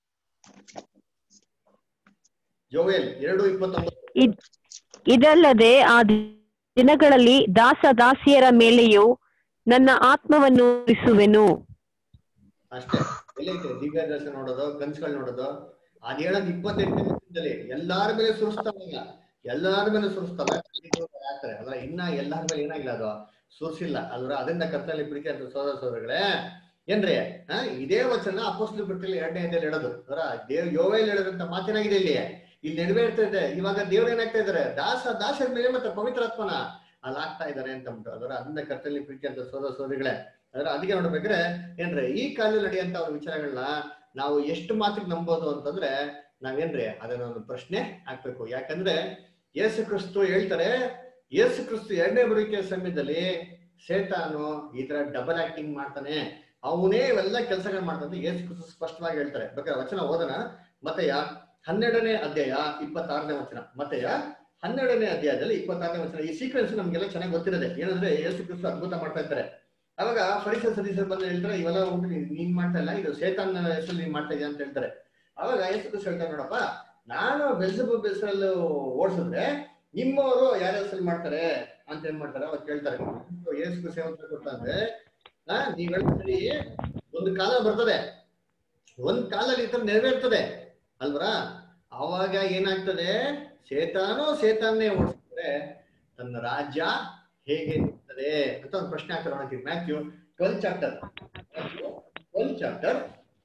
ಜೋಯಲ್ ಎರಡು ಇಪ್ಪತ್ತೊಂಬತ್ತು ಇದ್- ಇದಲ್ಲದೆ ಆ ದಿನಗಳಲ್ಲಿ ದಾಸ ದಾಸಿಯರ ಮೇಲೆಯೂ ನನ್ನ ಆತ್ಮವನ್ನು ಉರಿಸುವೆನು ಅಷ್ಟೇ ಎಲ್ಲೈತೆ ದಿವ್ಯ ದರ್ಶನ ನೋಡೋದು ಕನ್ಸುಗಳು ನೋಡೋದು ಅದ್ ಹೇಳೋದ್ ಇಪ್ಪತ್ತೆಂಟನೇ ವರ್ಷದಲ್ಲಿ ಎಲ್ಲಾರ ಮೇಲೆ ಸುರಿಸ್ತಾವಲ್ಲ ಎಲ್ಲಾರ ಮೇಲೆ ಸುರಿಸ್ತಾವ ಆಗ್ತಾರೆ ಅದ್ರ ಇನ್ನ ಎಲ್ಲಾರ ಮೇಲೆ ಏನಾಗಿಲ್ಲ ಅದು ಸುರಿಸಿಲ್ಲ ಅಲ್ರ ಅದರಿಂದ ಕರ್ತನಲ್ಲಿ ಪ್ರೀತಿ ಅಂತ ಸೋದರ ಸೋದರಗಳೇ ಏನ್ರಿ ಹಾ ಇದೇ ವಚನ ಅಪೋಸ್ಲು ಬಿಟ್ಟಲ್ಲಿ ಎರಡನೇ ಅಧ್ಯಾಯಲ್ಲಿ ಹೇಳೋದು ಅದರ ದೇವ್ ಯೋವೇಲ್ ಹೇಳೋದಂತ ಮಾತೇನಾಗಿದೆ ಇಲ್ಲಿ ಇಲ್ಲಿ ನೆರವೇರ್ತಾ ಇದೆ ಇವಾಗ ದೇವ್ರು ಏನಾಗ್ತಾ ಇದಾರೆ ದಾಸ ದಾಸರ ಮೇಲೆ ಮತ್ತೆ ಪವಿತ್ರಾತ್ಮನ ಅಲ್ಲಿ ಆಗ್ತಾ ಇದಾರೆ ಅಂತ ಅಂದ್ಬಿಟ್ಟು ಅದರ ಅದನ್ನ ಕರ್ತನಲ್ಲಿ ಪ್ರೀತಿ ಅಂತ ಸೋದರ ಸೋದರಿಗಳೇ ಅದರ ಅದಕ್ಕೆ ನೋಡ್ಬೇಕ್ರೆ ಏನ್ರಿ ಈ ಕಾಲದಲ್ಲಿ ನಡೆಯುವಂತ ಅವ್ರ ವಿಚಾರಗಳನ್ನ ನಾವು ಎಷ್ಟು ಮಾತಿಗೆ ನಂಬೋದು ಅಂತಂದ್ರೆ ನಾವೇನ್ರಿ ಅದನ್ನ ಒಂದು ಪ್ರಶ್ನೆ ಹಾಕ್ಬೇಕು ಯಾಕಂದ್ರೆ ಯೇಸು ಕ್ರಿಸ್ತು ಹೇಳ್ತಾರೆ ಯೇಸು ಕ್ರಿಸ್ತು ಎರಡನೇ ಬರುವಿಕೆ ಸಮಯದಲ್ಲಿ ಸೇತಾನು ಈ ತರ ಡಬಲ್ ಆಕ್ಟಿಂಗ್ ಮಾಡ್ತಾನೆ ಅವನೇ ಇವೆಲ್ಲ ಕೆಲಸಗಳು ಮಾಡ್ತಾನೆ ಯೇಸು ಕ್ರಿಸ್ತು ಸ್ಪಷ್ಟವಾಗಿ ಹೇಳ್ತಾರೆ ಬೇಕಾದ್ರೆ ವಚನ ಓದೋಣ ಮತೆಯ ಹನ್ನೆರಡನೇ ಅಧ್ಯಾಯ ಇಪ್ಪತ್ತಾರನೇ ವಚನ ಮತೆಯ ಹನ್ನೆರಡನೇ ಅಧ್ಯಾಯದಲ್ಲಿ ಇಪ್ಪತ್ತಾರನೇ ವಚನ ಈ ಸೀಕ್ವೆನ್ಸ್ ನಮ್ಗೆಲ್ಲ ಚೆನ್ನಾಗಿ ಗೊತ್ತಿರೋದೆ ಏನಂದ್ರೆ ಯೇಸು ಕ್ರಿಸ್ತು ಅದ್ಭುತ ಮಾಡ್ತಾ ಇರ್ತಾರೆ ಅವಾಗ ಪರಿಸರ ಸದಸ್ಯರು ಬಂದು ಹೇಳ್ತಾರೆ ಇವೆಲ್ಲ ಹೋಗ್ಬಿಟ್ಟು ನೀನ್- ನೀನ್ ಮಾಡ್ತಾ ಇಲ್ಲ ಇದು ಸೇತಾನ್ ಹೆಸರಲ್ಲಿ ನೀನ್ ಮಾಡ್ತಾ ಇದೆಯಾ ಅಂತ ಹೇಳ್ತಾರೆ ಅವಾಗ ಯೇಸು ಕ್ರಿಸ್ತು ಹೇಳ್ತಾರೆ ನೋಡಪ್ಪ ನಾನು ಬೆಲ್ಸಬು ಹೆಸರಲ್ಲೂ ಓಡಿಸಿದ್ರೆ ನಿಮ್ಮವರು ಯಾರ ಹೆಸರಲ್ಲಿ ಮಾಡ್ತಾರೆ ಅಂತ ಏನ್ ಮಾಡ್ತಾರೆ ಅವಾಗ ಕೇಳ್ತಾರೆ ಯೇಸು ಕ್ರಿಸ್ತು ಏನ್ ಉತ್ತರ ಕೊಡ್ತಾನೆ ಆ ನೀವ್ ಹೇಳಿದ್ ಸರಿ ಒಂದು ಕಾಲ ಬರ್ತದೆ ಒಂದ್ ಕಾಲಲ್ಲಿ ಈ ತರ ನೆರವೇರ್ತದೆ ಅಲ್ವರಾ ಅವಾಗ ಏನಾಗ್ತದೆ ಸೇತಾನೋ ಸೇತಾನ್ನೇ ಓಡಿಸಿದ್ರೆ ತನ್ನ ರಾಜ್ಯ ಹೇಗೆ ಇರ್ತದೆ ಅಂತ ಒಂದು ಪ್ರಶ್ನೆ ಹಾಕ್ತಾರೆ ನೋಡ್ತೀವಿ Matthew twelve chapter twelve chapter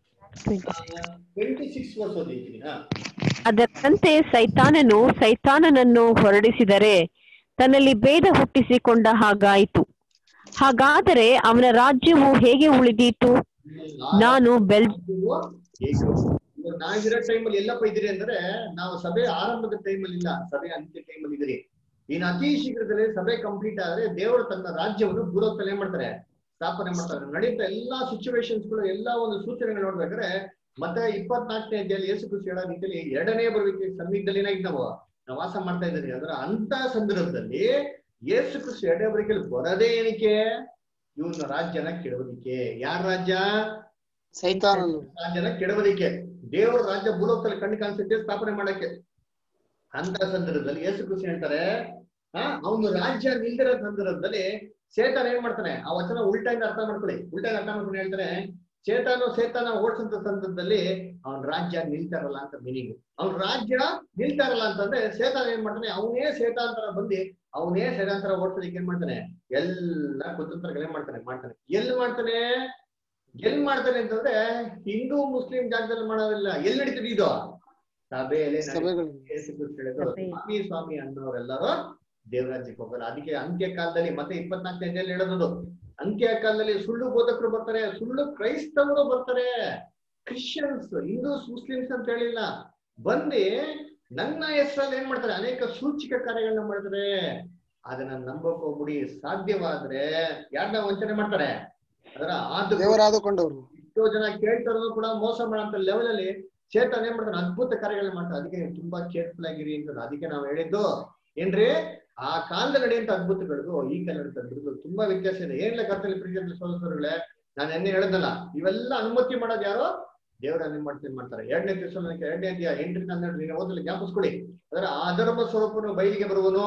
twenty six ವರ್ಷ ಓದಿದ್ದೀನಿ ಹಾ ಅದರಂತೆ ಸೈತಾನನು ಸೈತಾನನನ್ನು ಹೊರಡಿಸಿದರೆ ತನ್ನಲ್ಲಿ ಭೇದ ಹುಟ್ಟಿಸಿಕೊಂಡ ಹಾಗಾಯಿತು ಹಾಗಾದರೆ ಅವನ ರಾಜ್ಯವು ಹೇಗೆ ಉಳಿದೀತು ನಾನು ಬೆಲ್ ಹೇಗೆ ಇವಾಗ ನಾವಿರೋ ಟೈಮಲ್ಲಿ ಎಲ್ಲಪ್ಪ ಇದ್ದೀರಿ ಅಂದ್ರೆ ನಾವು ಸಭೆ ಆರಂಭದ ಟೈಮಲ್ಲಿ ಇಲ್ಲ ಸಭೆ ಅಂತ್ಯ ಟೈಮಲ್ಲಿ ಇದ್ದೀರಿ ಇನ್ನು ಅತಿ ಶೀಘ್ರದಲ್ಲಿ ಸಭೆ ಕಂಪ್ಲೀಟ್ ಆದ್ರೆ ದೇವರು ತನ್ನ ರಾಜ್ಯವನ್ನು ಭೂಲೋಕದಲ್ಲಿ ಏನ್ ಮಾಡ್ತಾರೆ ಸ್ಥಾಪನೆ ಮಾಡ್ತಾರೆ ನಡೆಯುತ್ತ ಎಲ್ಲಾ ಸಿಚುವೇಶನ್ಸ್ ಗಳು ಎಲ್ಲಾ ಒಂದು ಸೂಚನೆಗಳು ನೋಡ್ಬೇಕಾದ್ರೆ ಮತ್ತೆ ಇಪ್ಪತ್ನಾಲ್ಕನೇ ಅಧ್ಯಾಯಲ್ಲಿ ಯೇಸು ಕ್ರಿಸ್ತು ಹೇಳೋ ರೀತಿಯಲ್ಲಿ ಎರಡನೇ ಬರುವಿಕೆ ಸನ್ನಿಧಿಯಲ್ಲಿ ಏನಾಗಿ ನಾವು ನಾವು ವಾಸ ಮಾಡ್ತಾ ಇದ್ದೀವಿ ಅದರ ಅಂತ ಸಂದರ್ಭದಲ್ಲಿ ಯೇಸು ಕ್ರಿಸ್ತು ಎರಡನೇ ಬರುವಿಕೆಯಲ್ಲಿ ಬರದೇ ಏನಕ್ಕೆ ಇವನ ರಾಜ್ಯನ ಕೆಡವಲಿಕ್ಕೆ ಯಾರ ರಾಜ್ಯ ಸೈತಾನನು ರಾಜ್ಯನ ಕೆಡವಲಿಕ್ಕೆ ದೇವರ ರಾಜ್ಯ ಭೂಲೋಕದಲ್ಲಿ ಕಣ್ಣು ಕಾಣಿಸುತ್ತೆ ಸ್ಥಾಪನೆ ಮಾಡಕ್ಕೆ ಅಂತ ಸಂದರ್ಭದಲ್ಲಿ ಯೇಸು ಕ್ರಿಸ್ತು ಹೇಳ್ತಾರೆ ಆ ಅವನು ರಾಜ್ಯ ನಿಲ್ದಿರೋ ಸಂದರ್ಭದಲ್ಲಿ ಸೇತಾನ ಏನ್ ಮಾಡ್ತಾನೆ ಆ ವಚನ ಉಲ್ಟಾಯಿಂದ ಅರ್ಥ ಮಾಡ್ಕೊಳ್ಳಿ ಉಲ್ಟಾಗಿ ಅರ್ಥ ಮಾಡ್ಕೊಂಡು ಹೇಳ್ತಾರೆ ಸೇತಾನು ಸೇತಾನ ಓಡಿಸಂತ ಸಂದರ್ಭದಲ್ಲಿ ಅವನ ರಾಜ್ಯ ನಿಲ್ತಾರಲ್ಲ ಅಂತ ಮೀನಿಂಗ್ ಅವನ ರಾಜ್ಯ ನಿಲ್ತಾರಲ್ಲ ಅಂತಂದ್ರೆ ಸೇತಾನ ಏನ್ ಮಾಡ್ತಾನೆ ಅವನೇ ಸೇತಾಂತರ ಬಂದು ಅವನೇ ಸೇತಾಂತರ ಓಡಿಸೋದಕ್ಕೆ ಏನ್ ಮಾಡ್ತಾನೆ ಎಲ್ಲ ಕುತಂತ್ರಗಳೇ ಮಾಡ್ತಾನೆ ಮಾಡ್ತಾನೆ ಎಲ್ಲಿ ಮಾಡ್ತಾನೆ ಎಲ್ ಮಾಡ್ತಾನೆ ಅಂತಂದ್ರೆ ಹಿಂದೂ ಮುಸ್ಲಿಂ ಜಾಗದಲ್ಲಿ ಮಾಡೋದಿಲ್ಲ ಎಲ್ಲಿ ನಡೀತದೆ ಇದು ಸಭೆಯಲ್ಲಿ ಸಭೆಗಳು. ಯೇಸು ಕ್ರಿಸ್ತು ಹೇಳಿದ್ರು, ಸ್ವಾಮಿ ಸ್ವಾಮಿ ಅನ್ನೋರೆಲ್ಲರೂ ದೇವರಾಜ್ಯಕ್ಕೆ ಹೋಗಲ್ಲ ಅದಕ್ಕೆ ಅಂತ್ಯ ಕಾಲದಲ್ಲಿ ಮತ್ತೆ ಇಪ್ಪತ್ನಾಲ್ಕನೇ ಅಧ್ಯಾಯಲ್ಲಿ ಹೇಳೋದು ಅಂತ್ಯ ಕಾಲದಲ್ಲಿ ಸುಳ್ಳು ಬೋಧಕರು ಬರ್ತಾರೆ ಸುಳ್ಳು ಕ್ರೈಸ್ತವರು ಬರ್ತಾರೆ ಕ್ರಿಶ್ಚಿಯನ್ಸ್ ಹಿಂದೂಸ್ ಮುಸ್ಲಿಮ್ಸ್ ಅಂತ ಹೇಳಿಲ್ಲ ಬಂದು ನನ್ನ ಹೆಸರಲ್ಲಿ ಏನ್ ಮಾಡ್ತಾರೆ ಅನೇಕ ಸೂಚಿಕ ಕಾರ್ಯಗಳನ್ನ ಮಾಡ್ತಾರೆ ಅದನ್ನ ನಂಬಕ್ ಹೋಗ್ಬಿಡಿ ಸಾಧ್ಯವಾದ್ರೆ ಯಾರನ್ನ ವಂಚನೆ ಮಾಡ್ತಾರೆ ಅದರ ಆದ ದೇವರಾದುಕೊಂಡವರು ಎಷ್ಟೋ ಜನ ಕೇಳ್ತಾರೋ ಕೂಡ ಮೋಸ ಮಾಡೋಂತ ಲೆವೆಲ್ ಅಲ್ಲಿ ಚೇತನ್ ಏನ್ ಮಾಡ್ತಾನೆ ಅದ್ಭುತ ಕಾರ್ಯಗಳನ್ನ ಮಾಡ್ತಾರೆ ಅದಕ್ಕೆ ನೀವು ತುಂಬಾ ಕೇರ್ಫುಲ್ ಆಗಿರಿ ಅಂತ ಅದಕ್ಕೆ ನಾವು ಹೇಳಿದ್ದು ಏನ್ರಿ ಆ ಕಾಲದಲ್ಲಿ ನಡೆಯುವಂತ ಅದ್ಭುತಗಳಿಗೂ ಈ ಕಾಲ ನಡೆಯುವಂತ ಅದ್ಭುತಗಳು ತುಂಬಾ ವ್ಯತ್ಯಾಸ ಇದೆ ಏನಿಲ್ಲ ಕರ್ತಲ್ಲಿ ಪ್ರೀತಿ ಸಹೋದರಗಳೇ ನಾನು ಎನ್ನೆ ಹೇಳದಲ್ಲ ಇವೆಲ್ಲ ಅನುಮತಿ ಮಾಡೋದು ಯಾರು ದೇವರ ಅನುಮತಿ ಮಾಡ್ತಾರೆ ಎರಡನೇ ದಿವಸ ಎರಡನೇ ಅಧ್ಯಾಯ ಎಂಟರಿಂದ ಹನ್ನೆರಡು ನೀವು ಓದಲು ಜ್ಞಾಪಿಸ್ಕೊಳ್ಳಿ ಅದರ ಅಧರ್ಮ ಸ್ವರೂಪನು ಬಯಲಿಗೆ ಬರುವನು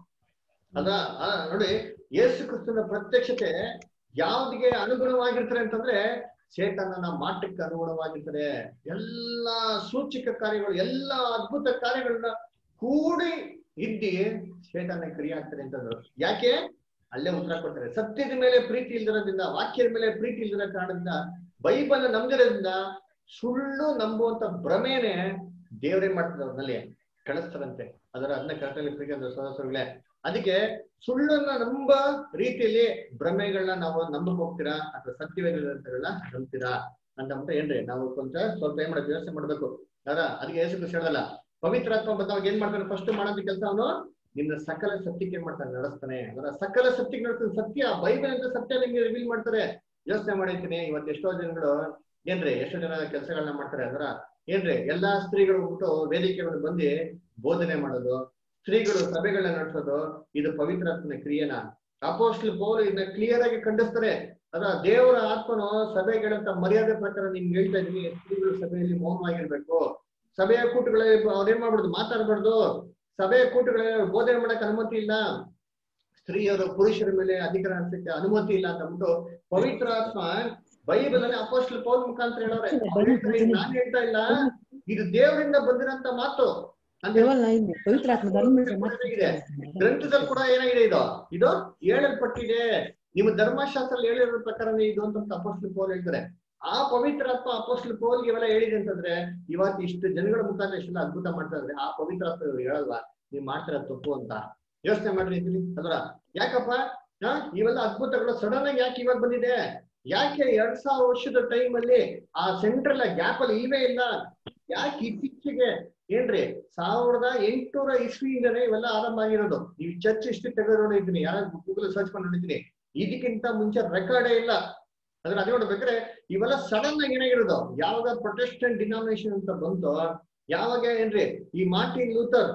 ಅದ ಆ, ನೋಡಿ ಯೇಸು ಕ್ರಿಸ್ತನ ಪ್ರತ್ಯಕ್ಷತೆ ಯಾವ್ದಿಗೆ ಅನುಗುಣವಾಗಿರ್ತಾರೆ ಅಂತಂದ್ರೆ ಚೇತನನ ಮಾಟಕ್ಕೆ ಅನುಗುಣವಾಗಿರ್ತಾರೆ ಎಲ್ಲಾ ಸೂಚಿಕ ಕಾರ್ಯಗಳು ಎಲ್ಲಾ ಅದ್ಭುತ ಕಾರ್ಯಗಳನ್ನ ಕೂಡಿ ಇದ್ದಿ ಚೇತನ ಕ್ರಿಯೆ ಆಗ್ತಾರೆ ಅಂತಂದ್ರು ಯಾಕೆ ಅಲ್ಲೇ ಉತ್ತರ ಕೊಡ್ತಾರೆ ಸತ್ಯದ ಮೇಲೆ ಪ್ರೀತಿ ಇಲ್ದಿರೋದ್ರಿಂದ ವಾಕ್ಯದ ಮೇಲೆ ಪ್ರೀತಿ ಇಲ್ದಿರೋ ಕಾರಣದಿಂದ ಬೈಬಲ್ ನಂಬಿರೋದ್ರಿಂದ ಸುಳ್ಳು ನಂಬುವಂತ ಭ್ರಮೆನೆ ದೇವ್ರೇನ್ ಮಾಡ್ತಾರೆ ಅವ್ರನ್ನಲ್ಲಿ ಕಳಿಸ್ತಾರಂತೆ ಅದರ ಅದನ್ನ ಕರ್ತಲ್ಲಿ ಪ್ರೀತಿ ಅಂದ್ರೆ ಸಹೋದರಗಳೇ ಅದಕ್ಕೆ ಸುಳ್ಳನ್ನ ನಂಬ ರೀತಿಯಲ್ಲಿ ಭ್ರಮೆಗಳನ್ನ ನಾವು ನಂಬಕ್ ಹೋಗ್ತೀರಾ ಅಥವಾ ಸತ್ಯವೇದಗಳನ್ನ ನಂಬ್ತೀರಾ ಅಂತ ಅಂದ್ಬಿಟ್ಟು ಏನ್ರಿ ನಾವು ಕೊಂಚ ಸ್ವಲ್ಪ ಏನ್ ಮಾಡೋದು ಯೋಚನೆ ಮಾಡ್ಬೇಕು ಅದ ಅದಕ್ಕೆ ಯೇಸು ಕ್ರಿಸ್ತ ಹೇಳಲ್ಲ ಪವಿತ್ರಾತ್ಮ ಬಂದವಾಗ ಏನ್ ಮಾಡ್ತಾನೆ ಫಸ್ಟ್ ಮಾಡೋದ್ ಕೆಲಸ ಅವನು ನಿನ್ನ ಸಕಲ ಸತ್ಯಕ್ಕೆ ಏನ್ ಮಾಡ್ತಾನೆ ನಡೆಸ್ತಾನೆ ಅದರ ಸಕಲ ಸತ್ಯಕ್ಕೆ ನಡೆಸ್ತಾನೆ ಸತ್ಯ ಬೈಬಲ್ ಅಂತ ಸತ್ಯ ನಿಮ್ಗೆ ರಿವೀಲ್ ಮಾಡ್ತಾರೆ ಯೋಚನೆ ಮಾಡಿರ್ತೀನಿ ಇವತ್ತು ಎಷ್ಟೋ ಜನಗಳು ಏನ್ರಿ ಎಷ್ಟೋ ಜನ ಕೆಲಸಗಳನ್ನ ಮಾಡ್ತಾರೆ ಅದರ ಏನ್ರಿ ಎಲ್ಲಾ ಸ್ತ್ರೀಗಳು ಬಿಟ್ಟು ವೇದಿಕೆಗಳು ಬಂದು ಬೋಧನೆ ಮಾಡೋದು ಸ್ತ್ರೀಗಳು ಸಭೆಗಳನ್ನ ನಡೆಸೋದು ಇದು ಪವಿತ್ರಾತ್ಮನ ಕ್ರಿಯೆನ ಅಪೋಸ್ಟಲ್ ಪೌಲ್ ಇದನ್ನ ಕ್ಲಿಯರ್ ಆಗಿ ಖಂಡಿಸ್ತಾರೆ ಅದ ದೇವರ ಆತ್ಮನು ಸಭೆಗಳಂತ ಮರ್ಯಾದೆ ಪ್ರಕಾರ ನಿಮ್ಗೆ ಹೇಳ್ತಾ ಇದೀನಿ ಸ್ತ್ರೀಗಳು ಸಭೆಯಲ್ಲಿ ಮೌನವಾಗಿರ್ಬೇಕು ಸಭೆಯ ಕೂಟಗಳಲ್ಲಿ ಅವ್ರೇನ್ ಮಾಡ್ಬಾರ್ದು ಮಾತಾಡ್ಬಾರ್ದು ಸಭೆಯ ಕೂಟಗಳಲ್ಲಿ ಬೋಧನೆ ಮಾಡಕ್ ಅನುಮತಿ ಇಲ್ಲ ಸ್ತ್ರೀಯರು ಪುರುಷರ ಮೇಲೆ ಅಧಿಕಾರ ನಡೆಸಕ್ಕೆ ಅನುಮತಿ ಇಲ್ಲ ಅಂತ ಅಂದ್ಬಿಟ್ಟು ಪವಿತ್ರ ಆತ್ಮ ಬೈಬಲ್ ಅಲ್ಲಿ ಅಪೋಸ್ಟಲ್ ಪೌಲ್ ಮುಖಾಂತರ ಹೇಳೋರೆ ಅವ್ರು ಹೇಳ್ತಾರೆ, ಇದು ನಾನ್ ಹೇಳ್ತಾ ಇಲ್ಲ ಇದು ದೇವರಿಂದ ಬಂದಿರಂತ ಮಾತು ಅಂತ ದೇವಲ್ಲ ಇಲ್ಲಿ ಪವಿತ್ರಾತ್ಮ ಧರ್ಮ ಇದೆ ಗ್ರಂಥದಲ್ಲಿ ಕೂಡ ಏನಾಗಿದೆ ಇದು ಇದು ಹೇಳಲ್ಪಟ್ಟಿದೆ ನಿಮ್ಮ ಧರ್ಮಶಾಸ್ತ್ರದಲ್ಲಿ ಹೇಳಿರೋ ಪ್ರಕಾರನೇ ಇದು ಅಂತ ಅಪೋಸ್ಟಲ್ ಪೌಲ್ ಹೇಳ್ತಾರೆ ಆ ಪವಿತ್ರಾತ್ಮ ಅಪೋಸ್ಟಲ್ ಪೌಲ್ಗೆ ಇವೆಲ್ಲ ಹೇಳಿದೆ ಅಂತಂದ್ರೆ ಇವತ್ತು ಇಷ್ಟು ಜನಗಳ ಮುಖಾಂತರ ಇಷ್ಟೆಲ್ಲ ಅದ್ಭುತ ಮಾಡ್ತಾ ಇದ್ರೆ ಆ ಪವಿತ್ರಾತ್ಮ ಇವ್ರು ಹೇಳಲ್ವಾ ನೀವ್ ಮಾಡ್ತಾರ ತಪ್ಪು ಅಂತ ಯೋಚನೆ ಮಾಡ್ರಿ ಇದೀನಿ ಅದರ ಯಾಕಪ್ಪ ಹಾ ಇವೆಲ್ಲ ಅದ್ಭುತಗಳು ಸಡನ್ ಆಗಿ ಯಾಕೆ ಇವಾಗ ಬಂದಿದೆ ಯಾಕೆ ಎರಡ್ ಸಾವಿರ ವರ್ಷದ ಟೈಮ್ ಅಲ್ಲಿ ಆ ಸೆಂಟ್ರಲ್ ಗ್ಯಾಪ್ ಅಲ್ಲಿ ಇಲ್ವೇ ಇಲ್ಲ ಯಾಕೆ ಇತ್ತೀಚೆಗೆ ಏನ್ರಿ ಸಾವಿರದ ಎಂಟುನೂರ ಇಸ್ವಿಯಿಂದನೇ ಇವೆಲ್ಲ ಆರಂಭ ಆಗಿರೋದು ನೀವು ಚರ್ಚ್ ಇಷ್ಟು ತೆಗೆದು ನೋಡಿದ್ದೀನಿ ಯಾರು ಗೂಗಲ್ ಸರ್ಚ್ ಮಾಡಿ ನೋಡಿದ್ದೀನಿ ಇದಕ್ಕಿಂತ ಮುಂಚೆ ರೆಕಾರ್ಡೇ ಇಲ್ಲ ಅದ್ರ ಅದೇ ನೋಡ್ಬೇಕಾದ್ರೆ ಇವೆಲ್ಲ ಸಡನ್ ಆಗಿ ಏನಾಗಿರೋದು ಯಾವಾಗ ಪ್ರೊಟೆಸ್ಟೆಂಟ್ ಡಿನಾಮಿನೇಷನ್ ಅಂತ ಬಂತು ಯಾವಾಗ ಏನ್ರಿ ಈ ಮಾರ್ಟಿನ್ ಲೂಥರ್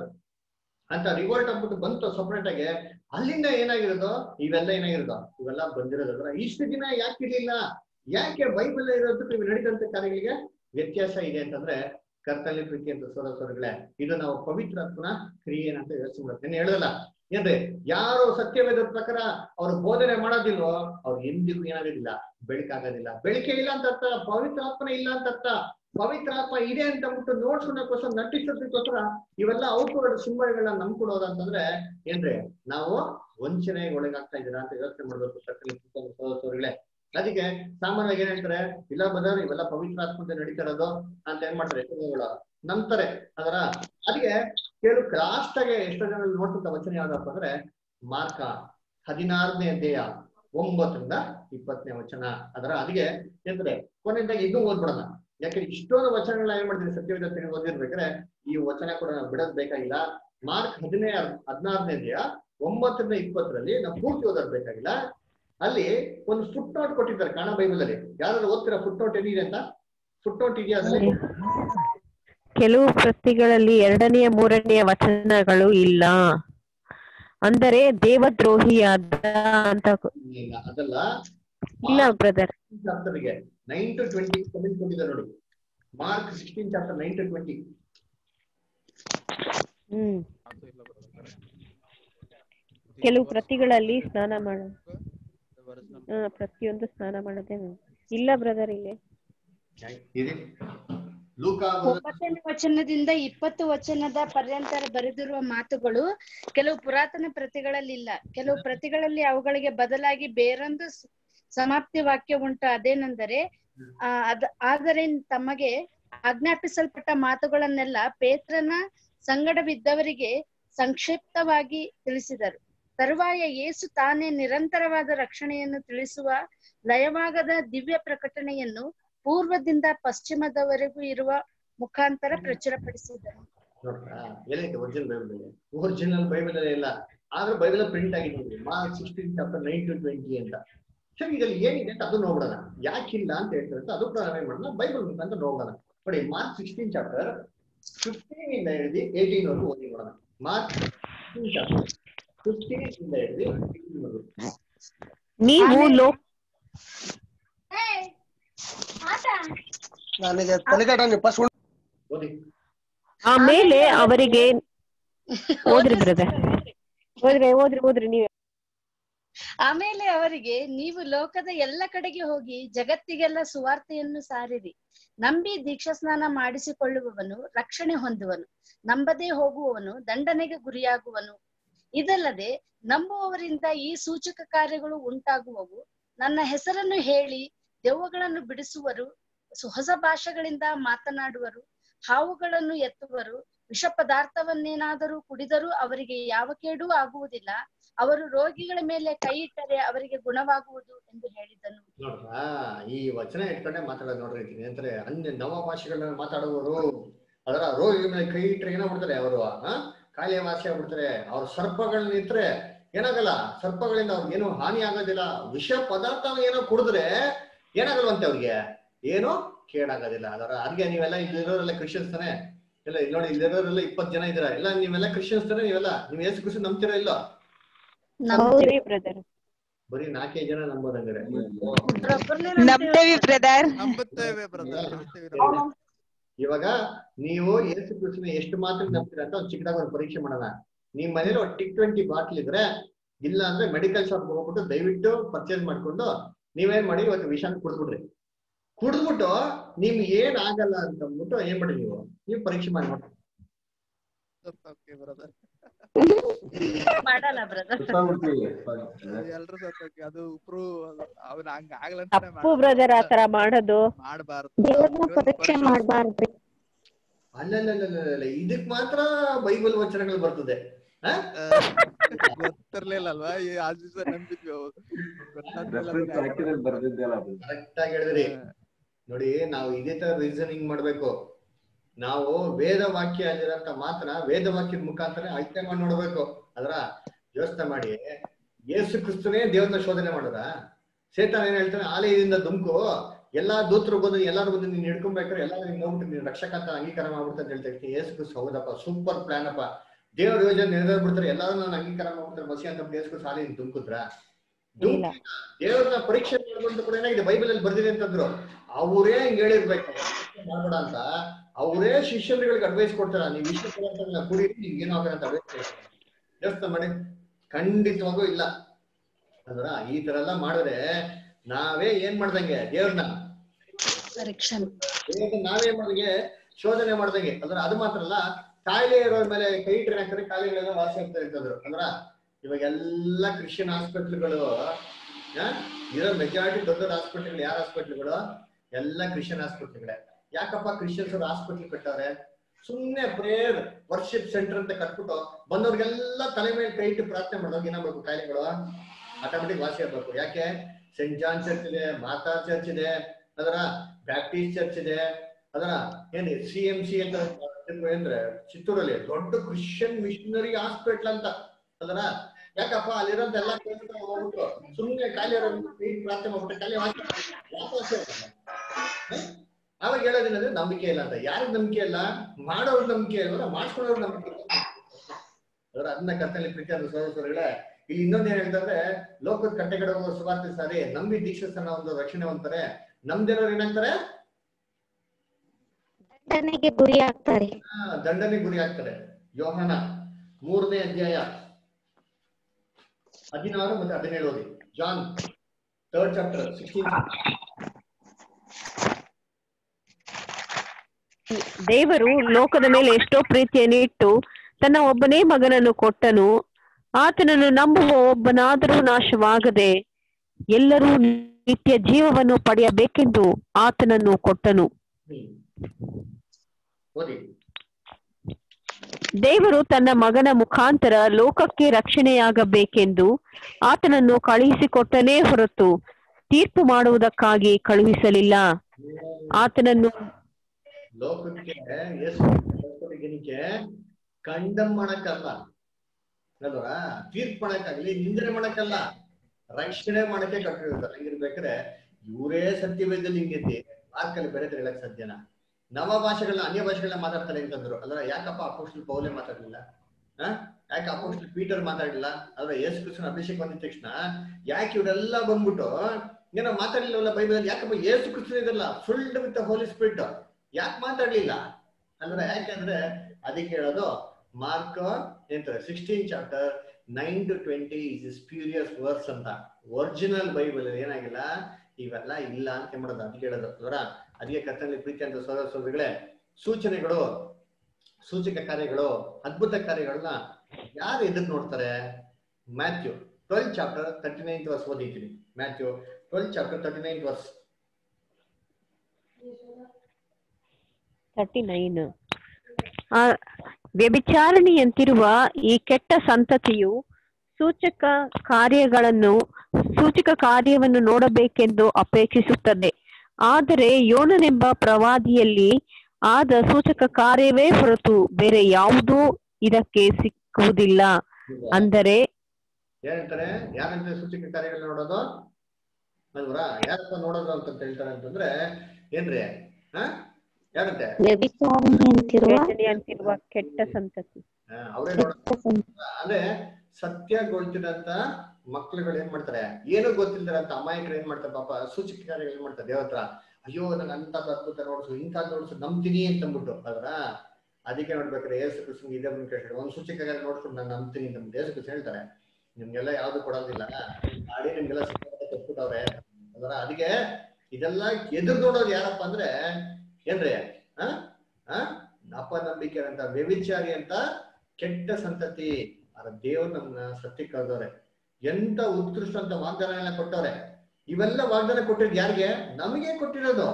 ಅಂತ ರಿವೋಲ್ಟ್ ಅಂದ್ಬಿಟ್ಟು ಬಂತು ಸಪರೇಟ್ ಆಗಿ ಅಲ್ಲಿಂದ ಏನಾಗಿರೋದು ಇವೆಲ್ಲ ಏನಾಗಿರೋದು ಇವೆಲ್ಲ ಬಂದಿರೋದು ಅದ್ರ ಇಷ್ಟು ದಿನ ಯಾಕೆ ಇರ್ಲಿಲ್ಲ ಯಾಕೆ ಬೈಬಲ್ ಇರೋದಕ್ಕೆ ಇವು ನಡೀತಂತ ಕಾರ್ಯಗಳಿಗೆ ವ್ಯತ್ಯಾಸ ಇದೆ ಅಂತಂದ್ರೆ ಕರ್ತವ್ಯ ಪ್ರೀತಿ ಅಂತ ಸೋದರಗಳೇ ಇದು ನಾವು ಪವಿತ್ರಾತ್ಮನ ಕ್ರಿಯೆ ಅಂತ ಯೋಚನೆ ಮಾಡ್ತೇನೆ ಹೇಳಲ್ಲ ಏನ್ರಿ ಯಾರು ಸತ್ಯವೇದ ಪ್ರಕಾರ ಅವ್ರು ಬೋಧನೆ ಮಾಡೋದಿಲ್ವೋ ಅವ್ರು ಎಂದಿಗೂ ಏನಾಗೋದಿಲ್ಲ ಬೆಳಕಾಗೋದಿಲ್ಲ ಬೆಳಕೆ ಇಲ್ಲ ಅಂತ ಅರ್ಥ ಪವಿತ್ರಾತ್ಮನ ಇಲ್ಲ ಅಂತ ಅರ್ಥ ಪವಿತ್ರಾತ್ಮ ಇದೆ ಅಂತ ಅಂದ್ಬಿಟ್ಟು ನೋಡ್ಸ್ಕೊಳಕ್ಕೋಸ್ಕರ ನಟಿಸೋದಕ್ಕೋಸ್ಕರ ಇವೆಲ್ಲ ಔಟ್ವರ್ಡ್ ಸಿಂಬಲ್ಗಳನ್ನ ನಂಬ್ಕೊಡೋದು ಅಂತಂದ್ರೆ ಏನ್ರಿ ನಾವು ವಂಚನೆಗೆ ಒಳಗಾಗ್ತಾ ಇದೀರಾ ಅಂತ ಯೋಚನೆ ಮಾಡ್ಬೇಕು ಸಹೋದರಗಳೇ ಅದಕ್ಕೆ ಸಾಮಾನ್ಯವಾಗಿ ಏನ್ ಹೇಳ್ತಾರೆ ಇಲ್ಲ ಬದರ್ ಇವೆಲ್ಲ ಪವಿತ್ರಾತ್ಮದ ನಡೀತಾ ಇರೋದು ಅಂತ ಏನ್ ಮಾಡ್ತಾರೆ ಎಷ್ಟೋ ನಂಬ್ತಾರೆ ಅದರ ಅದಕ್ಕೆ ಕೇಳು ಲಾಸ್ಟ್ ಆಗಿ ಎಷ್ಟೋ ಜನ ನೋಡ್ತಕ್ಕ ವಚನ ಯಾವ್ದಪ್ಪ ಅಂದ್ರೆ ಮಾರ್ಕ ಹದಿನಾರನೇ ಅಧ್ಯಾಯ ಒಂಬತ್ತರಿಂದ ಇಪ್ಪತ್ತನೇ ವಚನ ಅದರ ಅದಕ್ಕೆ ಎಂದ್ರೆ ಕೊನೆಯದಾಗಿ ಇದು ಓದ್ಬಿಡೋಣ ಯಾಕೆ ಇಷ್ಟೊಂದು ವಚನಗಳನ್ನ ಏನ್ ಮಾಡ್ತೀವಿ ಸತ್ಯವೇದ ತಿರುಗಿ ಓದಿರ್ಬೇಕಾದ್ರೆ ಈ ವಚನ ಕೂಡ ನಾವು ಬಿಡೋದ್ ಬೇಕಾಗಿಲ್ಲ ಮಾರ್ಕ್ ಹದಿನೇ ಹದಿನಾರನೇದೆಯ ಒಂಬತ್ತರಿಂದ ಇಪ್ಪತ್ತರಲ್ಲಿ ನಾವು ಪೂರ್ತಿ ಓದೋದ್ ಬೇಕಾಗಿಲ್ಲ ಅಲ್ಲಿ ಒಂದು ಫುಟ್ ನೋಟ್ ಕೊಟ್ಟಿದ್ದಾರೆ ಕಾಣ ಬೈಬಲ್ ಅಲ್ಲಿ ಯಾರು ಓದ್ತೀರಾ ಫುಟ್ ನೋಟ್ ಏನಿದೆ ಅಂತ ಫುಟ್ ನೋಟ್ ಇದೆಯಾ ಅದ್ರಲ್ಲಿ ಕೆಲವು ಪ್ರತಿಗಳಲ್ಲಿ ಎರಡನೆಯ ಮೂರನೆಯ ವಚನಗಳು ಇಲ್ಲ ಅಂದರೆ ದೇವದ್ರೋಹಿಯಾದ ಅಂತ ಇಲ್ಲ ಅದಲ್ಲ ಇಲ್ಲ ಬ್ರದರ್ ಚಾಪ್ಟರ್ಗೆ ನೈನ್ ಟು ಟ್ವೆಂಟಿ ಕಮೆಂಟ್ ಕೊಟ್ಟಿದ್ದಾರೆ ನೋಡಿ Mark sixteen chapter nine to twenty hmm ಕೆಲವು ಪ್ರತಿಗಳಲ್ಲಿ ಸ್ನಾನ ಮಾಡ ಹಾ ಪ್ರತಿಯೊಂದು ಸ್ನಾನ ಮಾಡದೆ ಇಲ್ಲ ಬ್ರದರ್ ಇಲ್ಲಿ ಇದೆ ಲೂಕ ಒಂಬತ್ತನೇ ವಚನದಿಂದ ಇಪ್ಪತ್ತು ವಚನದ ಪರ್ಯಂತ ಬರೆದಿರುವ ಮಾತುಗಳು ಕೆಲವು ಪುರಾತನ ಪ್ರತಿಗಳಲ್ಲಿಲ್ಲ ಕೆಲವು ಪ್ರತಿಗಳಲ್ಲಿ ಅವುಗಳಿಗೆ ಬದಲಾಗಿ ಬೇರೊಂದು ಸ- ಸಮಾಪ್ತಿ ವಾಕ್ಯ ಉಂಟು ಅದೇನೆಂದರೆ ಆ, ಅದ ಆದರೆ ತಮಗೆ ಆಜ್ಞಾಪಿಸಲ್ಪಟ್ಟ ಮಾತುಗಳನ್ನೆಲ್ಲ ಪೇತ್ರನ ಸಂಗಡವಿದ್ದವರಿಗೆ ಸಂಕ್ಷಿಪ್ತವಾಗಿ ತಿಳಿಸಿದರು ತರುವಾಯ ಯೇಸು ತಾನೇ ನಿರಂತರವಾದ ರಕ್ಷಣೆಯನ್ನು ತಿಳಿಸುವ ಲಯವಾಗದ ದಿವ್ಯ ಪ್ರಕಟಣೆಯನ್ನು ಪೂರ್ವದಿಂದ ಪಶ್ಚಿಮದವರೆಗೂ ಇರುವ ಮುಖಾಂತರ ಪ್ರಚುರಪಡಿಸಿದರು ನೋಡ್ರಾ ಏನೈತೆ ಒರಿಜಿನಲ್ ಬೈಬಲ್ ಒರಿಜಿನಲ್ ಬೈಬಲ್ ಇಲ್ಲ ಆದ್ರೆ ಬೈಬಲ್ ಪ್ರಿಂಟ್ ಆಗಿದೆ ನೋಡಿ Mark sixteen chapter nine to twenty ಅಂತ ಸರಿ ಇದ್ರಲ್ಲಿ ಏನಿದೆ ಅಂತ ಅದು ನೋಡೋಣ ಯಾಕಿಲ್ಲ ಅಂತ ಹೇಳ್ತಾರೆ ಅಂತ ಅದು ಕೂಡ ನಾವೇನ್ ಮಾಡೋಣ ಬೈಬಲ್ ಮುಖಾಂತರ ನೋಡೋಣ ನೋಡಿ ಮಾರ್ಕ್ ಸಿಕ್ಸ್ಟೀನ್ ಚಾಪ್ಟರ್ ಫಿಫ್ಟೀನ್ ಇಂದ ಹಿಡಿದು ಏಯ್ಟೀನ್ ವರೆಗೂ ಓದಿ ನೋಡೋಣ ಮಾರ್ಕ್ ಸಿಕ್ಸ್ಟೀನ್ ಚಾಪ್ಟರ್ ಫಿಫ್ಟೀನ್ ಇಂದ ಹಿಡಿದು ಏಯ್ಟೀನ್ ವರೆಗೂ ನೀವು ಲೋ ನನಗೆ ತಲೆಗಡ ಫಸ್ಟ್ ಓದಿ ಆಮೇಲೆ ಅವರಿಗೆ ಓದ್ರಿ ಬ್ರದರ್ ಓದ್ರಿ ಓದ್ರಿ ಓದ್ರಿ ನೀವೇ ಆಮೇಲೆ ಅವರಿಗೆ ನೀವು ಲೋಕದ ಎಲ್ಲ ಕಡೆಗೆ ಹೋಗಿ ಜಗತ್ತಿಗೆಲ್ಲ ಸುವಾರ್ತೆಯನ್ನು ಸಾರಿರಿ ನಂಬಿ ದೀಕ್ಷಾಸ್ನಾನ ಮಾಡಿಸಿಕೊಳ್ಳುವವನು ರಕ್ಷಣೆ ಹೊಂದುವನು ನಂಬದೇ ಹೋಗುವವನು ದಂಡನೆಗೆ ಗುರಿಯಾಗುವನು ಇದಲ್ಲದೆ ನಂಬುವವರಿಂದ ಈ ಸೂಚಕ ಕಾರ್ಯಗಳು ಉಂಟಾಗುವವು ನನ್ನ ಹೆಸರನ್ನು ಹೇಳಿ ದೆವ್ವಗಳನ್ನು ಬಿಡಿಸುವರು ಸು- ಹೊಸ ಭಾಷೆಗಳಿಂದ ಮಾತನಾಡುವರು ಹಾವುಗಳನ್ನು ಎತ್ತುವರು ವಿಷ ಪದಾರ್ಥವನ್ನೇನಾದರೂ ಕುಡಿದರೂ ಅವರಿಗೆ ಯಾವ ಕೇಡೂ ಆಗುವುದಿಲ್ಲ ಅವರು ರೋಗಿಗಳ ಮೇಲೆ ಕೈ ಇಟ್ಟರೆ ಅವರಿಗೆ ಗುಣವಾಗುವುದು ಎಂದು ಹೇಳಿದನು ನೋಡ್ರಾ ಈ ವಚನ ಇಟ್ಕೊಂಡೆ ಮಾತಾಡೋದು ನೋಡ್ರಿ ಇಲ್ಲಿ ಅಂದ್ರೆ ಅನ್ಯ ನವ ಭಾಷೆಗಳನ್ನ ಮಾತಾಡುವವರು ಅದರ ರೋಗಿಗಳ ಮೇಲೆ ಕೈ ಇಟ್ಟರೆ ಏನಾಗ್ಬಿಡ್ತಾರೆ ಅವರು ಕಾಯಿಲೆ ವಾಸಿ ಆಗ್ಬಿಡ್ತಾರೆ ಅವ್ರ ಸರ್ಪಗಳನ್ನ ಇಟ್ರೆ ಏನಾಗಲ್ಲ ಸರ್ಪಗಳಿಂದ ಅವ್ರಿಗೆ ಏನು ಹಾನಿ ಆಗೋದಿಲ್ಲ ವಿಷ ಪದಾರ್ಥ ಏನೋ ಕುಡಿದ್ರೆ ಏನಾಗಲ್ವಂತೆ ಅವ್ರಿಗೆ ಏನು ಕೇಡಾಗೋದಿಲ್ಲ ಅದರ ಅದಕ್ಕೆ ನೀವೆಲ್ಲ ಇಲ್ಲಿರೋರೆಲ್ಲ ಕ್ರಿಶ್ಚಿಯನ್ಸ್ ತಾನೆ ಇಲ್ಲ ಇಲ್ಲಿ ನೋಡಿ ಇಲ್ಲಿರೋರೆಲ್ಲ ಇಪ್ಪತ್ತು ಜನ ಇದ್ದೀರಾ ಎಲ್ಲ ನೀವೆಲ್ಲ ಕ್ರಿಶ್ಚಿಯನ್ಸ್ ತಾನೆ ನೀವೆಲ್ಲ ನೀವು ಏಸು ಕ್ರಿಸ್ತು ನಂಬ್ತೀರಾ ಇಲ್ಲ ಹೌದ್ರಿ ಬ್ರದರ್ ಬರೀ ನಾಲ್ಕೇ ಜನ ನಂಬೋದಂಗಾರೆ ನಂಬ್ತೇವಿ ಬ್ರದರ್ ನಂಬುತ್ತೇವೆ ಬ್ರದರ್ ಇವಾಗ ನೀವು ಏಸು ಕ್ರಿಸ್ತನ ಎಷ್ಟು ಮಾತ್ರ ನಂಬ್ತೀರಾ ಅಂತ ಒಂದು ಚಿಕ್ಕದಾಗ ಒಂದು ಪರೀಕ್ಷೆ ಮಾಡೋಣ ನಿಮ್ ಮನೇಲಿ ಒಂದು ಟಿಕ್ ಟ್ವೆಂಟಿ ಬಾಟ್ಲ್ ಇದ್ರೆ ಇಲ್ಲ ಅಂದ್ರೆ ಮೆಡಿಕಲ್ ಶಾಪ್ ಹೋಗ್ಬಿಟ್ಟು ದಯವಿಟ್ಟು ಪರ್ಚೇಸ್ ಮಾಡ್ಕೊಂಡು ನೀವೇನ್ ಮಾಡಿ ಇವತ್ತು ವಿಷಾನ ಕುಡಿದ್ಬಿಡ್ರಿ ಕುಡಿದ್ಬಿಟ್ಟು ನಿಮ್ಗೆ ಏನ್ ಆಗಲ್ಲ ಅಂತ ಅಂದ್ಬಿಟ್ಟು ಏನ್ ಮಾಡಿ ನೀವು ನೀವು ಪರೀಕ್ಷೆ ಮಾಡಿ ನೋಡಿ ಬ್ರದರ್ ಮಾಡಲ್ಲ ಬ್ರದರ್ ಎಲ್ರು ಸತ್ತೋಗಿ ಅದು ಉಪ್ರು ಅವ್ನ ಹಂಗ ಆಗ್ಲ ತಪ್ಪು ಬ್ರದರ್ ಆತರ ಮಾಡೋದು ಮಾಡಬಾರ್ದು ದೇವ್ರನ್ನ ಪರೀಕ್ಷೆ ಮಾಡ್ಬಾರ್ದ್ರಿ ಅಲ್ಲಲ್ಲಲ್ಲಲ್ಲ ಇದಕ್ ಮಾತ್ರ ಬೈಬಲ್ ವಚನಗಳು ಬರ್ತದೆ ಆ? ಗೊತ್ತಿರ್ಲಿಲ್ಲ ಅಲ್ವಾ ಈ ಆ ದಿವಸ ನಂಬಿದ್ವಿ ಅವು. ಗೊತ್ತಾದ್ಮೇಲೆ ರೆಫರೆನ್ಸ್ ಅದನ್ನ ಹಾಕಿದ್ರೆ ಬರ್ದಿದ್ದಲ್ಲ ಅದು ಕರೆಕ್ಟ್ ಆಗಿ ಹೇಳಿದ್ರಿ ನೋಡಿ ನಾವು ಇದೇ ತರ ರೀಸನಿಂಗ್ ಮಾಡ್ಬೇಕು ನಾವು ವೇದ ವಾಕ್ಯ ಅಲ್ಲಿರಂತ ಮಾತ್ರ ವೇದ ವಾಕ್ಯದ ಮುಖಾಂತರ ಅಳತೆ ಮಾಡಿ ನೋಡ್ಬೇಕು ಅದರ ಯೋಚನೆ ಮಾಡಿ ಯೇಸು ಕ್ರಿಸ್ತನೇ ದೇವ್ರನ್ನ ಶೋಧನೆ ಮಾಡೋದ ಸೇತಾನ ಏನ್ ಹೇಳ್ತಾನೆ ಆಲಯದಿಂದ ದುಮ್ಕು ಎಲ್ಲಾ ದೂತರು ಬಂದು ಎಲ್ಲಾರು ಬಂದು ನೀನ್ ಹಿಡ್ಕೊಬೇಕಾದ್ರೆ ಎಲ್ಲಾರು ನೀನ್ ನೋಡ್ಬಿಟ್ಟು ನೀನ್ ರಕ್ಷಕ ಅಂತ ಅಂಗೀಕಾರ ಮಾಡ್ಬಿಡ್ತಾ ಅಂತ ಹೇಳ್ತಾ ಇರ್ತೀನಿ ಯೇಸು ಕ್ರಿಸ್ತ ಹೌದಪ್ಪ ಸೂಪರ್ ಪ್ಲಾನ್ ಅಪ್ಪ ದೇವ್ರ ಯೋಜನೆ ನೆರವೇರ್ಬಿಡ್ತಾರೆ ಎಲ್ಲಾರು ನಾನು ಅಂಗೀಕಾರ ಮಾಡ್ಬಿಡ್ತಾರೆ ಮಸಿ ಅಂತ ಯೇಸು ಕ್ರಿಸ್ತ ಆಲಯದಿಂದ ದುಮ್ಕುದ್ರ ಇಲ್ಲ ದೇವ್ರನ್ನ ಪರೀಕ್ಷೆ ಮಾಡ್ಕೊಂಡು ಕೂಡ ಏನಾಗಿದೆ ಬೈಬಲ್ ಅಲ್ಲಿ ಬರ್ದಿದೆ ಅಂತಂದ್ರು ಅವರೇ ಹಿಂಗ್ ಹೇಳಿರ್ಬೇಕು ಮಾಡ್ಬೇಡ ಅಂತ ಅವರೇ ಶಿಷ್ಯರುಗಳಿಗೆ ಅಡ್ವೈಸ್ ಕೊಡ್ತಾರ ನೀವು ಇಷ್ಟ ಪದಾರ್ಥಗಳನ್ನ ಕುಡೀರಿ ನಿಮ್ಗೆ ಏನೋ ಆಗಲ್ಲ ಅಂತ ಅಡ್ವೈಸ್ ಯೋಚನೆ ಮಾಡಿ ಖಂಡಿತವಾಗೂ ಇಲ್ಲ ಅಂದ್ರ ಈ ತರ ಎಲ್ಲ ಮಾಡಿದ್ರೆ ನಾವೇ ಏನ್ ಮಾಡ್ದಂಗೆ ದೇವ್ರನ್ನ ಪರೀಕ್ಷೆ ದೇವ್ರನ್ನ ನಾವೇ ಮಾಡ್ದಂಗೆ ಶೋಧನೆ ಮಾಡ್ದಂಗೆ ಅಂದ್ರೆ ಅದು ಮಾತ್ರ ಅಲ್ಲ ಕಾಯಿಲೆ ಇರೋರ ಮೇಲೆ ಕೈ ಇಟ್ಟರೆ ಹಾಕಿದ್ರೆ ಕಾಯಿಲೆಗಳೆಲ್ಲ ವಾಸಿ ಆಗ್ತಾ ಇರ್ತದ್ರು ಅಂದ್ರ ಇವಾಗ ಎಲ್ಲಾ ಕ್ರಿಶ್ಚಿಯನ್ ಹಾಸ್ಪಿಟ್ಲ್ಗಳು ಇರೋ ಮೆಜಾರಿಟಿ ದೊಡ್ಡ ದೊಡ್ಡ ಹಾಸ್ಪಿಟ್ಲ್ಗಳು ಯಾರ ಹಾಸ್ಪಿಟ್ಲ್ಗಳು ಎಲ್ಲ ಕ್ರಿಶ್ಚಿಯನ್ ಹಾಸ್ಪಿಟ್ಲ್ಗಳೇ ಯಾಕಪ್ಪ ಕ್ರಿಶ್ಚಿಯನ್ಸ್ ಅವ್ರು ಹಾಸ್ಪಿಟ್ಲ್ ಕಟ್ಟವ್ರೆ ಸುಮ್ನೆ ಪ್ರೇಯರ್ ವರ್ಷಿಪ್ ಸೆಂಟರ್ ಅಂತ ಕಟ್ಬಿಟ್ಟು ಬಂದವ್ರಿಗೆಲ್ಲ ತಲೆ ಮೇಲೆ ಕೈ ಇಟ್ಟು ಪ್ರಾರ್ಥನೆ ಮಾಡೋದು ಏನಾಗ್ಬೇಕು ಕಾಯಿಲೆಗಳು ಆಟೋಮೆಟಿಕ್ ವಾಸಿ ಆಗ್ಬೇಕು ಯಾಕೆ ಸೆಂಟ್ ಜಾನ್ ಚರ್ಚ್ ಇದೆ ಮಾತಾ ಚರ್ಚ್ ಇದೆ ಅದರ ಬ್ಯಾಪ್ಟಿಸ್ಟ್ ಚರ್ಚ್ ಇದೆ ಅದರ ಏನ್ ಸಿ ಎಂ ಸಿ ಅಂತ ಅಂದ್ರೆ ಚಿತ್ತೂರಲ್ಲಿ ದೊಡ್ಡ ಕ್ರಿಶ್ಚಿಯನ್ ಮಿಷನರಿ ಹಾಸ್ಪಿಟಲ್ ಅಂತ ಅದರ ಯಾಕಪ್ಪ ಅಲ್ಲಿರೋಂತ ಎಲ್ಲ ಕೇಳ್ತಾ ಹೋಗ್ಬಿಟ್ಟು ಸುಮ್ಮನೆ ಖಾಲಿ ಇರೋದು ಪ್ರಾರ್ಥನೆ ಮಾಡ್ಬಿಟ್ಟು ಖಾಲಿ ವಾಕ್ಯ ಯಾಕೆ ವಾಕ್ಯ ಮಾಡಲ್ಲ? ಹ? ಅವಾಗ ಹೇಳೋದೇನಂದ್ರೆ ನಂಬಿಕೆ ಇಲ್ಲ ಅಂತ ಯಾರಿಗ್ ನಂಬಿಕೆ ಇಲ್ಲ ಮಾಡೋರ್ ನಂಬಿಕೆ ಇಲ್ವಲ್ಲ ಮಾಡ್ಕೊಳ್ಳೋರ್ ನಂಬಿಕೆ ಇಲ್ಲ ಅದರ ಅದನ್ನ ಕರ್ತನಲ್ಲಿ ಪ್ರೀತಿ ಅಂತ ಸಹೋದರಗಳೇ ಇಲ್ಲಿ ಇನ್ನೊಂದ್ ಏನ್ ಹೇಳ್ತಾರೆ ಲೋಕದ ಕಟ್ಟೆಗಡೆ ಹೋಗೋ ಸುವಾರ್ತೆ ಸಾರಿ ನಂಬಿ ದೀಕ್ಷಿತನ ಒಂದು ರಕ್ಷಣೆ ಹೊಂತಾರೆ ನಮ್ದಿರೋರು ಏನಾಗ್ತಾರೆ ದಂಡನೆಗೆ ಗುರಿಯಾಗ್ತಾರೆ ಆ, ದಂಡನೆ ಗುರಿ ಆಗ್ತಾರೆ ಯೋಹನ ಮೂರನೇ ಅಧ್ಯಾಯ ಹದಿನಾರು ಮತ್ತೆ ಹದಿನೇಳು ಓದಿ ಜಾನ್ ಥರ್ಡ್ ಚಾಪ್ಟರ್ ಸಿಕ್ಸ್ಟೀನ್ ದೇವರು ಲೋಕದ ಮೇಲೆ ಎಷ್ಟೋ ಪ್ರೀತಿಯನ್ನು ಇಟ್ಟು ತನ್ನ ಒಬ್ಬನೇ ಮಗನನ್ನು ಕೊಟ್ಟನು ಆತನನ್ನು ನಂಬುವ ಒಬ್ಬನಾದರೂ ನಾಶವಾಗದೆ ಎಲ್ಲರೂ ನಿತ್ಯ ಜೀವವನ್ನು ಪಡೆಯಬೇಕೆಂದು ಆತನನ್ನು ಕೊಟ್ಟನು ಓದಿ ದೇವರು ತನ್ನ ಮಗನ ಮುಖಾಂತರ ಲೋಕಕ್ಕೆ ರಕ್ಷಣೆಯಾಗಬೇಕೆಂದು ಆತನನ್ನು ಕಳುಹಿಸಿಕೊಟ್ಟನೇ ಹೊರತು ತೀರ್ಪು ಮಾಡುವುದಕ್ಕಾಗಿ ಕಳುಹಿಸಲಿಲ್ಲ ಆತನನ್ನು ಲೋಕಕ್ಕೆ ಯೇಸು ಏನಕ್ಕೆ ಕಂಡಮ್ ಮಾಡಕ್ಕಲ್ಲ ಅಲ್ವಾ ತೀರ್ಪು ಮಾಡಕ್ಕಾಗ್ಲಿ ನಿಂದನೆ ಮಾಡಕ್ಕಲ್ಲ ರಕ್ಷಣೆ ಮಾಡಕ್ಕೆ ಕಟ್ಟಿರ್ತಾರೆ ಹಂಗಿರ್ಬೇಕಾದ್ರೆ ಇವರೇ ಸತ್ಯವೇದದಲ್ಲಿ ಹಿಂಗೈತಿ ವಾಕ್ಯಲ್ಲಿ ಬೇರೆ ಹೇಳಕ್ ಸಾಧ್ಯನಾ ನವ ಭಾಷೆಗಳನ್ನ ಅನ್ಯ ಭಾಷೆಗಳನ್ನ ಮಾತಾಡ್ತಾರೆ ಅಂತಂದ್ರು ಅದ್ರ ಯಾಕಪ್ಪ ಅಪೋಸ್ಟಲ್ ಪೌಲೆ ಮಾತಾಡ್ಲಿಲ್ಲ ಆ ಯಾಕೆ ಅಪೋಸ್ಟಲ್ ಪೀಟರ್ ಮಾತಾಡ್ಲಿಲ್ಲ ಅದ್ರ ಯೇಸು ಕೃಷ್ಣನ ಅಭಿಷೇಕ ಬಂದಿದ ತಕ್ಷಣ ಯಾಕೆ ಇವರೆಲ್ಲ ಬಂದ್ಬಿಟ್ಟು ಏನೋ ಮಾತಾಡ್ಲಿಲ್ಲ ಬೈಬಲ್ ಯಾಕಪ್ಪ ಯೇಸು ಕೃಷ್ಣ ಇದಲ್ಲ ಫುಲ್ಡ್ ವಿತ್ ಹೋಲಿ ಸ್ಪಿರಿಟ್ ಯಾಕೆ ಮಾತಾಡ್ಲಿಲ್ಲ ಅಂದ್ರೆ ಯಾಕಂದ್ರೆ ಅದಕ್ಕೆ ಹೇಳೋದು ಮಾರ್ಕ್ ಎಂತಾರೆ sixteen chapter nine to twenty is spurious verse ಅಂತ ಒರಿಜಿನಲ್ ಬೈಬಲ್ ಏನಾಗಿಲ್ಲ ಇವೆಲ್ಲ ಇಲ್ಲ ಅಂತ ಮಾಡೋದು ಅದಕ್ಕೆ ಹೇಳೋದು ಅವರ ಅದಕ್ಕೆ ಕರ್ತನಲ್ಲಿ ಪ್ರೀತಿ ಅಂತ ಸೋದರ ಸೋದರಿಗಳೇ ಸೂಚನೆಗಳು ಸೂಚಕ ಕಾರ್ಯಗಳು ಅದ್ಭುತ ಕಾರ್ಯಗಳನ್ನ ಯಾರು ಎದುರು ನೋಡ್ತಾರೆ Matthew twelve chapter thirty ninth verse ಓದಿದ್ದೀನಿ Matthew twelve chapter thirty ninth verse thirty nine ವ್ಯಭಿಚಾರಣೆಯಂತಿರುವ ಈ ಕೆಟ್ಟ ಸಂತತಿಯು ಸೂಚಕ ಕಾರ್ಯಗಳನ್ನು ಸೂಚಕ ಕಾರ್ಯವನ್ನು ನೋಡಬೇಕೆಂದು ಅಪೇಕ್ಷಿಸುತ್ತದೆ ಆದರೆ ಯೋನನೆಂಬ ಪ್ರವಾದಿಯಲ್ಲಿ ಆದ ಸೂಚಕ ಕಾರ್ಯವೇ ಹೊರತು ಬೇರೆ ಯಾವುದೂ ಇದಕ್ಕೆ ಸಿಕ್ಕುವುದಿಲ್ಲ ಅಂದರೆ ಏನಂತಾರೆ ಯಾರಂತ ಸೂಚಕ ಕಾರ್ಯಗಳನ್ನ ನೋಡೋದು ಅಲ್ವರಾ ಯಾರಪ್ಪ ನೋಡೋದು ಅಂತ ಹೇಳ್ತಾರೆ ಅಂತಂದ್ರೆ ಏನ್ರಿ ಹಾ ಯಾರಂತೆ ವ್ಯಭಿಚಾರಣೆಯಂತಿರುವ ಅಂತಿರುವ ಕೆಟ್ಟ ಸಂತತಿ ಆ, ಅವರೇ ನೋಡೋದು ಅಂದ್ರೆ ಸತ್ಯಗೊಳ್ತಿರಂತ ಮಕ್ಳುಗಳು ಏನ್ ಮಾಡ್ತಾರೆ ಏನೂ ಗೊತ್ತಿಲ್ದಿರಂತ ಅಮಾಯಕರು ಏನ್ ಮಾಡ್ತಾರೆ ಪಾಪ ಸೂಚಕ ಕಾರ್ಯಗಳು ಏನ್ ಮಾಡ್ತಾರೆ ದೇವ್ರ ಹತ್ರ ಅಯ್ಯೋ ನಂಗೆ ಅಂತದ್ ಅದ್ಭುತ ನೋಡ್ಸು ಇಂಥದ್ದು ನೋಡ್ಸು ನಂಬ್ತೀನಿ ಅಂತ ಅಂದ್ಬಿಟ್ಟು ಅದ್ರ ಅದಕ್ಕೆ ನೋಡ್ಬೇಕಾದ್ರೆ ಏಸು ಕೃಷ್ಣ ಇದೇ ಬಂದು ಕೇಳ್ತಾರೆ ಒಂದ್ ಸೂಚಕ ಕಾರ್ಯ ನೋಡ್ಕೊಂಡು ನಾನು ನಂಬ್ತೀನಿ ಅಂತ ಏಸು ಕೃಷ್ಣ ಹೇಳ್ತಾರೆ ನಿಮ್ಗೆಲ್ಲ ಯಾವ್ದು ಕೊಡೋದಿಲ್ಲ ಮಾಡಿ ನಿಮ್ಗೆಲ್ಲ ಕೊಟ್ಬಿಟ್ಟವ್ರೆ ಅದರ ಅದಕ್ಕೆ ಇದೆಲ್ಲ ಎದುರು ನೋಡೋದು ಯಾರಪ್ಪ ಅಂದ್ರೆ ಏನ್ರಿ ಆ ಆ ಅಪನಂಬಿಕೆ ಅಂತ ವ್ಯಭಿಚಾರಿ ಅಂತ ಕೆಟ್ಟ ಸಂತತಿ ಅದ್ರ ದೇವ್ರು ನಮ್ನ ಸತ್ಯಕ್ಕೆ ಕರೆದವ್ರೆ ಎಂತ ಉತ್ಕೃಷ್ಟ ಅಂತ ವಾಗ್ದಾನ ಕೊಟ್ಟವ್ರೆ ಇವೆಲ್ಲ ವಾಗ್ದಾನ ಕೊಟ್ಟಿರೋದು ಯಾರಿಗೆ ನಮಗೆ ಕೊಟ್ಟಿರೋದು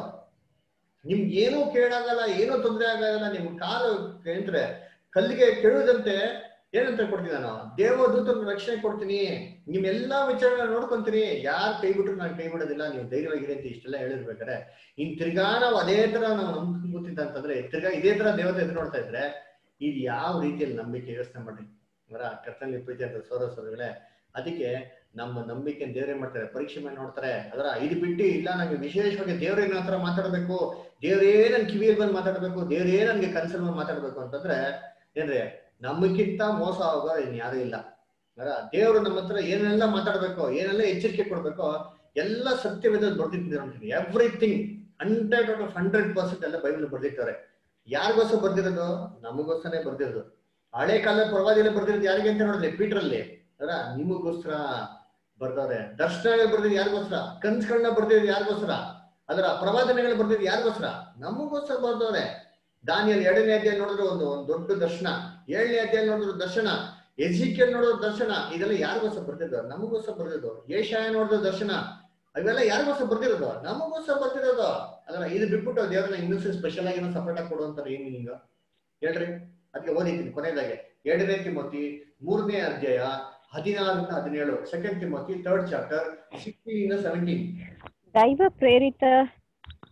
ನಿಮ್ಗೆ ಏನೂ ಕೇಳಾಗಲ್ಲ ಏನೂ ತೊಂದರೆ ಆಗಲ್ಲ ನಿಮ್ ಕಾಲು ಅಂದ್ರೆ ಕಲ್ಲಿಗೆ ಕೆಡುವುದಂತೆ ಏನಂತ ಕೊಡ್ತೀನಿ ನಾನು ದೇವದೂತನ ರಕ್ಷಣೆ ಕೊಡ್ತೀನಿ ನಿಮ್ಮೆಲ್ಲಾ ವಿಚಾರ ನೋಡ್ಕೊಂತೀನಿ ಯಾರು ಕೈ ಬಿಟ್ರು ನಾನು ಕೈ ಬಿಡೋದಿಲ್ಲ ನೀವು ಧೈರ್ಯವಾಗಿರಿ ಅಂತ ಇಷ್ಟೆಲ್ಲ ಹೇಳಿರ್ಬೇಕಾರೆ ಇನ್ ತಿರ್ಗಾ ನಾವು ಅದೇ ತರ ನಾವು ನಂಬ್ಕೊಂತಿದ್ದ ಅಂತಂದ್ರೆ ತಿರ್ಗಾ ಇದೇ ತರ ದೇವತೆ ಎದುರು ನೋಡ್ತಾ ಇದ್ರೆ ಇದು ಯಾವ ರೀತಿಯಲ್ಲಿ ನಂಬಿಕೆ ಯೋಚನೆ ಮಾಡ್ರಿ ಅವರ ಕರ್ತನಲ್ಲಿ ಪ್ರೀತಿ ಅಂತ ಸೋದರ ಸೋದರಿಗಳೇ ಅದಕ್ಕೆ ನಮ್ಮ ನಂಬಿಕೆ ದೇವ್ರೇನ್ ಮಾಡ್ತಾರೆ ಪರೀಕ್ಷೆ ಮೇಲೆ ನೋಡ್ತಾರೆ ಅದರ ಇದು ಬಿಟ್ಟು ಇಲ್ಲ ನಂಗೆ ವಿಶೇಷವಾಗಿ ದೇವ್ರೇ ನನ್ನ ಹತ್ರ ಮಾತಾಡ್ಬೇಕು ದೇವ್ರೇ ನನ್ ಕಿವಿಯಲ್ಲಿ ಬಂದು ಮಾತಾಡ್ಬೇಕು ದೇವ್ರೇ ನನ್ಗೆ ಕನ್ಸಲ್ ಬಂದು ಮಾತಾಡ್ಬೇಕು ಅಂತಂದ್ರೆ ಏನ್ರಿ ನಮಗಿಂತ ಮೋಸ ಆಗೋ ಇನ್ ಯಾರು ಇಲ್ಲ ಅದರ ದೇವರು ನಮ್ಮ ಹತ್ರ ಏನೆಲ್ಲ ಮಾತಾಡ್ಬೇಕು ಏನೆಲ್ಲ ಎಚ್ಚರಿಕೆ ಕೊಡ್ಬೇಕು ಎಲ್ಲ ಸತ್ಯವೇದ ಬರ್ದಿಟ್ಟಿದ್ದಾರೆ everything hundred out of hundred percent ಎಲ್ಲ ಬೈಬಲ್ ಬರ್ದಿರ್ತಾರೆ ಯಾರಿಗೋಸ್ಕರ ಬರ್ದಿರೋದು ನಮಗೋಸ್ಕರನೇ ಬರ್ದಿರೋದು ಹಳೆ ಕಾಲದ ಪ್ರವಾದಿಯಲ್ಲಿ ಬರ್ದಿರೋದು ಯಾರಿಗೆ ಅಂತ ನೋಡಿದ್ರೆ ಪೀಟ್ರಲ್ಲಿ ಅದ್ರ ನಿಮಗೋಸ್ಕರ ಬರ್ದವ್ರೆ ದರ್ಶನ ಬರ್ದಿದ್ದು ಯಾರಿಗೋಸ್ಕರ ಕನ್ಸ್ಗಳನ್ನ ಬರ್ದಿದ್ದು ಯಾರಿಗೋಸ್ಕರ ಅದರ ಪ್ರವಾದನೆಗಳು ಬರ್ದಿದ್ದು ಯಾರಿಗೋಸ್ಕರ ನಮಗೋಸ್ಕರ ಬರ್ದವ್ರೆ ದಾನಿಯಲ್ಲಿ ಎರಡನೇ ಅಧ್ಯಾಯ ನೋಡಿದ್ರೆ ಒಂದು ಒಂದು ದೊಡ್ಡ ದರ್ಶನ ಏಳನೇ ಅಧ್ಯಾಯ ನೋಡಿದ್ರು ದರ್ಶನ ಎಜಿಕೆಲ್ ನೋಡೋದು ದರ್ಶನ ಇದೆಲ್ಲ ಯಾರಿಗೋಸ್ಕರ ಬರ್ದಿದ್ದು ನಮಗೋಸ್ಕರ ಬರ್ದಿದ್ದು ಏಷಾಯ ನೋಡಿದ್ರು ದರ್ಶನ ಅವೆಲ್ಲ ಯಾರಿಗೋಸ್ಕರ ಬರ್ದಿರೋದು ನಮಗೋಸ್ಕರ ಬರ್ದಿರೋದು ಅದರ ಇದು ಬಿಟ್ಬಿಟ್ಟು ದೇವ್ರನ್ನ ಇನ್ನೊಂದು ಸ್ಪೆಷಲ್ ಆಗಿ ಸಪೋರ್ಟ್ ಆಗಿ ಕೊಡುವಂತಾರೆ ಏನ್ ಮೀನಿಂಗ್ ಹೇಳ್ರಿ ಅದಕ್ಕೆ ಓದಿದ್ದೀನಿ ಕೊನೆಯದಾಗೆ ಎರಡನೇ ತಿಮೋತಿ ಮೂರನೇ ಅಧ್ಯಾಯ ಹದಿನಾರರಿಂದ ಹದಿನೇಳು second Timothy third chapter sixteen seventeen ದೈವ ಪ್ರೇರಿತ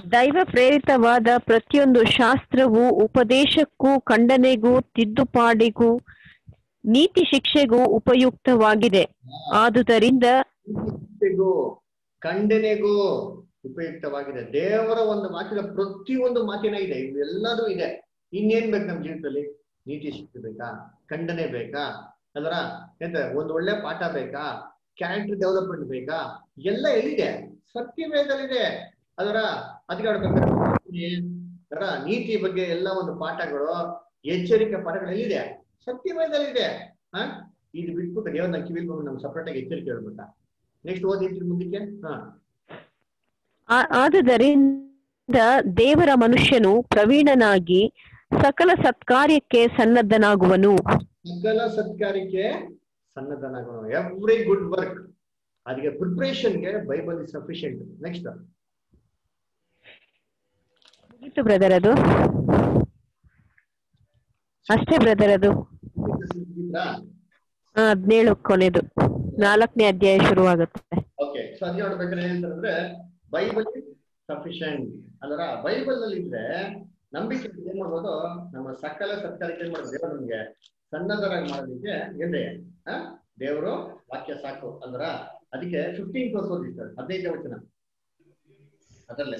ದೈವ ಪ್ರೇರಿತವಾದ ಪ್ರತಿಯೊಂದು ಶಾಸ್ತ್ರವು ಉಪದೇಶಕ್ಕೂ ಖಂಡನೆಗೂ ತಿದ್ದುಪಾಡಿಗೂ ನೀತಿ ಶಿಕ್ಷೆಗೂ ಉಪಯುಕ್ತವಾಗಿದೆ ಆದುದರಿಂದ ಶಿಕ್ಷೆಗೂ ಖಂಡನೆಗೂ ಉಪಯುಕ್ತವಾಗಿದೆ ದೇವರ ಒಂದು ಮಾತಿನ ಪ್ರತಿಯೊಂದು ಮಾತಿನ ಇದೆ ಇವೆಲ್ಲದೂ ಇದೆ ಇನ್ನೇನ್ ಬೇಕು ನಮ್ಮ ಜೀವಿತದಲ್ಲಿ ನೀತಿ ಶಿಕ್ಷೆ ಬೇಕಾ ಖಂಡನೆ ಬೇಕಾ ಅದರ ಎಂತ ಒಂದು ಒಳ್ಳೆ ಪಾಠ ಬೇಕಾ ಕ್ಯಾರೆಕ್ಟರ್ ಡೆವಲಪ್ಮೆಂಟ್ ಬೇಕಾ ಎಲ್ಲ ಎಲ್ಲಿದೆ ಸತ್ಯವೇದಲ್ಲಿದೆ ಅದರ ಅದಕ್ಕೆ ಅದರ ನೀತಿ ಬಗ್ಗೆ ಎಲ್ಲ ಒಂದು ಪಾಠಗಳು ಎಚ್ಚರಿಕೆ ಪಾಠಗಳು ಎಲ್ಲಿದೆ ಸತ್ಯವೇದಲ್ಲಿದೆ ಹಾ ಇದು ಬಿಟ್ಬಿಟ್ಟು ದೇವ್ರನ್ನ ಕಿವಿಲ್ ನಮ್ ಸಪ್ರೇಟ್ ಆಗಿ ಎಚ್ಚರಿಕೆ ಹೇಳ್ಬೇಕಾ ನೆಕ್ಸ್ಟ್ ಓದಿರ್ತೀವಿ ಮುಂದಕ್ಕೆ ಹಾ ಆ- ಆದುದರಿಂದ ದೇವರ ಮನುಷ್ಯನು ಪ್ರವೀಣನಾಗಿ ಸಕಲ ಸತ್ಕಾರ್ಯಕ್ಕೆ ಸನ್ನದ್ಧನಾಗುವನು ಸಕಲ ಸತ್ಕಾರ್ಯಕ್ಕೆ ಸನ್ನದ್ಧನಾಗೋಣ ಎವ್ರಿ ಗುಡ್ ವರ್ಕ್ ಅದಕ್ಕೆ ಪ್ರಿಪ್ರೇಷನ್ಗೆ ಬೈಬಲ್ ಇಸ್ ಸಫಿಶಿಯಂಟ್ ನೆಕ್ಸ್ಟ್ ಮುಗೀತು ಬ್ರದರ್ ಅದು ಅಷ್ಟೇ ಬ್ರದರ್ ಅದು ಆ, ಹದ್ನೇಳು ಕೊನೆದು ನಾಲ್ಕನೇ ಅಧ್ಯಾಯ ಶುರುವಾಗುತ್ತೆ ಓಕೆ ಸೊ ಅದ್ ನೋಡ್ಬೇಕಾದ್ರೆ ಏನಂತಂದ್ರೆ ಬೈಬಲ್ ಸಫಿಶಿಯಂಟ್ ಅಲ್ಲರ ಬೈಬಲ್ ಅಲ್ಲಿ ಇದ್ರೆ ನಂಬಿಕೆ ಏನ್ ಮಾಡ್ಬೋದು ನಮ್ಮ ಸಕಲ ಸತ್ಕಾರಕ್ಕೆ ಏನ್ ಮಾಡೋದು ದೇವರು ನಮ್ಗೆ ಸನ್ನದ್ಧರಾಗಿ ಮಾಡೋದಕ್ಕೆ ಏನ್ರಿ ಆ ದೇವರು ವಾಕ್ಯ ಸಾಕು ಅಂದ್ರ ಅದಕ್ಕೆ ಫಿಫ್ಟೀನ್ ಕ್ಲಾಸ್ ಓದಿರ್ತಾರೆ ಹದಿನೈದನೇ ವಚನ ಅದರಲ್ಲೇ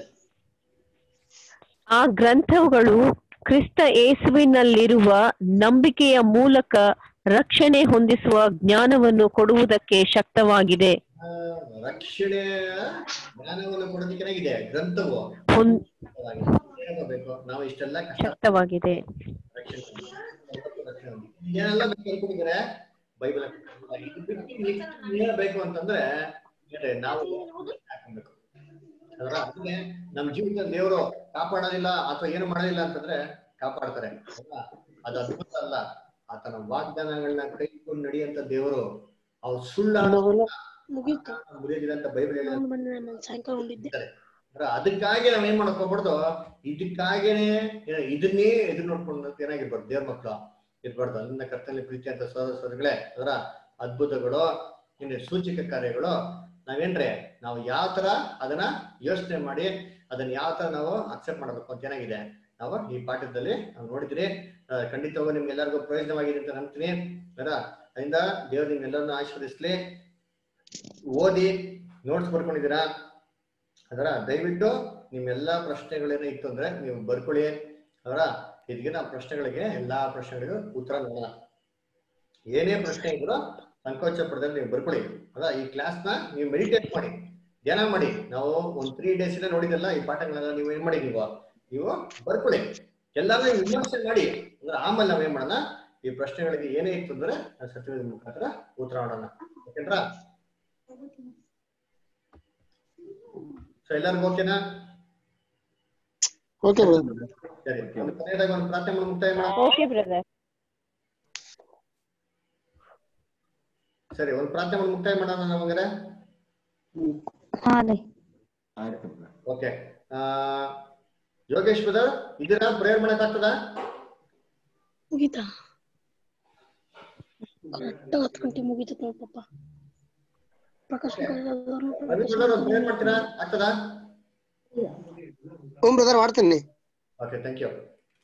ಆ ಗ್ರಂಥಗಳು ಕ್ರಿಸ್ತ ಯೇಸುವಿನಲ್ಲಿರುವ ನಂಬಿಕೆಯ ಮೂಲಕ ರಕ್ಷಣೆ ಹೊಂದಿಸುವ ಜ್ಞಾನವನ್ನು ಕೊಡುವುದಕ್ಕೆ ಶಕ್ತವಾಗಿದೆ ಆ, ರಕ್ಷಣೆಯ ಜ್ಞಾನವನ್ನು ಕೊಡೋದಕ್ಕೆ ಇದೆ ಗ್ರಂಥವು ಹೊಂ- ಬೇಕು ನಾವು ಇಷ್ಟೆಲ್ಲ ಕಷ್ಟ ಶಕ್ತವಾಗಿದೆ ರಕ್ಷಣೆ ರಕ್ಷಣೆ. ಏನೆಲ್ಲ ಬೇಕು ಅನ್ಕೊಂಡಿದ್ದಾರೆ ಬೈಬಲ್ ಇದು ಬಿಟ್ಟು next ಏನ್ ಬೇಕು ಅಂತಂದ್ರೆ ಏನ್ರಿ, ನಾವು ಹಾಕೊಬೇಕು ಅದರ ಅದಕ್ಕೆ ನಮ್ಮ ಜೀವಿತದಲ್ಲಿ ದೇವರು ಕಾಪಾಡೋದಿಲ್ಲ ಅಥವಾ ಏನು ಮಾಡೋದಿಲ್ಲ ಅಂತಂದ್ರೆ ಕಾಪಾಡ್ತಾರೆ ಅಲ್ವಾ? ಅದು ಅದ್ಭುತ ಅಲ್ಲ ಆತನ ವಾಗ್ದಾನಗಳನ್ನ ಕೈಕೊಂಡು ನಡೆಯುವಂತ ದೇವರು ಅವ್ರು ಸುಳ್ಳು ಮುರಿಯೋದಿಲ್ಲ ಅಂತ ಬೈಬಲ್ ಹೇಳಿದ ಸಾಯಂಕಾಲ ಉಂಡಿದ್ದೆ ಅಂದ್ರೆ ಅದಕ್ಕಾಗಿ ನಾವ್ ಏನ್ ಮಾಡಕ್ ಹೋಗ್ಬಾರ್ದು ಇದಕ್ಕಾಗೇನೆ ಏ- ಇದನ್ನೇ ಎದುರು ನೋಡ್ಕೊಂಡು ಏನಾಗಿರ್ಬಾರ್ದು ದೇವ್ರ ಮಕ್ಳು ಇರ್ಬಾರ್ದು ಅದನ್ನ ಕರ್ತನಲ್ಲಿ ಪ್ರೀತಿ ಅಂತ ಸೋದರ ಸೋದರಿಗಳೇ ಅದರ ಅದ್ಭುತಗಳು ಇನ್ನು ಸೂಚಕ ಕಾರ್ಯಗಳು ನಾವೇನ್ರಿ ನಾವು ಯಾವ ತರ ಅದನ್ನ ಯೋಚನೆ ಮಾಡಿ ಅದನ್ನ ಯಾವ ತರ ನಾವು ಅಕ್ಸೆಪ್ಟ್ ಮಾಡಬೇಕು ಅಂತ ಏನಾಗಿದೆ ನಾವು ಈ ಪಾಠದಲ್ಲಿ ನಾವು ನೋಡಿದ್ರಿ ಆ, ಖಂಡಿತವಾಗೂ ನಿಮ್ಗೆ ಎಲ್ಲರಿಗೂ ಪ್ರಯೋಜನವಾಗಿದೆ ಅಂತ ನಂಬ್ತೀನಿ ಅದರ ಅದರಿಂದ ದೇವ್ರು ನಿಮ್ಗೆಲ್ಲರನ್ನು ಆಶೀರ್ವದಿಸ್ಲಿ ಓದಿ ನೋಟ್ಸ್ ಬರ್ಕೊಂಡಿದ್ದೀರಾ ಅದರ ದಯವಿಟ್ಟು ನಿಮ್ಮೆಲ್ಲಾ ಪ್ರಶ್ನೆಗಳೇನೋ ಇತ್ತು ಅಂದ್ರೆ ನೀವು ಬರ್ಕೊಳ್ಳಿ ಅದರ ಇದಕ್ಕಿನ ಪ್ರಶ್ನೆಗಳಿಗೆ ಎಲ್ಲಾ ಪ್ರಶ್ನೆಗಳಿಗೂ ಉತ್ತರ ನೋಡೋಣ ಏನೇ ಪ್ರಶ್ನೆ ಇದ್ರು ಸಂಕೋಚ ಪಡದಲ್ಲಿ ನೀವು ಬರ್ಕೊಳ್ಳಿ ಅದ ಈ ಕ್ಲಾಸ್ ನ ನೀವು ಮೆಡಿಟೇಟ್ ಮಾಡಿ ಧ್ಯಾನ ಮಾಡಿ ನಾವು ಒಂದ್ ತ್ರೀ ಡೇಸ್ ಇಂದ ನೋಡಿದಲ್ಲ ಈ ಪಾಠಗಳೆಲ್ಲ ನೀವು ಏನ್ ಮಾಡಿ ನೀವು ನೀವು ಬರ್ಕೊಳ್ಳಿ ಎಲ್ಲಾನು ವಿಮರ್ಶೆ ಮಾಡಿ ಅಂದ್ರೆ ಆಮೇಲೆ ನಾವ್ ಏನ್ ಮಾಡೋಣ ಈ ಪ್ರಶ್ನೆಗಳಿಗೆ ಏನೇ ಇತ್ತು ಅಂದ್ರೆ ನಾವು ಸತ್ಯವೇದ ಮುಖಾಂತರ ಉತ್ತರ ಮಾಡೋಣ ಓಕೆನ್ರಾ ಸೊ ಎಲ್ಲರಿಗೂ ಓಕೆನಾ ಓಕೆ ಸರಿ ಒಂದು ಕೊನೆಯದಾಗಿ ಒಂದು ಪ್ರಾರ್ಥನೆ ಮಾಡಿ ಮುಕ್ತಾಯ ಮಾಡೋಣ ಓಕೆ ಬ್ರದರ್ ಸರಿ ಒಂದು ಪ್ರಾರ್ಥನೆ ಮಾಡಿ ಮುಕ್ತಾಯ ಮಾಡೋಣ ನಮಗರೆ ಓಕೆ ಆ ಯೋಗೇಶ್ ಬ್ರದರ್ ಇದನ್ನ ಪ್ರೇಯರ್ ಮಾಡಕ್ ಆಗ್ತದ ಮುಗೀತಾ ಕರೆಕ್ಟ್ ಹತ್ತು ಗಂಟೆ ಮುಗೀತತ್ ನೋಡ್ ಪಪ್ಪ ಪ್ರಕಾಶ್ ರವಿ ಬ್ರದರ್ ಒಂದು ಪ್ರೇಯರ್ ಮಾಡ್ತೀರಾ ಆಗ್ತದಾ ಹ್ಞೂ ಬ್ರದರ್ ಮಾಡ್ತೀನಿ ಓಕೆ ಥ್ಯಾಂಕ್ ಯು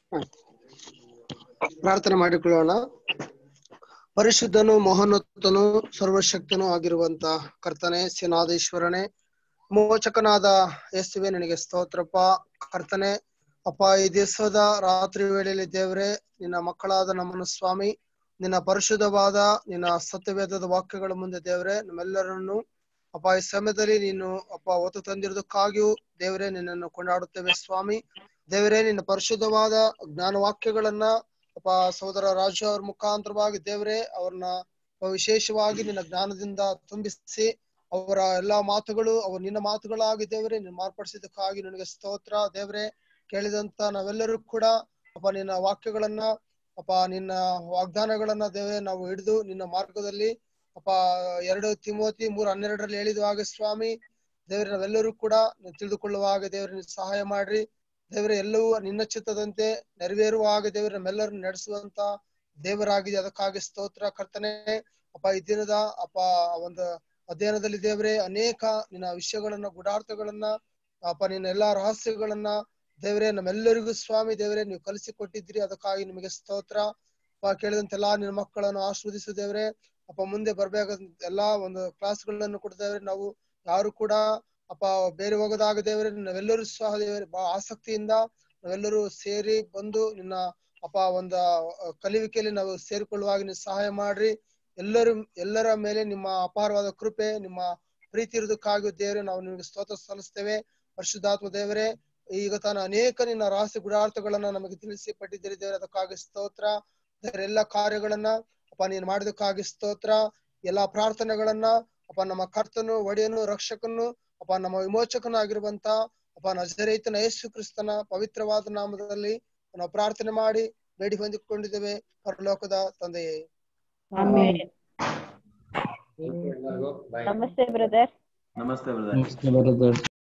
ಪ್ರಾರ್ಥನೆ ಮಾಡಿಕೊಳ್ಳೋಣ ಪರಿಶುದ್ಧನು ಮಹೋನ್ನತನು ಸರ್ವಶಕ್ತನೂ ಆಗಿರುವಂತ ಕರ್ತನೆ ಸೇನಾಧೀಶ್ವರನೇ ಮೋಚಕನಾದ ಯೇಸುವೆ ನಿನಗೆ ಸ್ತೋತ್ರಪ್ಪ ಕರ್ತನೆ ಅಪ್ಪ ಈ ದಿವಸದ ರಾತ್ರಿ ವೇಳೆಯಲ್ಲಿ ದೇವರೇ ನಿನ್ನ ಮಕ್ಕಳಾದ ನಮ್ಮನ್ನು ಸ್ವಾಮಿ ನಿನ್ನ ಪರಿಶುದ್ಧವಾದ ನಿನ್ನ ಸತ್ಯವೇದದ ವಾಕ್ಯಗಳ ಮುಂದೆ ದೇವರೇ ನಮ್ಮೆಲ್ಲರನ್ನು ಅಪ್ಪ ಈ ಸಮಯದಲ್ಲಿ ನೀನು ಅಪ್ಪ ಹೊತ್ತು ತಂದಿರೋದಕ್ಕಾಗಿಯೂ ದೇವರೇ ನಿನ್ನನ್ನು ಕೊಂಡಾಡುತ್ತೇವೆ ಸ್ವಾಮಿ ದೇವರೇ ನಿನ್ನ ಪರಿಶುದ್ಧವಾದ ಜ್ಞಾನ ವಾಕ್ಯಗಳನ್ನ ಅಪ್ಪ ಸಹೋದರ ರಾಜು ಅವ್ರ ಮುಖಾಂತರವಾಗಿ ದೇವರೇ ಅವ್ರನ್ನ ವಿಶೇಷವಾಗಿ ನಿನ್ನ ಜ್ಞಾನದಿಂದ ತುಂಬಿಸಿ ಅವರ ಎಲ್ಲಾ ಮಾತುಗಳು ಅವು ನಿನ್ನ ಮಾತುಗಳಾಗಿ ದೇವರೇ ನೀನು ಮಾರ್ಪಡಿಸಿದ್ದಕ್ಕಾಗಿ ನಿನಗೆ ಸ್ತೋತ್ರ ದೇವರೇ ಕೇಳಿದಂತ ನಾವೆಲ್ಲರೂ ಕೂಡ ಅಪ್ಪ ನಿನ್ನ ವಾಕ್ಯಗಳನ್ನ ಅಪ್ಪ ನಿನ್ನ ವಾಗ್ದಾನಗಳನ್ನ ದೇವರೇ ನಾವು ಹಿಡಿದು ನಿನ್ನ ಮಾರ್ಗದಲ್ಲಿ ಅಪ್ಪ ಎರಡು ತಿಮೋತಿ ಮೂರ್ ಹನ್ನೆರಡರಲ್ಲಿ ಹೇಳಿದ ಹಾಗೆ ಸ್ವಾಮಿ ದೇವರೇ ನಾವೆಲ್ಲರೂ ಕೂಡ ನೀವು ತಿಳಿದುಕೊಳ್ಳುವ ಹಾಗೆ ದೇವರೇ ನೀವು ಸಹಾಯ ಮಾಡ್ರಿ ದೇವರೇ ಎಲ್ಲವೂ ನಿನ್ನ ಚಿತ್ತದಂತೆ ನೆರವೇರುವ ಹಾಗೆ ದೇವರ ನಮ್ಮೆಲ್ಲರನ್ನು ನಡೆಸುವಂತ ದೇವರಾಗಿದೆ ಅದಕ್ಕಾಗಿ ಸ್ತೋತ್ರ ಕರ್ತನೆ ಅಪ್ಪ ಈ ದಿನದ ಅಪ್ಪ ಒಂದು ಅಧ್ಯಯನದಲ್ಲಿ ದೇವರೇ ಅನೇಕ ನಿನ್ನ ವಿಷಯಗಳನ್ನ ಗುಡಾರ್ಥಗಳನ್ನ ಅಪ್ಪ ನಿನ್ನ ಎಲ್ಲಾ ರಹಸ್ಯಗಳನ್ನ ದೇವರೇ ನಮ್ಮೆಲ್ಲರಿಗೂ ಸ್ವಾಮಿ ದೇವರೇ ನೀವು ಕಲಿಸಿಕೊಟ್ಟಿದ್ದೀರಿ ಅದಕ್ಕಾಗಿ ನಿಮಗೆ ಸ್ತೋತ್ರ ಅಪ್ಪ ಕೇಳಿದಂತ ಎಲ್ಲಾ ನಿನ್ನ ಮಕ್ಕಳನ್ನು ಆಸ್ವಾದಿಸು ದೇವರೇ ಅಪ್ಪ ಮುಂದೆ ಬರ್ಬೇಕಾದ ಎಲ್ಲಾ ಒಂದು ಕ್ಲಾಸ್ಗಳನ್ನು ಕೂಡ ದೇವರೇ ನಾವು ಯಾರು ಕೂಡ ಅಪ್ಪ ಬೇರೆ ಹೋಗೋದಾಗ ದೇವರೇ ನಾವೆಲ್ಲರೂ ಸಹ ದೇವರೇ ಬಹಳ ಆಸಕ್ತಿಯಿಂದ ನಾವೆಲ್ಲರೂ ಸೇರಿ ಬಂದು ನಿನ್ನ ಅಪ್ಪ ಒಂದು ಅಹ್, ಕಲಿವಿಕೆಯಲ್ಲಿ ನಾವು ಸೇರಿಕೊಳ್ಳುವಾಗ ನೀವು ಸಹಾಯ ಮಾಡ್ರಿ ಎಲ್ಲರೂ ಎಲ್ಲರ ಮೇಲೆ ನಿಮ್ಮ ಅಪಾರವಾದ ಕೃಪೆ ನಿಮ್ಮ ಪ್ರೀತಿ ಇರುವುದಕ್ಕಾಗಿ ದೇವರೇ ನಾವು ನಿಮಗೆ ಸ್ತೋತ್ರ ಸಲ್ಲಿಸ್ತೇವೆ ಪರಿಶುದ್ಧಾತ್ಮ ದೇವರೇ ಈಗ ತಾನು ಅನೇಕ ನಿನ್ನ ರಹಸ್ಯ ಗುಡಾರ್ಥಗಳನ್ನ ನಮಗೆ ತಿಳಿಸಿ ಪಟ್ಟಿದ್ದೀರಿ ದೇವರೇ ಅದಕ್ಕಾಗಿ ಸ್ತೋತ್ರ ದೇವರ ಎಲ್ಲ ಕಾರ್ಯಗಳನ್ನ ಅಪ್ಪ ನೀನು ಮಾಡಿದಕ್ಕಾಗಿ ಸ್ತೋತ್ರ ಎಲ್ಲಾ ಪ್ರಾರ್ಥನೆಗಳನ್ನ ಅಪ್ಪ ನಮ್ಮ ಕರ್ತನು ಒಡೆಯನು ರಕ್ಷಕನು ಅಪ್ಪ ನಮ್ಮ ವಿಮೋಚಕನು ಆಗಿರುವಂತ ಅಪ್ಪ ನಜರೇತನ ಯೇಸು ಕ್ರಿಸ್ತನ ಪವಿತ್ರವಾದ ನಾಮದಲ್ಲಿ ನಾವು ಪ್ರಾರ್ಥನೆ ಮಾಡಿ ಬೇಡಿ ಹೊಂದಿಕೊಂಡಿದ್ದೇವೆ ಪರಲೋಕದ ತಂದೆಯೇ ಎಲ್ಲರಿಗೂ ಬಾಯ್ ನಮಸ್ತೆ ಬ್ರದರ್ ನಮಸ್ತೆ ಬ್ರದರ್ ನಮಸ್ತೆ ಬ್ರದರ್